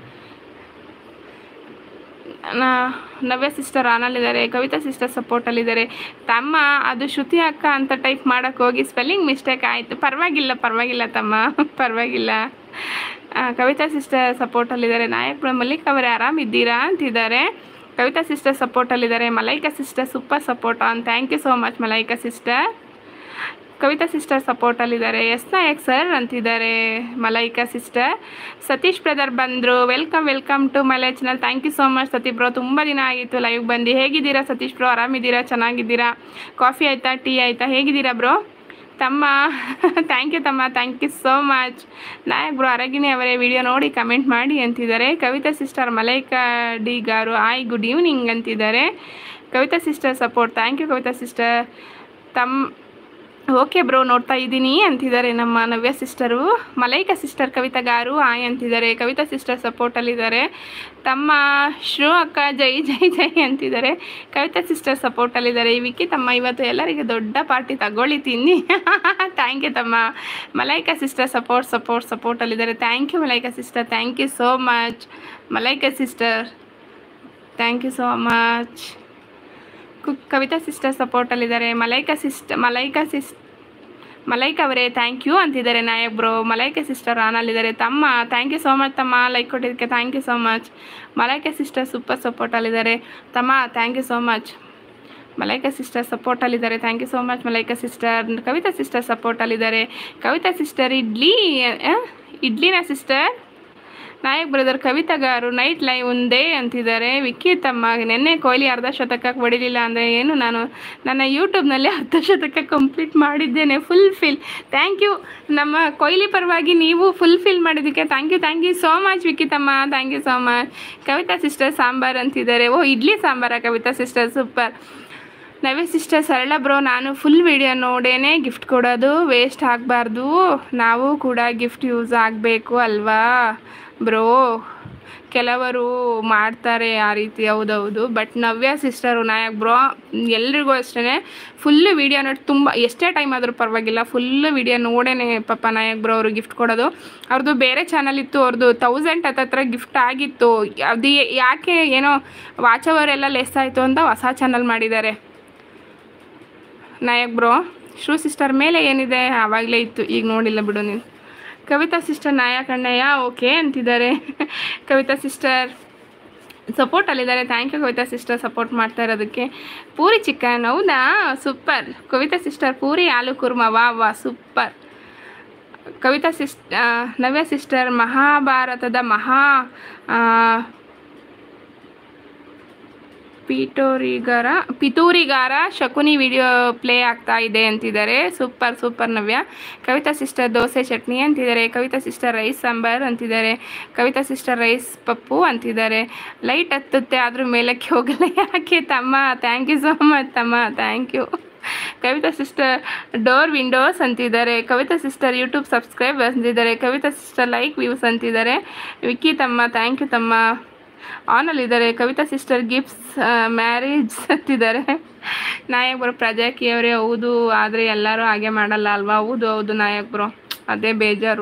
ನ- ನವ್ಯ ಸಿಸ್ಟರ್ ಆನಲ್ಲಿದ್ದಾರೆ ಕವಿತಾ ಸಿಸ್ಟರ್ ಸಪೋರ್ಟಲ್ಲಿದ್ದಾರೆ ತಮ್ಮ ಅದು ಶ್ರುತಿ ಅಕ್ಕ ಅಂತ ಟೈಪ್ ಮಾಡೋಕ್ಕೆ ಹೋಗಿ ಸ್ಪೆಲ್ಲಿಂಗ್ ಮಿಸ್ಟೇಕ್ ಆಯಿತು ಪರವಾಗಿಲ್ಲ ಪರವಾಗಿಲ್ಲ ತಮ್ಮ ಪರವಾಗಿಲ್ಲ ಆ, ಕವಿತಾ ಸಿಸ್ಟರ್ ಸಪೋರ್ಟಲ್ಲಿದ್ದಾರೆ ನಾಯಕ್ ಬ್ರ- ಮಲ್ಲಿಕ್ ಅವರೇ ಆರಾಮಿದ್ದೀರಾ ಅಂತಿದ್ದಾರೆ ಕವಿತಾ ಸಿಸ್ಟರ್ ಸಪೋರ್ಟಲ್ಲಿದ್ದಾರೆ Malaika sister super support on thank you so much Malaika sister Kavita sister ಸಪೋರ್ಟಲ್ಲಿದ್ದಾರೆ ಎಸ್ ನಾಯಕ್ ಸರ್ ಅಂತಿದ್ದಾರೆ ಮಲೈಕಾ ಸಿಸ್ಟರ್ ಸತೀಶ್ ಬ್ರದರ್ ಬಂದರು welcome welcome to my channel thank you so much ಸತಿ ಬ್ರೋ ತುಂಬ ದಿನ ಆಗಿತ್ತು ಲೈವ್ ಬಂದು ಹೇಗಿದ್ದೀರಾ ಸತೀಶ್ ಬ್ರೋ ಆರಾಮಿದ್ದೀರಾ ಚೆನ್ನಾಗಿದ್ದೀರಾ ಕಾಫಿ ಆಯಿತಾ ಟೀ ಆಯಿತಾ ಹೇಗಿದ್ದೀರಾ ಬ್ರೋ ತಮ್ಮ ಥ್ಯಾಂಕ್ ಯು ತಮ್ಮ thank you so much Nayak bro Aragini ಅವರೇ ವಿಡಿಯೋ ನೋಡಿ ಕಮೆಂಟ್ ಮಾಡಿ ಅಂತಿದ್ದಾರೆ ಕವಿತಾ ಸಿಸ್ಟರ್ ಮಲೈಕಾ ಡಿ ಗಾರು ಆಯ್ ಗುಡ್ ಈವ್ನಿಂಗ್ ಅಂತಿದ್ದಾರೆ Kavita sister support thank you Kavita sister ತಮ್ಮ ಓಕೆ ಬ್ರೋ ನೋಡ್ತಾ ಇದ್ದೀನಿ ಅಂತಿದ್ದಾರೆ ನಮ್ಮ ನವ್ಯ ಸಿಸ್ಟರು ಮಲೈಕಾ ಸಿಸ್ಟರ್ ಕವಿತಾ ಗಾರು ಆಯ್ ಅಂತಿದ್ದಾರೆ ಕವಿತಾ ಸಿಸ್ಟರ್ ಸಪೋರ್ಟಲ್ಲಿದ್ದಾರೆ ತಮ್ಮ ಶ್ರೂ ಅಕ್ಕ ಜೈ ಜೈ ಜೈ ಅಂತಿದ್ದಾರೆ ಕವಿತಾ ಸಿಸ್ಟರ್ ಸಪೋರ್ಟಲ್ಲಿದ್ದಾರೆ ವಿಕ್ಕಿ ತಮ್ಮ ಇವತ್ತು ಎಲ್ಲರಿಗೆ ದೊಡ್ಡ ಪಾರ್ಟಿ ತಗೊಳ್ಳಿ ತಿನ್ನಿ ಥ್ಯಾಂಕ್ ಯು ತಮ್ಮ ಮಲೈಕಾ ಸಿಸ್ಟರ್ ಸಪೋರ್ಟ್ ಸಪೋರ್ಟ್ ಸಪೋರ್ಟಲ್ಲಿದ್ದಾರೆ thank you Malaika sister thank you so much Malaika sister thank you so much ಕು- ಕವಿತಾ ಸಿಸ್ಟರ್ ಸಪೋರ್ಟಲ್ಲಿದ್ದಾರೆ ಮಲೈಕಾ ಸಿಸ್ಟ್ ಮಲೈಕಾ ಸಿಸ್ ಮಲೈಕಾ ಅವರೇ ಥ್ಯಾಂಕ್ ಯು ಅಂತಿದ್ದಾರೆ ನಾಯಕ್ ಬ್ರೋ ಮಲೈಕಾ ಸಿಸ್ಟರ್ ಆನಲ್ಲಿದ್ದಾರೆ ತಮ್ಮ ಥ್ಯಾಂಕ್ ಯು ಸೋ ಮಚ್ ತಮ್ಮ ಲೈಕ್ ಕೊಟ್ಟಿದ್ದಕ್ಕೆ thank you so much Malaika sister super ಸಪೋರ್ಟಲ್ಲಿದ್ದಾರೆ ತಮ್ಮ thank you so much Malaika sister ಸಪೋರ್ಟಲ್ಲಿದ್ದಾರೆ thank you so much Malaika sister Kavita sister ಸಪೋರ್ಟಲ್ಲಿದ್ದಾರೆ ಕವಿತಾ ಸಿಸ್ಟರ್ ಇಡ್ಲಿ ಆ, ಇಡ್ಲಿನಾ ಸಿಸ್ಟರ್ ನಾಯಕ್ ಬ್ರದರ್ ಕವಿತಾಗಾರು ನೈಟ್ ಲೈವ್ ಒಂದೇ ಅಂತಿದ್ದಾರೆ ವಿಕ್ಕಿ ತಮ್ಮ ನೆನ್ನೆ ಕೊಹ್ಲಿ ಅರ್ಧ ಶತಕಕ್ಕೆ ಹೊಡಿಲಿಲ್ಲ ಅಂದರೆ ಏನು ನಾನು ನನ್ನ ಯೂಟ್ಯೂಬ್ನಲ್ಲಿ ಅರ್ಧ ಶತಕ ಕಂಪ್ಲೀಟ್ ಮಾಡಿದ್ದೇನೆ ಫುಲ್ ಫಿಲ್ ಥ್ಯಾಂಕ್ ಯು ನಮ್ಮ ಕೊಹ್ಲಿ ಪರವಾಗಿ ನೀವು ಫುಲ್ ಫಿಲ್ ಮಾಡಿದ್ದಕ್ಕೆ thank you thank you so much Vicky ತಮ್ಮ thank you so much Kavita sister sambar ಅಂತಿದ್ದಾರೆ ಓ ಇಡ್ಲಿ ಸಾಂಬಾರ ಕವಿತಾ ಸಿಸ್ಟರ್ ಸೂಪರ್ ನವೇ ಸಿಸ್ಟರ್ ಸರಳ ಬ್ರೋ ನಾನು ಫುಲ್ ವಿಡಿಯೋ ನೋಡೇನೆ ಗಿಫ್ಟ್ ಕೊಡೋದು ವೇಸ್ಟ್ ಆಗಬಾರ್ದು ನಾವು ಕೂಡ ಗಿಫ್ಟ್ ಯೂಸ್ ಆಗಬೇಕು ಅಲ್ವಾ ಬ್ರೋ ಕೆಲವರು ಮಾಡ್ತಾರೆ ಆ ರೀತಿ ಹೌದೌದು but Navya sister Nayak bro ಎಲ್ರಿಗೂ ಅಷ್ಟೇ ಫುಲ್ಲು ವೀಡಿಯೋ ನೋಡಿ ತುಂಬ ಎಷ್ಟೇ ಟೈಮ್ ಆದರೂ ಪರವಾಗಿಲ್ಲ ಫುಲ್ಲು ವೀಡಿಯೋ ನೋಡೇನೆ ಪಾಪ ನಾಯಕ್ ಬ್ರೋ ಅವರು ಗಿಫ್ಟ್ ಕೊಡೋದು ಅವ್ರದ್ದು ಬೇರೆ ಚಾನಲ್ ಇತ್ತು ಅವ್ರದ್ದು ತೌಸಂಡ್ ಹತ್ತತ್ರ ಗಿಫ್ಟ್ ಆಗಿತ್ತು ಅದು ಯಾಕೆ ಏನೋ ವಾಚ್ ಅವರ್ ಎಲ್ಲ ಲೆಸ್ ಆಯಿತು ಅಂತ ಹೊಸ ಚಾನಲ್ ಮಾಡಿದ್ದಾರೆ ನಾಯಕ್ ಬ್ರೋ ಶ್ರೂ ಸಿಸ್ಟರ್ ಮೇಲೆ ಏನಿದೆ ಆವಾಗಲೇ ಇತ್ತು ಈಗ ನೋಡಿಲ್ಲ ಬಿಡು ನೀನು ಕವಿತಾ ಸಿಸ್ಟರ್ ನಾಯಕ್ ಅಣ್ಣಯ್ಯ ಓಕೆ ಅಂತಿದ್ದಾರೆ ಕವಿತಾ ಸಿಸ್ಟರ್ ಸಪೋರ್ಟಲ್ಲಿದ್ದಾರೆ thank you Kavita sister support ಮಾಡ್ತಾ ಇರೋದಕ್ಕೆ ಪೂರಿ ಚಿಕನ್ ಹೌದಾ ಸೂಪರ್ ಕವಿತಾ ಸಿಸ್ಟರ್ ಪೂರಿ ಆಲೂ ಕುರ್ಮ ವಾ ವಾ ಸೂಪರ್ ಕವಿತಾ ಸಿಸ್ ಆ, ನವ್ಯ ಸಿಸ್ಟರ್ ಮಹಾಭಾರತದ ಮಹಾ ಆ, ಪಿಟೋರಿಗಾರ ಪಿತೂರಿಗಾರ ಶಕುನಿ ವಿಡಿಯೋ ಪ್ಲೇ ಆಗ್ತಾ ಇದೆ ಅಂತಿದ್ದಾರೆ super super Navya Kavitha sister dosa chutney ಅಂತಿದ್ದಾರೆ ಕವಿತಾ ಸಿಸ್ಟರ್ ರೈಸ್ ಸಾಂಬಾರ್ ಅಂತಿದ್ದಾರೆ ಕವಿತಾ ಸಿಸ್ಟರ್ ರೈಸ್ ಪಪ್ಪು ಅಂತಿದ್ದಾರೆ ಲೈಟ್ ಹತ್ತುತ್ತೆ ಆದ್ರೂ ಮೇಲಕ್ಕೆ ಹೋಗಲ್ಲ ಯಾಕೆ ತಮ್ಮ ಥ್ಯಾಂಕ್ ಯು ಸೋ ಮಚ್ ತಮ್ಮ thank you Kavita sister door windows ಅಂತಿದ್ದಾರೆ ಕವಿತಾ ಸಿಸ್ಟರ್ ಯೂಟ್ಯೂಬ್ ಸಬ್ಸ್ಕ್ರೈಬ್ ಅಂತಿದ್ದಾರೆ ಕವಿತಾ ಸಿಸ್ಟರ್ ಲೈಕ್ ವ್ಯೂಸ್ ಅಂತಿದ್ದಾರೆ ವಿಕ್ಕಿ ತಮ್ಮ ಥ್ಯಾಂಕ್ ಯು ತಮ್ಮ ಆನಲ್ಲಿದ್ದಾರೆ ಕವಿತಾ ಸಿಸ್ಟರ್ ಗಿಫ್ಟ್ಸ್ ಮ್ಯಾರೇಜ್ ಅಂತಿದ್ದಾರೆ ನಾಯಕ್ ಬರೋ ಪ್ರಜಾಕಿ ಅವರೇ ಹೌದು ಆದರೆ ಎಲ್ಲರೂ ಹಾಗೆ ಮಾಡಲ್ಲ ಅಲ್ವಾ ಹೌದು ಹೌದು ನಾಯಕ್ ಬ್ರೋ ಅದೇ ಬೇಜಾರು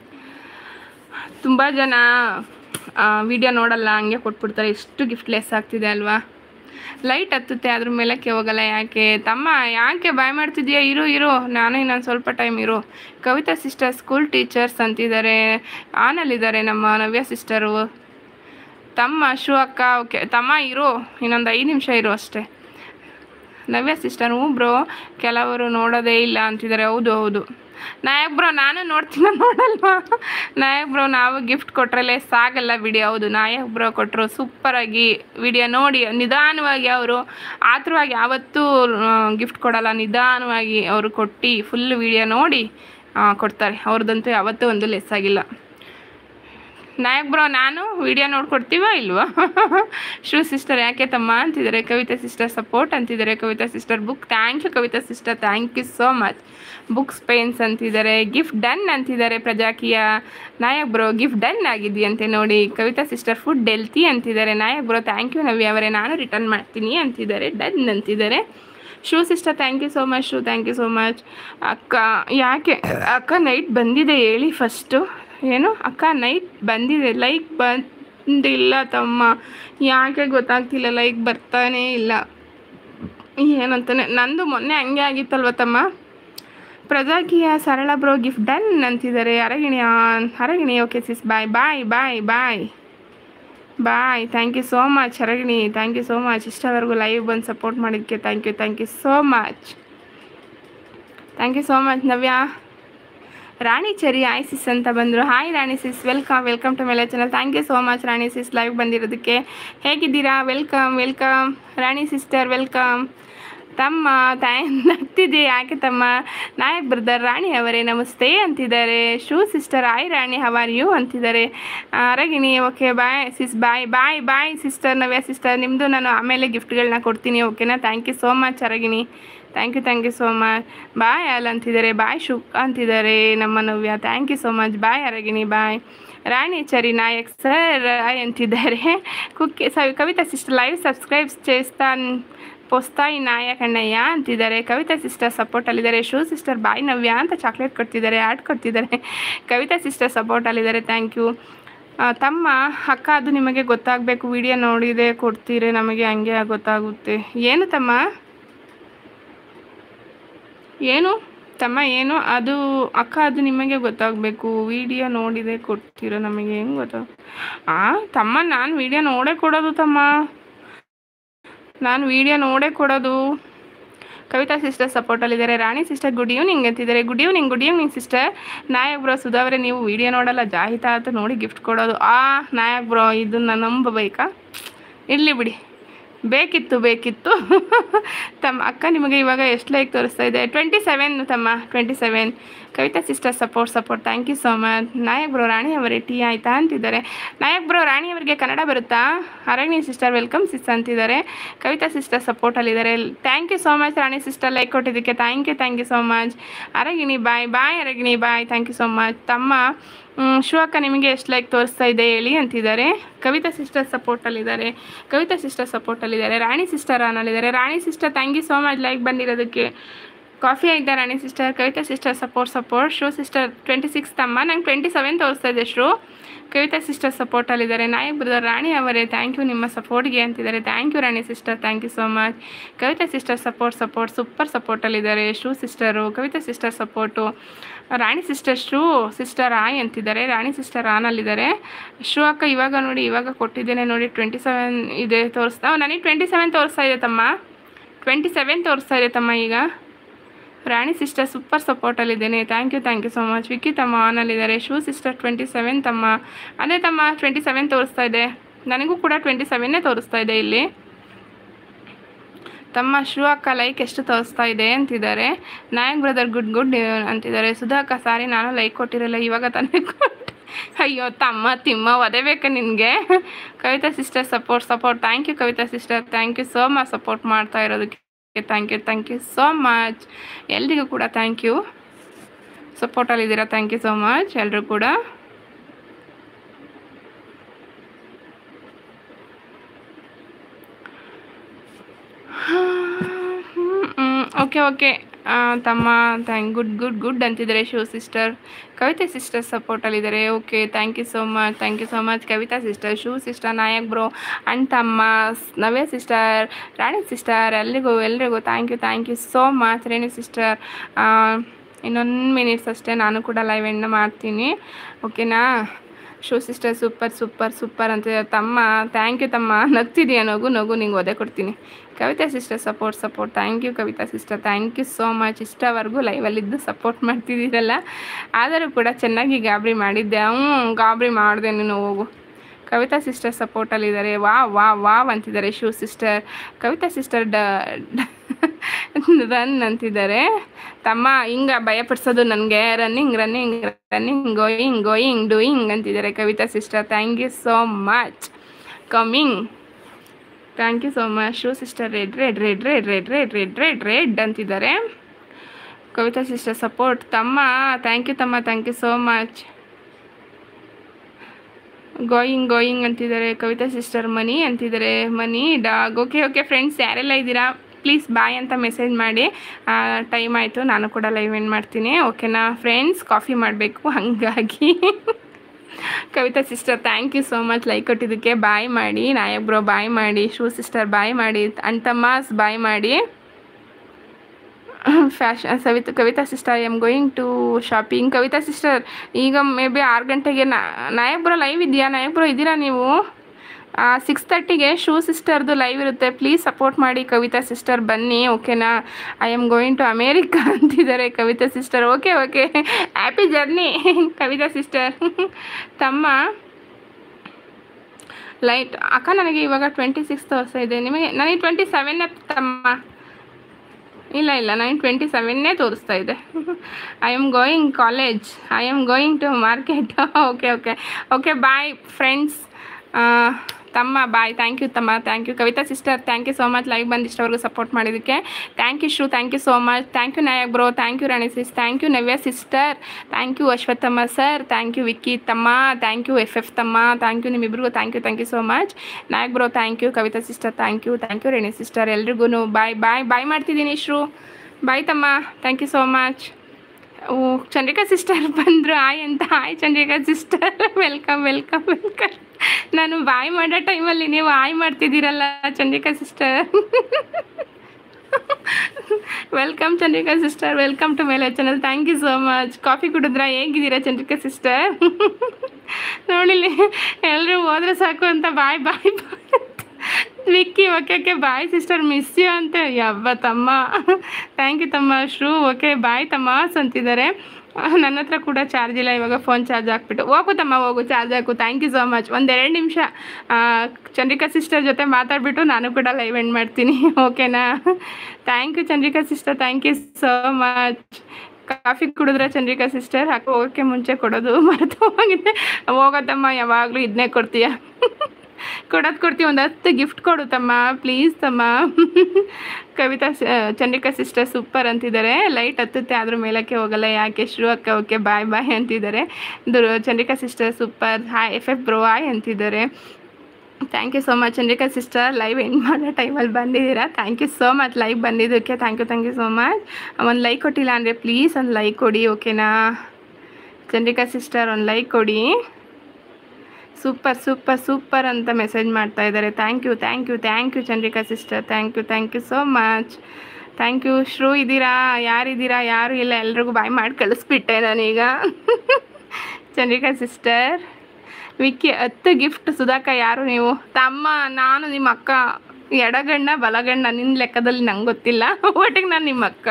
ತುಂಬ ಜನ ವಿಡಿಯೋ ನೋಡಲ್ಲ ಹಂಗೆ ಕೊಟ್ಬಿಡ್ತಾರೆ ಎಷ್ಟು ಗಿಫ್ಟ್ ಲೆಸ್ ಆಗ್ತಿದೆ ಅಲ್ವಾ ಲೈಟ್ ಹತ್ತುತ್ತೆ ಅದ್ರ ಮೇಲಕ್ಕೆ ಹೋಗಲ್ಲ ಯಾಕೆ ತಮ್ಮ ಯಾಕೆ ಬಾಯ್ ಮಾಡ್ತಿದ್ಯಾ ಇರು ಇರು ನಾನು ಇನ್ನೊಂದು ಸ್ವಲ್ಪ ಟೈಮ್ ಇರು ಕವಿತಾ ಸಿಸ್ಟರ್ ಸ್ಕೂಲ್ ಟೀಚರ್ಸ್ ಅಂತಿದ್ದಾರೆ ಆನಲ್ಲಿದ್ದಾರೆ ನಮ್ಮ ನವ್ಯ ಸಿಸ್ಟರು ತಮ್ಮ ಶೂ ಅಕ್ಕ ಓಕೆ ತಮ್ಮ ಇರು ಇನ್ನೊಂದು ಐದು ನಿಮಿಷ ಇರು ಅಷ್ಟೇ ನವ್ಯ ಸಿಸ್ಟರ್ ಹ್ಞೂ ಬ್ರೋ ಕೆಲವರು ನೋಡೋದೇ ಇಲ್ಲ ಅಂತಿದ್ದಾರೆ ಹೌದು ಹೌದು ನಾಯಕ್ ಬ್ರೋ ನಾನು ನೋಡ್ತೀನ ನೋಡಲ್ವಾ ನಾಯಕ್ ಬ್ರೋ ನಾವು ಗಿಫ್ಟ್ ಕೊಟ್ರಲ್ಲೇ ಸಾಗಲ್ಲ ವಿಡಿಯೋ ಹೌದು ನಾಯಕ್ ಬ್ರೋ ಕೊಟ್ಟರು ಸೂಪರಾಗಿ ವಿಡಿಯೋ ನೋಡಿ ನಿಧಾನವಾಗಿ ಅವರು ಆತುರವಾಗಿ ಯಾವತ್ತೂ ಗಿಫ್ಟ್ ಕೊಡಲ್ಲ ನಿಧಾನವಾಗಿ ಅವರು ಕೊಟ್ಟು ಫುಲ್ ವಿಡಿಯೋ ನೋಡಿ ಆ, ಕೊಡ್ತಾರೆ ಅವ್ರದ್ದಂತೂ ಯಾವತ್ತೂ ಒಂದು ಲೆಸ್ ಆಗಿಲ್ಲ ನಾಯಕ್ ಬ್ರೋ ನಾನು ವಿಡಿಯೋ ನೋಡ್ಕೊಡ್ತೀವ ಇಲ್ವಾ ಶ್ರೂ ಸಿಸ್ಟರ್ ಯಾಕೆ ತಮ್ಮ ಅಂತಿದ್ದಾರೆ ಕವಿತಾ ಸಿಸ್ಟರ್ ಸಪೋರ್ಟ್ ಅಂತಿದ್ದಾರೆ Kavita sister book thank you Kavita sister thank you so much books pens ಅಂತಿದ್ದಾರೆ ಗಿಫ್ಟ್ ಡನ್ ಅಂತಿದ್ದಾರೆ ಪ್ರಜಾಕಿಯ ನಾಯಕ್ ಬ್ರೋ ಗಿಫ್ಟ್ ಡನ್ ಆಗಿದೆಯಂತೆ ನೋಡಿ ಕವಿತಾ ಸಿಸ್ಟರ್ ಫುಡ್ ಹೆಲ್ತಿ ಅಂತಿದ್ದಾರೆ Nayak bro thank you Navya ಅವರೇ ನಾನು ರಿಟರ್ನ್ ಮಾಡ್ತೀನಿ ಅಂತಿದ್ದಾರೆ ಡನ್ ಅಂತಿದ್ದಾರೆ ಶೂ sister thank you so much ಶೂ ಥ್ಯಾಂಕ್ ಯು ಸೋ ಮಚ್ ಅಕ್ಕ ಯಾಕೆ ಅಕ್ಕ ನೈಟ್ ಬಂದಿದೆ ಹೇಳಿ ಫಸ್ಟು ಏನು ಅಕ್ಕ ನೈಟ್ ಬಂದಿದೆ ಲೈಕ್ ಬಂದಿಲ್ಲ ತಮ್ಮ ಯಾಕೆ ಗೊತ್ತಾಗ್ತಿಲ್ಲ ಲೈಕ್ ಬರ್ತಾನೇ ಇಲ್ಲ ಏನಂತಾನೆ ನಂದು ಮೊನ್ನೆ ಹಂಗೆ ಆಗಿತ್ತಲ್ವ ತಮ್ಮ ಪ್ರಜಾಕಿಯ ಸರಳ ಬ್ರೋ ಗಿಫ್ಟ್ ಡನ್ ಅಂತಿದ್ದಾರೆ Aragini on Aragini okay sis bye bye bye bye bye thank you so much Aragini thank you so much ಇಷ್ಟವರೆಗೂ ಲೈವ್ ಬಂದು ಸಪೋರ್ಟ್ ಮಾಡಿದ್ದಕ್ಕೆ thank you thank you so much thank you so much Navya Rani ಚೆರಿ ಆಯ್ ಸಿಸ್ ಅಂತ ಬಂದರು hi Rani sis welcome welcome to ಮೇಲೆ channel thank you so much Rani sis live ಬಂದಿರೋದಕ್ಕೆ ಹೇಗಿದ್ದೀರಾ welcome welcome Rani sister welcome ತಮ್ಮ ಥ್ಯಾಂಕ್ ನಗ್ತಿದೆ ಯಾಕೆ ತಮ್ಮ ನಾಯಕ್ ಬ್ರದರ್ ರಾಣಿ ಅವರೇ ನಮಸ್ತೆ ಅಂತಿದ್ದಾರೆ ಶೂ sister hi Rani how are you ಅಂತಿದ್ದಾರೆ ಆ, Aragini okay bye sis bye bye bye sister Navya sister ನಿಮ್ಮದು ನಾನು ಆಮೇಲೆ ಗಿಫ್ಟ್ಗಳನ್ನ ಕೊಡ್ತೀನಿ ಓಕೆನಾ thank you so much Aragini thank you thank you so much bye all ಅಂತಿದ್ದಾರೆ ಬಾಯ್ ಶುಕ್ ಅಂತಿದ್ದಾರೆ ನಮ್ಮ Navya thank you so much bye Aragini bye Rani ಚರಿ ನಾಯಕ್ ಸರ್ ಅಂತಿದ್ದಾರೆ ಕುಕ್ಕೆ ಸ ಕವಿತಾ ಸಿಸ್ಟರ್ ಲೈವ್ ಸಬ್ಸ್ಕ್ರೈಬ್ చేస్తాను ಪೊಸ್ತಾಯಿ ನಾಯಕ್ ಅಣ್ಣಯ್ಯ ಅಂತಿದ್ದಾರೆ ಕವಿತಾ ಸಿಸ್ಟರ್ ಸಪೋರ್ಟಲ್ಲಿದ್ದಾರೆ ಶೂ ಸಿಸ್ಟರ್ ಬಾಯ್ ನವ್ಯ ಅಂತ ಚಾಕ್ಲೇಟ್ ಕೊಡ್ತಿದ್ದಾರೆ ಆರ್ಟ್ ಕೊಡ್ತಿದ್ದಾರೆ ಕವಿತಾ ಸಿಸ್ಟರ್ ಸಪೋರ್ಟಲ್ಲಿದ್ದಾರೆ ಥ್ಯಾಂಕ್ ಯು ತಮ್ಮ ಅಕ್ಕ ಅದು ನಿಮಗೆ ಗೊತ್ತಾಗಬೇಕು ವಿಡಿಯೋ ನೋಡಿದೆ ಕೊಡ್ತೀರಿ ನಮಗೆ ಹಂಗೆ ಗೊತ್ತಾಗುತ್ತೆ ಏನು ತಮ್ಮ ಏನು ತಮ್ಮ ಏನು ಅದು ಅಕ್ಕ ಅದು ನಿಮಗೆ ಗೊತ್ತಾಗಬೇಕು ವಿಡಿಯೋ ನೋಡಿದೆ ಕೊಡ್ತೀರೋ ನಮಗೆ ಹೆಂಗೆ ಗೊತ್ತಾಗ ಆ ತಮ್ಮ ನಾನು ವಿಡಿಯೋ ನೋಡೇ ಕೊಡೋದು ತಮ್ಮ ನಾನು ವಿಡಿಯೋ ನೋಡೇ ಕೊಡೋದು ಕವಿತಾ ಸಿಸ್ಟರ್ ಸಪೋರ್ಟಲ್ಲಿದ್ದಾರೆ ರಾಣಿ ಸಿಸ್ಟರ್ ಗುಡ್ ಈವ್ನಿಂಗ್ ಅಂತಿದ್ದಾರೆ good evening good evening sister Nayak bro ಸುಧಾವರೆ ನೀವು ವಿಡಿಯೋ ನೋಡಲ್ಲ ಜಾಹಿತಾತು ನೋಡಿ ಗಿಫ್ಟ್ ಕೊಡೋದು ಆ ನಾಯಕ್ ಬ್ರೋ ಇದನ್ನು ನಂಬಬೇಕಾ ಇರಲಿ ಬಿಡಿ ಬೇಕಿತ್ತು ಬೇಕಿತ್ತು ತಮ್ಮ ಅಕ್ಕ ನಿಮಗೆ ಇವಾಗ ಎಷ್ಟು ಲೈಕ್ ತೋರಿಸ್ತಾ ಇದೆ ಟ್ವೆಂಟಿ ಸೆವೆನ್ ತಮ್ಮ twenty seven Kavitha sister support support thank you so much Nayak bro Rani ಅವರೇ ಟೀ ಆಯ್ತಾ ಅಂತಿದ್ದಾರೆ ನಾಯಕ್ ಬ್ರೋ ರಾಣಿ ಅವರಿಗೆ ಕನ್ನಡ ಬರುತ್ತಾ ಅರಣ್ಯ ಸಿಸ್ಟರ್ ವೆಲ್ಕಮ್ ಸಿಸ್ ಅಂತಿದ್ದಾರೆ ಕವಿತಾ ಸಿಸ್ಟರ್ ಸಪೋರ್ಟಲ್ಲಿದ್ದಾರೆ thank you so much Rani sister like ಕೊಟ್ಟಿದ್ದಕ್ಕೆ thank you thank you so much Aragini bye bye Aragini bye thank you so much ತಮ್ಮ ಮ್, ಶಿವ ಅಕ್ಕ ನಿಮಗೆ ಎಷ್ಟು ಲೈಕ್ ತೋರಿಸ್ತಾ ಇದೆ ಹೇಳಿ ಅಂತಿದ್ದಾರೆ ಕವಿತಾ ಸಿಸ್ಟರ್ ಸಪೋರ್ಟಲ್ಲಿದ್ದಾರೆ ಕವಿತಾ ಸಿಸ್ಟರ್ ಸಪೋರ್ಟಲ್ಲಿದ್ದಾರೆ ರಾಣಿ ಸಿಸ್ಟರ್ ಆನಲ್ಲಿದ್ದಾರೆ Rani sister thank you so much like ಬಂದಿರೋದಕ್ಕೆ ಕಾಫಿ ಆಯ್ತಾ Rani sister Kavita sister support support ಶೋ ಸಿಸ್ಟರ್ ಟ್ವೆಂಟಿ ಸಿಕ್ಸ್ ತಮ್ಮ ನಂಗೆ ಟ್ವೆಂಟಿ ಸೆವೆನ್ ತೋರಿಸ್ತಾ ಇದೆ ಶ್ರೂ ಕವಿತಾ ಸಿಸ್ಟರ್ ಸಪೋರ್ಟಲ್ಲಿದ್ದಾರೆ ನಾಯಕ್ ಬ್ರದರ್ ರಾಣಿ ಅವರೇ ಥ್ಯಾಂಕ್ ಯು ನಿಮ್ಮ ಸಪೋರ್ಟ್ಗೆ ಅಂತಿದ್ದಾರೆ thank you Rani sister thank you so much Kavita sister support support super ಸಪೋರ್ಟಲ್ಲಿದ್ದಾರೆ ಶೂ sister Kavitha sister support Rani sister ಶೂ ಸಿಸ್ಟರ್ ಆಯ್ ಅಂತಿದ್ದಾರೆ ರಾಣಿ ಸಿಸ್ಟರ್ ಆನಲ್ಲಿದ್ದಾರೆ ಶೂ ಅಕ್ಕ ಇವಾಗ ನೋಡಿ ಇವಾಗ ಕೊಟ್ಟಿದ್ದೇನೆ ನೋಡಿ ಟ್ವೆಂಟಿ ಸೆವೆನ್ ಇದೆ ತೋರಿಸ್ತಾ ನನಗೆ ಟ್ವೆಂಟಿ ಸೆವೆನ್ ತೋರಿಸ್ತಾ ಇದೆ ತಮ್ಮ ಟ್ವೆಂಟಿ ಸೆವೆನ್ ತೋರಿಸ್ತಾ ಇದೆ ತಮ್ಮ ಈಗ ರಾಣಿ ಸಿಸ್ಟರ್ ಸೂಪರ್ ಸಪೋರ್ಟಲ್ಲಿದ್ದೇನೆ thank you thank you so much Vicky ತಮ್ಮ ಆನಲ್ಲಿದ್ದಾರೆ ಶೂ ಸಿಸ್ಟರ್ ಟ್ವೆಂಟಿ ಸೆವೆನ್ ತಮ್ಮ ಅದೇ ತಮ್ಮ ಟ್ವೆಂಟಿ ಸೆವೆನ್ ತೋರಿಸ್ತಾ ಇದೆ ನನಗೂ ಕೂಡ ಟ್ವೆಂಟಿ ಸೆವೆನ್ನೇ ತೋರಿಸ್ತಾ ಇದೆ ಇಲ್ಲಿ ತಮ್ಮ ಶೂ ಅಕ್ಕ ಲೈಕ್ ಎಷ್ಟು ತೋರಿಸ್ತಾ ಇದೆ ಅಂತಿದ್ದಾರೆ ನಾಯಕ್ ಬ್ರದರ್ ಗುಡ್ ಗುಡ್ ಅಂತಿದ್ದಾರೆ ಸುಧಾ ಅಕ್ಕ ಸಾರಿ ನಾನು ಲೈಕ್ ಕೊಟ್ಟಿರಲ್ಲ ಇವಾಗ ತಾನೇ ಕೊಟ್ಟೆ ಅಯ್ಯೋ ತಮ್ಮ ತಿಮ್ಮ ಒದೇಬೇಕಾ ನಿನಗೆ Kavitha sister support support thank you Kavita sister thank you so much support ಮಾಡ್ತಾ ಇರೋದಕ್ಕೆ thank you thank you so much ಎಲ್ರಿಗೂ ಕೂಡ ಥ್ಯಾಂಕ್ ಯು ಸಪೋರ್ಟಲ್ಲಿದ್ದೀರಾ ಥ್ಯಾಂಕ್ ಯು ಸೋ ಮಚ್ ಎಲ್ಲರೂ ಕೂಡ ಓಕೆ ಓಕೆ ತಮ್ಮ ಥ್ಯಾಂಕ್ ಗುಡ್ ಗುಡ್ ಗುಡ್ ಅಂತಿದ್ದಾರೆ ಶಿವ ಸಿಸ್ಟರ್ ಕವಿತಾ ಸಿಸ್ಟರ್ ಸಪೋರ್ಟಲ್ಲಿದ್ದಾರೆ okay thank you so much thank you so much Kavita sister Shiva sister Nayak bro and ತಮ್ಮ ಸ್- ನವ್ಯ ಸಿಸ್ಟರ್ ರಾಣಿ ಸಿಸ್ಟರ್ ಎಲ್ರಿಗೂ ಎಲ್ರಿಗೂ thank you thank you so much ರೇಣಿ ಸಿಸ್ಟರ್ ಇನ್ನೊಂದು ಮಿನಿಟ್ಸ್ ಅಷ್ಟೇ ನಾನು ಕೂಡ ಲೈವ್ ಎಂಡ್ ಮಾಡ್ತೀನಿ ಓಕೆನಾ ಶೋ ಸಿಸ್ಟರ್ ಸೂಪರ್ ಸೂಪರ್ ಸೂಪರ್ ಅಂತ ತಮ್ಮ ಥ್ಯಾಂಕ್ ಯು ತಮ್ಮ ನಗ್ತಿದೆಯಾ ನಗು ನಗು ನಿಂಗೆ ಒದೆ ಕೊಡ್ತೀನಿ Kavitha sister support support thank you Kavita sister thank you so much ಇಷ್ಟವರೆಗೂ ಲೈವಲ್ಲಿದ್ದು ಸಪೋರ್ಟ್ ಮಾಡ್ತಿದ್ದೀರಲ್ಲ ಆದರೂ ಕೂಡ ಚೆನ್ನಾಗಿ ಗಾಬರಿ ಮಾಡಿದ್ದೆ ಹ್ಞೂ ಗಾಬರಿ ಮಾಡಿದೆ ನೀನು ಹೋಗು ಕವಿತಾ ಸಿಸ್ಟರ್ ಸಪೋರ್ಟಲ್ಲಿದ್ದಾರೆ ವಾ ವಾ ವಾವ್ ಅಂತಿದ್ದಾರೆ ಶಿವ ಸಿಸ್ಟರ್ ಕವಿತಾ ಸಿಸ್ಟರ್ ಡ ರನ್ ಅಂತಿದ್ದಾರೆ ತಮ್ಮ ಹಿಂಗ ಭಯಪಡಿಸೋದು ನನಗೆ running running running going going doing ಅಂತಿದ್ದಾರೆ Kavita sister thank you so much coming thank you so much ಶೂ sister red red red red red red red red red ಅಂತಿದ್ದಾರೆ ಕವಿತಾ ಸಿಸ್ಟರ್ ಸಪೋರ್ಟ್ ತಮ್ಮ ಥ್ಯಾಂಕ್ ಯು ತಮ್ಮ thank you so much going going ಅಂತಿದ್ದಾರೆ ಕವಿತಾ ಸಿಸ್ಟರ್ ಮನಿ ಅಂತಿದ್ದಾರೆ money dog okay okay friends ಯಾರೆಲ್ಲ ಇದ್ದೀರಾ ಪ್ಲೀಸ್ ಬಾಯ್ ಅಂತ ಮೆಸೇಜ್ ಮಾಡಿ ಟೈಮ್ ಆಯಿತು ನಾನು ಕೂಡ ಲೈವ್ ಎಂಡ್ ಮಾಡ್ತೀನಿ ಓಕೆನಾ ಫ್ರೆಂಡ್ಸ್ ಕಾಫಿ ಮಾಡಬೇಕು ಹಾಗಾಗಿ Kavitha sister thank you so much like ಕೊಟ್ಟಿದ್ದಕ್ಕೆ ಬಾಯ್ ಮಾಡಿ ನಾಯಕ್ ಬ್ರೋ ಬಾಯ್ ಮಾಡಿ ಶೂ ಸಿಸ್ಟರ್ ಬಾಯ್ ಮಾಡಿ ಅಂತಮ್ಮಾಸ್ ಬಾಯ್ ಮಾಡಿ fashion Savitha Kavitha sister I am going to shopping Kavitha sister ಈಗ ಮೇ ಬಿ ಆರು ಗಂಟೆಗೆ ನಾಯಕ್ ಬ್ರೋ ಲೈವ್ ಇದೆಯಾ ನಾಯಕ್ ಬ್ರೋ ಇದ್ದೀರಾ ನೀವು ಸಿಕ್ಸ್ ತರ್ಟಿಗೆ ಶೂ ಸಿಸ್ಟರ್ದು ಲೈವ್ ಇರುತ್ತೆ ಪ್ಲೀಸ್ ಸಪೋರ್ಟ್ ಮಾಡಿ ಕವಿತಾ ಸಿಸ್ಟರ್ ಬನ್ನಿ ಓಕೆನಾ I am going to America ಅಂತಿದ್ದಾರೆ Kavita sister okay okay happy journey Kavitha sister ತಮ್ಮ ಲೈಟ್ ಅಕ್ಕ ನನಗೆ ಇವಾಗ ಟ್ವೆಂಟಿ ಸಿಕ್ಸ್ ತೋರಿಸ್ತಾ ಇದೆ ನಿಮಗೆ ನನಗೆ ಟ್ವೆಂಟಿ ಸೆವೆನ್ನೇ ತಮ್ಮ ಇಲ್ಲ ಇಲ್ಲ ನನಗೆ ಟ್ವೆಂಟಿ ಸೆವೆನ್ನೇ ತೋರಿಸ್ತಾ ಇದೆ I am going college I am going to market okay okay okay bye friends ತಮ್ಮ ಬಾಯ್ ಥ್ಯಾಂಕ್ ಯು ತಮ್ಮ thank you Kavita sister thank you so much live ಬಂದು ಇಷ್ಟವರೆಗೂ ಸಪೋರ್ಟ್ ಮಾಡಿದ್ದಕ್ಕೆ ಥ್ಯಾಂಕ್ ಯು ಶೂ thank you so much thank you Nayak bro thank you Rani sis thank you Navya sister thank you Ashwathamma sir thank you Vicky ತಮ್ಮ ಥ್ಯಾಂಕ್ ಯು ಎಫ್ ಎಫ್ ತಮ್ಮ thank you ನಿಮ್ಮಿಬ್ರಿಗೂ thank you thank you so much Nayak bro thank you Kavita sister thank you thank you Reni sister ಎಲ್ರಿಗೂ ಬಾಯ್ ಬಾಯ್ ಬಾಯ್ ಮಾಡ್ತಿದ್ದೀನಿ ಶ್ರೂ ಬಾಯ್ ತಮ್ಮ ಥ್ಯಾಂಕ್ ಯು ಸೋ ಮಚ್ ಓ ಚಂದ್ರಿಕಾ ಸಿಸ್ಟರ್ ಬಂದರು ಆಯ್ ಅಂತ hi Chandrika sister welcome welcome welcome ನಾನು ಬಾಯ್ ಮಾಡೋ ಟೈಮಲ್ಲಿ ನೀವು ಆಯ್ ಮಾಡ್ತಿದ್ದೀರಲ್ಲ Chandrika sister welcome Chandrika sister welcome to ಮೇಲೆ channel thank you so much coffee ಕುಡಿದ್ರಾ ಹೇಗಿದ್ದೀರಾ ಚಂದ್ರಿಕಾ ಸಿಸ್ಟರ್ ನೋಡಿಲಿ ಎಲ್ಲರೂ ಹೋದ್ರೆ ಸಾಕು ಅಂತ bye bye bye Vicky okay okay bye sister miss you ಅಂತ ಯಬ್ಬ ತಮ್ಮ ಥ್ಯಾಂಕ್ ಯು ತಮ್ಮ ಶ್ರೂ ಓಕೆ ಬಾಯ್ ತಮಾಸ್ ಅಂತಿದ್ದಾರೆ ನನ್ನ ಹತ್ರ ಕೂಡ ಚಾರ್ಜ್ ಇಲ್ಲ ಇವಾಗ ಫೋನ್ ಚಾರ್ಜ್ ಹಾಕ್ಬಿಟ್ಟು ಹೋಗು ತಮ್ಮ ಹೋಗು ಚಾರ್ಜ್ ಹಾಕು ಥ್ಯಾಂಕ್ ಯು ಸೋ ಮಚ್ ಒಂದೆರಡು ನಿಮಿಷ ಚಂದ್ರಿಕಾ ಸಿಸ್ಟರ್ ಜೊತೆ ಮಾತಾಡ್ಬಿಟ್ಟು ನಾನು ಕೂಡ ಲೈವ್ ಎಂಡ್ ಮಾಡ್ತೀನಿ ಓಕೆನಾ thank you Chandrika sister thank you so much coffee ಕುಡಿದ್ರೆ ಚಂದ್ರಿಕಾ ಸಿಸ್ಟರ್ ಹಾಕಿ ಹೋಗೋಕ್ಕೆ ಮುಂಚೆ ಕೊಡೋದು ಮರೆತು ಹೋಗಿದೆ ಹೋಗತ್ತಮ್ಮ ಯಾವಾಗಲೂ ಇದನ್ನೇ ಕೊಡ್ತೀಯ ಕೊಡೋದು ಕೊಡ್ತೀವಿ ಒಂದು ಹತ್ತು ಗಿಫ್ಟ್ ಕೊಡು ತಮ್ಮ ಪ್ಲೀಸ್ ತಮ್ಮ ಕವಿತಾ ಸ- ಚಂದ್ರಿಕಾ ಸಿಸ್ಟರ್ ಸೂಪರ್ ಅಂತಿದ್ದಾರೆ ಲೈಟ್ ಹತ್ತುತ್ತೆ ಆದ್ರೂ ಮೇಲಕ್ಕೆ ಹೋಗಲ್ಲ ಯಾಕೆ ಶ್ರೂ ಅಕ್ಕ ಓಕೆ ಬಾಯ್ ಬಾಯ್ ಅಂತಿದ್ದಾರೆ ದುರ್ Chandrika sister super hi F F bro hi ಅಂತಿದ್ದಾರೆ thank you so much Chandrika sister live end ಮಾಡೋ ಟೈಮಲ್ಲಿ ಬಂದಿದ್ದೀರಾ thank you so much live ಬಂದಿದ್ದಕ್ಕೆ thank you thank you so much ಒಂದು ಲೈಕ್ ಕೊಟ್ಟಿಲ್ಲ ಅಂದರೆ ಪ್ಲೀಸ್ ಒಂದು ಲೈಕ್ ಕೊಡಿ ಓಕೆನಾ ಚಂದ್ರಿಕಾ ಸಿಸ್ಟರ್ ಒಂದು ಲೈಕ್ ಕೊಡಿ ಸೂಪರ್ ಸೂಪರ್ ಸೂಪರ್ ಅಂತ ಮೆಸೇಜ್ ಮಾಡ್ತಾ ಇದ್ದಾರೆ thank you thank you thank you Chandrika sister thank you thank you so much thank you ಶ್ರೂ ಇದ್ದೀರಾ ಯಾರಿದ್ದೀರಾ ಯಾರು ಇಲ್ಲ ಎಲ್ರಿಗೂ ಬಾಯ್ ಮಾಡಿ ಕಳಿಸ್ಬಿಟ್ಟೆ ನಾನೀಗ ಚಂದ್ರಿಕಾ ಸಿಸ್ಟರ್ ವಿಕ್ಕಿ ಹತ್ತು ಗಿಫ್ಟ್ ಸುಧಾಕ ಯಾರು ನೀವು ತಮ್ಮ ನಾನು ನಿಮ್ಮ ಅಕ್ಕ ಎಡಗಣ್ಣ ಬಲಗಣ್ಣ ನಿನ್ನ ಲೆಕ್ಕದಲ್ಲಿ ನಂಗೆ ಗೊತ್ತಿಲ್ಲ ಒಟ್ಟಿಗೆ ನಾನು ನಿಮ್ಮ ಅಕ್ಕ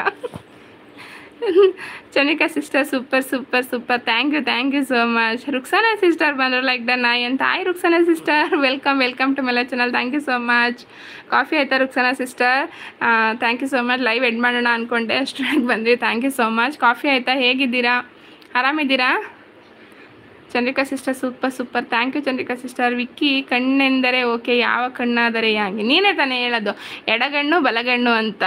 Chanika sister super super super thank you thank you so much Ruksana sister ಬಂದರು ಲೈಕ್ ದ ನಾಯಿ ಅಂತ hi Ruksana sister welcome welcome to ಮೆಲ channel thank you so much coffee ಆಯ್ತಾ Ruksana sister thank you so much live end ಮಾಡೋಣ ಅಂದ್ಕೊಂಡೆ ಅಷ್ಟೊಳಗೆ ಬಂದ್ರಿ thank you so much coffee ಆಯಿತಾ ಹೇಗಿದ್ದೀರಾ ಆರಾಮಿದ್ದೀರಾ Chandrika sister super super thank you Chandrika sister Vicky ಕಣ್ಣೆಂದರೆ ಓಕೆ ಯಾವ ಕಣ್ಣಾದರೆ ಯಾಕೆ ನೀನೇ ತಾನೇ ಹೇಳೋದು ಎಡಗಣ್ಣು ಬಲಗಣ್ಣು ಅಂತ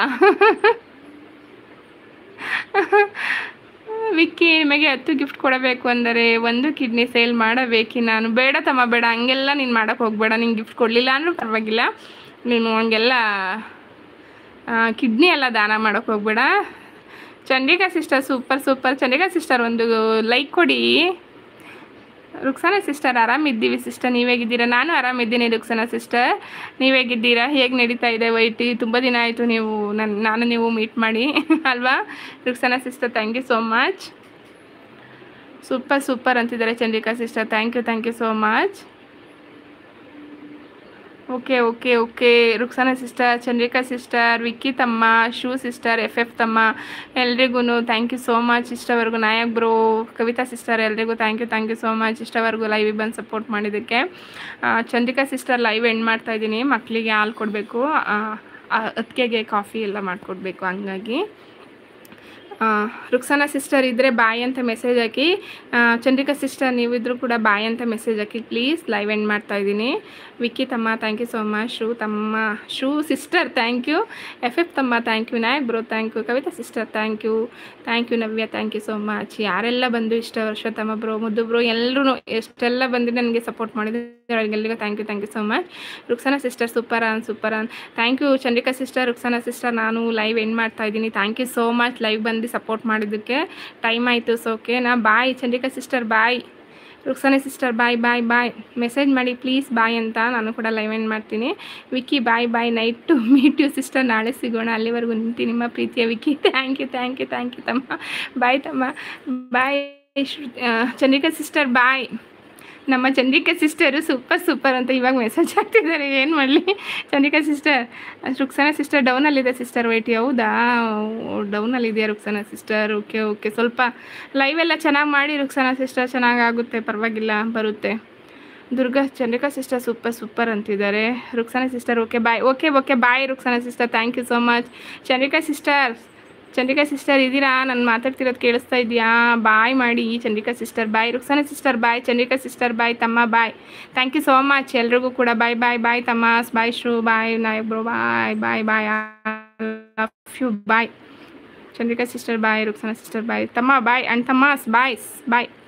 ವಿಕ್ಕಿ ನಿಮಗೆ ಹತ್ತು ಗಿಫ್ಟ್ ಕೊಡಬೇಕು ಅಂದರೆ ಒಂದು ಕಿಡ್ನಿ ಸೇಲ್ ಮಾಡಬೇಕಿ ನಾನು ಬೇಡ ತಮ್ಮ ಬೇಡ ಹಂಗೆಲ್ಲ ನೀನು ಮಾಡೋಕ್ಕೆ ಹೋಗಬೇಡ ನೀನು ಗಿಫ್ಟ್ ಕೊಡಲಿಲ್ಲ ಅಂದರೂ ಪರವಾಗಿಲ್ಲ ನೀನು ಹಂಗೆಲ್ಲ ಕಿಡ್ನಿ ಎಲ್ಲ ದಾನ ಮಾಡೋಕ್ಕೆ ಹೋಗಬೇಡ Chandrika sister super super Chandrika sister ಒಂದು ಲೈಕ್ ಕೊಡಿ ರುಕ್ಸಾನ ಸಿಸ್ಟರ್ ಆರಾಮಿದ್ದೀವಿ ಸಿಸ್ಟರ್ ನೀವು ಹೇಗಿದ್ದೀರಾ ನಾನು ಆರಾಮಿದ್ದೀನಿ ರುಕ್ಸಾನ ಸಿಸ್ಟರ್ ನೀವು ಹೇಗಿದ್ದೀರಾ ಹೇಗೆ ನಡೀತಾ ಇದೆ ವೈಟಿ ತುಂಬ ದಿನ ಆಯಿತು ನೀವು ನನ್ನ ನಾನು ನೀವು ಮೀಟ್ ಮಾಡಿ ಅಲ್ವಾ Ruksana sister thank you so much super super ಅಂತಿದ್ದಾರೆ Chandrika sister thank you thank you so much okay okay okay Ruksana sister Chandrika sister Vicky ತಮ್ಮ ಶೂ ಸಿಸ್ಟರ್ ಎಫ್ ಎಫ್ ತಮ್ಮ ಎಲ್ರಿಗೂ ಥ್ಯಾಂಕ್ ಯು ಸೋ ಮಚ್ ಇಷ್ಟವರೆಗೂ ನಾಯಕ್ ಬ್ರೋ ಕವಿತಾ ಸಿಸ್ಟರ್ ಎಲ್ರಿಗೂ thank you thank you so much ಇಷ್ಟವರೆಗೂ ಲೈವಿಗೆ ಬಂದು ಸಪೋರ್ಟ್ ಮಾಡಿದ್ದಕ್ಕೆ ಆ, ಚಂದ್ರಿಕಾ ಸಿಸ್ಟರ್ ಲೈವ್ ಎಂಡ್ ಮಾಡ್ತಾ ಇದ್ದೀನಿ ಮಕ್ಕಳಿಗೆ ಹಾಲು ಕೊಡಬೇಕು ಅದಕ್ಕೆಗೆ ಕಾಫಿ ಎಲ್ಲ ಮಾಡಿಕೊಡ್ಬೇಕು ಹಂಗಾಗಿ ಆ, ರುಕ್ಸಾನ ಸಿಸ್ಟರ್ ಇದ್ದರೆ ಬಾಯ್ ಅಂತ ಮೆಸೇಜ್ ಹಾಕಿ ಆ, ಚಂದ್ರಿಕಾ ಸಿಸ್ಟರ್ ನೀವಿದ್ರೂ ಕೂಡ ಬಾಯ್ ಅಂತ ಮೆಸೇಜ್ ಹಾಕಿ ಪ್ಲೀಸ್ ಲೈವ್ ಎಂಡ್ ಮಾಡ್ತಾ ಇದ್ದೀನಿ ವಿಕ್ಕಿ ತಮ್ಮ ಥ್ಯಾಂಕ್ ಯು ಸೋ ಮಚ್ ಶೂ ತಮ್ಮ ಶೂ sister thank you F F ತಮ್ಮ thank you Nayak bro thank you Kavita sister thank you thank you Navya thank you so much ಯಾರೆಲ್ಲ ಬಂದು ಇಷ್ಟ ವರ್ಷ ತಮ್ಮ ಬ್ರೋ ಮುದ್ದು ಬ್ರೋ ಎಲ್ಲರೂ ಎಷ್ಟೆಲ್ಲ ಬಂದು ನನಗೆ ಸಪೋರ್ಟ್ ಮಾಡಿದ್ದಾರೆ ಅವ್ರಿಗೆಲ್ಲರಿಗೂ thank you thank you so much Ruksana sister super ಅನ್ ಸೂಪರ್ ಅನ್ thank you Chandrika sister Ruksana sister ನಾನು ಲೈವ್ ಎಂಡ್ ಮಾಡ್ತಾ ಇದ್ದೀನಿ thank you so much live ಬಂದು ಸಪೋರ್ಟ್ ಮಾಡಿದ್ದಕ್ಕೆ ಟೈಮ್ ಆಯಿತು ಸೊ ಓಕೆನಾ ಬಾಯ್ ಚಂದ್ರಿಕಾ ಸಿಸ್ಟರ್ ಬಾಯ್ ರುಕ್ಸಾನೆ sister bye bye bye message ಮಾಡಿ ಪ್ಲೀಸ್ ಬಾಯ್ ಅಂತ ನಾನು ಕೂಡ ಲೈವ್ ಎಂಡ್ ಮಾಡ್ತೀನಿ Vicky bye bye nice to meet you sister ನಾಳೆ ಸಿಗೋಣ ಅಲ್ಲಿವರೆಗೂ ನಿಂತು ನಿಮ್ಮ ಪ್ರೀತಿಯ Vicky thank you thank you thank you ತಮ್ಮ ಬಾಯ್ ತಮ್ಮ ಬಾಯ್ ಚಂದ್ರಿಕಾ ಸಿಸ್ಟರ್ ಬಾಯ್ ನಮ್ಮ ಚಂದ್ರಿಕಾ ಸಿಸ್ಟರು ಸೂಪರ್ ಸೂಪರ್ ಅಂತ ಇವಾಗ ಮೆಸೇಜ್ ಹಾಕ್ತಿದ್ದಾರೆ ಏನು ಮಾಡಲಿ ಚಂದ್ರಿಕಾ ಸಿಸ್ಟರ್ ರುಕ್ಸಾನ ಸಿಸ್ಟರ್ ಡೌನಲ್ಲಿದೆ ಸಿಸ್ಟರ್ ವೈಟಿ ಹೌದಾ ಡೌನಲ್ಲಿದೆಯಾ ರುಕ್ಸಾನ ಸಿಸ್ಟರ್ ಓಕೆ ಓಕೆ ಸ್ವಲ್ಪ ಲೈವ್ ಎಲ್ಲ ಚೆನ್ನಾಗಿ ಮಾಡಿ ರುಕ್ಸಾನ ಸಿಸ್ಟರ್ ಚೆನ್ನಾಗಾಗುತ್ತೆ ಪರವಾಗಿಲ್ಲ ಬರುತ್ತೆ Durga Chandrika sister super super ಅಂತಿದ್ದಾರೆ Ruksana sister okay bye okay okay bye Ruksana sister thank you so much Chandrika sister Chandrika sister ಇದ್ದೀರಾ ನಾನು ಮಾತಾಡ್ತಿರೋದು ಕೇಳಿಸ್ತಾ ಇದೆಯಾ ಬಾಯ್ ಮಾಡಿ Chandrika sister bye Ruksana sister bye Chandrika sister bye ತಮ್ಮ bye thank you so much ಎಲ್ರಿಗೂ ಕೂಡ ಬಾಯ್ ಬಾಯ್ ಬಾಯ್ ತಮಾಸ್ ಬಾಯ್ ಶ್ರೂ bye Nayak bro bye bye bye love you bye Chandrika sister bye Ruksana sister bye ತಮ್ಮ ಬಾಯ್ ಆ್ಯಂಡ್ ತಮಾಸ್ ಬಾಯ್ಸ್ ಬಾಯ್